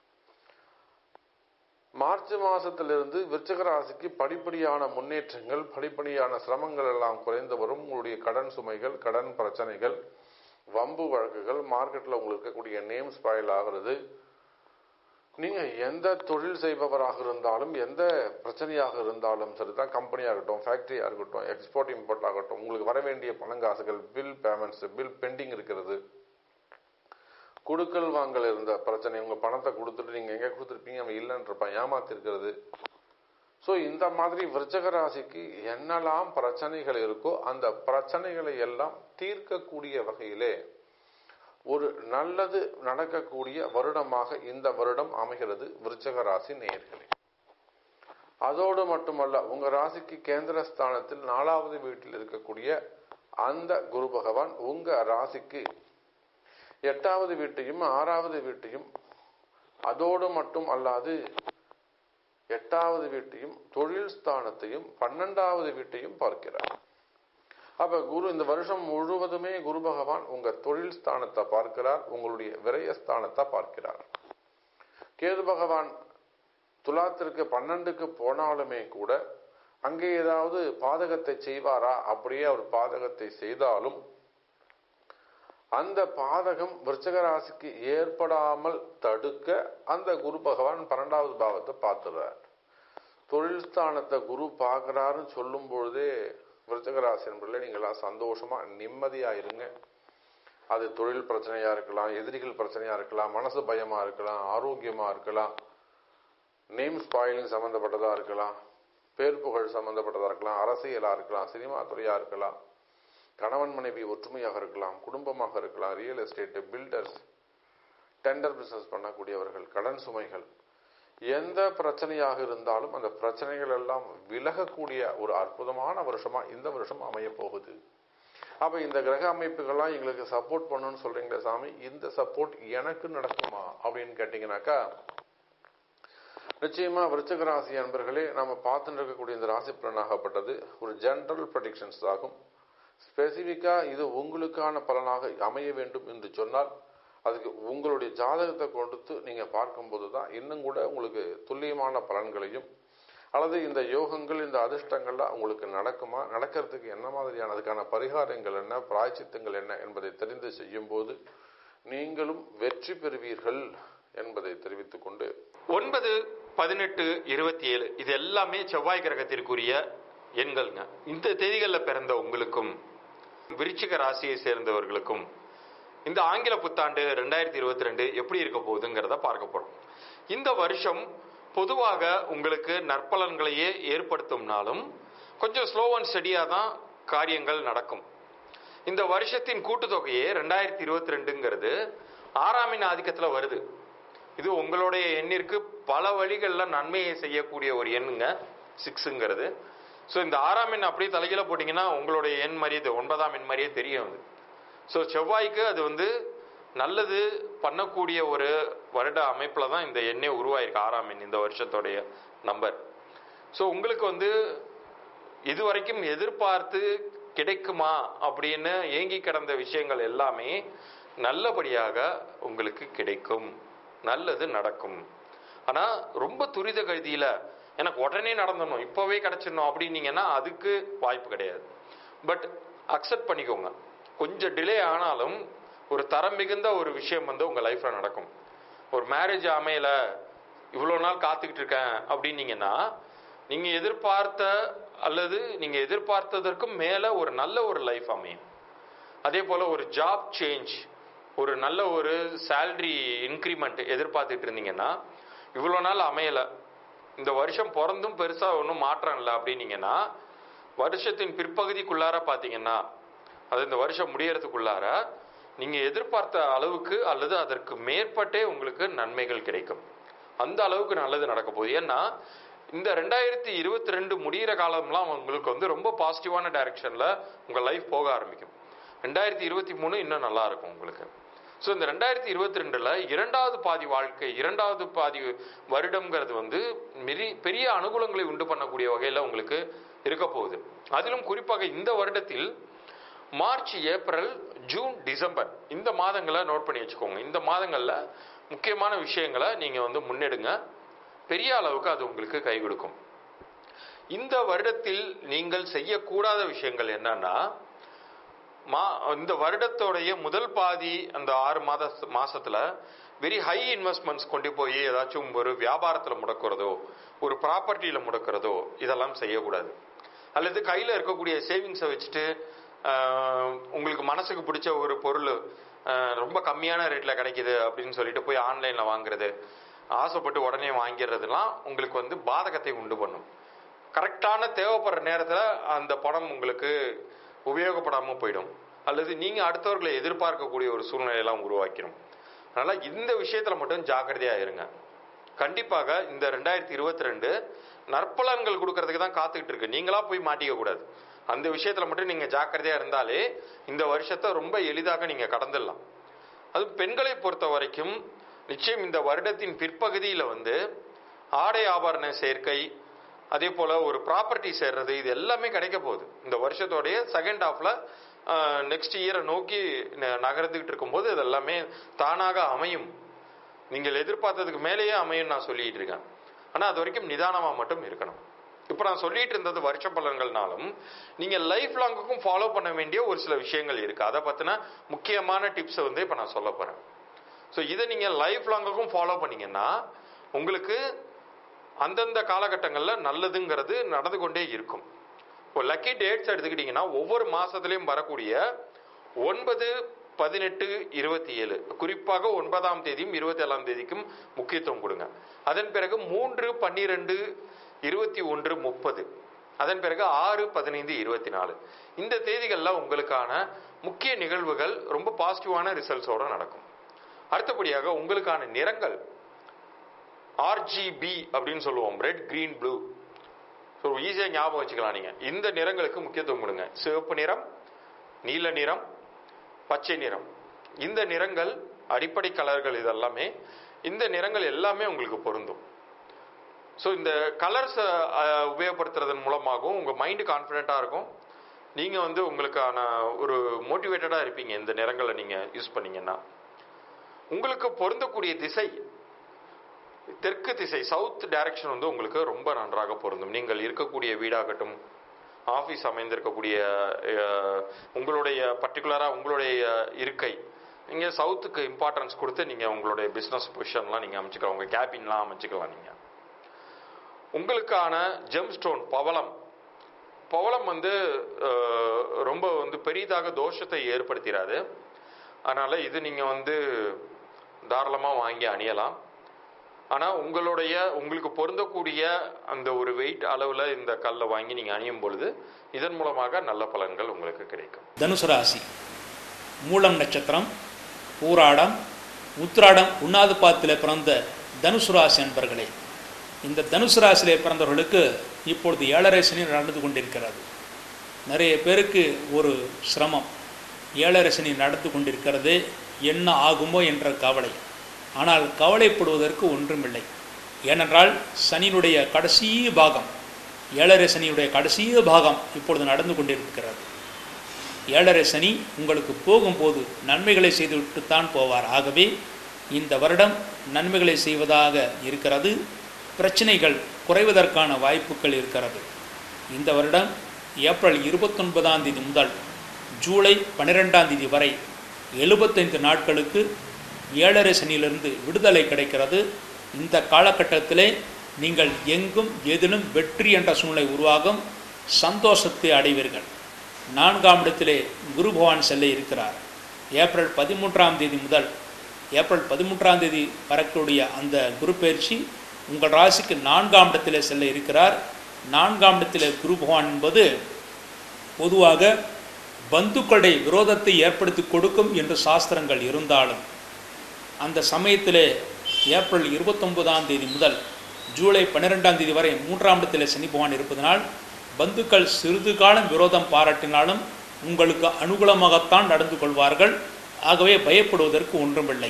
[SPEAKER 2] மார்ச் மாசத்திலிருந்து விருச்சிக ராசிக்கு படிப்படியான முன்னேற்றங்கள் படிப்படியான சிரமங்கள் எல்லாம் குறைந்து வரும் உங்களுடைய கடன் சுமைகள் கடன் பிரச்சனைகள் வம்பு வழக்குகள் மார்க்கெட்ல உங்களுக்கு இருக்கக்கூடிய நேம் ஸ்பாயில் ஆகிறது நீங்க எந்த தொழில் செய்பவராக இருந்தாலும் எந்த பிரச்சனையாக இருந்தாலும் சரிதான் கம்பெனியாக இருக்கட்டும் ஃபேக்டரியாக இருக்கட்டும் எக்ஸ்போர்ட் இம்போர்ட் ஆகட்டும் உங்களுக்கு வர வேண்டிய பணங்காசுகள் பில் பேமெண்ட்ஸ் பில் பெண்டிங் இருக்கிறது கொடுக்கல் வாங்கல் இருந்த பிரச்சனை உங்க பணத்தை கொடுத்துட்டு நீங்க எங்க கொடுத்துருப்பீங்க அவன் இல்லைன்றப்பான் ஏமாத்திருக்கிறது ஸோ இந்த மாதிரி விருச்சக ராசிக்கு என்னெல்லாம் பிரச்சனைகள் இருக்கோ அந்த பிரச்சனைகளை எல்லாம் தீர்க்கக்கூடிய வகையிலே ஒரு நல்லது நடக்கக்கூடிய வருடமாக இந்த வருடம் அமைகிறது விருச்சக ராசி நேயர்களே அதோடு மட்டுமல்ல உங்க ராசிக்கு கேந்திர ஸ்தானத்தில் நாலாவது வீட்டில் இருக்கக்கூடிய அந்த குரு பகவான் உங்க ராசிக்கு எட்டாவது வீட்டையும் ஆறாவது வீட்டையும் அதோடு மட்டும் அல்லாது எட்டாவது வீட்டையும் தொழில் ஸ்தானத்தையும் பன்னெண்டாவது வீட்டையும் பார்க்கிறார் அப்ப குரு இந்த வருஷம் முழுவதுமே குரு பகவான் உங்க தொழில் ஸ்தானத்தை பார்க்கிறார் உங்களுடைய விரயஸ்தானத்தை பார்க்கிறார் கேது பகவான் துலாத்திற்கு பன்னெண்டுக்கு போனாலுமே கூட அங்கே ஏதாவது பாதகத்தை செய்வாரா அப்படியே அவர் பாதகத்தை செய்தாலும் அந்த பாதகம் விருச்சக ராசிக்கு ஏற்படாமல் தடுக்க அந்த குரு பகவான் பன்னெண்டாவது பாவத்தை பார்த்துறார் தொழில் ஸ்தானத்தை குரு பார்க்கறாருன்னு சொல்லும் பொழுதே விருச்சக ராசி என்பதில் நீங்களாம் சந்தோஷமா நிம்மதியா இருங்க அது தொழில் பிரச்சனையா இருக்கலாம் எதிரிகள் பிரச்சனையா இருக்கலாம் மனசு பயமா இருக்கலாம் ஆரோக்கியமா இருக்கலாம் நேம் ஸ்பாயிலிங் சம்பந்தப்பட்டதா இருக்கலாம் பேர் புகழ் சம்பந்தப்பட்டதா இருக்கலாம் அரசியலா இருக்கலாம் சினிமா துறையா இருக்கலாம் கணவன் மனைவி ஒற்றுமையாக இருக்கலாம் குடும்பமாக இருக்கலாம் real estate builders tender business பண்ணக்கூடியவர்கள் கடன் சுமைகள் எந்த பிரச்சனையாக இருந்தாலும் அந்த பிரச்சனைகள் எல்லாம் விலகக்கூடிய ஒரு அற்புதமான வருஷமா இந்த வருஷம் அமைய போகுது அப்ப இந்த கிரக அமைப்புகள்லாம் எங்களுக்கு சப்போர்ட் பண்ணணும்னு சொல்றீங்களே சாமி இந்த சப்போர்ட் எனக்கு நடக்குமா அப்படின்னு கேட்டீங்கன்னாக்கா நிச்சயமா விருச்சிக ராசி அன்பர்களே நாம பார்த்துட்டு இருக்கக்கூடிய இந்த ராசி பலனாகப்பட்டது ஒரு ஜெனரல் ப்ரடிக்ஷன்ஸ் ஆகும் ஸ்பெசிஃபிக்கா இது உங்களுக்கான பலனாக அமைய வேண்டும் என்று சொன்னால் அதுக்கு உங்களுடைய ஜாதகத்தை கொடுத்து நீங்க பார்க்கும்போது தான் இன்னும் கூட உங்களுக்கு துல்லியமான பலன்களையும் அல்லது இந்த யோகங்கள் இந்த அதிர்ஷ்டங்கள்லாம் உங்களுக்கு நடக்குமா நடக்கிறதுக்கு என்ன மாதிரியான அதுக்கான பரிகாரங்கள் என்ன பிராய்ச்சித்தங்கள் என்ன என்பதை தெரிந்து செய்யும் போது நீங்களும் வெற்றி பெறுவீர்கள் என்பதை தெரிவித்துக் கொண்டு
[SPEAKER 3] ஒன்பது பதினெட்டு இருபத்தி ஏழு இது எல்லாமே செவ்வாய் கிரகத்திற்குரிய எண்கள்ங்க இந்த தேதிகளில் பிறந்த உங்களுக்கும் விருச்சிக ராசியை சேர்ந்தவர்களுக்கும் இந்த ஆங்கில புத்தாண்டு ரெண்டாயிரத்தி இருபத்தி ரெண்டு எப்படி இருக்க போகுதுங்கிறத பார்க்க போறோம் இந்த வருஷம் பொதுவாக உங்களுக்கு நற்பலன்களையே ஏற்படுத்தும்னாலும் கொஞ்சம் ஸ்லோ அண்ட் ஸ்டடியாக தான் காரியங்கள் நடக்கும் இந்த வருஷத்தின் கூட்டுத்தொகையே ரெண்டாயிரத்தி இருபத்தி ரெண்டுங்கிறது ஆறாமின் ஆதிக்கத்தில் வருது இது உங்களுடைய எண்ணிற்கு பல வழிகளில் நன்மையை செய்யக்கூடிய ஒரு எண்ணுங்க சிக்ஸுங்கிறது ஸோ இந்த ஆறாம் எண் அப்படியே தலைகீழ போட்டிங்கன்னா உங்களுடைய எண் மாதிரியே இது ஒன்பதாம் எண் மாதிரியே தெரியும் அது ஸோ செவ்வாய்க்கு அது வந்து நல்லது பண்ணக்கூடிய ஒரு வருட அமைப்பில் தான் இந்த எண்ணே உருவாயிருக்கு ஆறாம் எண் இந்த வருஷத்தோடைய நம்பர் ஸோ உங்களுக்கு வந்து இதுவரைக்கும் எதிர்பார்த்து கிடைக்குமா அப்படின்னு ஏங்கி கிடந்த விஷயங்கள் எல்லாமே நல்லபடியாக உங்களுக்கு கிடைக்கும் நல்லது நடக்கும் ஆனா ரொம்ப துரித கதியில எனக்கு உடனே நடந்துடணும் இப்பவே கிடைச்சிடணும் அப்படின்னீங்கன்னா அதுக்கு வாய்ப்பு கிடையாது பட் அக்செப்ட் பண்ணிக்கோங்க கொஞ்சம் டிலே ஆனாலும் ஒரு தரம் மிகுந்த ஒரு விஷயம் வந்து உங்க லைஃப்ல நடக்கும் ஒரு மேரேஜ் அமையல இவ்வளோ நாள் காத்துக்கிட்டு இருக்கேன் அப்படின்னீங்கன்னா நீங்க எதிர்பார்த்த அல்லது நீங்க எதிர்பார்த்ததற்கும் மேல ஒரு நல்ல ஒரு லைஃப் அமையும் அதே போல ஒரு ஜாப் சேஞ்ச் ஒரு நல்ல ஒரு சேலரி இன்க்ரிமெண்ட் எதிர்பார்த்துட்டு இருந்தீங்கன்னா இவ்வளோ நாள் அமையல இந்த வருஷம் பிறந்தும் பெருசா ஒன்றும் மாற்றம் இல்லை அப்படின்னீங்கன்னா வருஷத்தின் பிற்பகுதிக்குள்ளார பார்த்தீங்கன்னா அது இந்த வருஷம் முடியறதுக்குள்ளார நீங்க எதிர்பார்த்த அளவுக்கு அல்லது அதற்கு மேற்பட்டே உங்களுக்கு நன்மைகள் கிடைக்கும் அந்த அளவுக்கு நல்லது நடக்க போகுது ஏன்னா இந்த ரெண்டாயிரத்தி இருபத்தி ரெண்டு முடிகிற காலம்லாம் உங்களுக்கு வந்து ரொம்ப பாசிட்டிவான டைரக்ஷன்ல உங்க லைஃப் போக ஆரம்பிக்கும் ரெண்டாயிரத்தி இருபத்தி மூணு இன்னும் நல்லா இருக்கும் உங்களுக்கு ஸோ இந்த ரெண்டாயிரத்தி இருபத்தி ரெண்டுல இரண்டாவது பாதி வாழ்க்கை இரண்டாவது பாதி வருடம்ங்கிறது வந்து மெரி பெரிய அனுகூலங்களை உண்டு பண்ணக்கூடிய வகையில் உங்களுக்கு இருக்க போகுது அதிலும் குறிப்பாக இந்த வருடத்தில் மார்ச் ஏப்ரல் ஜூன் டிசம்பர் இந்த மாதங்களை நோட் பண்ணி வச்சுக்கோங்க இந்த மாதங்களில் முக்கியமான விஷயங்களை நீங்கள் வந்து முன்னெடுங்க பெரிய அளவுக்கு அது உங்களுக்கு கை கொடுக்கும் இந்த வருடத்தில் நீங்கள் செய்யக்கூடாத விஷயங்கள் என்னன்னா மா இந்த வருடத்தோடைய முதல் பாதி அந்த ஆறு மாத மாசத்துல வெரி ஹை இன்வெஸ்ட்மெண்ட்ஸ் கொண்டு போய் ஏதாச்சும் ஒரு வியாபாரத்தில் முடக்கிறதோ ஒரு ப்ராப்பர்ட்டியில முடக்கிறதோ இதெல்லாம் செய்யக்கூடாது அல்லது கையில் இருக்கக்கூடிய சேவிங்ஸை வச்சுட்டு ஆஹ், உங்களுக்கு மனசுக்கு பிடிச்ச ஒரு பொருள் ஆஹ், ரொம்ப கம்மியான ரேட்டில் கிடைக்குது அப்படின்னு சொல்லிட்டு போய் ஆன்லைனில் வாங்குறது ஆசைப்பட்டு உடனே வாங்கிடுறதுலாம் உங்களுக்கு வந்து பாதகத்தை உண்டு பண்ணும் கரெக்டான தேவைப்படுற நேரத்தில் அந்த பணம் உங்களுக்கு உபயோகப்படாமல் போயிடும் அல்லது நீங்கள் அடுத்தவர்களை எதிர்பார்க்கக்கூடிய ஒரு சூழ்நிலையெல்லாம் உருவாக்கிடும் அதனால் இந்த விஷயத்தில் மட்டும் ஜாக்கிரதையாக இருங்க கண்டிப்பாக இந்த ரெண்டாயிரத்தி இருபத்தி ரெண்டு நற்பலன்கள் கொடுக்கறதுக்கு தான் காத்துக்கிட்டு இருக்கு நீங்களா போய் மாட்டிக்க கூடாது அந்த விஷயத்துல மட்டும் நீங்க ஜாக்கிரதையா இருந்தாலே இந்த வருஷத்தை ரொம்ப எளிதாக நீங்க கடந்துடலாம் அது பெண்களை பொறுத்த வரைக்கும் நிச்சயம் இந்த வருடத்தின் பிற்பகுதியில வந்து ஆடை ஆபரண சேர்க்கை அதே போல ஒரு ப்ராப்பர்ட்டி சேர்றது இது எல்லாமே கிடைக்க போகுது இந்த வருஷத்தோடைய செகண்ட் ஹாஃப்ல நெக்ஸ்ட் இயரை நோக்கி ந- நகர்ந்துகிட்டு இருக்கும்போது இது எல்லாமே தானாக அமையும் நீங்கள் எதிர்பார்த்ததுக்கு மேலேயே அமையும் நான் சொல்லிட்டு இருக்கேன் ஆனா அது வரைக்கும் நிதானமா மட்டும் இருக்கணும் இப்போ நான் சொல்லிட்டு இருந்தது வருஷ பலன்கள்னாலும் நீங்க லைஃப் லாங்குக்கும் ஃபாலோ பண்ண வேண்டிய ஒரு சில விஷயங்கள் இருக்கு அதை பத்தின முக்கியமான டிப்ஸை வந்து இப்போ நான் சொல்ல போறேன் ஸோ இதை நீங்க லைஃப் லாங்குக்கும் ஃபாலோ பண்ணீங்கன்னா உங்களுக்கு அந்தந்த காலகட்டங்களில் நல்லதுங்கிறது நடந்து கொண்டே இருக்கும் இப்போ லக்கி டேட்ஸ் எடுத்துக்கிட்டிங்கன்னா ஒவ்வொரு மாசத்துலயும் வரக்கூடிய ஒன்பது பதினெட்டு இருபத்தி ஏழு குறிப்பாக ஒன்பதாம் தேதியும் இருபத்தி ஏழாம் தேதிக்கும் முக்கியத்துவம் கொடுங்க அதன் பிறகு மூன்று பன்னிரெண்டு இருபத்தி ஒன்று முப்பது அதன் பிறகு ஆறு பதினைந்து இருபத்தி நாலு இந்த தேதிகளில் உங்களுக்கான முக்கிய நிகழ்வுகள் ரொம்ப பாசிட்டிவான ரிசல்ட்ஸோட நடக்கும் அடுத்தபடியாக உங்களுக்கான நிறங்கள் ஆர்ஜிபி அப்படின்னு சொல்லுவோம் ரெட் கிரீன் ப்ளூ ஸோ ஈஸியாக ஞாபகம் வச்சுக்கலாம் நீங்கள் இந்த நிறங்களுக்கு முக்கியத்துவம் கொடுங்க சிவப்பு நிறம் நீல நிறம் பச்சை நிறம் இந்த நிறங்கள் அடிப்படை கலர்கள் இதெல்லாமே இந்த நிறங்கள் எல்லாமே உங்களுக்கு பொருந்தும் ஸோ இந்த கலர்ஸை உபயோகப்படுத்துறதன் மூலமாகவும் உங்கள் மைண்டு கான்ஃபிடென்ட்டாக இருக்கும் நீங்கள் வந்து உங்களுக்கான ஒரு மோட்டிவேட்டடாக இருப்பீங்க இந்த நிறங்களை நீங்கள் யூஸ் பண்ணீங்கன்னா உங்களுக்கு பொருந்தக்கூடிய திசை தெற்கு திசை சவுத் டைரக்ஷன் வந்து உங்களுக்கு ரொம்ப நன்றாக பொருந்தும் நீங்கள் இருக்கக்கூடிய வீடாகட்டும் ஆஃபீஸ் அமைந்திருக்கக்கூடிய அஹ், உங்களுடைய பர்டிகுலராக உங்களுடைய இருக்கை நீங்கள் சவுத்துக்கு இம்பார்ட்டன்ஸ் கொடுத்து நீங்கள் உங்களுடைய பிஸ்னஸ் பொசிஷன்லாம் நீங்கள் அமைச்சுக்கலாம் உங்கள் கேபின்லாம் அமைச்சுக்கலாம் நீங்கள் உங்களுக்கான ஜெம் ஸ்டோன் பவளம் பவளம் வந்து அஹ், ரொம்ப வந்து பெரிதாக தோஷத்தை ஏற்படுத்திடாது அதனால இது நீங்க வந்து தாராளமா வாங்கி அணியலாம் ஆனா உங்களுடைய உங்களுக்கு பொருந்தக்கூடிய அந்த ஒரு வெயிட் அளவுல இந்த கல்லை வாங்கி நீங்க அணியும் பொழுது இதன் மூலமாக நல்ல பலன்கள் உங்களுக்கு கிடைக்கும்
[SPEAKER 1] தனுசு ராசி மூலம் நட்சத்திரம் பூராடம் உத்திராடம் உண்ணாது பாத்தில் பிறந்த தனுசு ராசி அன்பர்களே இந்த தனுசு ராசியிலே பிறந்தவர்களுக்கு இப்பொழுது ஏழரை சனி நடந்து கொண்டிருக்கிறது நிறைய பேருக்கு ஒரு சிரமம் ஏழரை சனி நடந்து கொண்டிருக்கிறது என்ன ஆகுமோ என்ற கவலை ஆனால் கவலைப்படுவதற்கு ஒன்றுமில்லை ஏனென்றால் சனியினுடைய கடைசி பாகம் ஏழரை சனியுடைய கடைசி பாகம் இப்பொழுது நடந்து கொண்டிருக்கிறது ஏழரை சனி உங்களுக்கு போகும்போது நன்மைகளை செய்துவிட்டுத்தான் போவார் ஆகவே இந்த வருடம் நன்மைகளை செய்வதாக இருக்கிறது பிரச்சனைகள் குறைவதற்கான வாய்ப்புகள் இருக்கிறது இந்த வருடம் ஏப்ரல் இருபத்தொன்பதாம் தேதி முதல் ஜூலை பன்னிரெண்டாம் தேதி வரை எழுபத்தைந்து நாட்களுக்கு ஏழரை சனியிலிருந்து விடுதலை கிடைக்கிறது இந்த காலகட்டத்திலே நீங்கள் எங்கும் எதிலும் வெற்றி என்ற சூழ்நிலை உருவாகும் சந்தோஷத்தை அடைவீர்கள் நான்காம் இடத்திலே குரு பகவான் செல்ல இருக்கிறார் ஏப்ரல் பதிமூன்றாம் தேதி முதல் ஏப்ரல் பதிமூன்றாம் தேதி வரக்கூடிய அந்த குரு பயிற்சி உங்கள் ராசிக்கு நான்காம் இடத்திலே செல்ல இருக்கிறார் நான்காம் இடத்திலே குரு பகவான் என்பது பொதுவாக பந்துக்களுடைய விரோதத்தை ஏற்படுத்தி கொடுக்கும் என்று சாஸ்திரங்கள் இருந்தாலும் அந்த சமயத்திலே ஏப்ரல் இருபத்தொன்பதாம் தேதி முதல் ஜூலை பன்னிரெண்டாம் தேதி வரை மூன்றாம் இடத்திலே சனி பகவான் இருப்பதனால் பந்துக்கள் சிறிது காலம் விரோதம் பாராட்டினாலும் உங்களுக்கு அனுகூலமாகத்தான் நடந்து கொள்வார்கள் ஆகவே பயப்படுவதற்கு ஒன்றுமில்லை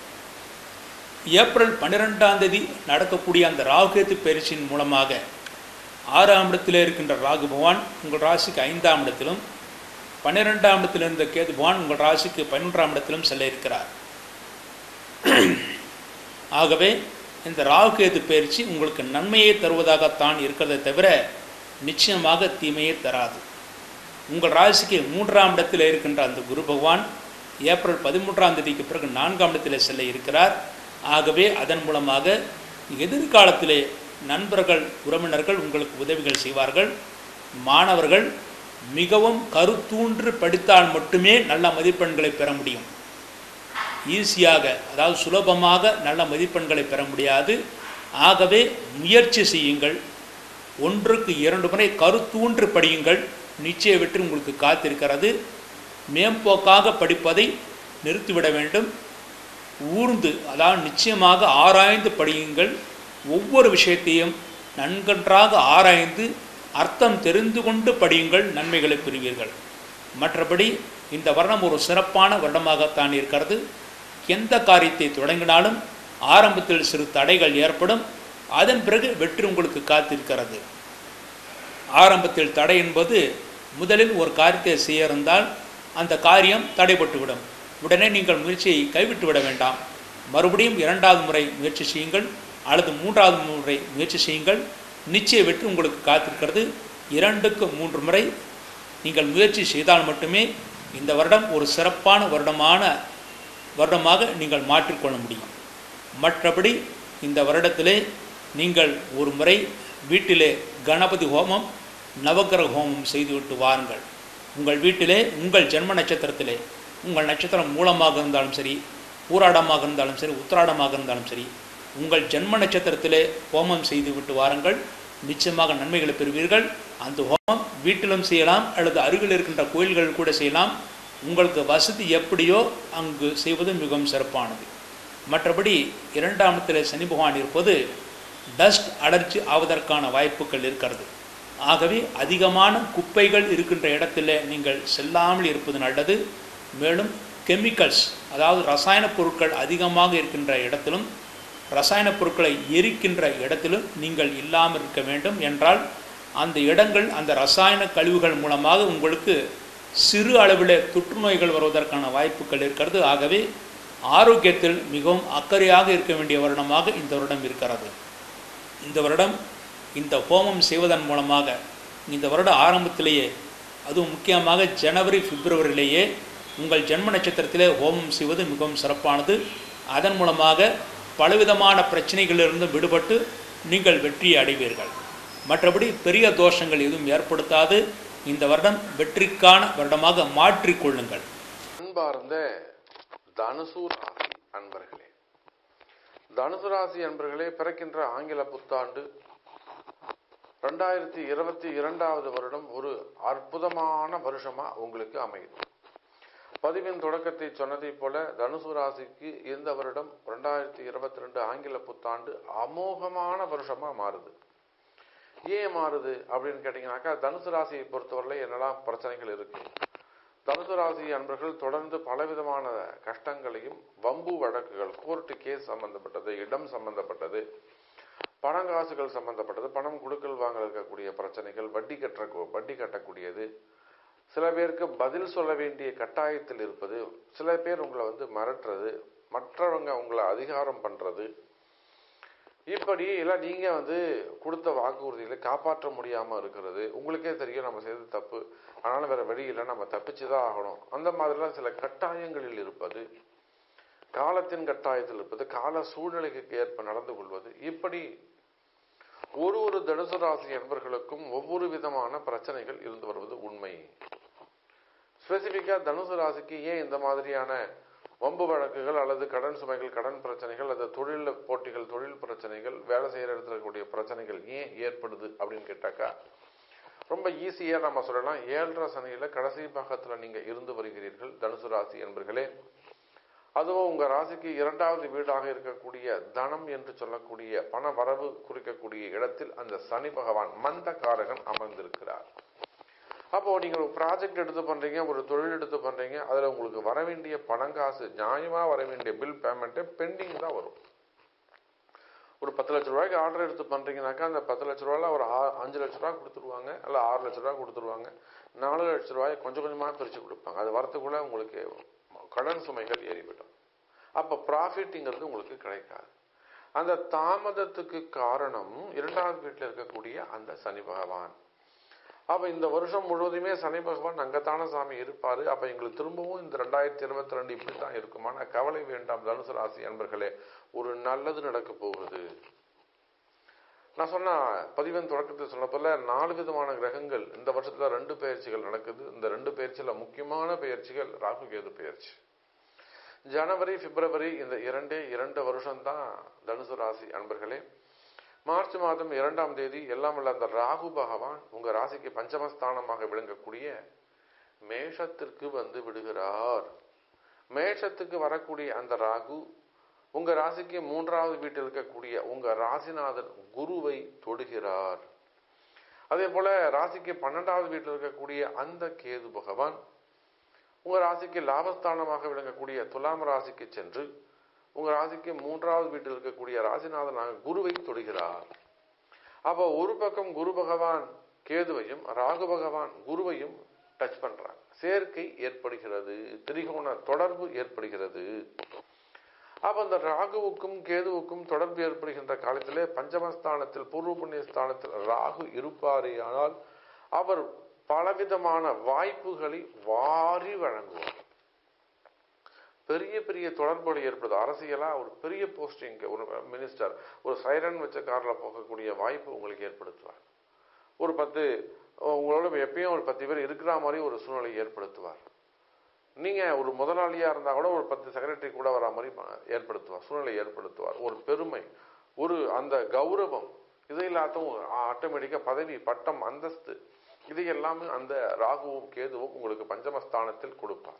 [SPEAKER 1] ஏப்ரல் பன்னிரெண்டாம் தேதி நடக்கக்கூடிய அந்த ராகுகேது பயிற்சியின் மூலமாக ஆறாம் இடத்திலே இருக்கின்ற ராகு பகவான் உங்கள் ராசிக்கு ஐந்தாம் இடத்திலும் பன்னிரெண்டாம் இடத்தில் இருந்த கேது பகவான் உங்கள் ராசிக்கு பதினொன்றாம் இடத்திலும் செல்ல இருக்கிறார் ஆகவே இந்த ராகுகேது பயிற்சி உங்களுக்கு நன்மையை தருவதாகத்தான் இருக்கிறதை தவிர நிச்சயமாக தீமையை தராது உங்கள் ராசிக்கு மூன்றாம் இடத்தில் இருக்கின்ற அந்த குரு பகவான் ஏப்ரல் பதிமூன்றாம் தேதிக்கு பிறகு நான்காம் இடத்தில் செல்ல இருக்கிறார் ஆகவே அதன் மூலமாக எதிர்காலத்திலே நண்பர்கள் உறவினர்கள் உங்களுக்கு உதவிகள் செய்வார்கள் மாணவர்கள் மிகவும் கருத்தூன்று படித்தால் மட்டுமே நல்ல மதிப்பெண்களை பெற முடியும் ஈஸியாக அதாவது சுலபமாக நல்ல மதிப்பெண்களை பெற முடியாது ஆகவே முயற்சி செய்யுங்கள் ஒன்றுக்கு இரண்டு முறை கருத்தூன்று படியுங்கள் நிச்சய வெற்றி உங்களுக்கு காத்திருக்கிறது மேம்போக்காக படிப்பதை நிறுத்திவிட வேண்டும் ஊர்ந்து அதாவது நிச்சயமாக ஆராய்ந்து படியுங்கள் ஒவ்வொரு விஷயத்தையும் நன்கன்றாக ஆராய்ந்து அர்த்தம் தெரிந்து கொண்டு படியுங்கள் நன்மைகளை பெறுவீர்கள் மற்றபடி இந்த வருடம் ஒரு சிறப்பான வருடமாகத்தான் இருக்கிறது எந்த காரியத்தை தொடங்கினாலும் ஆரம்பத்தில் சிறு தடைகள் ஏற்படும் அதன் பிறகு வெற்றி உங்களுக்கு காத்திருக்கிறது ஆரம்பத்தில் தடை என்பது முதலில் ஒரு காரியத்தை செய்ய இருந்தால் அந்த காரியம் தடைபட்டுவிடும் உடனே நீங்கள் முயற்சியை கைவிட்டு விட வேண்டாம் மறுபடியும் இரண்டாவது முறை முயற்சி செய்யுங்கள் அல்லது மூன்றாவது முறை முயற்சி செய்யுங்கள் நிச்சய வெற்றி உங்களுக்கு காத்திருக்கிறது இரண்டுக்கு மூன்று முறை நீங்கள் முயற்சி செய்தால் மட்டுமே இந்த வருடம் ஒரு சிறப்பான வருடமான வருடமாக நீங்கள் மாற்றிக்கொள்ள முடியும் மற்றபடி இந்த வருடத்திலே நீங்கள் ஒரு முறை வீட்டிலே கணபதி ஹோமம் நவக்கிரக ஹோமம் செய்துவிட்டு வாருங்கள் உங்கள் வீட்டிலே உங்கள் ஜென்ம நட்சத்திரத்திலே உங்கள் நட்சத்திரம் மூலமாக இருந்தாலும் சரி பூராடமாக இருந்தாலும் சரி உத்திராடமாக இருந்தாலும் சரி உங்கள் ஜென்ம நட்சத்திரத்திலே ஹோமம் செய்துவிட்டு வாருங்கள் நிச்சயமாக நன்மைகளை பெறுவீர்கள் அந்த ஹோமம் வீட்டிலும் செய்யலாம் அல்லது அருகில் இருக்கின்ற கோயில்கள் கூட செய்யலாம் உங்களுக்கு வசதி எப்படியோ அங்கு செய்வது மிகவும் சிறப்பானது மற்றபடி இரண்டாம் இடத்திலே சனி பகவான் இருப்பது டஸ்ட் அலர்ஜி ஆவதற்கான வாய்ப்புகள் இருக்கிறது ஆகவே அதிகமான குப்பைகள் இருக்கின்ற இடத்துல நீங்கள் செல்லாமல் இருப்பது நல்லது மேலும் கெமிக்கல்ஸ் அதாவது ரசாயன பொருட்கள் அதிகமாக இருக்கின்ற இடத்திலும் ரசாயன பொருட்களை எரிக்கின்ற இடத்திலும் நீங்கள் இல்லாமல் இருக்க வேண்டும் என்றால் அந்த இடங்கள் அந்த ரசாயன கழிவுகள் மூலமாக உங்களுக்கு சிறு அளவில் தொற்றுநோய்கள் வருவதற்கான வாய்ப்புகள் இருக்கிறது ஆகவே ஆரோக்கியத்தில் மிகவும் அக்கறையாக இருக்க வேண்டிய வருடமாக இந்த வருடம் இருக்கிறது இந்த வருடம் இந்த ஹோமம் செய்வதன் மூலமாக இந்த வருட ஆரம்பத்திலேயே அதுவும் முக்கியமாக ஜனவரி பிப்ரவரியிலேயே உங்கள் ஜென்ம நட்சத்திரத்திலே ஹோமம் செய்வது மிகவும் சிறப்பானது அதன் மூலமாக பலவிதமான பிரச்சனைகளிலிருந்து விடுபட்டு நீங்கள் வெற்றியை அடைவீர்கள் மற்றபடி பெரிய தோஷங்கள் எதுவும் ஏற்படுத்தாது இந்த வருடம் வெற்றிக்கான வருடமாக மாற்றிக்கொள்ளுங்கள்
[SPEAKER 2] அன்பார்ந்த தனுசு ராசி அன்பர்களே தனுசு ராசி அன்பர்களே பிறக்கின்ற ஆங்கில புத்தாண்டு ரெண்டாயிரத்தி இருபத்தி இரண்டாவது வருடம் ஒரு அற்புதமான வருஷமா உங்களுக்கு அமையுது பதிவின் தொடக்கத்தை சொன்னதைப் போல தனுசு ராசிக்கு இந்த வருடம் ரெண்டாயிரத்தி இருபத்தி ரெண்டு ஆங்கில புத்தாண்டு அமோகமான வருஷமா மாறுது ஏன் மாறுது அப்படின்னு கேட்டீங்கன்னாக்கா தனுசு ராசியை பொறுத்தவரையில என்னெல்லாம் பிரச்சனைகள் இருக்கு தனுசு ராசி அன்பர்கள் தொடர்ந்து பலவிதமான கஷ்டங்களையும் வம்பு வழக்குகள் கோர்ட்டு கேஸ் சம்பந்தப்பட்டது இடம் சம்பந்தப்பட்டது பணங்காசுகள் சம்பந்தப்பட்டது பணம் கொடுக்கல் வாங்க இருக்கக்கூடிய பிரச்சனைகள் வட்டி கட்ட வட்டி கட்டக்கூடியது சில பேருக்கு பதில் சொல்ல வேண்டிய கட்டாயத்தில் இருப்பது சில பேர் உங்களை வந்து மிரட்டுறது மற்றவங்க உங்களை அதிகாரம் பண்றது இப்படி எல்லாம் நீங்க வந்து கொடுத்த வாக்குறுதிகளை காப்பாற்ற முடியாம இருக்கிறது உங்களுக்கே தெரியும் நம்ம செய்தது தப்பு ஆனாலும் வேற வழி இல்லை நம்ம தப்பிச்சுதான் ஆகணும் அந்த மாதிரிலாம் சில கட்டாயங்களில் இருப்பது காலத்தின் கட்டாயத்தில் இருப்பது கால சூழ்நிலைக்கு ஏற்ப நடந்து கொள்வது இப்படி ஒரு ஒரு தனுசு ராசி என்பர்களுக்கும் ஒவ்வொரு விதமான பிரச்சனைகள் இருந்து வருவது உண்மை ஸ்பெசிபிக்கா தனுசு ராசிக்கு ஏன் இந்த மாதிரியான வம்பு வழக்குகள் அல்லது கடன் சுமைகள் கடன் பிரச்சனைகள் அல்லது தொழில் போட்டிகள் தொழில் பிரச்சனைகள் வேலை செய்யற இடத்துல இருக்கக்கூடிய பிரச்சனைகள் ஏன் ஏற்படுது அப்படின்னு கேட்டாக்கா ரொம்ப ஈஸியா நம்ம சொல்லலாம் ஏழரை சனியில கடைசி பாகத்துல நீங்க இருந்து வருகிறீர்கள் தனுசு ராசி என்பர்களே அதுவும் உங்க ராசிக்கு இரண்டாவது வீடாக இருக்கக்கூடிய தனம் என்று சொல்லக்கூடிய பண வரவு குறிக்கக்கூடிய இடத்தில் அந்த சனி பகவான் மந்த காரகன் அமர்ந்திருக்கிறார் அப்போ நீங்க ஒரு ப்ராஜெக்ட் எடுத்து பண்றீங்க ஒரு தொழில் எடுத்து பண்றீங்க அதுல உங்களுக்கு வர வேண்டிய பணங்காசு நியாயமா வர வேண்டிய பில் பேமெண்ட் பெண்டிங் தான் வரும் ஒரு பத்து லட்ச ரூபாய்க்கு ஆர்டர் எடுத்து பண்றீங்கனாக்கா அந்த பத்து லட்ச ரூபாயில ஒரு ஆ- அஞ்சு லட்ச ரூபாய் கொடுத்துருவாங்க இல்ல ஆறு லட்ச ரூபாய் கொடுத்துருவாங்க நாலு லட்ச ரூபாய் கொஞ்சம் கொஞ்சமா பிரிச்சு கொடுப்பாங்க அது வரத்துக்குள்ள உங்களுக்கு கடன் சுமைகள் ஏறிவிடும் அப்ப ப்ராஃபிட்ங்கிறது உங்களுக்கு கிடைக்காது அந்த தாமதத்துக்கு காரணம் இரண்டாவது வீட்டில் இருக்கக்கூடிய அந்த சனி பகவான் அப்ப இந்த வருஷம் முழுவதுமே சனி பகவான் அங்கத்தான சாமி இருப்பாரு அப்ப எங்களுக்கு திரும்பவும் இந்த ரெண்டாயிரத்தி இருபத்தி ரெண்டு இப்படித்தான் இருக்குமான கவலை வேண்டாம் தனுசு ராசி அன்பர்களே ஒரு நல்லது நடக்க போகுது நான் சொன்ன பதிவின் தொடக்கத்தில் சொன்ன போல நாலு விதமான கிரகங்கள் இந்த வருஷத்துல ரெண்டு பயிற்சிகள் நடக்குது இந்த ரெண்டு பயிற்சியில முக்கியமான பயிற்சிகள் ராகு கேது பயிற்சி ஜனவரி பிப்ரவரி இந்த இரண்டே இரண்டு வருஷம் தான் தனுசு ராசி அன்பர்களே மார்ச் மாதம் இரண்டாம் தேதி எல்லாம் வல்ல அந்த ராகு பகவான் உங்க ராசிக்கு பஞ்சமஸ்தானமாக விளங்கக்கூடிய மேஷத்திற்கு வந்து விடுகிறார் மேஷத்துக்கு வரக்கூடிய அந்த ராகு உங்க ராசிக்கு மூன்றாவது வீட்டில் இருக்கக்கூடிய உங்க ராசிநாதன் குருவை தொடுகிறார் அதே போல ராசிக்கு பன்னெண்டாவது வீட்டில் இருக்கக்கூடிய அந்த கேது பகவான் உங்க ராசிக்கு லாபஸ்தானமாக விளங்கக்கூடிய துலாம் ராசிக்கு சென்று உங்க ராசிக்கு மூன்றாவது வீட்டில் இருக்கக்கூடிய ராசிநாதனாக குருவை தொடுகிறார் அப்ப ஒரு பக்கம் குரு பகவான் கேதுவையும் ராகு பகவான் குருவையும் டச் பண்றாங்க சேர்க்கை ஏற்படுகிறது திரிகோண தொடர்பு ஏற்படுகிறது அப்ப அந்த ராகுவுக்கும் கேதுவுக்கும் தொடர்பு ஏற்படுகின்ற காலத்திலே பஞ்சமஸ்தானத்தில் பூர்வ புண்ணிய ஸ்தானத்தில் ராகு இருப்பாரேயானால் அவர் பலவிதமான வாய்ப்புகளை வாரி வழங்குவார் பெரிய பெரிய தொடர்புகள் ஏற்படுது அரசியலா ஒரு பெரிய போஸ்டிங் ஒரு மினிஸ்டர் ஒரு சைரன் வச்ச கார்ல போகக்கூடிய வாய்ப்பு உங்களுக்கு ஏற்படுத்துவார் ஒரு பத்து உங்களோட எப்பயும் ஒரு பத்து பேர் இருக்கிற மாதிரி ஒரு சூழ்நிலை ஏற்படுத்துவார் நீங்க ஒரு முதலாளியா இருந்தா கூட ஒரு பத்து செக்ரட்டரி கூட வர மாதிரி ப- ஏற்படுத்துவார் சூழ்நிலை ஏற்படுத்துவார் ஒரு பெருமை ஒரு அந்த கௌரவம் இது எல்லாத்தையும் ஆட்டோமேட்டிக்கா பதவி பட்டம் அந்தஸ்து இது எல்லாமே அந்த ராகுவும் கேதுவும் உங்களுக்கு பஞ்சமஸ்தானத்தில் கொடுப்பார்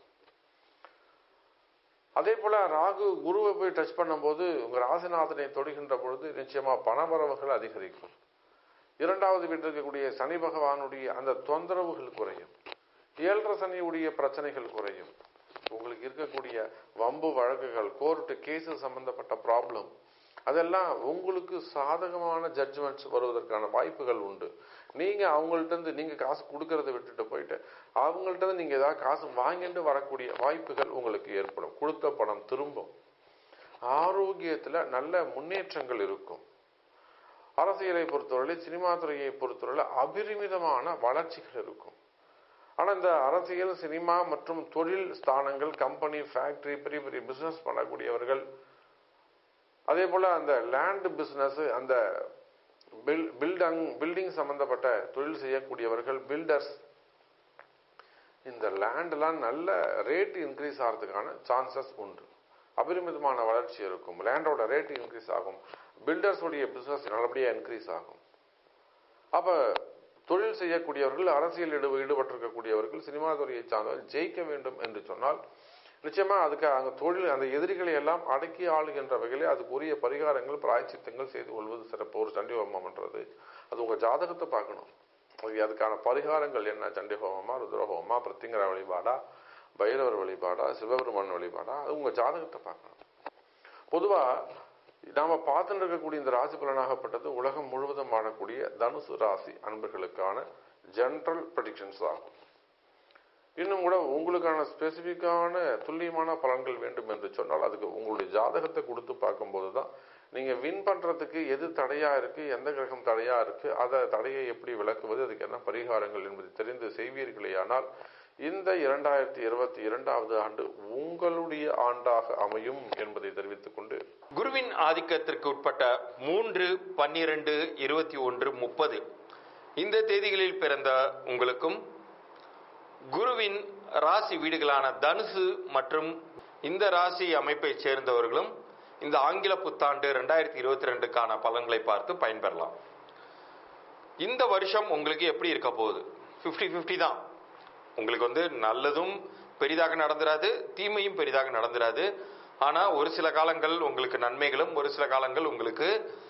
[SPEAKER 2] அதே போல ராகு குருவை போய் டச் பண்ணும்போது உங்க ராசிநாதனை தொடுகின்ற பொழுது நிச்சயமா பணவரவுகள் அதிகரிக்கும் இரண்டாவது வீட்டில் இருக்கக்கூடிய சனி பகவானுடைய அந்த தொந்தரவுகள் குறையும் ஏழரை சனியுடைய பிரச்சனைகள் குறையும் உங்களுக்கு இருக்கக்கூடிய வம்பு வழக்குகள் கோர்ட்டு கேசு சம்பந்தப்பட்ட ப்ராப்ளம் அதெல்லாம் உங்களுக்கு சாதகமான ஜட்ஜ்மெண்ட்ஸ் வருவதற்கான வாய்ப்புகள் உண்டு நீங்க அவங்கள்ட்ட இருந்து நீங்க காசு கொடுக்கறத விட்டுட்டு போயிட்டு அவங்கள்ட்ட இருந்து நீங்க ஏதாவது காசு வாங்கிட்டு வரக்கூடிய வாய்ப்புகள் உங்களுக்கு ஏற்படும் கொடுத்த பணம் திரும்பும் ஆரோக்கியத்துல நல்ல முன்னேற்றங்கள் இருக்கும் அரசியலை பொறுத்தவரை சினிமா துறையை பொறுத்தவரை அபரிமிதமான வளர்ச்சிகள் இருக்கும் ஆனா இந்த அரசியல் சினிமா மற்றும் தொழில் ஸ்தானங்கள் கம்பெனி ஃபேக்டரி பெரிய பெரிய பிசினஸ் பண்ணக்கூடியவர்கள் அதே போல அந்த லேண்ட் பிசினஸ் அந்த பில்டங் பில்டிங் சம்பந்தப்பட்ட தொழில் செய்யக்கூடியவர்கள் பில்டர்ஸ் இந்த லேண்ட்லாம் நல்ல ரேட் இன்க்ரீஸ் ஆகிறதுக்கான சான்சஸ் உண்டு அபரிமிதமான வளர்ச்சி இருக்கும் லேண்டோட ரேட் இன்க்ரீஸ் ஆகும் பில்டர்ஸ் உடைய பிசினஸ் நல்லபடியா இன்க்ரீஸ் ஆகும் அப்ப தொழில் செய்யக்கூடியவர்கள் அரசியல் ஈடு ஈடுபட்டிருக்கக்கூடியவர்கள் சினிமா துறையை சார்ந்தவர்கள் ஜெயிக்க வேண்டும் என்று சொன்னால் நிச்சயமா அதுக்கு அந்த தொழில் அந்த எதிரிகளை எல்லாம் அடக்கி ஆளுகின்ற வகையிலே அதுக்குரிய பரிகாரங்கள் பிராய்ச்சித்தங்கள் செய்து கொள்வது சிறப்பு ஒரு சண்டி ஹோமம் பண்றது அது உங்க ஜாதகத்தை பார்க்கணும் அது அதுக்கான பரிகாரங்கள் என்ன சண்டி ஹோமமா ருத்ர ஹோமமா பிரத்திங்கர வழிபாடா பைரவர் வழிபாடா சிவபெருமான் வழிபாடா அது உங்க ஜாதகத்தை பார்க்கணும் பொதுவா நாம பார்த்துட்டு இருக்கக்கூடிய இந்த ராசி பலனாகப்பட்டது உலகம் முழுவதும் வாழக்கூடிய தனுசு ராசி அன்பர்களுக்கான ஜெனரல் ப்ரெடிக்ஷன்ஸ் ஆகும் இன்னும் கூட உங்களுக்கான ஸ்பெசிஃபிக்கான துல்லியமான பலன்கள் வேண்டும் என்று சொன்னால் அதுக்கு உங்களுடைய ஜாதகத்தை கொடுத்து பார்க்கும்போது தான் நீங்க வின் பண்றதுக்கு எது தடையா இருக்கு எந்த கிரகம் தடையா இருக்கு அதை தடையை எப்படி விளக்குவது அதுக்கு என்ன பரிகாரங்கள் என்பதை தெரிந்து செய்வீர்களேயானால் இந்த இரண்டாயிரத்தி இருபத்தி இரண்டாவது ஆண்டு உங்களுடைய ஆண்டாக அமையும் என்பதை தெரிவித்துக் கொண்டு
[SPEAKER 3] குருவின் ஆதிக்கத்திற்கு உட்பட்ட மூன்று பன்னிரண்டு இருபத்தி ஒன்று முப்பது இந்த தேதிகளில் பிறந்த உங்களுக்கும் குருவின் ராசி வீடுகளான தனுசு மற்றும் இந்த ராசி அமைப்பை சேர்ந்தவர்களும் இந்த ஆங்கில புத்தாண்டு ரெண்டாயிரத்தி இருபத்தி ரெண்டுக்கான பலன்களை பார்த்து பயன்பெறலாம் இந்த வருஷம் உங்களுக்கு எப்படி இருக்க போகுது 50 50 தான் உங்களுக்கு வந்து நல்லதும் பெரிதாக நடந்துராது தீமையும் பெரிதாக நடந்துராது ஆனா ஒரு சில காலங்கள் உங்களுக்கு நன்மைகளும் ஒரு சில காலங்கள் உங்களுக்கு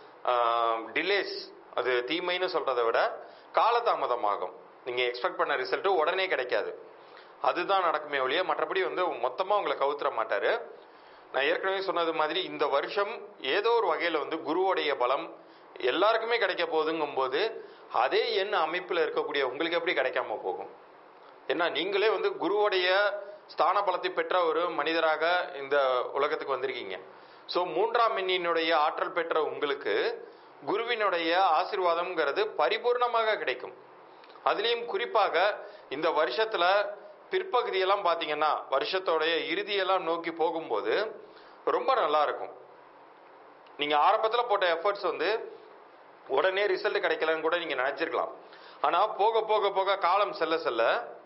[SPEAKER 3] டிலேஸ் அது தீமைன்னு சொல்றதை விட காலதாமதமாகும் நீங்க எக்ஸ்பெக்ட் பண்ண ரிசல்ட் உடனே கிடைக்காது அதுதான் நடக்குமே ஒழிய மற்றபடி வந்து மொத்தமா உங்களை கவுத்துற மாட்டாரு நான் ஏற்கனவே சொன்னது மாதிரி இந்த வருஷம் ஏதோ ஒரு வகையில வந்து குருவோடைய பலம் எல்லாருக்குமே கிடைக்க போகுதுங்கும் போது அதே எண் அமைப்புல இருக்கக்கூடிய உங்களுக்கு எப்படி கிடைக்காம போகும் ஏன்னா நீங்களே வந்து குருவோடைய ஸ்தான பலத்தை பெற்ற ஒரு மனிதராக இந்த உலகத்துக்கு வந்திருக்கீங்க ஸோ மூன்றாம் எண்ணினுடைய ஆற்றல் பெற்ற உங்களுக்கு குருவினுடைய ஆசீர்வாதம்ங்கிறது பரிபூர்ணமாக கிடைக்கும் அதுலேயும் குறிப்பாக இந்த வருஷத்துல பிற்பகுதியெல்லாம் பார்த்தீங்கன்னா வருஷத்தோடைய இறுதியெல்லாம் நோக்கி போகும்போது ரொம்ப நல்லா இருக்கும் நீங்க ஆரம்பத்துல போட்ட எஃபர்ட்ஸ் வந்து உடனே ரிசல்ட் கிடைக்கலன்னு கூட நீங்க நினைச்சிருக்கலாம் ஆனா போக போக போக காலம் செல்ல செல்ல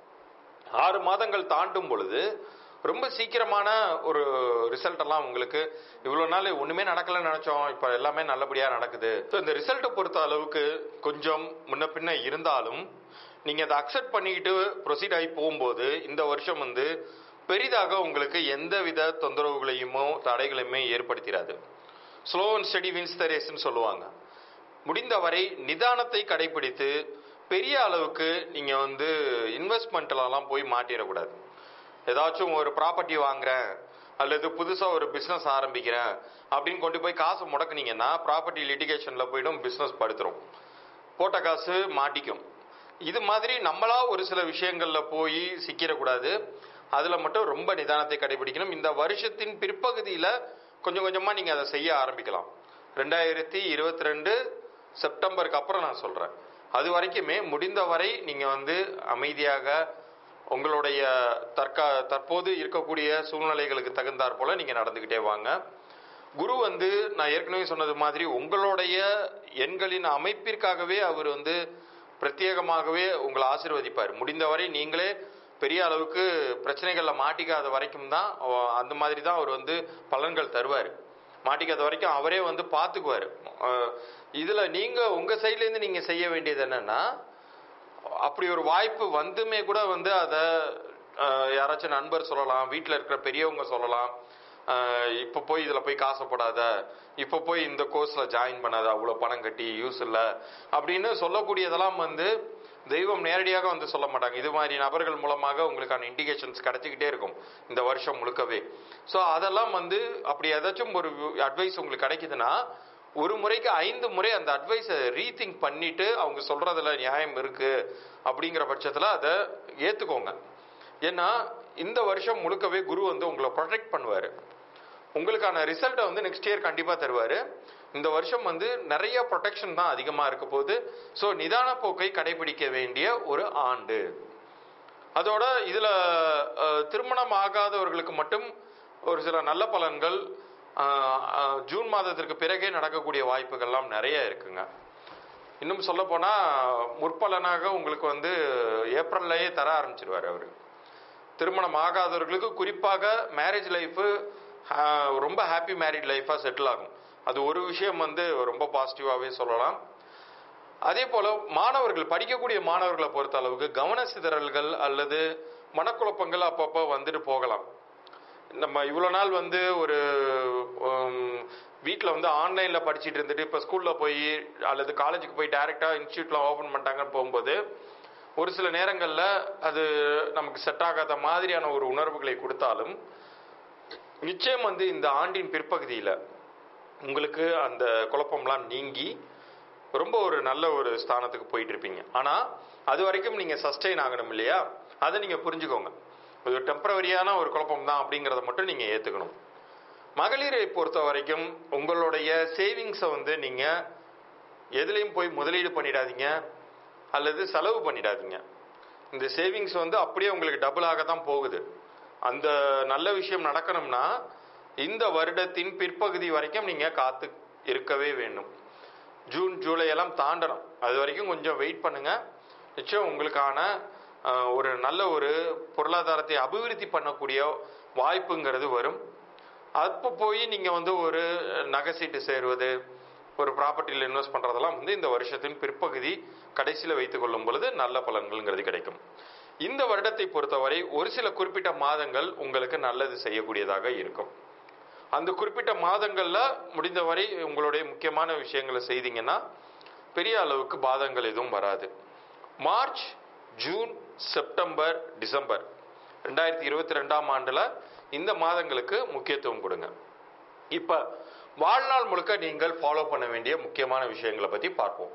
[SPEAKER 3] ஆறு மாதங்கள் தாண்டும் பொழுது ரொம்ப சீக்கிரமான ஒரு ரிசல்ட் எல்லாம் உங்களுக்கு இவ்வளவு நாள் ஒண்ணுமே நடக்கலன்னு நினைச்சோம் இப்ப எல்லாமே நல்லபடியா நடக்குது So, இந்த ரிசல்ட்டை பொறுத்த அளவுக்கு கொஞ்சம் முன்ன பின்ன இருந்தாலும் நீங்க அதை அக்செப்ட் பண்ணிக்கிட்டு ப்ரொசீட் ஆகி போகும்போது இந்த வருஷம் வந்து பெரிதாக உங்களுக்கு எந்தவித தொந்தரவுகளையுமோ தடைகளையுமே ஏற்படுத்திடாது slow and steady wins the ரேஸ்ன்னு சொல்லுவாங்க முடிந்தவரை நிதானத்தை கடைபிடித்து பெரிய அளவுக்கு நீங்க வந்து இன்வெஸ்ட்மெண்ட்லலாம் போய் மாட்டிடக்கூடாது ஏதாச்சும் ஒரு ப்ராப்பர்ட்டி வாங்குறேன் அல்லது புதுசா ஒரு பிசினஸ் ஆரம்பிக்கிறேன் அப்படின்னு கொண்டு போய் காசு முடக்குனீங்கன்னா ப்ராப்பர்ட்டி லிட்டிகேஷன்ல போயிடும் பிசினஸ் படுத்துரும் போட்ட காசு மாட்டிக்கும் இது மாதிரி நம்மளா ஒரு சில விஷயங்கள்ல போய் சிக்கிடக்கூடாது அதுல மட்டும் ரொம்ப நிதானத்தை கடைபிடிக்கணும் இந்த வருஷத்தின் பிற்பகுதியில கொஞ்சம் கொஞ்சமா நீங்க அதை செய்ய ஆரம்பிக்கலாம் ரெண்டாயிரத்தி இருபத்தி ரெண்டு செப்டம்பருக்கு அப்புறம் நான் சொல்றேன் அது வரைக்குமே முடிந்தவரை நீங்க வந்து அமைதியாக உங்களுடைய தற்கா தற்போது இருக்கக்கூடிய சூழ்நிலைகளுக்கு தகுந்தாற் போல நீங்க நடந்துகிட்டே வாங்க குரு வந்து நான் ஏற்கனவே சொன்னது மாதிரி உங்களுடைய எண்களின் அமைப்பிற்காகவே அவர் வந்து பிரத்யேகமாகவே உங்களை ஆசீர்வதிப்பார் முடிந்தவரை நீங்களே பெரிய அளவுக்கு பிரச்சனைகள்ல மாட்டிக்காத வரைக்கும் தான் அவ- அந்த மாதிரி தான் அவர் வந்து பலன்கள் தருவார் மாட்டிக்காத வரைக்கும் அவரே வந்து பார்த்துக்குவார் அஹ் இதுல நீங்க உங்க சைட்ல இருந்து நீங்க செய்ய வேண்டியது என்னன்னா அப்படி ஒரு வாய்ப்பு வந்துமே கூட வந்து அதை யாராச்சும் நண்பர் சொல்லலாம் வீட்டில் இருக்கிற பெரியவங்க சொல்லலாம் அஹ் இப்ப போய் இதுல போய் காசப்படாத இப்ப போய் இந்த கோர்ஸ்ல ஜாயின் பண்ணாத அவ்வளவு பணம் கட்டி யூஸ் இல்ல அப்படின்னு சொல்லக்கூடியதெல்லாம் வந்து தெய்வம் நேரடியாக வந்து சொல்ல மாட்டாங்க இது மாதிரி நபர்கள் மூலமாக உங்களுக்கான இண்டிகேஷன்ஸ் கிடைச்சிக்கிட்டே இருக்கும் இந்த வருஷம் முழுக்கவே ஸோ அதெல்லாம் வந்து அப்படி ஏதாச்சும் ஒரு அட்வைஸ் உங்களுக்கு கிடைக்குதுன்னா ஒரு முறைக்கு ஐந்து முறை அந்த அட்வைஸை ரீதிங்க் பண்ணிட்டு அவங்க சொல்றதுல நியாயம் இருக்கு அப்படிங்கிற பட்சத்தில் அதை ஏற்றுக்கோங்க ஏன்னா இந்த வருஷம் முழுக்கவே குரு வந்து உங்களை ப்ரொடெக்ட் பண்ணுவார் உங்களுக்கான ரிசல்ட்டை வந்து நெக்ஸ்ட் இயர் கண்டிப்பாக தருவார் இந்த வருஷம் வந்து நிறைய ப்ரொடெக்ஷன் தான் அதிகமாக இருக்க போகுது ஸோ நிதான போக்கை கடைபிடிக்க வேண்டிய ஒரு ஆண்டு அதோட இதில் திருமணம் ஆகாதவர்களுக்கு மட்டும் ஒரு சில நல்ல பலன்கள் அஹ், அஹ், ஜூன் மாதத்திற்கு பிறகே நடக்கக்கூடிய வாய்ப்புகள்லாம் நிறைய இருக்குங்க இன்னும் சொல்ல போனா முற்பலனாக உங்களுக்கு வந்து ஏப்ரல்லையே தர ஆரம்பிச்சிருவார் அவர் திருமணம் ஆகாதவர்களுக்கு குறிப்பாக மேரேஜ் லைஃபு ரொம்ப ஹாப்பி மேரிட் லைஃபாக செட்டில் ஆகும் அது ஒரு விஷயம் வந்து ரொம்ப பாசிட்டிவாகவே சொல்லலாம் அதே போல மாணவர்கள் படிக்கக்கூடிய மாணவர்களை பொறுத்த அளவுக்கு கவன சிதறல்கள் அல்லது மனக்குழப்பங்கள் அப்பப்போ வந்துட்டு போகலாம் நம்ம இவ்வளோ நாள் வந்து ஒரு வீட்டில் வந்து ஆன்லைனில் படிச்சுட்டு இருந்துட்டு இப்போ ஸ்கூலில் போய் அல்லது காலேஜுக்கு போய் டைரெக்டாக இன்ஸ்டியூட்டில் ஓப்பன் பண்ணிட்டாங்கன்னு போகும்போது ஒரு சில நேரங்களில் அது நமக்கு செட் ஆகாத மாதிரியான ஒரு உணர்வுகளை கொடுத்தாலும் நிச்சயம் வந்து இந்த ஆண்டின் பிற்பகுதியில் உங்களுக்கு அந்த குழப்பம்லாம் நீங்கி ரொம்ப ஒரு நல்ல ஒரு ஸ்தானத்துக்கு போயிட்டு இருப்பீங்க ஆனால் அது வரைக்கும் நீங்கள் சஸ்டெயின் ஆகணும் இல்லையா அதை நீங்கள் புரிஞ்சுக்கோங்க இது ஒரு டெம்பரவரியான ஒரு குழப்பம் தான் அப்படிங்கிறத மட்டும் நீங்கள் ஏற்றுக்கணும் மகளிரை பொறுத்த வரைக்கும் உங்களுடைய சேவிங்ஸை வந்து நீங்கள் எதுலேயும் போய் முதலீடு பண்ணிடாதீங்க அல்லது செலவு பண்ணிடாதீங்க இந்த சேவிங்ஸ் வந்து அப்படியே உங்களுக்கு டபுளாக தான் போகுது அந்த நல்ல விஷயம் நடக்கணும்னா இந்த வருடத்தின் பிற்பகுதி வரைக்கும் நீங்கள் காத்து இருக்கவே வேண்டும் ஜூன் ஜூலை எல்லாம் தாண்டணும் அது வரைக்கும் கொஞ்சம் வெயிட் பண்ணுங்க நிச்சயம் உங்களுக்கான அஹ், ஒரு நல்ல ஒரு பொருளாதாரத்தை அபிவிருத்தி பண்ணக்கூடிய வாய்ப்புங்கிறது வரும் அப்போ போய் நீங்கள் வந்து ஒரு நகை சீட்டு சேருவது ஒரு ப்ராப்பர்ட்டியில் இன்வெஸ்ட் பண்ணுறதெல்லாம் வந்து இந்த வருஷத்தின் பிற்பகுதி கடைசியில் வைத்துக் கொள்ளும் பொழுது நல்ல பலன்கள்ங்கிறது கிடைக்கும் இந்த வருடத்தை பொறுத்தவரை ஒரு சில குறிப்பிட்ட மாதங்கள் உங்களுக்கு நல்லது செய்யக்கூடியதாக இருக்கும் அந்த குறிப்பிட்ட மாதங்களில் முடிந்தவரை உங்களுடைய முக்கியமான விஷயங்களை செய்தீங்கன்னா பெரிய அளவுக்கு பாதங்கள் எதுவும் வராது மார்ச் ஜூன் செப்டம்பர் டிசம்பர் ரெண்டாயிரத்தி இருபத்தி ரெண்டாம் ஆண்டில் இந்த மாதங்களுக்கு முக்கியத்துவம் கொடுங்க இப்போ வாழ்நாள் முழுக்க நீங்கள் ஃபாலோ பண்ண வேண்டிய முக்கியமான விஷயங்களை பற்றி பார்ப்போம்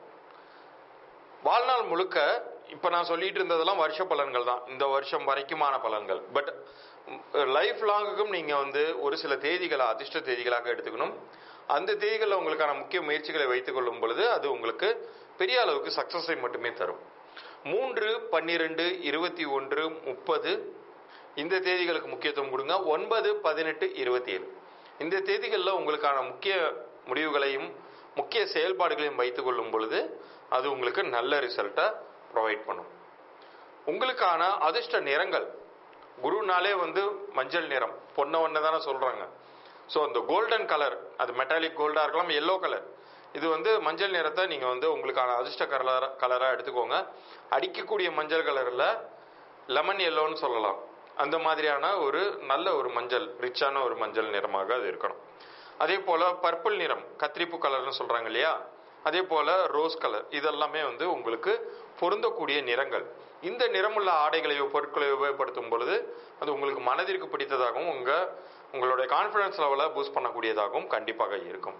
[SPEAKER 3] வாழ்நாள் முழுக்க இப்போ நான் சொல்லிட்டு இருந்ததெல்லாம் வருஷ பலன்கள் தான் இந்த வருஷம் வரைக்குமான பலன்கள் பட் லைஃப் லாங்குக்கும் நீங்கள் வந்து ஒரு சில தேதிகளை அதிர்ஷ்ட தேதிகளாக எடுத்துக்கணும் அந்த தேதிகளில் உங்களுக்கான முக்கிய முயற்சிகளை வைத்துக் கொள்ளும் பொழுது அது உங்களுக்கு பெரிய அளவுக்கு சக்ஸஸை மட்டுமே தரும் மூன்று பன்னிரெண்டு இருபத்தி ஒன்று முப்பது இந்த தேதிகளுக்கு முக்கியத்துவம் கொடுங்க ஒன்பது பதினெட்டு இருபத்தி ஏழு இந்த தேதிகளில் உங்களுக்கான முக்கிய முடிவுகளையும் முக்கிய செயல்பாடுகளையும் வைத்துக் கொள்ளும் பொழுது அது உங்களுக்கு நல்ல ரிசல்ட்டை ப்ரொவைட் பண்ணும் உங்களுக்கான அதிர்ஷ்ட நிறங்கள் குருனாலே வந்து மஞ்சள் நிறம் பொண்ணை ஒன்று தானே சொல்கிறாங்க ஸோ அந்த கோல்டன் கலர் அது மெட்டாலிக் கோல்டாக இருக்கலாம் எல்லோ கலர் இது வந்து மஞ்சள் நிறத்தை நீங்கள் வந்து உங்களுக்கான அதிர்ஷ்ட கலர் கலராக எடுத்துக்கோங்க அடிக்கக்கூடிய மஞ்சள் கலரில் லெமன் எல்லோன்னு சொல்லலாம் அந்த மாதிரியான ஒரு நல்ல ஒரு மஞ்சள் ரிச்சான ஒரு மஞ்சள் நிறமாக அது இருக்கணும் அதே போல் பர்பிள் நிறம் கத்திரிப்பு கலர்னு சொல்கிறாங்க இல்லையா அதே போல் ரோஸ் கலர் இதெல்லாமே வந்து உங்களுக்கு பொருந்தக்கூடிய நிறங்கள் இந்த நிறமுள்ள ஆடைகளையோ பொருட்களை உபயோகப்படுத்தும் பொழுது அது உங்களுக்கு மனதிற்கு பிடித்ததாகவும் உங்கள் உங்களுடைய கான்ஃபிடன்ஸ் லெவலை பூஸ்ட் பண்ணக்கூடியதாகவும் கண்டிப்பாக இருக்கும்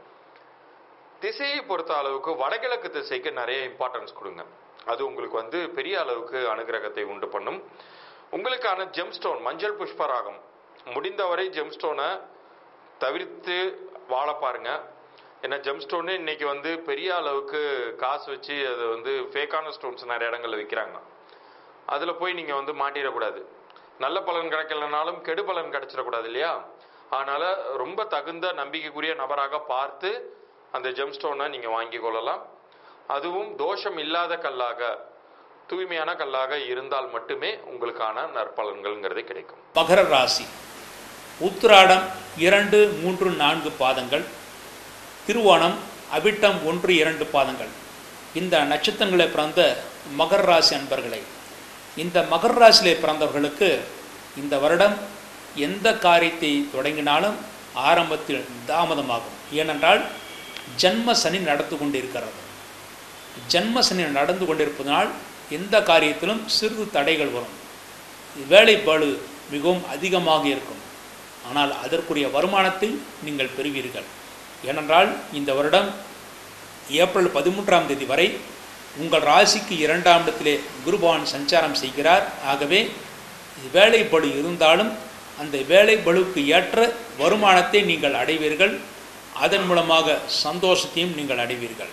[SPEAKER 3] திசையை பொறுத்த அளவுக்கு வடகிழக்கு திசைக்கு நிறைய இம்பார்ட்டன்ஸ் கொடுங்க அது உங்களுக்கு வந்து பெரிய அளவுக்கு அனுகிரகத்தை உண்டு பண்ணும் உங்களுக்கான ஜெம்ஸ்டோன் மஞ்சள் புஷ்பராகம் முடிந்தவரை ஜெம்ஸ்டோனை தவிர்த்து வாழ பாருங்க ஏன்னா ஜெம்ஸ்டோனே இன்னைக்கு வந்து பெரிய அளவுக்கு காசு வச்சு அது வந்து ஃபேக்கான ஸ்டோன்ஸ் நிறைய இடங்கள்ல விற்கிறாங்க அதில் போய் நீங்கள் வந்து மாட்டிடக்கூடாது நல்ல பலன் கிடைக்கலனாலும் கெடு பலன் கிடைச்சிடக்கூடாது இல்லையா அதனால ரொம்ப தகுந்த நம்பிக்கைக்குரிய நபராக பார்த்து அந்த ஜெம்ஸ்டோனை நீங்கள் வாங்கி கொள்ளலாம் அதுவும் தோஷம் இல்லாத கல்லாக தூய்மையான கல்லாக இருந்தால் மட்டுமே உங்களுக்கான நற்பலன்கள்ங்கிறது கிடைக்கும்
[SPEAKER 1] மகர ராசி உத்திராடம் இரண்டு மூன்று நான்கு பாதங்கள் திருவோணம் அவிட்டம் ஒன்று இரண்டு பாதங்கள் இந்த நட்சத்திரங்களை பிறந்த மகர ராசி அன்பர்களே இந்த மகர ராசியிலே பிறந்தவர்களுக்கு இந்த வருடம் எந்த காரியத்தை தொடங்கினாலும் ஆரம்பத்தில் தாமதமாகும் ஏனென்றால் ஜன்ம சனி நடந்து கொண்டிருக்கிறது ஜன்ம சனி நடந்து கொண்டிருப்பதனால் எந்த காரியத்திலும் சிறிது தடைகள் வரும் வேலைப்பாடு மிகவும் அதிகமாக இருக்கும் ஆனால் அதற்குரிய வருமானத்தை நீங்கள் பெறுவீர்கள் ஏனென்றால் இந்த வருடம் ஏப்ரல் பதிமூன்றாம் தேதி வரை உங்கள் ராசிக்கு இரண்டாம் இடத்திலே குருபவான் சஞ்சாரம் செய்கிறார் ஆகவே வேலைப்படு இருந்தாலும் அந்த வேலைப்பளுக்கு ஏற்ற வருமானத்தை நீங்கள் அடைவீர்கள் அதன் மூலமாக சந்தோஷத்தையும் நீங்கள் அடைவீர்கள்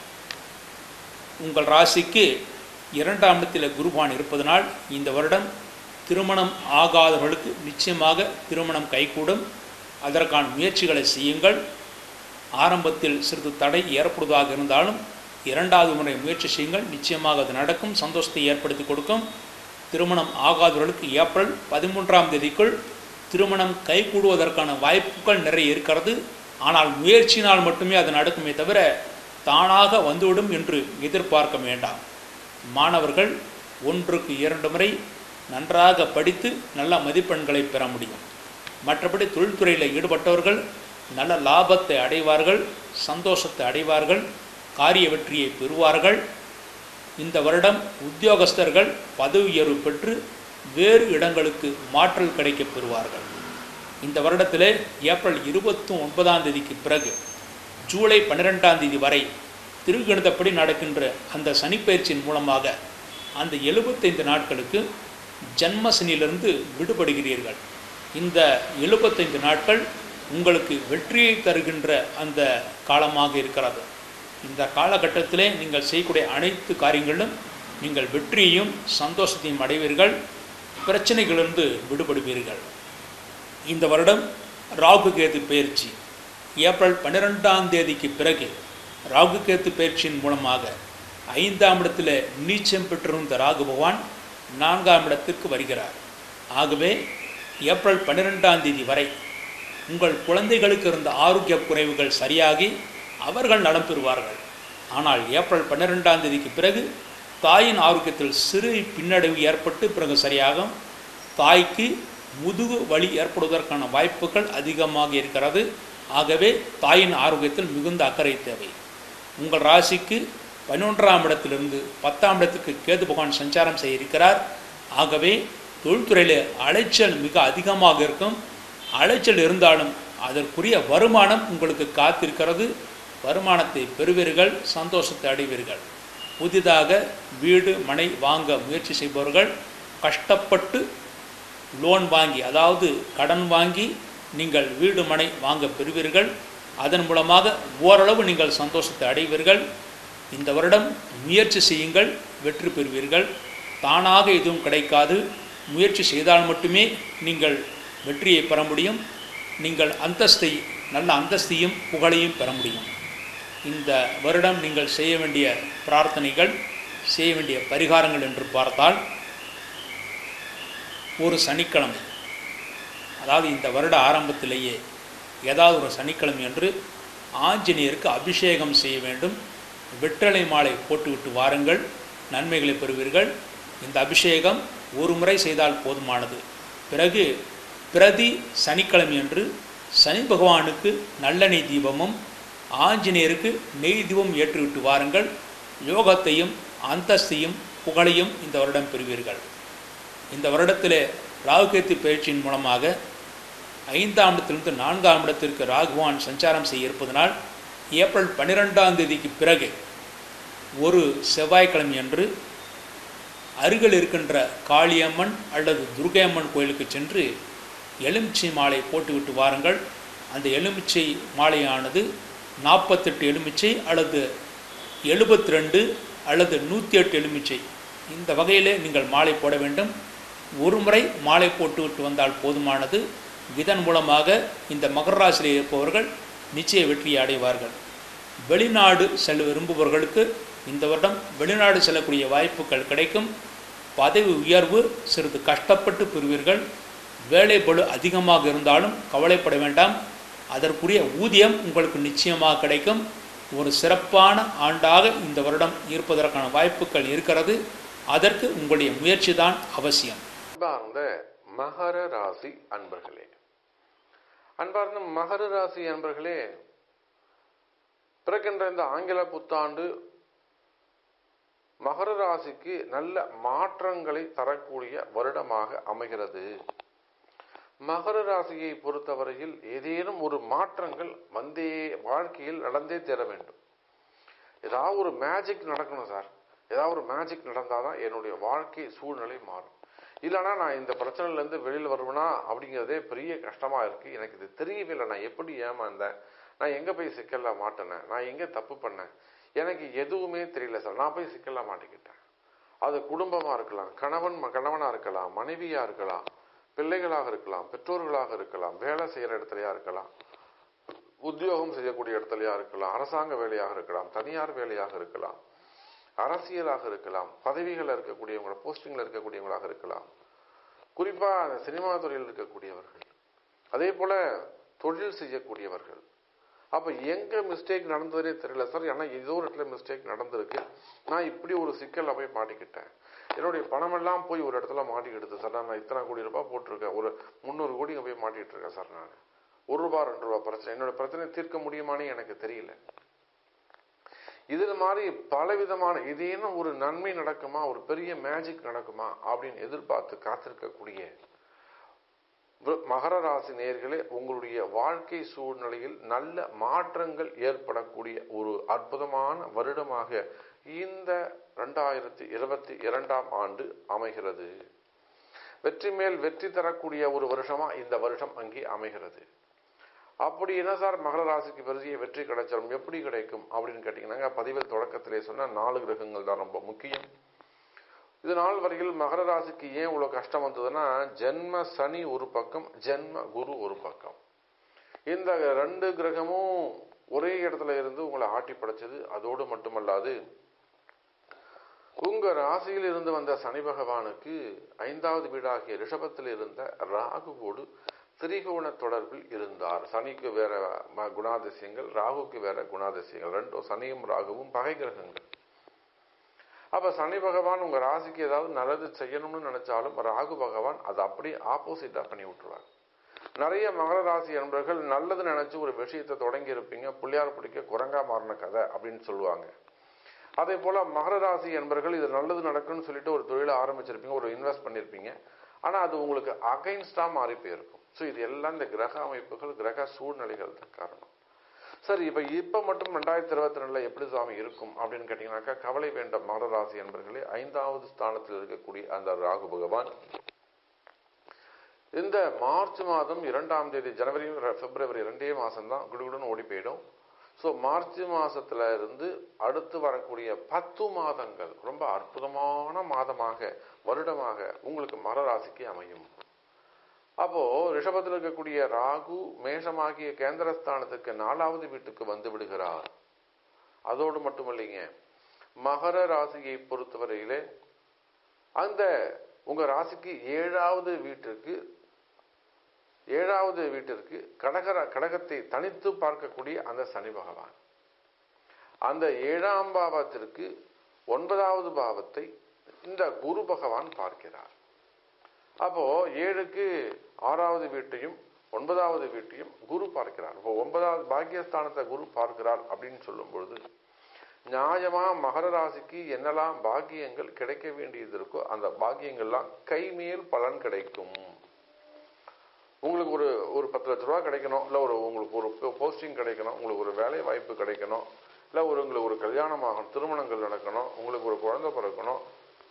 [SPEAKER 1] உங்கள் ராசிக்கு இரண்டாம் இடத்தில் குருபான் இருப்பதனால் இந்த வருடம் திருமணம் ஆகாதவர்களுக்கு நிச்சயமாக திருமணம் கைகூடும் அதற்கான முயற்சிகளை செய்யுங்கள் ஆரம்பத்தில் சிறிது தடை ஏற்படுவதாக இருந்தாலும் இரண்டாவது முறை முயற்சி செய்யுங்கள் நிச்சயமாக அது நடக்கும் சந்தோஷத்தை ஏற்படுத்தி கொடுக்கும் திருமணம் ஆகாதவர்களுக்கு ஏப்ரல் பதிமூன்றாம் தேதிக்குள் திருமணம் கைகூடுவதற்கான வாய்ப்புகள் நிறைய இருக்கிறது ஆனால் முயற்சியினால் மட்டுமே அது நடக்குமே தவிர தானாக வந்துவிடும் என்று எதிர்பார்க்க வேண்டாம் மாணவர்கள் ஒன்றுக்கு இரண்டு முறை நன்றாக படித்து நல்ல மதிப்பெண்களை பெற முடியும் மற்றபடி தொழில்துறையில் ஈடுபட்டவர்கள் நல்ல லாபத்தை அடைவார்கள் சந்தோஷத்தை அடைவார்கள் காரிய வெற்றியை பெறுவார்கள் இந்த வருடம் உத்தியோகஸ்தர்கள் பதவி உயர்வு பெற்று வேறு இடங்களுக்கு மாற்றல் கிடைக்கப் பெறுவார்கள் இந்த வருடத்திலே ஏப்ரல் இருபத்தி ஒன்பதாம் தேதிக்கு பிறகு ஜூலை பன்னிரெண்டாம் தேதி வரை திருகணிதப்படி நடக்கின்ற அந்த சனிப்பயிற்சியின் மூலமாக அந்த எழுபத்தைந்து நாட்களுக்கு ஜன்மசனியிலிருந்து விடுபடுகிறீர்கள் இந்த எழுபத்தைந்து நாட்கள் உங்களுக்கு வெற்றியை தருகின்ற அந்த காலமாக இருக்கிறது இந்த காலகட்டத்திலே நீங்கள் செய்யக்கூடிய அனைத்து காரியங்களிலும் நீங்கள் வெற்றியையும் சந்தோஷத்தையும் அடைவீர்கள் பிரச்சனைகளிலிருந்து விடுபடுவீர்கள் இந்த வருடம் ராகு கேது பயிற்சி ஏப்ரல் பன்னிரெண்டாம் தேதிக்கு பிறகு ராகு கேத்து பயிற்சியின் மூலமாக ஐந்தாம் இடத்தில் நீச்சம் பெற்றிருந்த ராகு பகவான் நான்காம் இடத்திற்கு வருகிறார் ஆகவே ஏப்ரல் பன்னிரெண்டாம் தேதி வரை உங்கள் குழந்தைகளுக்கு இருந்த ஆரோக்கிய குறைவுகள் சரியாகி அவர்கள் நலம் பெறுவார்கள் ஆனால் ஏப்ரல் பன்னிரெண்டாம் தேதிக்கு பிறகு தாயின் ஆரோக்கியத்தில் சிறு பின்னடைவு ஏற்பட்டு பிறகு சரியாகும் தாய்க்கு முதுகு வலி ஏற்படுவதற்கான வாய்ப்புகள் அதிகமாக இருக்கிறது ஆகவே தாயின் ஆரோக்கியத்தில் மிகுந்த அக்கறை தேவை உங்கள் ராசிக்கு பதினொன்றாம் இடத்திலிருந்து பத்தாம் இடத்துக்கு கேது பகவான் சஞ்சாரம் செய்ய இருக்கிறார் ஆகவே தொழில்துறையில் அலைச்சல் மிக அதிகமாக இருக்கும் அலைச்சல் இருந்தாலும் அதற்குரிய வருமானம் உங்களுக்கு காத்திருக்கிறது வருமானத்தை பெறுவீர்கள் சந்தோஷத்தை அடைவீர்கள் புதிதாக வீடு மனை வாங்க முயற்சி செய்பவர்கள் கஷ்டப்பட்டு லோன் வாங்கி அதாவது கடன் வாங்கி நீங்கள் வீடு மனை வாங்க பெறுவீர்கள் அதன் மூலமாக ஓரளவு நீங்கள் சந்தோஷத்தை அடைவீர்கள் இந்த வருடம் முயற்சி செய்யுங்கள் வெற்றி பெறுவீர்கள் தானாக எதுவும் கிடைக்காது முயற்சி செய்தால் மட்டுமே நீங்கள் வெற்றியை பெற முடியும் நீங்கள் அந்தஸ்தை நல்ல அந்தஸ்தையும் புகழையும் பெற முடியும் இந்த வருடம் நீங்கள் செய்ய வேண்டிய பிரார்த்தனைகள் செய்ய வேண்டிய பரிகாரங்கள் என்று பார்த்தால் ஒரு சனிக்கிழமை அதாவது இந்த வருட ஆரம்பத்திலேயே ஏதாவது ஒரு சனிக்கிழமை என்று ஆஞ்சநேயருக்கு அபிஷேகம் செய்ய வேண்டும் வெற்றலை மாலை போட்டுவிட்டு வாருங்கள் நன்மைகளை பெறுவீர்கள் இந்த அபிஷேகம் ஒரு முறை செய்தால் போதுமானது பிறகு பிரதி சனிக்கிழமை அன்று சனி பகவானுக்கு நல்லெண்ணெய் தீபமும் ஆஞ்சநேயருக்கு நெய் தீபம் ஏற்றிவிட்டு வாருங்கள் யோகத்தையும் அந்தஸ்தையும் புகழையும் இந்த வருடம் பெறுவீர்கள் இந்த வருடத்திலே ராகுகேத்து பயிற்சியின் மூலமாக ஐந்தாம் இடத்திலிருந்து நான்காம் இடத்திற்கு ராகுவான் சஞ்சாரம் செய்ய இருப்பதனால் ஏப்ரல் பன்னிரெண்டாம் தேதிக்கு பிறகு ஒரு செவ்வாய்க்கிழமை அன்று அருகில் இருக்கின்ற காளியம்மன் அல்லது துர்கையம்மன் கோயிலுக்கு சென்று எலுமிச்சை மாலை போட்டுவிட்டு வாருங்கள் அந்த எலுமிச்சை மாலையானது நாற்பத்தெட்டு எலுமிச்சை அல்லது எழுபத்தி ரெண்டு அல்லது நூற்றி எட்டு எலுமிச்சை இந்த வகையிலே நீங்கள் மாலை போட வேண்டும் ஒரு முறை மாலை போட்டுவிட்டு வந்தால் போதுமானது இதன் மூலமாக இந்த மகர ராசியில் இருப்பவர்கள் நிச்சய வெற்றியை அடைவார்கள் வெளிநாடு செல்ல விரும்புபவர்களுக்கு இந்த வருடம் வெளிநாடு செல்லக்கூடிய வாய்ப்புகள் கிடைக்கும் பதவி உயர்வு சிறிது கஷ்டப்பட்டு பெறுவீர்கள் வேலை பளு அதிகமாக இருந்தாலும் கவலைப்பட வேண்டாம் அதற்குரிய ஊதியம் உங்களுக்கு நிச்சயமாக கிடைக்கும் ஒரு சிறப்பான ஆண்டாக இந்த வருடம் இருப்பதற்கான வாய்ப்புகள் இருக்கிறது அதற்கு உங்களுடைய முயற்சி தான் அவசியம்
[SPEAKER 2] அன்பார்ந்த மகர ராசி அன்பர்களே அன்பார்ந்த மகர ராசி அன்பர்களே பிறக்கின்ற இந்த ஆங்கில புத்தாண்டு மகர ராசிக்கு நல்ல மாற்றங்களை தரக்கூடிய வருடமாக அமைகிறது மகர ராசியை பொறுத்தவரையில் ஏதேனும் ஒரு மாற்றங்கள் வந்தே வாழ்க்கையில் நடந்தே தர வேண்டும் ஏதாவது ஒரு மேஜிக் நடக்கணும் சார் ஏதாவது ஒரு மேஜிக் நடந்தாதான் என்னுடைய வாழ்க்கை சூழ்நிலை மாறும் இல்லைனா நான் இந்த பிரச்சனையிலேருந்து வெளியில் வருவேனா அப்படிங்கிறதே பெரிய கஷ்டமாக இருக்குது எனக்கு இது தெரியவே இல்லை நான் எப்படி ஏமாந்தேன் நான் எங்கே போய் சிக்கல்ல மாட்டினேன் நான் எங்கே தப்பு பண்ணேன் எனக்கு எதுவுமே தெரியல சார் நான் போய் சிக்கல்ல மாட்டிக்கிட்டேன் அது குடும்பமாக இருக்கலாம் கணவன் கணவனாக இருக்கலாம் மனைவியாக இருக்கலாம் பிள்ளைகளாக இருக்கலாம் பெற்றோர்களாக இருக்கலாம் வேலை செய்கிற இடத்துலையா இருக்கலாம் உத்தியோகம் செய்யக்கூடிய இடத்துலையா இருக்கலாம் அரசாங்க வேலையாக இருக்கலாம் தனியார் வேலையாக இருக்கலாம் அரசியலாக இருக்கலாம் பதவிகளில் இருக்கக்கூடியவங்க போஸ்டிங்கில் இருக்கக்கூடியவங்களாக இருக்கலாம் குறிப்பாக அந்த சினிமா துறையில் இருக்கக்கூடியவர்கள் அதே போல தொழில் செய்யக்கூடியவர்கள் அப்போ எங்கே மிஸ்டேக் நடந்ததுனே தெரியல சார் ஏன்னா ஏதோ ஒரு இடத்துல மிஸ்டேக் நடந்திருக்கு நான் இப்படி ஒரு சிக்கலில் போய் மாட்டிக்கிட்டேன் என்னுடைய பணமெல்லாம் போய் ஒரு இடத்துல மாட்டிக்கிடுது சார் நான் இத்தனை கோடி ரூபாய் போட்டிருக்கேன் ஒரு முந்நூறு கோடி இங்கே போய் மாட்டிகிட்டு இருக்கேன் சார் நான் ஒரு ரூபா ரெண்டு ரூபா பிரச்சனை என்னோட பிரச்சனை தீர்க்க முடியுமான்னு எனக்கு தெரியல இதில் மாதிரி பலவிதமான இதேனும் ஒரு நன்மை நடக்குமா ஒரு பெரிய மேஜிக் நடக்குமா அப்படின்னு எதிர்பார்த்து காத்திருக்கக்கூடிய மகர ராசி நேர்களே உங்களுடைய வாழ்க்கை சூழ்நிலையில் நல்ல மாற்றங்கள் ஏற்படக்கூடிய ஒரு அற்புதமான வருடமாக இந்த ரெண்டாயிரத்தி இருபத்தி இரண்டாம் ஆண்டு அமைகிறது வெற்றி மேல் வெற்றி தரக்கூடிய ஒரு வருஷமா இந்த வருஷம் அங்கே அமைகிறது அப்படி என்ன சார் மகர ராசிக்கு பெரிய வெற்றி கிடைச்சிடும் எப்படி கிடைக்கும் அப்படின்னு கேட்டீங்கன்னா பதிவில் தொடக்கத்திலே சொன்ன நாலு கிரகங்கள் தான் ரொம்ப முக்கியம் இது நாள் வரையில் மகர ராசிக்கு ஏன் இவ்வளோ கஷ்டம் வந்ததுன்னா ஜென்ம சனி ஒரு பக்கம் ஜென்ம குரு ஒரு பக்கம் இந்த ரெண்டு கிரகமும் ஒரே இடத்துல இருந்து உங்களை ஆட்டி படைச்சது அதோடு மட்டுமல்லாது உங்க ராசியில் இருந்து வந்த சனி பகவானுக்கு ஐந்தாவது வீடாகிய ரிஷபத்தில் இருந்த ராகுவோடு திரிகோண தொடர்பில் இருந்தார் சனிக்கு வேற குணாதிசயங்கள் ராகுக்கு வேற குணாதிசயங்கள் ரெண்டும் சனியும் ராகுவும் பகை கிரகங்கள் அப்ப சனி பகவான் உங்க ராசிக்கு ஏதாவது நல்லது செய்யணும்னு நினைச்சாலும் ராகு பகவான் அதை அப்படியே ஆப்போசிட்டா பண்ணி விட்டுருவார் நிறைய மகர ராசி என்பவர்கள் நல்லது நினைச்சு ஒரு விஷயத்தை தொடங்கி இருப்பீங்க பிள்ளையார் பிடிக்க குரங்கா மாறின கதை அப்படின்னு சொல்லுவாங்க அதே போல மகர ராசி என்பவர்கள் இது நல்லது நடக்கும்னு சொல்லிட்டு ஒரு தொழிலை ஆரம்பிச்சிருப்பீங்க ஒரு இன்வெஸ்ட் பண்ணியிருப்பீங்க ஆனா அது உங்களுக்கு அகைன்ஸ்டா மாறி போயிருக்கும் ஸோ இது எல்லாம் இந்த கிரக அமைப்புகள் கிரக சூழ்நிலைகள் தான் காரணம் சரி இப்ப இப்ப மட்டும் ரெண்டாயிரத்தி இருபத்தி ரெண்டுல எப்படி சுவாமி இருக்கும் அப்படின்னு கேட்டீங்கன்னாக்கா கவலை வேண்டாம் மகர ராசி என்பர்களே ஐந்தாவது ஸ்தானத்தில் இருக்கக்கூடிய அந்த ராகு பகவான் இந்த மார்ச் மாதம் இரண்டாம் தேதி ஜனவரி பிப்ரவரி ரெண்டே மாசம் தான் குடுகுடுன்னு ஓடி போயிடும் ஸோ மார்ச் மாசத்துல இருந்து அடுத்து வரக்கூடிய பத்து மாதங்கள் ரொம்ப அற்புதமான மாதமாக வருடமாக உங்களுக்கு மர ராசிக்கு அமையும் அப்போ ரிஷபத்தில் இருக்கக்கூடிய ராகு மேஷமாகிய கேந்திரஸ்தானத்துக்கு நாலாவது வீட்டுக்கு வந்து விடுகிறார் அதோடு மட்டுமில்லைங்க மகர ராசியை பொறுத்தவரையிலே அந்த உங்க ராசிக்கு ஏழாவது வீட்டிற்கு ஏழாவது வீட்டிற்கு கடகர கடகத்தை தனித்து பார்க்கக்கூடிய அந்த சனி பகவான் அந்த ஏழாம் பாவத்திற்கு ஒன்பதாவது பாவத்தை இந்த குரு பகவான் பார்க்கிறார் அப்போ ஏழுக்கு ஆறாவது வீட்டையும் ஒன்பதாவது வீட்டையும் குரு பார்க்கிறார் இப்போ ஒன்பதாவது பாக்கியஸ்தானத்தை குரு பார்க்கிறார் அப்படின்னு சொல்லும் பொழுது நியாயமா மகர ராசிக்கு என்னெல்லாம் பாக்கியங்கள் கிடைக்க வேண்டியது இருக்கோ அந்த பாக்கியங்கள்லாம் கைமேல் பலன் கிடைக்கும் உங்களுக்கு ஒரு ஒரு பத்து லட்ச ரூபா கிடைக்கணும் இல்லை ஒரு உங்களுக்கு ஒரு போஸ்டிங் கிடைக்கணும் உங்களுக்கு ஒரு வேலை வாய்ப்பு கிடைக்கணும் இல்லை ஒரு உங்களுக்கு ஒரு கல்யாணம் ஆகணும் திருமணங்கள் நடக்கணும் உங்களுக்கு ஒரு குழந்தை பிறக்கணும்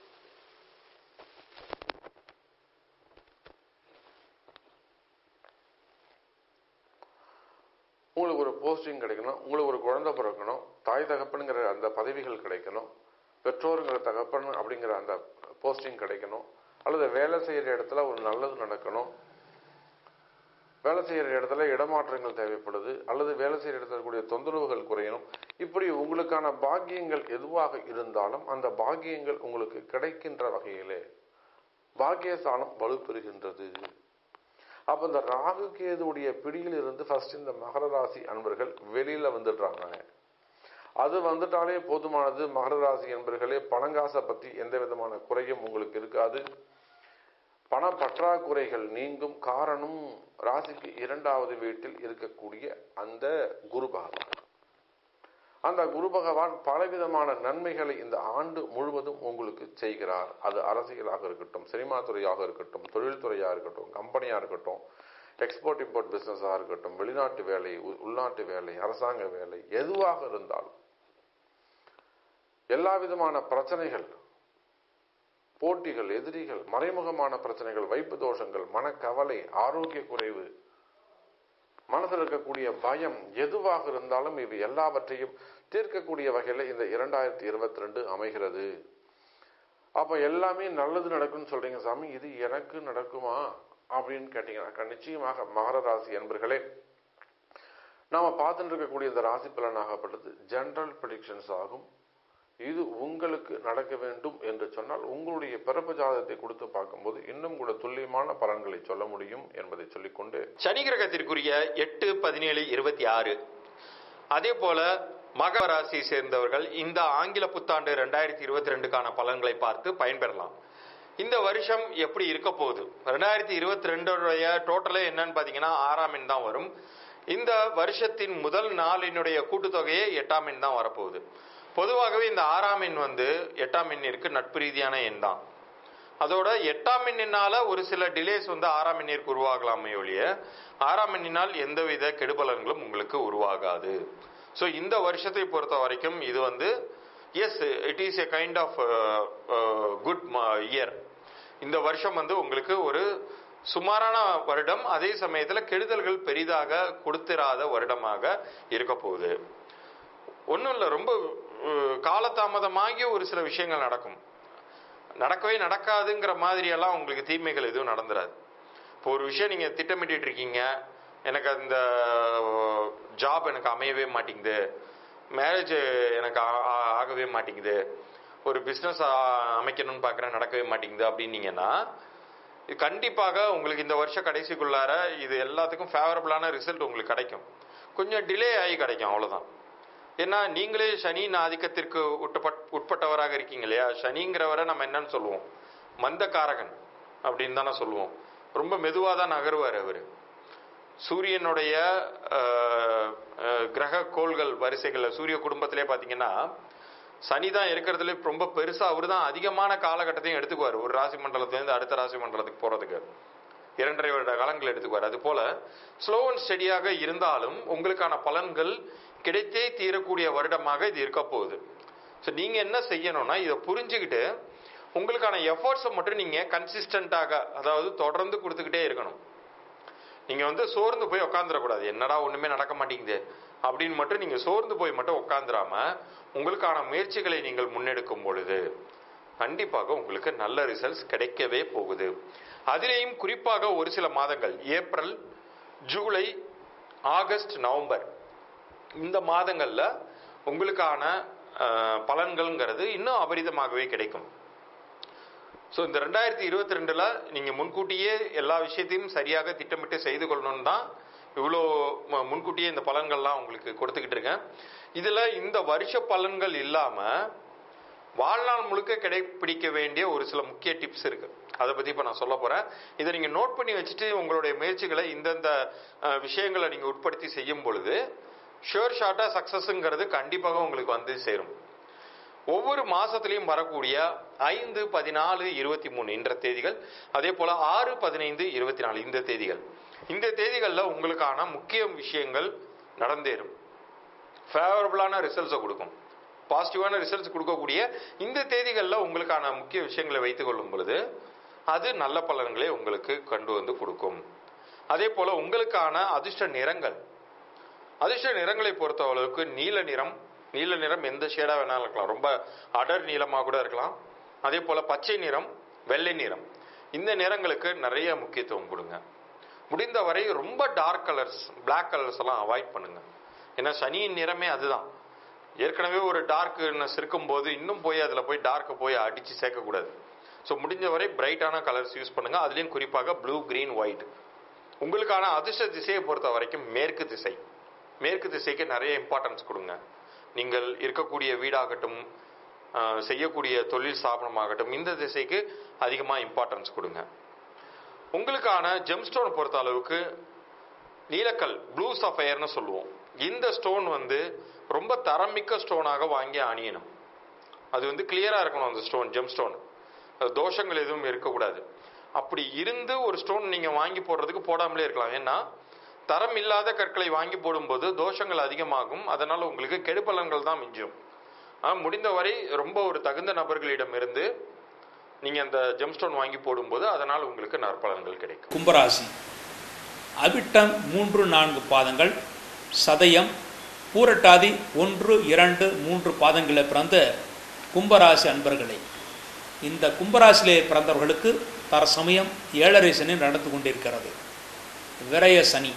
[SPEAKER 2] உங்களுக்கு ஒரு போஸ்டிங் கிடைக்கணும் உங்களுக்கு ஒரு குழந்தை பிறக்கணும் தாய் தகப்பனுங்கிற அந்த பதவிகள் கிடைக்கணும் பெற்றோருங்கிற தகப்பன் அப்படிங்கிற அந்த போஸ்டிங் கிடைக்கணும் அல்லது வேலை செய்கிற இடத்துல ஒரு நல்லது நடக்கணும் வேலை செய்கிற இடத்துல இடமாற்றங்கள் தேவைப்படுது அல்லது வேலை செய்கிற இடத்துல இருக்கக்கூடிய தொந்தரவுகள் குறையணும் இப்படி உங்களுக்கான பாக்கியங்கள் எதுவாக இருந்தாலும் அந்த பாக்கியங்கள் உங்களுக்கு கிடைக்கின்ற வகையிலே பாக்கியஸ்தானம் வலுப்பெறுகின்றது அப்ப இந்த ராகு கேதுடைய பிடியில் இருந்து ஃபர்ஸ்ட் இந்த மகர ராசி அன்பர்கள் வெளியில வந்துடுறாங்க அது வந்துட்டாலே போதுமானது மகர ராசி என்பர்களே பணங்காசை பத்தி எந்த விதமான குறையும் உங்களுக்கு இருக்காது பண பற்றாக்குறைகள் நீங்கும் காரணம் ராசிக்கு இரண்டாவது வீட்டில் இருக்கக்கூடிய அந்த குரு பகவான் அந்த குரு பகவான் பலவிதமான நன்மைகளை இந்த ஆண்டு முழுவதும் உங்களுக்கு செய்கிறார் அது அரசியலாக இருக்கட்டும் சினிமா துறையாக இருக்கட்டும் தொழில்துறையாக இருக்கட்டும் கம்பெனியாக இருக்கட்டும் எக்ஸ்போர்ட் இம்போர்ட் பிசினஸாக இருக்கட்டும் வெளிநாட்டு வேலை உ- உள்நாட்டு வேலை அரசாங்க வேலை எதுவாக இருந்தாலும் எல்லா விதமான பிரச்சனைகள் போட்டிகள் எதிரிகள் மறைமுகமான பிரச்சனைகள் வைப்பு தோஷங்கள் மனக்கவலை ஆரோக்கிய குறைவு மனதில் இருக்கக்கூடிய பயம் எதுவாக இருந்தாலும் இவை எல்லாவற்றையும் தீர்க்கக்கூடிய வகையில் இந்த இரண்டாயிரத்தி இருபத்தி ரெண்டு அமைகிறது அப்ப எல்லாமே நல்லது நடக்கும்னு சொல்றீங்க சாமி இது எனக்கு நடக்குமா அப்படின்னு கேட்டீங்கன்னாக்கா நிச்சயமாக மகர ராசி என்பர்களே நாம பார்த்துட்டு இருக்கக்கூடிய இந்த ராசி பலனாகப்பட்டது ஜெனரல் ப்ரிடிக்ஷன்ஸ் ஆகும் இது உங்களுக்கு நடக்க வேண்டும் என்று சொன்னால் உங்களுடைய பிறப்பு ஜாதகத்தை கொடுத்து பார்க்கும்போது இன்னும் கூட துல்லியமான பலன்களை சொல்ல முடியும் என்பதை சொல்லிக்கொண்டு
[SPEAKER 3] சனி கிரகத்திற்குரிய எட்டு பதினேழு இருபத்தி ஆறு அதே போல மகர ராசியை சேர்ந்தவர்கள் இந்த ஆங்கில புத்தாண்டு ரெண்டாயிரத்தி இருபத்தி ரெண்டுக்கான பலன்களை பார்த்து பயன்பெறலாம் இந்த வருஷம் எப்படி இருக்க போகுது ரெண்டாயிரத்தி இருபத்தி ரெண்டுடைய டோட்டலே என்னன்னு பாத்தீங்கன்னா ஆறாம் எண் தான் வரும் இந்த வருஷத்தின் முதல் நாளினுடைய கூட்டுத்தொகையே எட்டாம் எண் தான் வரப்போகுது பொதுவாகவே இந்த ஆறாம் எண் வந்து எட்டாம் எண்ணிற்கு நட்பு ரீதியான எண் தான் அதோட எட்டாம் எண்ணினால ஒரு சில டிலேஸ் வந்து ஆறாம் எண்ணிற்கு உருவாகலாமே ஒழிய ஆறாம் எண்ணினால் எந்தவித கெடுபலன்களும் உங்களுக்கு உருவாகாது ஸோ இந்த வருஷத்தை பொறுத்த வரைக்கும் இது வந்து yes it is a kind of good year இந்த வருஷம் வந்து உங்களுக்கு ஒரு சுமாரான வருடம் அதே சமயத்தில் கெடுதல்கள் பெரிதாக கொடுத்திராத வருடமாக இருக்க போகுது ஒன்றும் இல்லை ரொம்ப அஹ், காலதாமதமாகி ஒரு சில விஷயங்கள் நடக்கும் நடக்கவே நடக்காதுங்கிற மாதிரியெல்லாம் உங்களுக்கு தீமைகள் எதுவும் நடந்துராது இப்போ ஒரு விஷயம் நீங்கள் திட்டமிட்டு இருக்கீங்க எனக்கு அந்த ஜாப் எனக்கு அமையவே மாட்டேங்குது மேரேஜ் எனக்கு ஆ- ஆ- ஆகவே மாட்டேங்குது ஒரு பிஸ்னஸ் அமைக்கணும்னு பார்க்குறேன் நடக்கவே மாட்டேங்குது அப்படின்னீங்கன்னா இது கண்டிப்பாக உங்களுக்கு இந்த வருஷம் கடைசிக்குள்ளார இது எல்லாத்துக்கும் ஃபேவரபிளான ரிசல்ட் உங்களுக்கு கிடைக்கும் கொஞ்சம் டிலே ஆகி கிடைக்கும் அவ்வளவுதான் ஏன்னா நீங்களே சனியின் ஆதிக்கத்திற்கு உட்பட் உட்பட்டவராக இருக்கீங்க இல்லையா சனிங்கிறவரை நம்ம என்னன்னு சொல்லுவோம் மந்தகாரகன் அப்படின்னு தானே சொல்லுவோம் ரொம்ப மெதுவாக தான் நகருவார் அவர் சூரியனுடைய அஹ், அஹ், கிரக கோள்கள் வரிசைகளில் சூரிய குடும்பத்திலே பார்த்தீங்கன்னா சனி தான் இருக்கிறதுல ரொம்ப பெருசா அவர் தான் அதிகமான காலகட்டத்தையும் எடுத்துக்குவார் ஒரு ராசி மண்டலத்திலேருந்து அடுத்த ராசி மண்டலத்துக்கு போறதுக்கு இரண்டரை வருட காலங்கள் எடுத்துக்குவார் அது போல ஸ்லோ அண்ட் ஸ்டெடியாக இருந்தாலும் உங்களுக்கான பலன்கள் கிடைத்தே தீரக்கூடிய வருடமாக இது இருக்க போகுது ஸோ நீங்க என்ன செய்யணும்னா இதை புரிஞ்சுக்கிட்டு உங்களுக்கான எஃபர்ட்ஸை மட்டும் நீங்க கன்சிஸ்டண்டாக அதாவது தொடர்ந்து கொடுத்துக்கிட்டே இருக்கணும் நீங்க வந்து சோர்ந்து போய் உட்காந்துடக்கூடாது என்னடா ஒண்ணுமே நடக்க மாட்டேங்குது அப்படின்னு மட்டும் நீங்க சோர்ந்து போய் மட்டும் உட்காந்துராம உங்களுக்கான முயற்சிகளை நீங்கள் முன்னெடுக்கும் பொழுது கண்டிப்பாக உங்களுக்கு நல்ல ரிசல்ட்ஸ் கிடைக்கவே போகுது அதிலேயும் குறிப்பாக ஒரு சில மாதங்கள் ஏப்ரல் ஜூலை ஆகஸ்ட் நவம்பர் இந்த மாதங்கள்ல உங்களுக்கான அஹ், பலன்கள்ங்கிறது இன்னும் அபரிதமாகவே கிடைக்கும் ஸோ இந்த ரெண்டாயிரத்தி இருபத்தி ரெண்டுல நீங்க முன்கூட்டியே எல்லா விஷயத்தையும் சரியாக திட்டமிட்டு செய்து கொள்ளணும்னு தான் இவ்வளோ ம- முன்கூட்டியே இந்த பலன்கள்லாம் உங்களுக்கு கொடுத்துக்கிட்டு இருக்கேன் இதுல இந்த வருஷ பலன்கள் இல்லாம வாழ்நாள் முழுக்க கடைபிடிக்க வேண்டிய ஒரு சில முக்கிய டிப்ஸ் இருக்கு அதை பத்தி இப்ப நான் சொல்ல போறேன் இதை நீங்க நோட் பண்ணி வச்சுட்டு உங்களுடைய முயற்சிகளை இந்தந்த அஹ், விஷயங்களை நீங்க உட்படுத்தி செய்யும் பொழுது ஷுர் ஷார்ட்டா சக்சஸ்ங்கிறது கண்டிப்பாக உங்களுக்கு வந்து சேரும் ஒவ்வொரு மாசத்திலையும் வரக்கூடிய ஐந்து பதினாலு இருபத்தி மூணு என்ற தேதிகள் அதே போல ஆறு பதினைந்து இருபத்தி நாலு இந்த தேதிகள் இந்த தேதிகளில் உங்களுக்கான முக்கிய விஷயங்கள் நடந்தேறும் ஃபேவரபுளான ரிசல்ட்ஸை கொடுக்கும் பாசிட்டிவான ரிசல்ட்ஸ் கொடுக்கக்கூடிய இந்த தேதிகளில் உங்களுக்கான முக்கிய விஷயங்களை வைத்துக் கொள்ளும் பொழுது அது நல்ல பலன்களை உங்களுக்கு கொண்டு வந்து கொடுக்கும் அதே போல உங்களுக்கான அதிர்ஷ்ட நிறங்கள் அதிர்ஷ்ட நிறங்களை பொறுத்த அளவுக்கு நீல நிறம் நீல நிறம் எந்த ஷேடா வேணாலும் இருக்கலாம் ரொம்ப அடர் நீளமா கூட இருக்கலாம் அதே போல பச்சை நிறம் வெள்ளை நிறம் இந்த நிறங்களுக்கு நிறைய முக்கியத்துவம் கொடுங்க முடிந்தவரை ரொம்ப டார்க் கலர்ஸ் Black கலர்ஸ் எல்லாம் அவாய்ட் பண்ணுங்க ஏன்னா சனியின் நிறமே அதுதான் ஏற்கனவே ஒரு டார்க்னஸ் இருக்கும்போது இன்னும் போய் அதில் போய் டார்க்கை போய் அடித்து சேர்க்கக்கூடாது ஸோ முடிஞ்சவரை பிரைட்டான கலர்ஸ் யூஸ் பண்ணுங்க அதுலேயும் குறிப்பாக ப்ளூ green ஒயிட் உங்களுக்கான அதிர்ஷ்ட திசையை பொறுத்த வரைக்கும் மேற்கு திசை மேற்கு திசைக்கு நிறைய இம்பார்ட்டன்ஸ் கொடுங்க நீங்கள் இருக்கக்கூடிய வீடாகட்டும் ஆஹ், செய்யக்கூடிய தொழில் ஸ்தாபனமாகட்டும் இந்த திசைக்கு அதிகமாக இம்பார்ட்டன்ஸ் கொடுங்க உங்களுக்கான ஜெம்ஸ்டோன் பொறுத்த அளவுக்கு நீலக்கல் ப்ளூ சஃபயர்னு சொல்லுவோம் இந்த ஸ்டோன் வந்து ரொம்ப தரமிக்க ஸ்டோனாக வாங்கி அணியணும் அது வந்து கிளியராக இருக்கணும் அந்த ஸ்டோன் ஜெம் ஸ்டோன் அது தோஷங்கள் எதுவும் இருக்கக்கூடாது அப்படி இருந்து ஒரு ஸ்டோன் நீங்கள் வாங்கி போடுறதுக்கு போடாமலே இருக்கலாம் ஏன்னா தரம் இல்லாத கற்களை வாங்கி போடும்போது தோஷங்கள் அதிகமாகும் அதனால் உங்களுக்கு கெடுபலன்கள் தான் மிஞ்சும் ஆனால் முடிந்தவரை ரொம்ப ஒரு தகுந்த நபர்களிடம் இருந்து நீங்கள் அந்த ஜெம்ஸ்டோன் வாங்கி போடும்போது அதனால் உங்களுக்கு நற்பலன்கள் கிடைக்கும்
[SPEAKER 1] கும்பராசி அவிட்டம் மூன்று நான்கு பாதங்கள் சதயம் பூரட்டாதி ஒன்று இரண்டு மூன்று பாதங்களில் பிறந்த கும்பராசி அன்பர்களே இந்த கும்பராசியிலே பிறந்தவர்களுக்கு தற்சமயம் ஏழரை சனி நடந்து கொண்டிருக்கிறது விரய சனி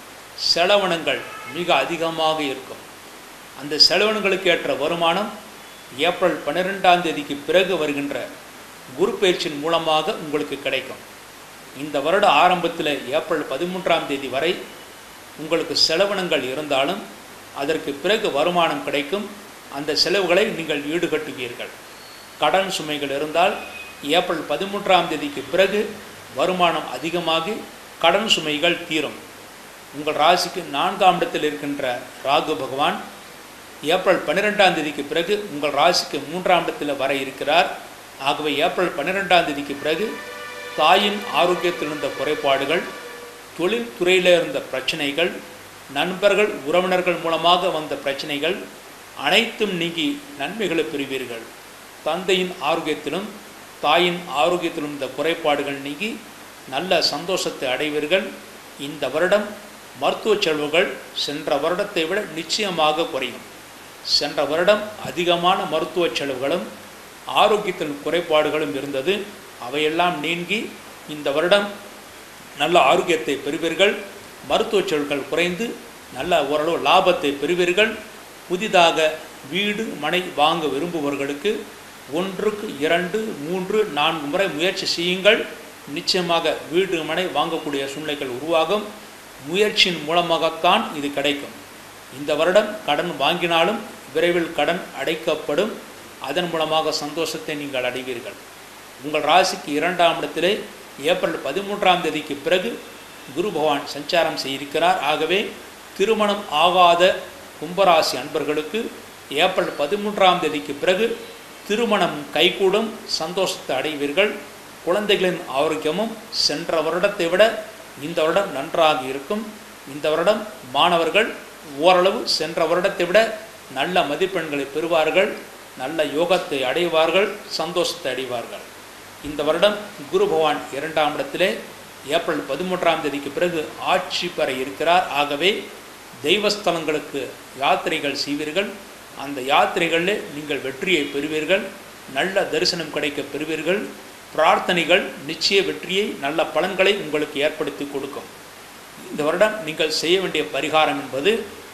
[SPEAKER 1] செலவனங்கள் மிக அதிகமாக இருக்கும் அந்த செலவனங்களுக்கு ஏற்ற வருமானம் ஏப்ரல் பன்னிரெண்டாம் தேதிக்கு பிறகு வருகின்ற குரு பயிற்சியின் மூலமாக உங்களுக்கு கிடைக்கும் இந்த வருட ஆரம்பத்தில் ஏப்ரல் பதிமூன்றாம் தேதி வரை உங்களுக்கு செலவினங்கள் இருந்தாலும் அதற்கு பிறகு வருமானம் கிடைக்கும் அந்த செலவுகளை நீங்கள் ஈடுகட்டுவீர்கள் கடன் சுமைகள் இருந்தால் ஏப்ரல் பதிமூன்றாம் தேதிக்கு பிறகு வருமானம் அதிகமாகி கடன் சுமைகள் தீரும் உங்கள் ராசிக்கு நான்காம் இடத்தில் இருக்கின்ற ராகு பகவான் ஏப்ரல் பன்னிரெண்டாம் தேதிக்கு பிறகு உங்கள் ராசிக்கு மூன்றாம் இடத்தில் வர இருக்கிறார் ஆகவே ஏப்ரல் பன்னிரெண்டாம் தேதிக்கு பிறகு தாயின் ஆரோக்கியத்தில் இருந்த குறைபாடுகள் தொழில் துறையில் இருந்த பிரச்சனைகள் நண்பர்கள் உறவினர்கள் மூலமாக வந்த பிரச்சனைகள் அனைத்தும் நீங்கி நன்மைகளை பெறுவீர்கள் தந்தையின் ஆரோக்கியத்திலும் தாயின் ஆரோக்கியத்திலும் இந்த குறைபாடுகள் நீங்கி நல்ல சந்தோஷத்தை அடைவீர்கள் இந்த வருடம் மருத்துவ செலவுகள் சென்ற வருடத்தை விட நிச்சயமாக குறையும் சென்ற வருடம் அதிகமான மருத்துவ செலவுகளும் ஆரோக்கியத்தில் குறைபாடுகளும் இருந்தது அவையெல்லாம் நீங்கி இந்த வருடம் நல்ல ஆரோக்கியத்தை பெறுவீர்கள் மருத்துவ செலவுகள் குறைந்து நல்ல ஓரளவு லாபத்தை பெறுவீர்கள் புதிதாக வீடு மனை வாங்க விரும்புபவர்களுக்கு ஒன்றுக்கு இரண்டு மூன்று நான்கு முறை முயற்சி செய்யுங்கள் நிச்சயமாக வீடு மனை வாங்கக்கூடிய சூழ்நிலைகள் உருவாகும் முயற்சியின் மூலமாகத்தான் இது கிடைக்கும் இந்த வருடம் கடன் வாங்கினாலும் விரைவில் கடன் அடைக்கப்படும் அதன் மூலமாக சந்தோஷத்தை நீங்கள் அடைவீர்கள் உங்கள் ராசிக்கு இரண்டாம் இடத்திலே ஏப்ரல் பதிமூன்றாம் தேதிக்கு பிறகு குரு பகவான் சஞ்சாரம் செய்திருக்கிறார் ஆகவே திருமணம் ஆகாத கும்பராசி அன்பர்களுக்கு ஏப்ரல் பதிமூன்றாம் தேதிக்கு பிறகு திருமணம் கைகூடும் சந்தோஷத்தை அடைவீர்கள் குழந்தைகளின் ஆரோக்கியமும் சென்ற வருடத்தை விட இந்த வருடம் நன்றாக இருக்கும் இந்த வருடம் மாணவர்கள் ஓரளவு சென்ற வருடத்தை விட நல்ல மதிப்பெண்களை பெறுவார்கள் நல்ல யோகத்தை அடைவார்கள் சந்தோஷத்தை அடைவார்கள் இந்த வருடம் குரு பகவான் இரண்டாம் இடத்திலே ஏப்ரல் பதிமூன்றாம் தேதிக்கு பிறகு ஆட்சி பெற இருக்கிறார் ஆகவே தெய்வஸ்தலங்களுக்கு யாத்திரைகள் செய்வீர்கள் அந்த யாத்திரைகளில் நீங்கள் வெற்றியை பெறுவீர்கள் நல்ல தரிசனம் கிடைக்க பெறுவீர்கள் பிரார்த்தனைகள் நிச்சய வெற்றியை நல்ல பலன்களை உங்களுக்கு ஏற்படுத்தி கொடுக்கும் இந்த வருடம் நீங்கள் செய்ய வேண்டிய பரிகாரம் என்பது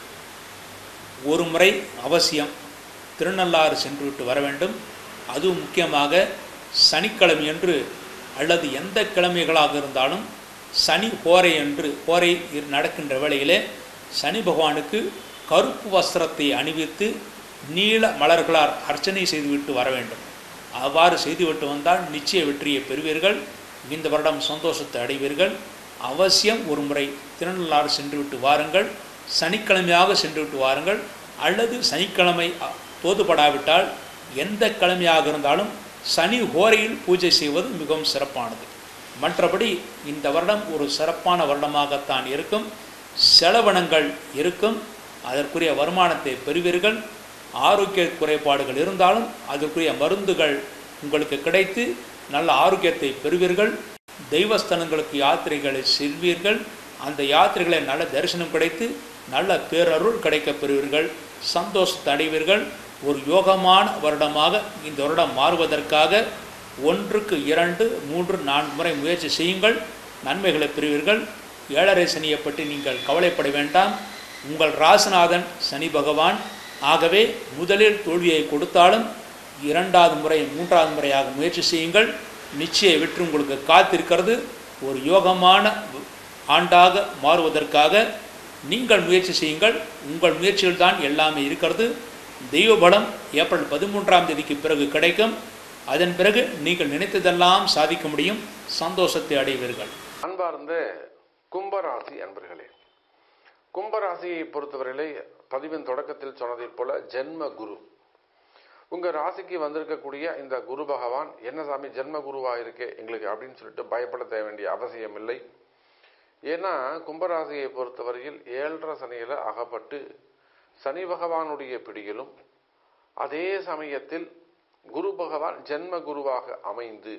[SPEAKER 1] ஒரு முறை அவசியம் திருநள்ளாறு சென்றுவிட்டு வர வேண்டும் அதுவும் முக்கியமாக சனிக்கிழமையன்று அல்லது எந்த கிழமைகளாக இருந்தாலும் சனி போரை என்று போரை நடக்கின்ற வேளையிலே சனி பகவானுக்கு கருப்பு வஸ்திரத்தை அணிவித்து நீல மலர்களால் அர்ச்சனை செய்துவிட்டு வர வேண்டும் அவ்வாறு செய்துவிட்டு வந்தால் நிச்சய வெற்றியை பெறுவீர்கள் இந்த வருடம் சந்தோஷத்தை அடைவீர்கள் அவசியம் ஒரு முறை திருநள்ளாறு சென்றுவிட்டு வாருங்கள் சனிக்கிழமையாக சென்றுவிட்டு வாருங்கள் அல்லது சனிக்கிழமை அ- தோதுபடாவிட்டால் எந்த கிழமையாக இருந்தாலும் சனி ஹோரையில் பூஜை செய்வது மிகவும் சிறப்பானது மற்றபடி இந்த வருடம் ஒரு சிறப்பான வருடமாகத்தான் இருக்கும் செலவினங்கள் இருக்கும் அதற்குரிய வருமானத்தை பெறுவீர்கள் ஆரோக்கிய குறைபாடுகள் இருந்தாலும் அதற்குரிய மருந்துகள் உங்களுக்கு கிடைத்து நல்ல ஆரோக்கியத்தை பெறுவீர்கள் தெய்வஸ்தலங்களுக்கு யாத்திரைகளை செல்வீர்கள் அந்த யாத்திரைகளை நல்ல தரிசனம் கிடைத்து நல்ல பேரருள் கிடைக்கப் பெறுவீர்கள் சந்தோஷத்தை அடைவீர்கள் ஒரு யோகமான வருடமாக இந்த வருடம் மாறுவதற்காக ஒன்றுக்கு இரண்டு மூன்று நான்கு முறை முயற்சி செய்யுங்கள் நன்மைகளை பெறுவீர்கள் ஏழரை சனியை பற்றி நீங்கள் கவலைப்பட வேண்டாம் உங்கள் ராசிநாதன் சனி பகவான் ஆகவே முதலில் தோல்வியை கொடுத்தாலும் இரண்டாவது முறை மூன்றாவது முறையாக முயற்சி செய்யுங்கள் நிச்சய வெற்றி உங்களுக்கு காத்திருக்கிறது ஒரு யோகமான ஆண்டாக மாறுவதற்காக நீங்கள் முயற்சி செய்யுங்கள் உங்கள் முயற்சிகள் தான் எல்லாமே இருக்கிறது தெய்வ பலம் ஏப்ரல் பதிமூன்றாம் தேதிக்கு பிறகு கிடைக்கும் அதன் பிறகு நீங்கள் நினைத்ததெல்லாம் சாதிக்க முடியும் சந்தோஷத்தை அடைவீர்கள்
[SPEAKER 2] அன்பார்ந்த கும்பராசி அன்பர்களே கும்பராசியை பொறுத்தவரையிலே பதிவின் தொடக்கத்தில் சொன்னதைப் போல ஜென்ம குரு உங்க ராசிக்கு வந்திருக்கக்கூடிய இந்த குரு பகவான் என்ன சாமி ஜென்ம குருவா இருக்கே எங்களுக்கு அப்படின்னு சொல்லிட்டு பயப்பட தேவை வேண்டிய அவசியம் இல்லை ஏன்னா கும்பராசியை பொறுத்தவரையில் ஏழரை சனியில அகப்பட்டு சனி பகவானுடைய பிடியிலும் அதே சமயத்தில் குரு பகவான் ஜென்ம குருவாக அமைந்து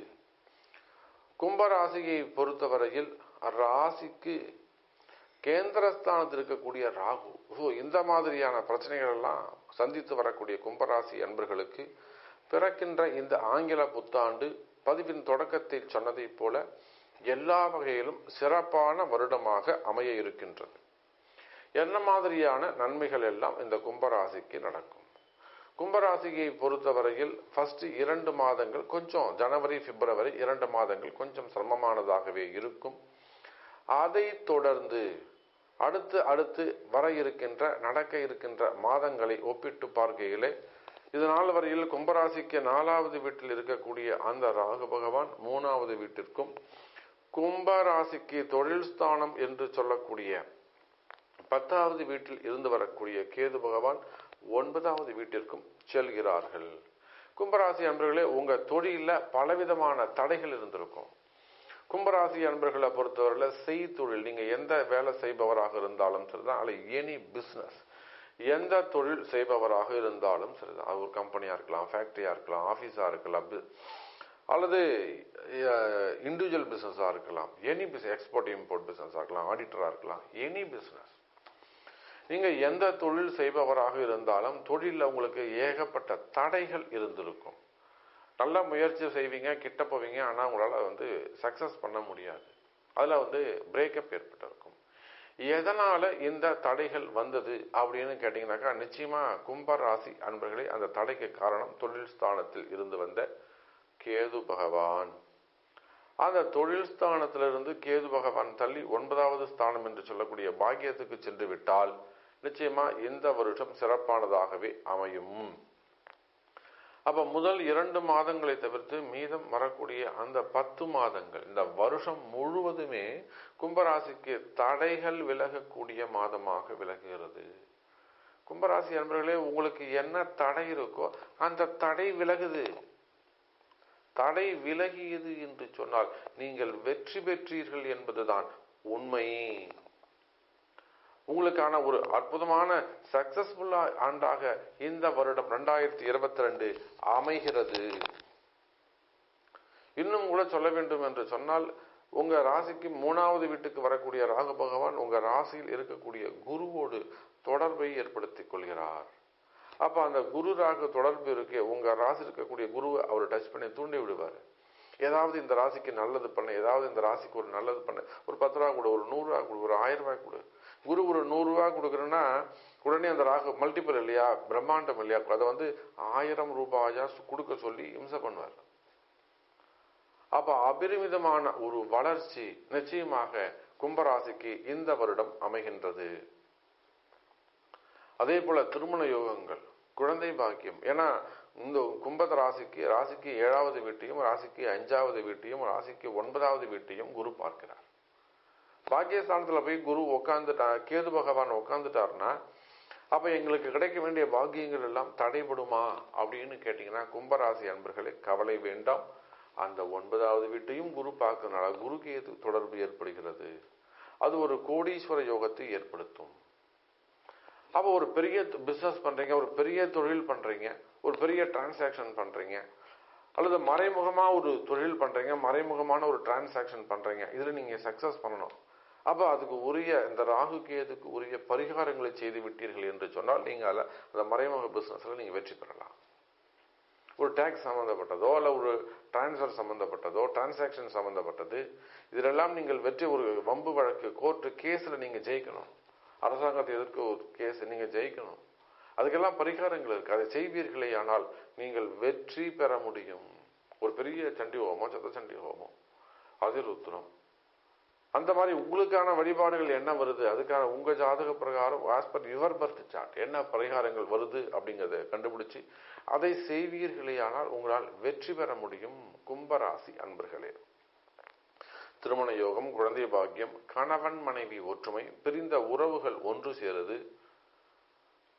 [SPEAKER 2] கும்பராசியை பொறுத்தவரையில் ராசிக்கு கேந்திரஸ்தானத்தில் இருக்கக்கூடிய ராகு ஸோ இந்த மாதிரியான பிரச்சனைகள் எல்லாம் சந்தித்து வரக்கூடிய கும்பராசி அன்பர்களுக்கு பிறக்கின்ற இந்த ஆங்கில புத்தாண்டு பதிவின் தொடக்கத்தில் சொன்னதைப் போல எல்லா வகையிலும் சிறப்பான வருடமாக அமைய இருக்கின்றது என்ன மாதிரியான நன்மைகள் எல்லாம் இந்த கும்பராசிக்கு நடக்கும் கும்பராசியை பொறுத்தவரையில் ஃபர்ஸ்ட் இரண்டு மாதங்கள் கொஞ்சம் ஜனவரி பிப்ரவரி இரண்டு மாதங்கள் கொஞ்சம் சிரமமானதாகவே இருக்கும் அதை தொடர்ந்து அடுத்து அடுத்து வர இருக்கின்ற நடக்க இருக்கின்ற மாதங்களை ஒப்பிட்டு பார்க்கையிலே இது நாள் வரையில் கும்பராசிக்கு நாலாவது வீட்டில் இருக்கக்கூடிய அந்த ராகு பகவான் மூணாவது வீட்டிற்கும் கும்பராசிக்கு தொழில் ஸ்தானம் என்று சொல்லக்கூடிய பத்தாவது வீட்டில் இருந்து வரக்கூடிய கேது பகவான் ஒன்பதாவது வீட்டிற்கும் செல்கிறார்கள் கும்பராசி அன்பர்களே உங்க தொழில பலவிதமான தடைகள் இருந்திருக்கும் கும்பராசி அன்பர்களை பொறுத்தவரையில் செய்தொழில் நீங்க எந்த வேலை செய்பவராக இருந்தாலும் சரிதான் அல்ல எனி பிசினஸ் எந்த தொழில் செய்பவராக இருந்தாலும் சரிதான் அது ஒரு கம்பெனியா இருக்கலாம் ஃபேக்டரியா இருக்கலாம் ஆபீஸா இருக்கலாம் பி- அல்லது இண்டிவிஜுவல் பிசினஸா இருக்கலாம் எனி பிசினஸ் எக்ஸ்போர்ட் இம்போர்ட் பிசினஸா இருக்கலாம் ஆடிட்டரா இருக்கலாம் எனி பிசினஸ் நீங்க எந்த தொழில் செய்பவராக இருந்தாலும் தொழிலில் உங்களுக்கு ஏகப்பட்ட தடைகள் இருந்திருக்கும் நல்ல முயற்சி செய்வீங்க கிட்ட போவீங்க ஆனால் உங்களால் வந்து சக்ஸஸ் பண்ண முடியாது அதில் வந்து பிரேக்கப் ஏற்பட்டிருக்கும் எதனால இந்த தடைகள் வந்தது அப்படின்னு கேட்டீங்கன்னாக்கா நிச்சயமா கும்ப ராசி அன்பர்களே அந்த தடைக்கு காரணம் தொழில் ஸ்தானத்தில் இருந்து வந்த கேது பகவான் அந்த தொழில் ஸ்தானத்திலிருந்து கேது பகவான் தள்ளி ஒன்பதாவது ஸ்தானம் என்று சொல்லக்கூடிய பாக்கியத்துக்கு சென்று விட்டால் நிச்சயமா இந்த வருஷம் சிறப்பானதாகவே அமையும் அப்ப முதல் இரண்டு மாதங்களை தவிர்த்து மீதம் வரக்கூடிய அந்த பத்து மாதங்கள் இந்த வருஷம் முழுவதுமே கும்பராசிக்கு தடைகள் விலகக்கூடிய மாதமாக விலகுகிறது கும்பராசி அன்பர்களே உங்களுக்கு என்ன தடை இருக்கோ அந்த தடை விலகுது தடை விலகியது என்று சொன்னால் நீங்கள் வெற்றி பெற்றீர்கள் என்பதுதான் உண்மை உங்களுக்கான ஒரு அற்புதமான சக்சஸ்ஃபுல்லா ஆண்டாக இந்த வருடம் ரெண்டாயிரத்தி இருபத்தி ரெண்டு அமைகிறது இன்னும் கூட சொல்ல வேண்டும் என்று சொன்னால் உங்க ராசிக்கு மூணாவது வீட்டுக்கு வரக்கூடிய ராகு பகவான் உங்க ராசியில் இருக்கக்கூடிய குருவோடு தொடர்பை ஏற்படுத்திக் கொள்கிறார் அப்ப அந்த குரு ராகு தொடர்பு இருக்கு உங்க ராசி இருக்கக்கூடிய குருவை அவர் டச் பண்ணி தூண்டி விடுவார் ஏதாவது இந்த ராசிக்கு நல்லது பண்ண ஏதாவது இந்த ராசிக்கு ஒரு நல்லது பண்ண ஒரு பத்து ரூபா கொடு ஒரு நூறு ரூபா கொடு ஒரு ஆயிரம் ரூபாய் கொடு குரு ஒரு நூறு ரூபா கொடுக்குறேன்னா உடனே அந்த ராகு மல்டிபிள் இல்லையா பிரம்மாண்டம் இல்லையா அதை வந்து ஆயிரம் ரூபாயா கொடுக்க சொல்லி இம்சை பண்ணுவார் அப்ப அபரிமிதமான ஒரு வளர்ச்சி நிச்சயமாக கும்பராசிக்கு இந்த வருடம் அமைகின்றது அதே போல திருமண யோகங்கள் குழந்தை பாக்கியம் ஏன்னா இந்த கும்பத ராசிக்கு ராசிக்கு ஏழாவது வீட்டையும் ராசிக்கு அஞ்சாவது வீட்டையும் ராசிக்கு ஒன்பதாவது வீட்டையும் குரு பார்க்கிறார் பாக்கியஸ்தானத்துல போய் குரு உட்காந்துட்டா கேது பகவான் உட்காந்துட்டாருன்னா அப்ப எங்களுக்கு கிடைக்க வேண்டிய பாக்கியங்கள் எல்லாம் தடைபடுமா அப்படின்னு கேட்டீங்கன்னா கும்பராசி அன்பர்களே கவலை வேண்டாம் அந்த ஒன்பதாவது வீட்டையும் குரு பார்க்கறதுனால குரு கேது தொடர்பு ஏற்படுகிறது அது ஒரு கோடீஸ்வர யோகத்தை ஏற்படுத்தும் அப்போ ஒரு பெரிய பிசினஸ் பண்றீங்க ஒரு பெரிய தொழில் பண்றீங்க ஒரு பெரிய டிரான்சாக்ஷன் பண்றீங்க அல்லது மறைமுகமா ஒரு தொழில் பண்றீங்க மறைமுகமான ஒரு டிரான்சாக்ஷன் பண்றீங்க இதுல நீங்க சக்சஸ் பண்ணணும் அப்ப அதுக்கு உரிய இந்த ராகு கேதுக்கு உரிய பரிகாரங்களை செய்து விட்டீர்கள் என்று சொன்னால் நீங்க அதுல அந்த மறைமுக பிசினஸ்ல நீங்க வெற்றி பெறலாம் ஒரு டேக்ஸ் சம்பந்தப்பட்டதோ அல்ல ஒரு டிரான்ஸ்ஃபர் சம்பந்தப்பட்டதோ டிரான்சாக்ஷன் சம்பந்தப்பட்டது இதிலெல்லாம் நீங்கள் வெற்றி ஒரு வம்பு வழக்கு கோர்ட்டு கேஸ்ல நீங்க ஜெயிக்கணும் அரசாங்கத்தை எதிர்க்க ஒரு கேஸ் நீங்க ஜெயிக்கணும் அதுக்கெல்லாம் பரிகாரங்கள் இருக்கு அதை செய்வீர்களே ஆனால் நீங்கள் வெற்றி பெற முடியும் ஒரு பெரிய சண்டி ஹோமம் சத்த சண்டி ஹோமம் அதிருத்திரம் அந்த மாதிரி உங்களுக்கான வழிபாடுகள் என்ன வருது அதுக்கான உங்க ஜாதக பிரகாரம் as per your birth chart என்ன பரிகாரங்கள் வருது அப்படிங்கறத கண்டுபிடிச்சு அதை செய்வீர்களே ஆனால் உங்களால் வெற்றி பெற முடியும் கும்பராசி அன்பர்களே திருமண யோகம் குழந்தை பாக்கியம் கணவன் மனைவி ஒற்றுமை பிரிந்த உறவுகள் ஒன்று சேருது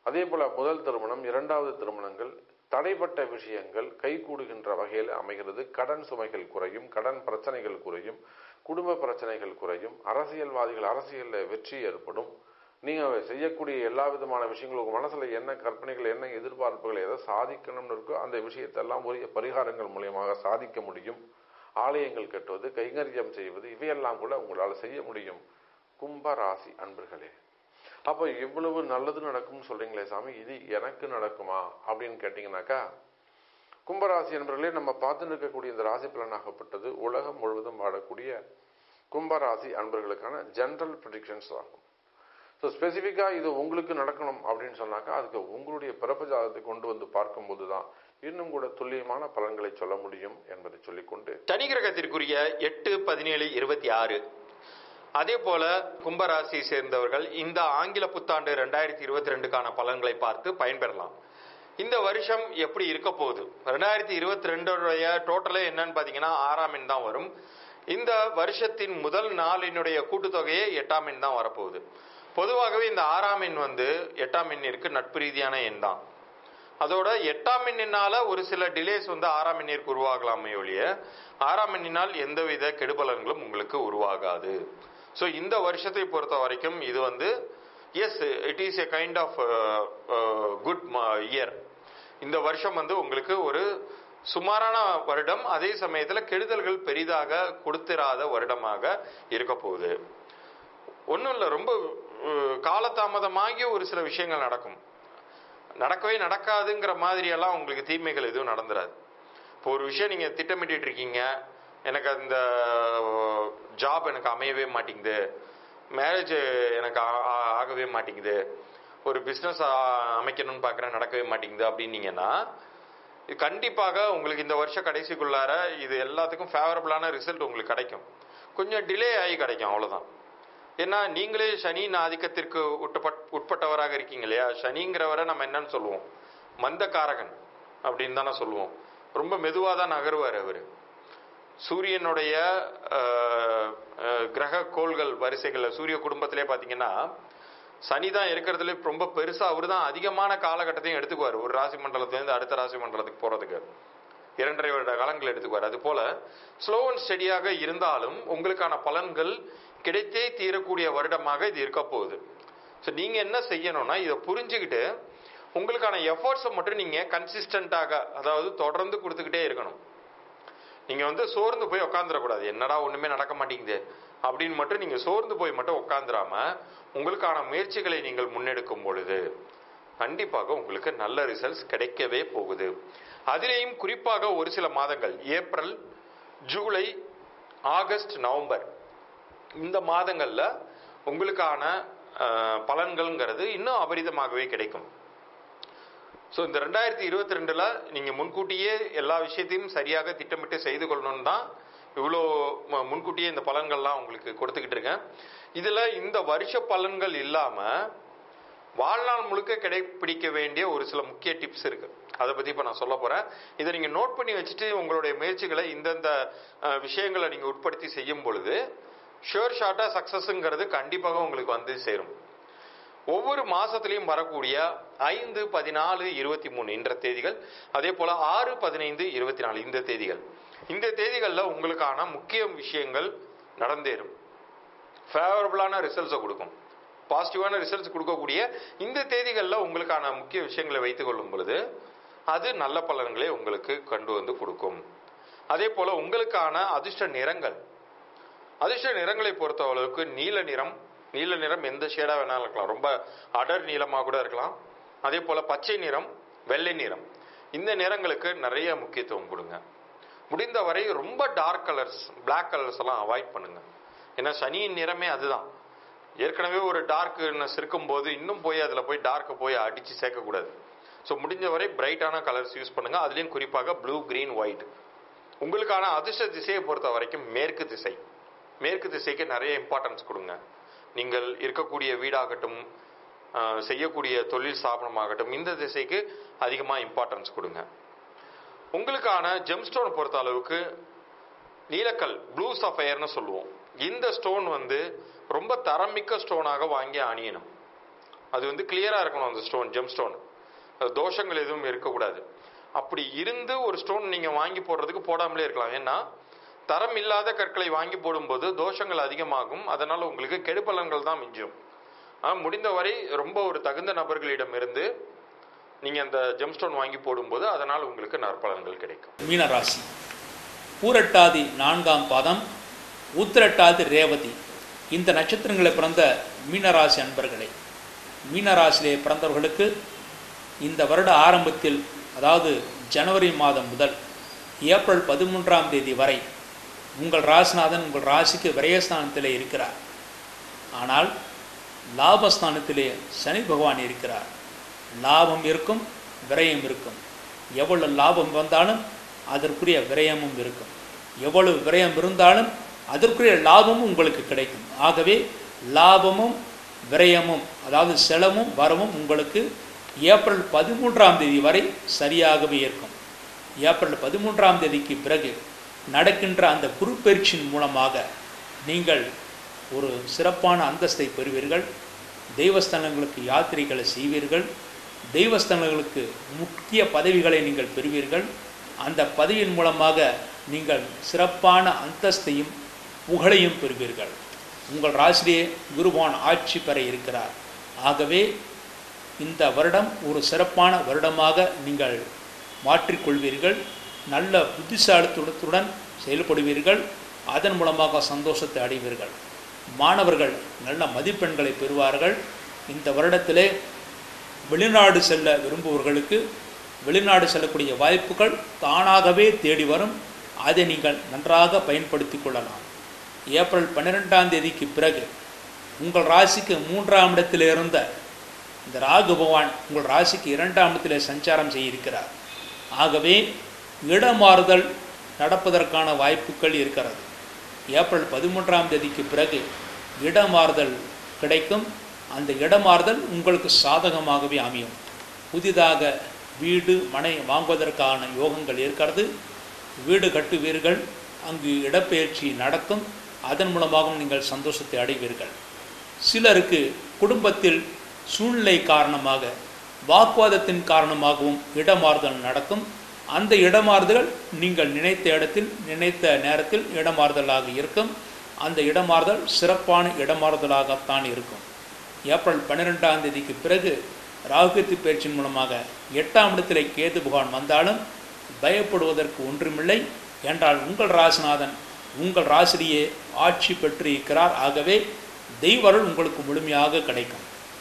[SPEAKER 2] அதே போல முதல் திருமணம் இரண்டாவது திருமணங்கள் தடைப்பட்ட விஷயங்கள் கைகூடுகின்ற வகையில் அமைகிறது கடன் சுமைகள் குறையும் கடன் பிரச்சனைகள் குறையும் குடும்ப பிரச்சனைகள் குறையும் அரசியல்வாதிகள் அரசியலில் வெற்றி ஏற்படும் நீங்க செய்யக்கூடிய எல்லா விதமான விஷயங்களும் உங்க மனசுல என்ன கற்பனைகள் என்ன எதிர்பார்ப்புகள் எதை சாதிக்கணும்னு இருக்கோ அந்த விஷயத்தெல்லாம் உரிய பரிகாரங்கள் மூலியமாக சாதிக்க முடியும் ஆலயங்கள் கட்டுவது கைங்கரியம் செய்வது இவையெல்லாம் கூட உங்களால் செய்ய முடியும் கும்ப ராசி அன்பர்களே அப்போ இவ்வளவு நல்லது நடக்கும்னு சொல்றீங்களே சாமி இது எனக்கு நடக்குமா அப்படின்னு கேட்டீங்கன்னாக்கா கும்பராசி என்பர்களே நம்ம பார்த்துட்டு இருக்கக்கூடிய இந்த ராசி பலனாகப்பட்டது உலகம் முழுவதும் வாழக்கூடிய கும்பராசி அன்பர்களுக்கான ஜென்ரல் ப்ரிடிக்ஷன்ஸ் ஆகும் ஸோ ஸ்பெசிஃபிக்காக இது உங்களுக்கு நடக்கணும் அப்படின்னு சொன்னாக்கா அதுக்கு உங்களுடைய பிறப்பு ஜாதகத்தை கொண்டு வந்து பார்க்கும்போது தான் இன்னும் கூட துல்லியமான பலன்களை சொல்ல முடியும் என்பதை சொல்லிக்கொண்டு
[SPEAKER 3] சனி கிரகத்திற்குரிய எட்டு பதினேழு இருபத்தி ஆறு அதே போல கும்பராசியை சேர்ந்தவர்கள் இந்த ஆங்கில புத்தாண்டு ரெண்டாயிரத்தி இருபத்தி ரெண்டுக்கான பலன்களை பார்த்து பயன்பெறலாம் இந்த வருஷம் எப்படி இருக்க போகுது ரெண்டாயிரத்தி இருபத்தி ரெண்டுடைய டோட்டலே என்னன்னு பார்த்தீங்கன்னா ஆறாம் எண் தான் வரும் இந்த வருஷத்தின் முதல் நாளினுடைய கூட்டுத்தொகையே எட்டாம் எண் தான் வரப்போகுது பொதுவாகவே இந்த ஆறாம் எண் வந்து எட்டாம் எண்ணிற்கு நட்பு ரீதியான எண் தான் அதோட எட்டாம் எண்ணினால ஒரு சில டிலேஸ் வந்து ஆறாம் எண்ணிற்கு உருவாகலாமே ஒழிய ஆறாம் எண்ணினால் எந்தவித கெடுபலன்களும் உங்களுக்கு உருவாகாது ஸோ இந்த வருஷத்தை பொறுத்த வரைக்கும் இது வந்து yes it is a kind of good year இந்த வருஷம் வந்து உங்களுக்கு ஒரு சுமாரான வருடம் அதே சமயத்தில் கெடுதல்கள் பெரிதாக கொடுத்திராத வருடமாக இருக்க போகுது ஒன்றும் இல்லை ரொம்ப அஹ், காலதாமதமாகி ஒரு சில விஷயங்கள் நடக்கும் நடக்கவே நடக்காதுங்கிற மாதிரி எல்லாம் உங்களுக்கு தீமைகள் எதுவும் நடந்துராது இப்போ ஒரு விஷயம் நீங்கள் திட்டமிட்டு இருக்கீங்க எனக்கு அந்த ஜாப் எனக்கு அமையவே மாட்டேங்குது மேரேஜ் எனக்கு ஆ- ஆ- ஆகவே மாட்டேங்குது ஒரு பிஸ்னஸ் அமைக்கணும்னு பார்க்குறேன் நடக்கவே மாட்டேங்குது அப்படின்னீங்கன்னா இது கண்டிப்பாக உங்களுக்கு இந்த வருஷம் கடைசிக்குள்ளார இது எல்லாத்துக்கும் ஃபேவரபிளான ரிசல்ட் உங்களுக்கு கிடைக்கும் கொஞ்சம் டிலே ஆகி கிடைக்கும் அவ்வளவுதான் ஏன்னா நீங்களே சனியின் ஆதிக்கத்திற்கு உட்பட் உட்பட்டவராக இருக்கீங்க இல்லையா சனிங்கிறவரை நம்ம என்னன்னு சொல்லுவோம் மந்தகாரகன் அப்படின்னு தானே சொல்லுவோம் ரொம்ப மெதுவாக தான் நகருவார் அவர் சூரியனுடைய அஹ், அஹ், கிரக கோள்கள் வரிசைகளில் சூரிய குடும்பத்திலே பார்த்தீங்கன்னா சனி தான் இருக்கிறதுல ரொம்ப பெருசாக அவர் தான் அதிகமான காலகட்டத்தையும் எடுத்துக்குவார் ஒரு ராசி மண்டலத்திலேருந்து அடுத்த ராசி மண்டலத்துக்கு போகிறதுக்கு இரண்டரை வருட காலங்கள் எடுத்துக்குவார் அது போல ஸ்லோ அண்ட் ஸ்டெடியாக இருந்தாலும் உங்களுக்கான பலன்கள் கிடைத்தே தீரக்கூடிய வருடமாக இது இருக்க போகுது ஸோ நீங்கள் என்ன செய்யணும்னா இதை புரிஞ்சுக்கிட்டு உங்களுக்கான எஃபர்ட்ஸை மட்டும் நீங்கள் கன்சிஸ்டண்ட்டாக அதாவது தொடர்ந்து கொடுத்துக்கிட்டே இருக்கணும் நீங்க வந்து சோர்ந்து போய் உட்காந்துடக்கூடாது என்னடா ஒண்ணுமே நடக்க மாட்டேங்குது அப்படின்னு மட்டும் நீங்க சோர்ந்து போய் மட்டும் உட்காந்துராம உங்களுக்கான முயற்சிகளை நீங்கள் முன்னெடுக்கும் பொழுது கண்டிப்பாக உங்களுக்கு நல்ல ரிசல்ட்ஸ் கிடைக்கவே போகுது அதிலேயும் குறிப்பாக ஒரு சில மாதங்கள் ஏப்ரல் ஜூலை ஆகஸ்ட் நவம்பர் இந்த மாதங்கள்ல உங்களுக்கான அஹ், பலன்கள்ங்கிறது இன்னும் அபரிதமாகவே கிடைக்கும் ஸோ இந்த ரெண்டாயிரத்தி இருபத்தி ரெண்டில் நீங்கள் முன்கூட்டியே எல்லா விஷயத்தையும் சரியாக திட்டமிட்டு செய்து கொள்ளணும்னு தான் இவ்வளோ ம- முன்கூட்டியே இந்த பலன்கள்லாம் உங்களுக்கு கொடுத்துக்கிட்டு இருக்கேன் இதில் இந்த வருஷ பலன்கள் இல்லாமல் வாழ்நாள் முழுக்க கடைப்பிடிக்க வேண்டிய ஒரு சில முக்கிய டிப்ஸ் இருக்கு அதை பற்றி இப்போ நான் சொல்ல போகிறேன் இதை நீங்கள் நோட் பண்ணி வச்சுட்டு உங்களுடைய முயற்சிகளை இந்தந்த அஹ், விஷயங்களை நீங்கள் உட்படுத்தி செய்யும் பொழுது ஷுர் ஷார்ட்டாக சக்ஸஸுங்கிறது கண்டிப்பாக உங்களுக்கு வந்து சேரும் ஒவ்வொரு மாசத்திலையும் வரக்கூடிய ஐந்து பதினாலு இருபத்தி மூணு என்ற தேதிகள் அதே போல ஆறு பதினைந்து இருபத்தி நாலு இந்த தேதிகள் இந்த தேதிகளில் உங்களுக்கான முக்கிய விஷயங்கள் நடந்தேறும் ஃபேவரபுளான ரிசல்ட்ஸை கொடுக்கும் பாசிட்டிவான ரிசல்ட்ஸ் கொடுக்கக்கூடிய இந்த தேதிகளில் உங்களுக்கான முக்கிய விஷயங்களை வைத்துக் கொள்ளும் பொழுது அது நல்ல பலன்களை உங்களுக்கு கொண்டு வந்து கொடுக்கும் அதே போல உங்களுக்கான அதிர்ஷ்ட நிறங்கள் அதிர்ஷ்ட நிறங்களை பொறுத்த அளவுக்கு நீல நிறம் நீல நிறம் எந்த ஷேடா வேணாலும் இருக்கலாம் ரொம்ப அடர் நீளமாக கூட இருக்கலாம் அதே போல பச்சை நிறம் வெள்ளை நிறம் இந்த நிறங்களுக்கு நிறைய முக்கியத்துவம் கொடுங்க முடிந்தவரை ரொம்ப டார்க் கலர்ஸ் Black கலர்ஸ் எல்லாம் அவாய்ட் பண்ணுங்க ஏன்னா சனியின் நிறமே அதுதான் ஏற்கனவே ஒரு டார்க்னஸ் இருக்கும்போது இன்னும் போய் அதில் போய் டார்க்கை போய் அடித்து சேர்க்கக்கூடாது ஸோ முடிஞ்ச வரை பிரைட்டான கலர்ஸ் யூஸ் பண்ணுங்க அதுலேயும் குறிப்பாக ப்ளூ green ஒயிட் உங்களுக்கான அதிர்ஷ்ட திசையை பொறுத்த வரைக்கும் மேற்கு திசை மேற்கு திசைக்கு நிறைய இம்பார்ட்டன்ஸ் கொடுங்க நீங்கள் இருக்கக்கூடிய வீடாகட்டும் ஆஹ், செய்யக்கூடிய தொழில் ஸ்தாபனமாகட்டும் இந்த திசைக்கு அதிகமாக இம்பார்ட்டன்ஸ் கொடுங்க உங்களுக்கான ஜெம்ஸ்டோன் பொறுத்த அளவுக்கு நீலக்கல் ப்ளூ சஃபயர்னு சொல்லுவோம் இந்த ஸ்டோன் வந்து ரொம்ப தரமிக்க ஸ்டோனாக வாங்கி அணியணும் அது வந்து கிளியரா இருக்கணும் அந்த ஸ்டோன் ஜெம் ஸ்டோன் அது தோஷங்கள் எதுவும் இருக்கக்கூடாது அப்படி இருந்து ஒரு ஸ்டோன் நீங்க வாங்கி போடுறதுக்கு போடாமலே இருக்கலாம் ஏன்னா தரம் இல்லாத கற்களை வாங்கி போடும்போது தோஷங்கள் அதிகமாகும் அதனால உங்களுக்கு கெடுபலன்கள் தான் மிஞ்சும் ஆனா முடிந்தவரை ரொம்ப ஒரு தகுந்த நபர்களிடம் இருந்து நீங்க அந்த ஜெம்ஸ்டோன் வாங்கி போடும்போது அதனால் உங்களுக்கு நற்பலன்கள் கிடைக்கும்
[SPEAKER 1] மீனராசி பூரட்டாதி நான்காம் பாதம் உத்திரட்டாதி ரேவதி இந்த நட்சத்திரங்களை பிறந்த மீனராசி அன்பர்களே மீனராசியிலே பிறந்தவர்களுக்கு இந்த வருட ஆரம்பத்தில் அதாவது ஜனவரி மாதம் முதல் ஏப்ரல் பதிமூன்றாம் தேதி வரை உங்கள் ராசிநாதன் உங்கள் ராசிக்கு விரயஸ்தானத்திலே இருக்கிறார் ஆனால் லாபஸ்தானத்திலே சனி பகவான் இருக்கிறார் லாபம் இருக்கும் விரயம் இருக்கும் எவ்வளவு லாபம் வந்தாலும் அதற்குரிய விரயமும் இருக்கும் எவ்வளவு விரயம் இருந்தாலும் அதற்குரிய லாபமும் உங்களுக்கு கிடைக்கும் ஆகவே லாபமும் விரயமும் அதாவது செலவும் வரவும் உங்களுக்கு ஏப்ரல் பதிமூன்றாம் தேதி வரை சரியாகவே இருக்கும் ஏப்ரல் பதிமூன்றாம் தேதிக்கு பிறகு நடக்கின்ற அந்த குருப்பெயர்ச்சியின் மூலமாக நீங்கள் ஒரு சிறப்பான அந்தஸ்தை பெறுவீர்கள் தெய்வஸ்தலங்களுக்கு யாத்திரைகளை செய்வீர்கள் தெய்வஸ்தலங்களுக்கு முக்கிய பதவிகளை நீங்கள் பெறுவீர்கள் அந்த பதவியின் மூலமாக நீங்கள் சிறப்பான அந்தஸ்தையும் புகழையும் பெறுவீர்கள் உங்கள் ராசியிலே குருவான் ஆட்சி பெற இருக்கிறார் ஆகவே இந்த வருடம் ஒரு சிறப்பான வருடமாக நீங்கள் மாற்றிக்கொள்வீர்கள் நல்ல புத்திசாலித்துடன் செயல்படுவீர்கள் அதன் மூலமாக சந்தோஷத்தை அடைவீர்கள் மாணவர்கள் நல்ல மதிப்பெண்களை பெறுவார்கள் இந்த வருடத்திலே வெளிநாடு செல்ல விரும்புபவர்களுக்கு வெளிநாடு செல்லக்கூடிய வாய்ப்புகள் தானாகவே தேடி வரும் அதை நீங்கள் நன்றாக பயன்படுத்தி கொள்ளலாம் ஏப்ரல் பன்னிரெண்டாம் தேதிக்கு பிறகு உங்கள் ராசிக்கு மூன்றாம் இடத்தில் இருந்த இந்த ராகு பகவான் உங்கள் ராசிக்கு இரண்டாம் இடத்திலே சஞ்சாரம் செய்ய இருக்கிறார் ஆகவே இடமாறுதல் நடப்பதற்கான வாய்ப்புகள் இருக்கிறது ஏப்ரல் பதிமூன்றாம் தேதிக்கு பிறகு இடமாறுதல் கிடைக்கும் அந்த இடமாறுதல் உங்களுக்கு சாதகமாகவே அமையும் புதிதாக வீடு மனை வாங்குவதற்கான யோகங்கள் இருக்கிறது வீடு கட்டுவீர்கள் அங்கு இடப்பெயர்ச்சி நடக்கும் அதன் மூலமாகவும் நீங்கள் சந்தோஷத்தை அடைவீர்கள் சிலருக்கு குடும்பத்தில் சூழ்நிலை காரணமாக வாக்குவாதத்தின் காரணமாகவும் இடமாறுதல் நடக்கும் அந்த இடமாறுதல் நீங்கள் நினைத்த இடத்தில் நினைத்த நேரத்தில் இடமாறுதலாக இருக்கும் அந்த இடமாறுதல் சிறப்பான இடமாறுதலாகத்தான் இருக்கும் ஏப்ரல் பன்னிரெண்டாம் தேதிக்கு பிறகு ராகுகத்தி பயிற்சியின் மூலமாக எட்டாம் இடத்திலே கேது பகவான் வந்தாலும் பயப்படுவதற்கு ஒன்றுமில்லை என்றால் உங்கள் ராசிநாதன் உங்கள் ராசிரியே ஆட்சி பெற்று இருக்கிறார் ஆகவே தெய்வருள் உங்களுக்கு முழுமையாக கிடைக்கும்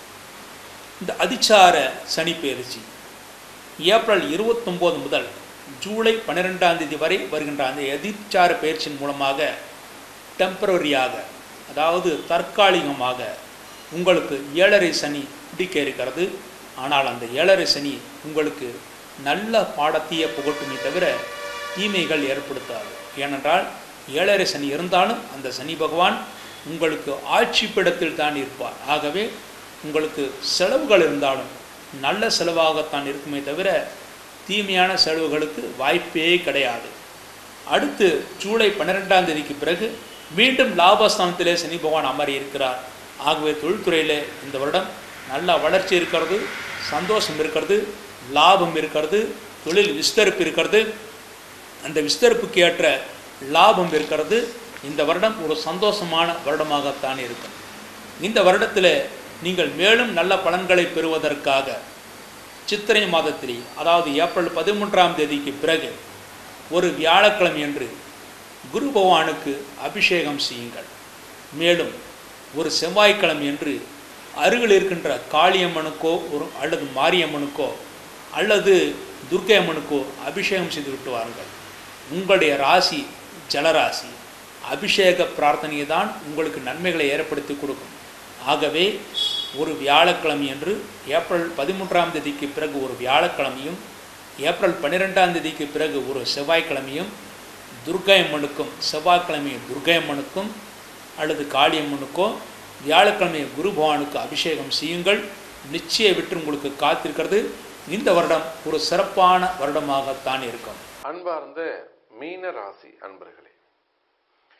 [SPEAKER 1] இந்த அதிச்சார சனி பயிற்சி ஏப்ரல் இருபத்தொம்போது முதல் ஜூலை பன்னிரெண்டாம் தேதி வரை வருகின்ற அந்த அதிச்சார பயிற்சியின் மூலமாக டெம்பரரியாக அதாவது தற்காலிகமாக உங்களுக்கு ஏழரை சனி பிடிக்க இருக்கிறது ஆனால் அந்த ஏழரை சனி உங்களுக்கு நல்ல பாடத்தையே புகட்டுமே தவிர தீமைகள் ஏற்படுத்தாது ஏனென்றால் ஏழரை சனி இருந்தாலும் அந்த சனி பகவான் உங்களுக்கு ஆட்சி பிடத்தில் தான் இருப்பார் ஆகவே உங்களுக்கு செலவுகள் இருந்தாலும் நல்ல செலவாகத்தான் இருக்குமே தவிர தீமையான செலவுகளுக்கு வாய்ப்பே கிடையாது அடுத்து ஜூலை பன்னிரெண்டாம் தேதிக்கு பிறகு மீண்டும் லாபஸ்தானத்திலே சனி பகவான் அமரி இருக்கிறார் ஆகவே தொழில்துறையில் இந்த வருடம் நல்ல வளர்ச்சி இருக்கிறது சந்தோஷம் இருக்கிறது லாபம் இருக்கிறது தொழில் விஸ்தரிப்பு இருக்கிறது அந்த விஸ்தரிப்புக்கு ஏற்ற லாபம் இருக்கிறது இந்த வருடம் ஒரு சந்தோஷமான வருடமாகத்தான் இருக்கும் இந்த வருடத்தில் நீங்கள் மேலும் நல்ல பலன்களை பெறுவதற்காக சித்திரை மாதத்திலே அதாவது ஏப்ரல் பதிமூன்றாம் தேதிக்கு பிறகு ஒரு வியாழக்கிழமை என்று குரு பகவானுக்கு அபிஷேகம் செய்யுங்கள் மேலும் ஒரு செவ்வாய்க்கிழமை என்று அருகில் இருக்கின்ற காளியம்மனுக்கோ ஒரு அல்லது மாரியம்மனுக்கோ அல்லது துர்க்கை அம்மனுக்கோ அபிஷேகம் செய்து விட்டு வாருங்கள் உங்களுடைய ராசி ஜலராசி அபிஷேக பிரார்த்தனையை தான் உங்களுக்கு நன்மைகளை ஏற்படுத்தி கொடுக்கும் ஆகவே ஒரு வியாழக்கிழமை என்று ஏப்ரல் பதிமூன்றாம் தேதிக்கு பிறகு ஒரு வியாழக்கிழமையும் ஏப்ரல் பன்னிரெண்டாம் தேதிக்கு பிறகு ஒரு செவ்வாய்க்கிழமையும் துர்க்கையம்மனுக்கும் செவ்வாய்க்கிழமை துர்க்கையம்மனுக்கும் அல்லது காளியம்மனுக்கோ வியாழக்கிழமை குரு பகவானுக்கு அபிஷேகம் செய்யுங்கள் நிச்சய வெற்றி உங்களுக்கு காத்திருக்கிறது இந்த வருடம் ஒரு சிறப்பான வருடமாகத்தான் இருக்கும்
[SPEAKER 2] அன்பார்ந்த மீன ராசி அன்பர்களே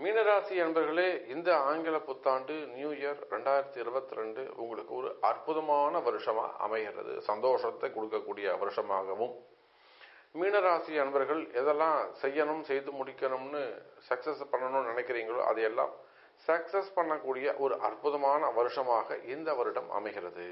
[SPEAKER 2] மீனராசி அன்பர்களே இந்த ஆங்கில புத்தாண்டு நியூ இயர் ரெண்டாயிரத்தி இருபத்தி ரெண்டு உங்களுக்கு ஒரு அற்புதமான வருஷமா அமைகிறது சந்தோஷத்தை கொடுக்கக்கூடிய வருஷமாகவும் மீனராசி அன்பர்கள் எதெல்லாம் செய்யணும் செய்து முடிக்கணும்னு சக்சஸ் பண்ணணும்னு நினைக்கிறீங்களோ அதையெல்லாம் சக்சஸ் பண்ணக்கூடிய ஒரு அற்புதமான வருஷமாக இந்த வருடம் அமைகிறது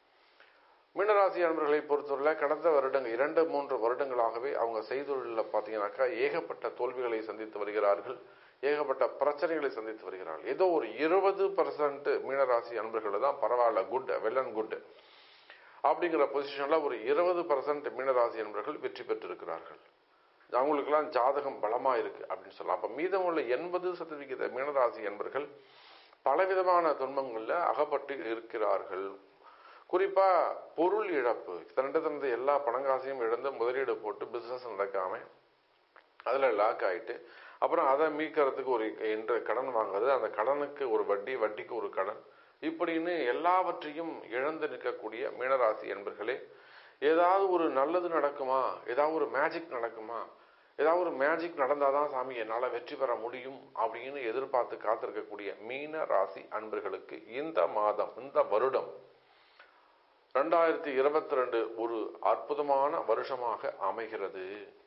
[SPEAKER 2] மீனராசி அன்பர்களை பொறுத்தவரை கடந்த வருடங்கள் இரண்டு மூன்று வருடங்களாகவே அவங்க செய்தொழிலில் பார்த்தீங்கன்னாக்கா ஏகப்பட்ட தோல்விகளை சந்தித்து வருகிறார்கள் ஏகப்பட்ட பிரச்சனைகளை சந்தித்து வருகிறார்கள் ஏதோ ஒரு இருபது பர்சன்ட் மீனராசி அன்பர்கள் தான் பரவாயில்ல குட் வெல் அண்ட் குட் அப்படிங்கிற பொசிஷன்ல ஒரு இருபது பர்சன்ட் மீனராசி அன்பர்கள் வெற்றி பெற்றிருக்கிறார்கள் அவங்களுக்கெல்லாம் ஜாதகம் பலமா இருக்கு அப்படின்னு சொல்லலாம் அப்ப மீதமுள்ள எண்பது சதவிகித மீனராசி என்பர்கள் பலவிதமான துன்பங்கள்ல அகப்பட்டு இருக்கிறார்கள் குறிப்பா பொருள் இழப்பு தன்னிட தனது எல்லா பணங்காசையும் இழந்து முதலீடு போட்டு பிசினஸ் நடக்காம அதுல லாக் ஆயிட்டு அப்புறம் அதை மீட்கிறதுக்கு ஒரு என்ற கடன் வாங்குறது அந்த கடனுக்கு ஒரு வட்டி வட்டிக்கு ஒரு கடன் இப்படின்னு எல்லாவற்றையும் இழந்து நிற்கக்கூடிய மீனராசி என்பர்களே ஏதாவது ஒரு நல்லது நடக்குமா ஏதாவது ஒரு மேஜிக் நடக்குமா ஏதாவது ஒரு மேஜிக் நடந்தாதான் சாமி என்னால் வெற்றி பெற முடியும் அப்படின்னு எதிர்பார்த்து காத்திருக்கக்கூடிய மீன ராசி அன்பர்களுக்கு இந்த மாதம் இந்த வருடம் ரெண்டாயிரத்தி இருபத்தி ரெண்டு ஒரு அற்புதமான வருஷமாக அமைகிறது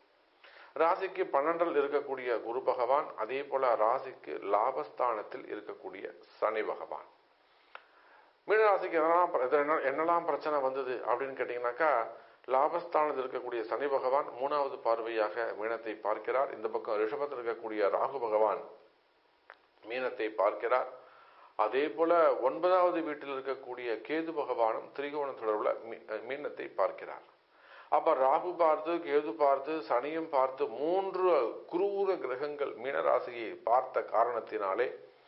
[SPEAKER 2] ராசிக்கு பன்னெண்டில் இருக்கக்கூடிய குரு பகவான் அதே போல ராசிக்கு லாபஸ்தானத்தில் இருக்கக்கூடிய சனி பகவான் மீனராசிக்கு எதெல்லாம் எது என்ன என்னெல்லாம் பிரச்சனை வந்தது அப்படின்னு கேட்டீங்கன்னாக்கா லாபஸ்தானத்தில் இருக்கக்கூடிய சனி பகவான் மூணாவது பார்வையாக மீனத்தை பார்க்கிறார் இந்த பக்கம் ரிஷபத்தில் இருக்கக்கூடிய ராகு பகவான் மீனத்தை பார்க்கிறார் அதே போல ஒன்பதாவது வீட்டில் இருக்கக்கூடிய கேது பகவானும் திரிகோண தொடர்புல மீனத்தை பார்க்கிறார் அப்ப ராகு பார்த்து கேது பார்த்து சனியும் பார்த்து மூன்று குரூர கிரகங்கள் மீனராசியை பார்த்த காரணத்தினாலே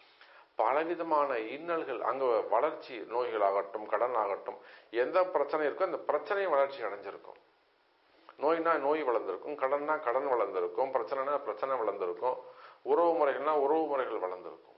[SPEAKER 2] பலவிதமான இன்னல்கள் அங்க வளர்ச்சி நோய்களாகட்டும் கடன் ஆகட்டும் எந்த பிரச்சனை இருக்கோ அந்த பிரச்சனை வளர்ச்சி அடைஞ்சிருக்கும் நோய்னா நோய் வளர்ந்திருக்கும் கடன்னா கடன் வளர்ந்திருக்கும் பிரச்சனைனா பிரச்சனை வளர்ந்திருக்கும் உறவு முறைகள்னா உறவு முறைகள் வளர்ந்திருக்கும்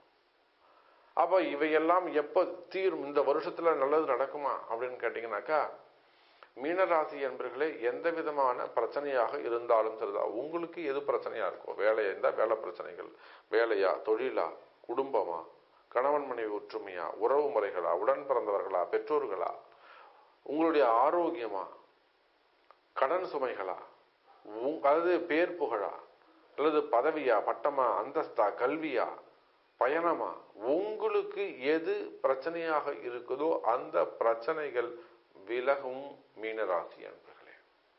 [SPEAKER 2] அப்ப இவையெல்லாம் எப்ப தீரும் இந்த வருஷத்துல நல்லது நடக்குமா அப்படின்னு கேட்டீங்கன்னாக்கா மீனராசி என்பர்களே எந்த விதமான பிரச்சனையாக இருந்தாலும் சரிதான் உங்களுக்கு எது பிரச்சனையா இருக்கோ வேலையா இருந்தா வேலை பிரச்சனைகள் வேலையா தொழிலா குடும்பமா கணவன் மனைவி ஒற்றுமையா உறவு முறைகளா உடன் பிறந்தவர்களா பெற்றோர்களா உங்களுடைய ஆரோக்கியமா கடன் சுமைகளா அதாவது பேர் புகழா அல்லது பதவியா பட்டமா அந்தஸ்தா கல்வியா பயணமா உங்களுக்கு எது பிரச்சனையாக இருக்குதோ அந்த பிரச்சனைகள் விலகும் மீனராசி அன்பர்களே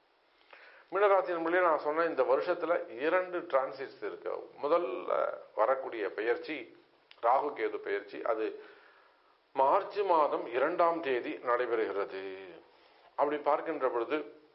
[SPEAKER 2] மீனராசி அன்பர்களே நான் சொன்ன இந்த வருஷத்துல இரண்டு டிரான்சிட்ஸ் இருக்கு முதல்ல வரக்கூடிய பெயர்ச்சி ராகு கேது பெயர்ச்சி அது மார்ச் மாதம் இரண்டாம் தேதி நடைபெறுகிறது அப்படி பார்க்கின்ற பொழுது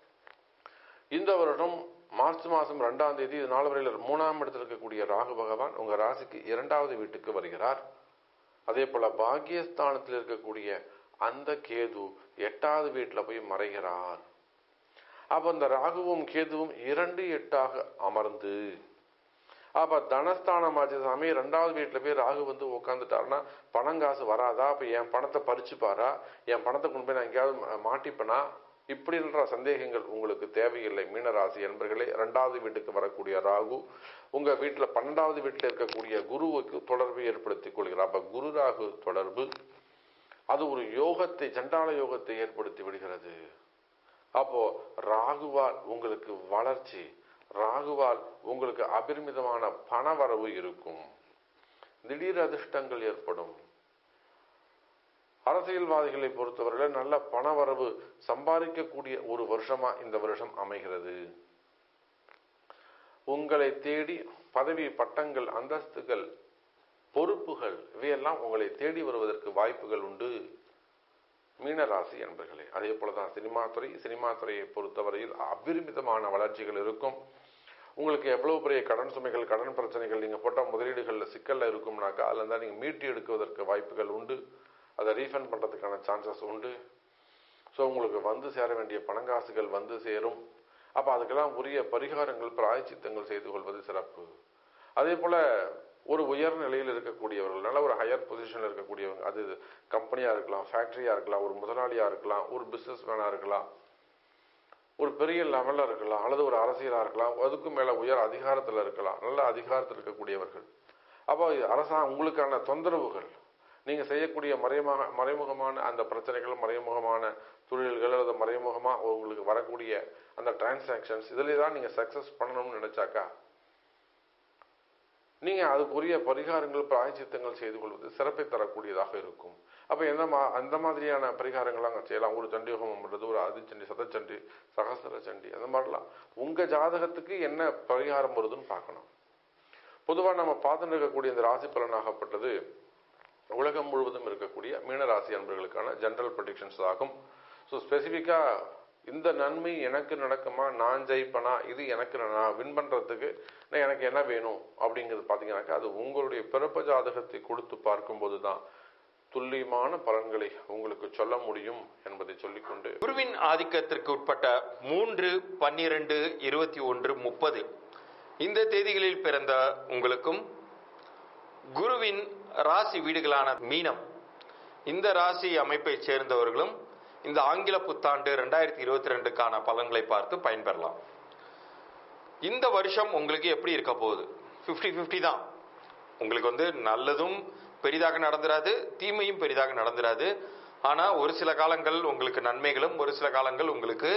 [SPEAKER 2] இந்த வருடம் மார்ச் மாதம் ரெண்டாம் தேதி இது நாலு வரையில் மூணாம் இடத்தில் இருக்கக்கூடிய ராகு பகவான் உங்க ராசிக்கு இரண்டாவது வீட்டுக்கு வருகிறார் அதே போல பாக்கியஸ்தானத்தில் இருக்கக்கூடிய அந்த கேது எட்டாவது வீட்டில் போய் மறைகிறார் அப்ப அந்த ராகுவும் கேதுவும் இரண்டு எட்டாக அமர்ந்து அப்ப தனஸ்தானம் ஆச்சு சாமி ரெண்டாவது வீட்டுல போய் ராகு வந்து உட்காந்துட்டாருன்னா பணம் காசு வராதா அப்ப என் பணத்தை பறிச்சுப்பாரா என் பணத்தை கொண்டு போய் நான் எங்கேயாவது மாட்டிப்பனா இப்படின்ற சந்தேகங்கள் உங்களுக்கு தேவையில்லை மீனராசி என்பர்களே ரெண்டாவது வீட்டுக்கு வரக்கூடிய ராகு உங்க வீட்டுல பன்னெண்டாவது வீட்டுல இருக்கக்கூடிய குருவுக்கு தொடர்பு ஏற்படுத்திக் கொள்கிறார் அப்ப குரு ராகு தொடர்பு அது ஒரு யோகத்தை சண்டால யோகத்தை ஏற்படுத்தி விடுகிறது அப்போ ராகுவால் உங்களுக்கு வளர்ச்சி ராகுவால் உங்களுக்கு அபரிமிதமான பணவரவு இருக்கும் திடீர் அதிர்ஷ்டங்கள் ஏற்படும் அரசியல்வாதிகளை பொறுத்தவரையில் நல்ல பணவரவு சம்பாதிக்கக்கூடிய ஒரு வருஷமா இந்த வருஷம் அமைகிறது உங்களை தேடி பதவி பட்டங்கள் அந்தஸ்துகள் பொறுப்புகள் இவையெல்லாம் உங்களை தேடி வருவதற்கு வாய்ப்புகள் உண்டு மீனராசி என்பர்களே அதே போலதான் சினிமா துறை சினிமா துறையை பொறுத்தவரையில் அபரிமிதமான வளர்ச்சிகள் இருக்கும் உங்களுக்கு எவ்வளவு பெரிய கடன் சுமைகள் கடன் பிரச்சனைகள் நீங்க போட்ட முதலீடுகள்ல சிக்கல்ல இருக்கும்னாக்கா அதுல இருந்தா நீங்க மீட்டு எடுக்குவதற்கு வாய்ப்புகள் உண்டு அதை ரீஃபண்ட் பண்றதுக்கான சான்சஸ் உண்டு ஸோ உங்களுக்கு வந்து சேர வேண்டிய பணங்காசுகள் வந்து சேரும் அப்ப அதுக்கெல்லாம் உரிய பரிகாரங்கள் பிராயச்சித்தங்கள் செய்து கொள்வது சிறப்பு அதே போல ஒரு உயர் நிலையில் இருக்கக்கூடியவர்கள் நல்ல ஒரு ஹையர் பொசிஷன்ல இருக்கக்கூடியவங்க அது கம்பெனியா இருக்கலாம் ஃபேக்டரியா இருக்கலாம் ஒரு முதலாளியா இருக்கலாம் ஒரு பிசினஸ் மேனா இருக்கலாம் ஒரு பெரிய லெவல்ல இருக்கலாம் அல்லது ஒரு அரசியலா இருக்கலாம் அதுக்கும் மேல உயர் அதிகாரத்துல இருக்கலாம் நல்ல அதிகாரத்தில் இருக்கக்கூடியவர்கள் அப்போ அரசாங்கம் உங்களுக்கான தொந்தரவுகள் நீங்க செய்யக்கூடிய மறைமுக மறைமுகமான அந்த பிரச்சனைகள் மறைமுகமான தொழில்கள் அல்லது மறைமுகமா உங்களுக்கு வரக்கூடிய அந்த டிரான்சாக்ஷன்ஸ் இதுல தான் நீங்க சக்சஸ் பண்ணணும்னு நினைச்சாக்கா நீங்க அதுக்குரிய பரிகாரங்கள் பிராயச்சித்தங்கள் செய்து கொள்வது சிறப்பை தரக்கூடியதாக இருக்கும் அப்ப எந்த மா அந்த மாதிரியான பரிகாரங்கள் அங்க செய்யலாம் ஒரு சண்டி ஹோமம் பண்றது ஒரு அதிச்சண்டி சதச்சண்டி சகசர சண்டி அந்த மாதிரிலாம் உங்க ஜாதகத்துக்கு என்ன பரிகாரம் வருதுன்னு பார்க்கணும் பொதுவா நம்ம பார்த்துட்டு இருக்கக்கூடிய இந்த ராசி பலனாகப்பட்டது உலகம் முழுவதும் இருக்கக்கூடிய மீனராசி அன்பர்களுக்கான ஜெனரல் ப்ரொடிக்ஷன்ஸ் ஆகும் ஸோ ஸ்பெசிஃபிக்கா இந்த நன்மை எனக்கு நடக்குமா நான் ஜெயிப்பனா இது எனக்கு நான் வின் பண்றதுக்கு நான் எனக்கு என்ன வேணும் அப்படிங்கிறது பார்த்தீங்கன்னாக்கா அது உங்களுடைய பிறப்பு ஜாதகத்தை கொடுத்து பார்க்கும்போது தான் துல்லியமான பலன்களை உங்களுக்கு சொல்ல முடியும் என்பதை சொல்லிக்கொண்டு
[SPEAKER 3] குருவின் ஆதிக்கத்திற்கு உட்பட்ட மூன்று பன்னிரண்டு இருபத்தி ஒன்று முப்பது இந்த தேதிகளில் பிறந்த உங்களுக்கும் குருவின் ராசி வீடுகளான மீனம் இந்த ராசி அமைப்பைச் சேர்ந்தவர்களும் இந்த ஆங்கில புத்தாண்டு ரெண்டாயிரத்தி இருபத்தி ரெண்டுக்கான பலன்களை பார்த்து பயன்பெறலாம் இந்த வருஷம் உங்களுக்கு எப்படி இருக்க போகுது 50 50 தான் உங்களுக்கு வந்து நல்லதும் பெரிதாக நடந்துராது தீமையும் பெரிதாக நடந்துராது ஆனா ஒரு சில காலங்கள் உங்களுக்கு நன்மைகளும் ஒரு சில காலங்கள் உங்களுக்கு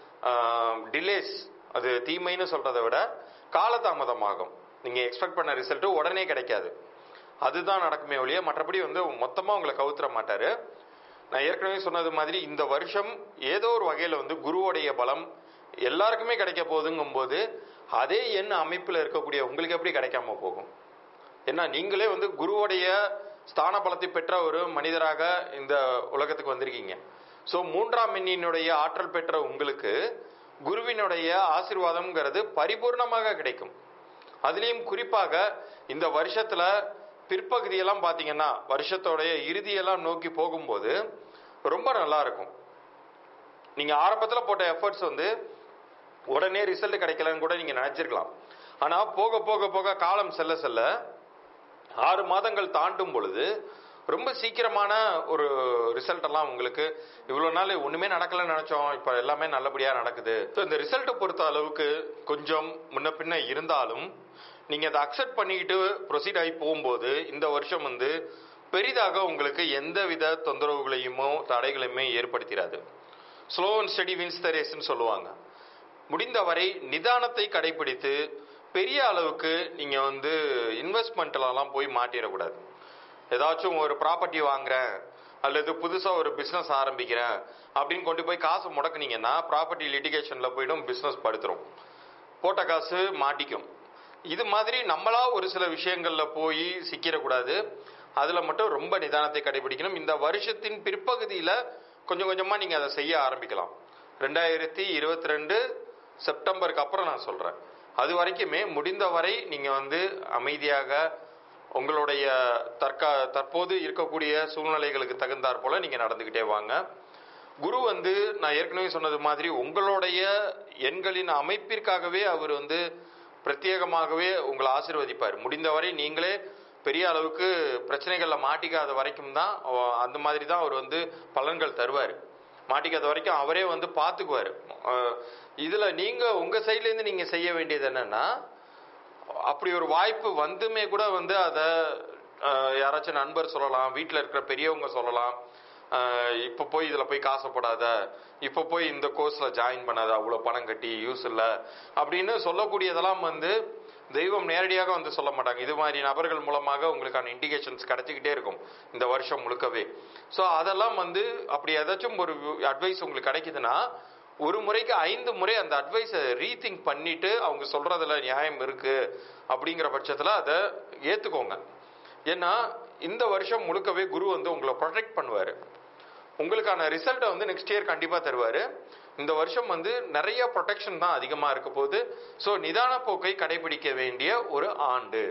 [SPEAKER 3] டிலேஸ் அது தீமைன்னு சொல்றதை விட காலதாமதமாகும் நீங்க எக்ஸ்பெக்ட் பண்ண ரிசல்ட் உடனே கிடைக்காது அதுதான் நடக்குமே ஒழிய மற்றபடி வந்து மொத்தமா உங்களை கவுத்துற மாட்டாரு நான் ஏற்கனவே சொன்னது மாதிரி இந்த வருஷம் ஏதோ ஒரு வகையில வந்து குருவோடைய பலம் எல்லாருக்குமே கிடைக்க போகுதுங்கும்போது அதே எண் அமைப்பில் இருக்கக்கூடிய உங்களுக்கு எப்படி கிடைக்காம போகும் ஏன்னா நீங்களே வந்து குருவோடைய ஸ்தான பலத்தை பெற்ற ஒரு மனிதராக இந்த உலகத்துக்கு வந்திருக்கீங்க ஸோ மூன்றாம் எண்ணினுடைய ஆற்றல் பெற்ற உங்களுக்கு குருவினுடைய ஆசீர்வாதம்ங்கிறது பரிபூர்ணமாக கிடைக்கும் அதுலேயும் குறிப்பாக இந்த வருஷத்துல பிற்பகுதியெல்லாம் பார்த்தீங்கன்னா வருஷத்தோடைய இறுதியெல்லாம் நோக்கி போகும்போது ரொம்ப நல்லா இருக்கும் நீங்க ஆரம்பத்தில் போட்ட எஃபர்ட்ஸ் வந்து உடனே ரிசல்ட் கிடைக்கலன்னு கூட நீங்க நினைச்சிருக்கலாம் ஆனா போக போக போக காலம் செல்ல செல்ல ஆறு மாதங்கள் தாண்டும் பொழுது ரொம்ப சீக்கிரமான ஒரு ரிசல்ட் எல்லாம் உங்களுக்கு இவ்வளவு நாள் ஒண்ணுமே நடக்கலன்னு நினைச்சோம் இப்ப எல்லாமே நல்லபடியா நடக்குது ஸோ இந்த ரிசல்ட்டை பொறுத்த அளவுக்கு கொஞ்சம் முன்ன பின்ன இருந்தாலும் நீங்க அதை அக்செப்ட் பண்ணிக்கிட்டு ப்ரொசீட் ஆகி போகும்போது இந்த வருஷம் வந்து பெரிதாக உங்களுக்கு எந்தவித தொந்தரவுகளையுமோ தடைகளையுமே ஏற்படுத்திடாது slow and steady wins the ரேஸ்ன்னு சொல்லுவாங்க முடிந்தவரை நிதானத்தை கடைபிடித்து பெரிய அளவுக்கு நீங்க வந்து இன்வெஸ்ட்மெண்ட்லலாம் போய் மாட்டிடக்கூடாது ஏதாச்சும் ஒரு ப்ராப்பர்ட்டி வாங்குறேன் அல்லது புதுசா ஒரு பிசினஸ் ஆரம்பிக்கிறேன் அப்படின்னு கொண்டு போய் காசு முடக்குனீங்கன்னா ப்ராப்பர்ட்டி லிட்டிகேஷன்ல போயிடும் பிசினஸ் படுத்துரும் போட்ட காசு மாட்டிக்கும் இது மாதிரி நம்மளா ஒரு சில விஷயங்கள்ல போய் சிக்கிடக்கூடாது அதுல மட்டும் ரொம்ப நிதானத்தை கடைபிடிக்கணும் இந்த வருஷத்தின் பிற்பகுதியில கொஞ்சம் கொஞ்சமா நீங்க அதை செய்ய ஆரம்பிக்கலாம் ரெண்டாயிரத்தி இருபத்தி ரெண்டு செப்டம்பருக்கு அப்புறம் நான் சொல்றேன் அது வரைக்குமே முடிந்தவரை நீங்க வந்து அமைதியாக உங்களுடைய தற்கா தற்போது இருக்கக்கூடிய சூழ்நிலைகளுக்கு தகுந்தாற் போல நீங்க நடந்துகிட்டே வாங்க குரு வந்து நான் ஏற்கனவே சொன்னது மாதிரி உங்களுடைய எண்களின் அமைப்பிற்காகவே அவர் வந்து பிரத்யேகமாகவே உங்களை ஆசீர்வதிப்பார் முடிந்தவரை நீங்களே பெரிய அளவுக்கு பிரச்சனைகள்ல மாட்டிக்காத வரைக்கும் தான் அவ- அந்த மாதிரி தான் அவர் வந்து பலன்கள் தருவார் மாட்டிக்காத வரைக்கும் அவரே வந்து பார்த்துக்குவார் அஹ் இதுல நீங்க உங்க சைட்ல இருந்து நீங்க செய்ய வேண்டியது என்னன்னா அப்படி ஒரு வாய்ப்பு வந்துமே கூட வந்து அதை யாராச்சும் நண்பர் சொல்லலாம் வீட்டில் இருக்கிற பெரியவங்க சொல்லலாம் அஹ் இப்ப போய் இதுல போய் காசப்படாத இப்ப போய் இந்த கோர்ஸ்ல ஜாயின் பண்ணாத அவ்வளவு பணம் கட்டி யூஸ் இல்ல அப்படின்னு சொல்லக்கூடியதெல்லாம் வந்து தெய்வம் நேரடியாக வந்து சொல்ல மாட்டாங்க இது மாதிரி நபர்கள் மூலமாக உங்களுக்கான இண்டிகேஷன்ஸ் கிடைச்சிக்கிட்டே இருக்கும் இந்த வருஷம் முழுக்கவே ஸோ அதெல்லாம் வந்து அப்படி ஏதாச்சும் ஒரு அட்வைஸ் உங்களுக்கு கிடைக்குதுன்னா ஒரு முறைக்கு ஐந்து முறை அந்த அட்வைஸை ரீதிங்க் பண்ணிட்டு அவங்க சொல்றதுல நியாயம் இருக்கு அப்படிங்கிற பட்சத்துல அதை ஏத்துக்கோங்க ஏன்னா இந்த வருஷம் முழுக்கவே குரு வந்து உங்களை ப்ரொடெக்ட் பண்ணுவாரு உங்களுக்கான ரிசல்ட்டை வந்து நெக்ஸ்ட் இயர் கண்டிப்பா தருவாரு இந்த வருஷம் வந்து நிறைய ப்ரொடெக்ஷன் தான் அதிகமா இருக்க போகுது ஸோ நிதான போக்கை கடைபிடிக்க வேண்டிய ஒரு ஆண்டு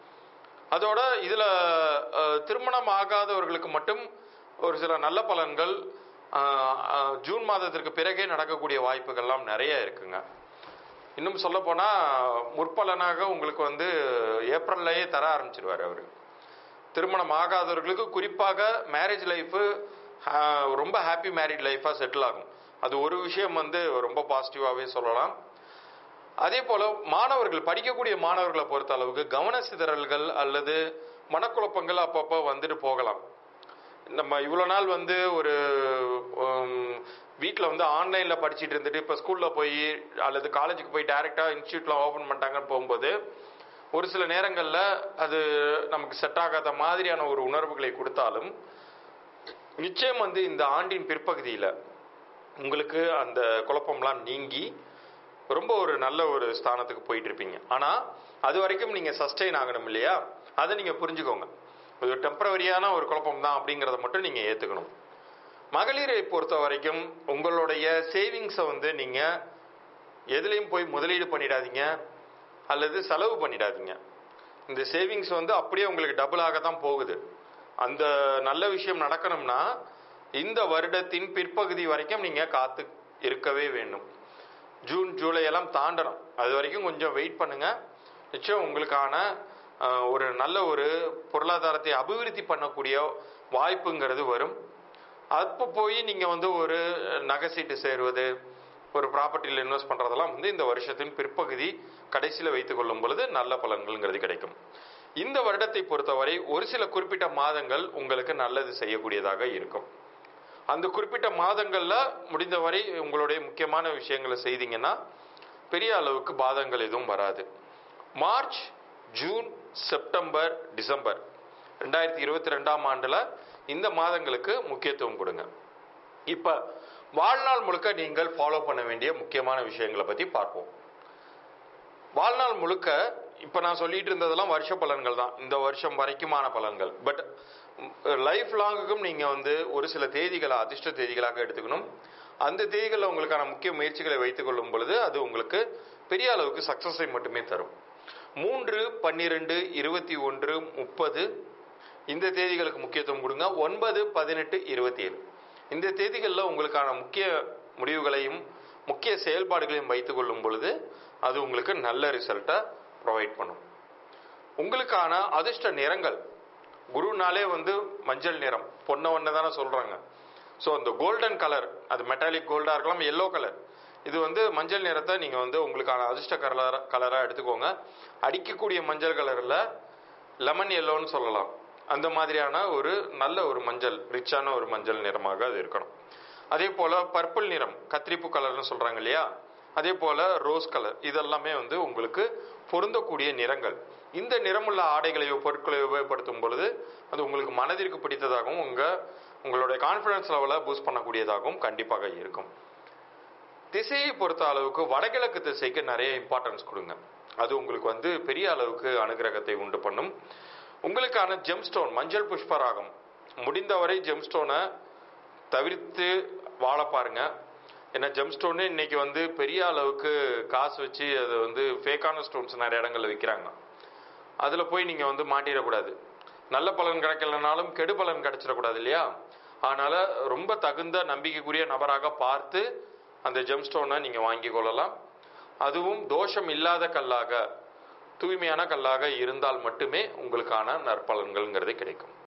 [SPEAKER 3] அதோட இதுல அஹ், திருமணம் ஆகாதவர்களுக்கு மட்டும் ஒரு சில நல்ல பலன்கள் அஹ், அஹ், ஜூன் மாதத்திற்கு பிறகே நடக்கக்கூடிய வாய்ப்புகள்லாம் நிறைய இருக்குங்க இன்னும் சொல்ல போனா முற்பலனாக உங்களுக்கு வந்து ஏப்ரல்லையே தர ஆரம்பிச்சிருவாரு அவரு திருமணம் ஆகாதவர்களுக்கு குறிப்பாக மேரேஜ் லைஃப் ரொம்ப ஹாப்பி மேரிட் லைஃபாக செட்டில் ஆகும் அது ஒரு விஷயம் வந்து ரொம்ப பாசிட்டிவாகவே சொல்லலாம் அதே போல மாணவர்கள் படிக்கக்கூடிய மாணவர்களை பொறுத்த அளவுக்கு கவன சிதறல்கள் அல்லது மனக்குழப்பங்கள் அப்பப்போ வந்துட்டு போகலாம் நம்ம இவ்வளோ நாள் வந்து ஒரு வீட்டில் வந்து ஆன்லைனில் படிச்சுட்டு இருந்துட்டு இப்போ ஸ்கூலில் போய் அல்லது காலேஜுக்கு போய் டைரெக்டாக இன்ஸ்டியூட்டில் ஓப்பன் பண்ணிட்டாங்கன்னு போகும்போது ஒரு சில நேரங்களில் அது நமக்கு செட் ஆகாத மாதிரியான ஒரு உணர்வுகளை கொடுத்தாலும் நிச்சயம் வந்து இந்த ஆண்டின் பிற்பகுதியில் உங்களுக்கு அந்த குழப்பம்லாம் நீங்கி ரொம்ப ஒரு நல்ல ஒரு ஸ்தானத்துக்கு போயிட்டு இருப்பீங்க ஆனால் அது வரைக்கும் நீங்கள் சஸ்டெயின் ஆகணும் இல்லையா அதை நீங்கள் புரிஞ்சுக்கோங்க இது டெம்பரவரியான ஒரு குழப்பம் தான் அப்படிங்கிறத மட்டும் நீங்கள் ஏற்றுக்கணும் மகளிரை பொறுத்த வரைக்கும் உங்களுடைய சேவிங்ஸை வந்து நீங்கள் எதுலேயும் போய் முதலீடு பண்ணிடாதீங்க அல்லது செலவு பண்ணிடாதீங்க இந்த சேவிங்ஸ் வந்து அப்படியே உங்களுக்கு டபுளாக தான் போகுது அந்த நல்ல விஷயம் நடக்கணும்னா இந்த வருடத்தின் பிற்பகுதி வரைக்கும் நீங்கள் காத்து இருக்கவே வேண்டும் ஜூன் ஜூலை எல்லாம் தாண்டணும் அது வரைக்கும் கொஞ்சம் வெயிட் பண்ணுங்க நிச்சயம் உங்களுக்கான அஹ், ஒரு நல்ல ஒரு பொருளாதாரத்தை அபிவிருத்தி பண்ணக்கூடிய வாய்ப்புங்கிறது வரும் அப்போ போய் நீங்கள் வந்து ஒரு நகை சீட்டு சேருவது ஒரு ப்ராப்பர்ட்டியில் இன்வெஸ்ட் பண்ணுறதெல்லாம் வந்து இந்த வருஷத்தின் பிற்பகுதி கடைசியில் வைத்துக் கொள்ளும் பொழுது நல்ல பலன்கள்ங்கிறது கிடைக்கும் இந்த வருடத்தை பொறுத்தவரை ஒரு சில குறிப்பிட்ட மாதங்கள் உங்களுக்கு நல்லது செய்யக்கூடியதாக இருக்கும் அந்த குறிப்பிட்ட மாதங்கள்ல முடிந்தவரை உங்களுடைய முக்கியமான விஷயங்களை செய்தீங்கன்னா பெரிய அளவுக்கு பாதங்கள் எதுவும் வராது மார்ச் ஜூன் செப்டம்பர் டிசம்பர் ரெண்டாயிரத்தி இருபத்தி ரெண்டாம் ஆண்டுல இந்த மாதங்களுக்கு முக்கியத்துவம் கொடுங்க இப்ப வாழ்நாள் முழுக்க நீங்கள் ஃபாலோ பண்ண வேண்டிய முக்கியமான விஷயங்களை பத்தி பார்ப்போம் வாழ்நாள் முழுக்க இப்ப நான் சொல்லிட்டு இருந்ததெல்லாம் வருஷ பலன்கள் தான் இந்த வருஷம் வரைக்குமான பலன்கள் பட் லைஃப் லாங்குக்கும் நீங்க வந்து ஒரு சில தேதிகளை அதிர்ஷ்ட தேதிகளாக எடுத்துக்கணும் அந்த தேதிகளில் உங்களுக்கான முக்கிய முயற்சிகளை வைத்துக் கொள்ளும் பொழுது அது உங்களுக்கு பெரிய அளவுக்கு சக்சஸை மட்டுமே தரும் மூன்று பன்னிரெண்டு இருபத்தி ஒன்று முப்பது இந்த தேதிகளுக்கு முக்கியத்துவம் கொடுங்க ஒன்பது பதினெட்டு இருபத்தி ஏழு இந்த தேதிகளில் உங்களுக்கான முக்கிய முடிவுகளையும் முக்கிய செயல்பாடுகளையும் வைத்துக் கொள்ளும் பொழுது அது உங்களுக்கு நல்ல ரிசல்ட்டை ப்ரொவைட் பண்ணும் உங்களுக்கான அதிர்ஷ்ட நிறங்கள் குருனாலே வந்து மஞ்சள் நிறம் பொன்ன ஒன்று தானே சொல்றாங்க ஸோ அந்த கோல்டன் கலர் அது மெட்டாலிக் கோல்டாக இருக்கலாம் எல்லோ கலர் இது வந்து மஞ்சள் நிறத்தை நீங்கள் வந்து உங்களுக்கான அதிர்ஷ்ட கலர் கலராக எடுத்துக்கோங்க அடிக்கக்கூடிய மஞ்சள் கலரில் லெமன் எல்லோன்னு சொல்லலாம் அந்த மாதிரியான ஒரு நல்ல ஒரு மஞ்சள் ரிச்சான ஒரு மஞ்சள் நிறமாக அது இருக்கணும் அதே போல பர்பிள் நிறம் கத்திரிப்பு கலர்னு சொல்றாங்க இல்லையா அதே போல ரோஸ் கலர் இதெல்லாமே வந்து உங்களுக்கு பொருந்தக்கூடிய நிறங்கள் இந்த நிறமுள்ள ஆடைகளையோ பொருட்களையோ உபயோகப்படுத்தும் பொழுது அது உங்களுக்கு மனதிற்கு பிடித்ததாகவும் உங்க உங்களுடைய கான்ஃபிடன்ஸ் லெவலை பூஸ்ட் பண்ணக்கூடியதாகவும் கண்டிப்பாக இருக்கும் திசையை பொறுத்த அளவுக்கு வடகிழக்கு திசைக்கு நிறைய இம்பார்ட்டன்ஸ் கொடுங்க அது உங்களுக்கு வந்து பெரிய அளவுக்கு அனுகிரகத்தை உண்டு பண்ணும் உங்களுக்கான ஜெம்ஸ்டோன் மஞ்சள் புஷ்பராகம் முடிந்தவரை ஜெம்ஸ்டோனை தவிர்த்து வாழ பாருங்க ஏன்னா ஜெம்ஸ்டோனே இன்னைக்கு வந்து பெரிய அளவுக்கு காசு வச்சு அது வந்து ஃபேக்கான ஸ்டோன்ஸ் நிறைய இடங்கள்ல விற்கிறாங்க அதில் போய் நீங்கள் வந்து மாட்டிடக்கூடாது நல்ல பலன் கிடைக்கலனாலும் கெடு பலன் கிடைச்சிடக்கூடாது இல்லையா அதனால ரொம்ப தகுந்த நம்பிக்கைக்குரிய நபராக பார்த்து அந்த ஜெம்ஸ்டோனை நீங்கள் வாங்கி கொள்ளலாம் அதுவும் தோஷம் இல்லாத கல்லாக தூய்மையான கல்லாக இருந்தால் மட்டுமே உங்களுக்கான நற்பலன்கள்ங்கிறது கிடைக்கும்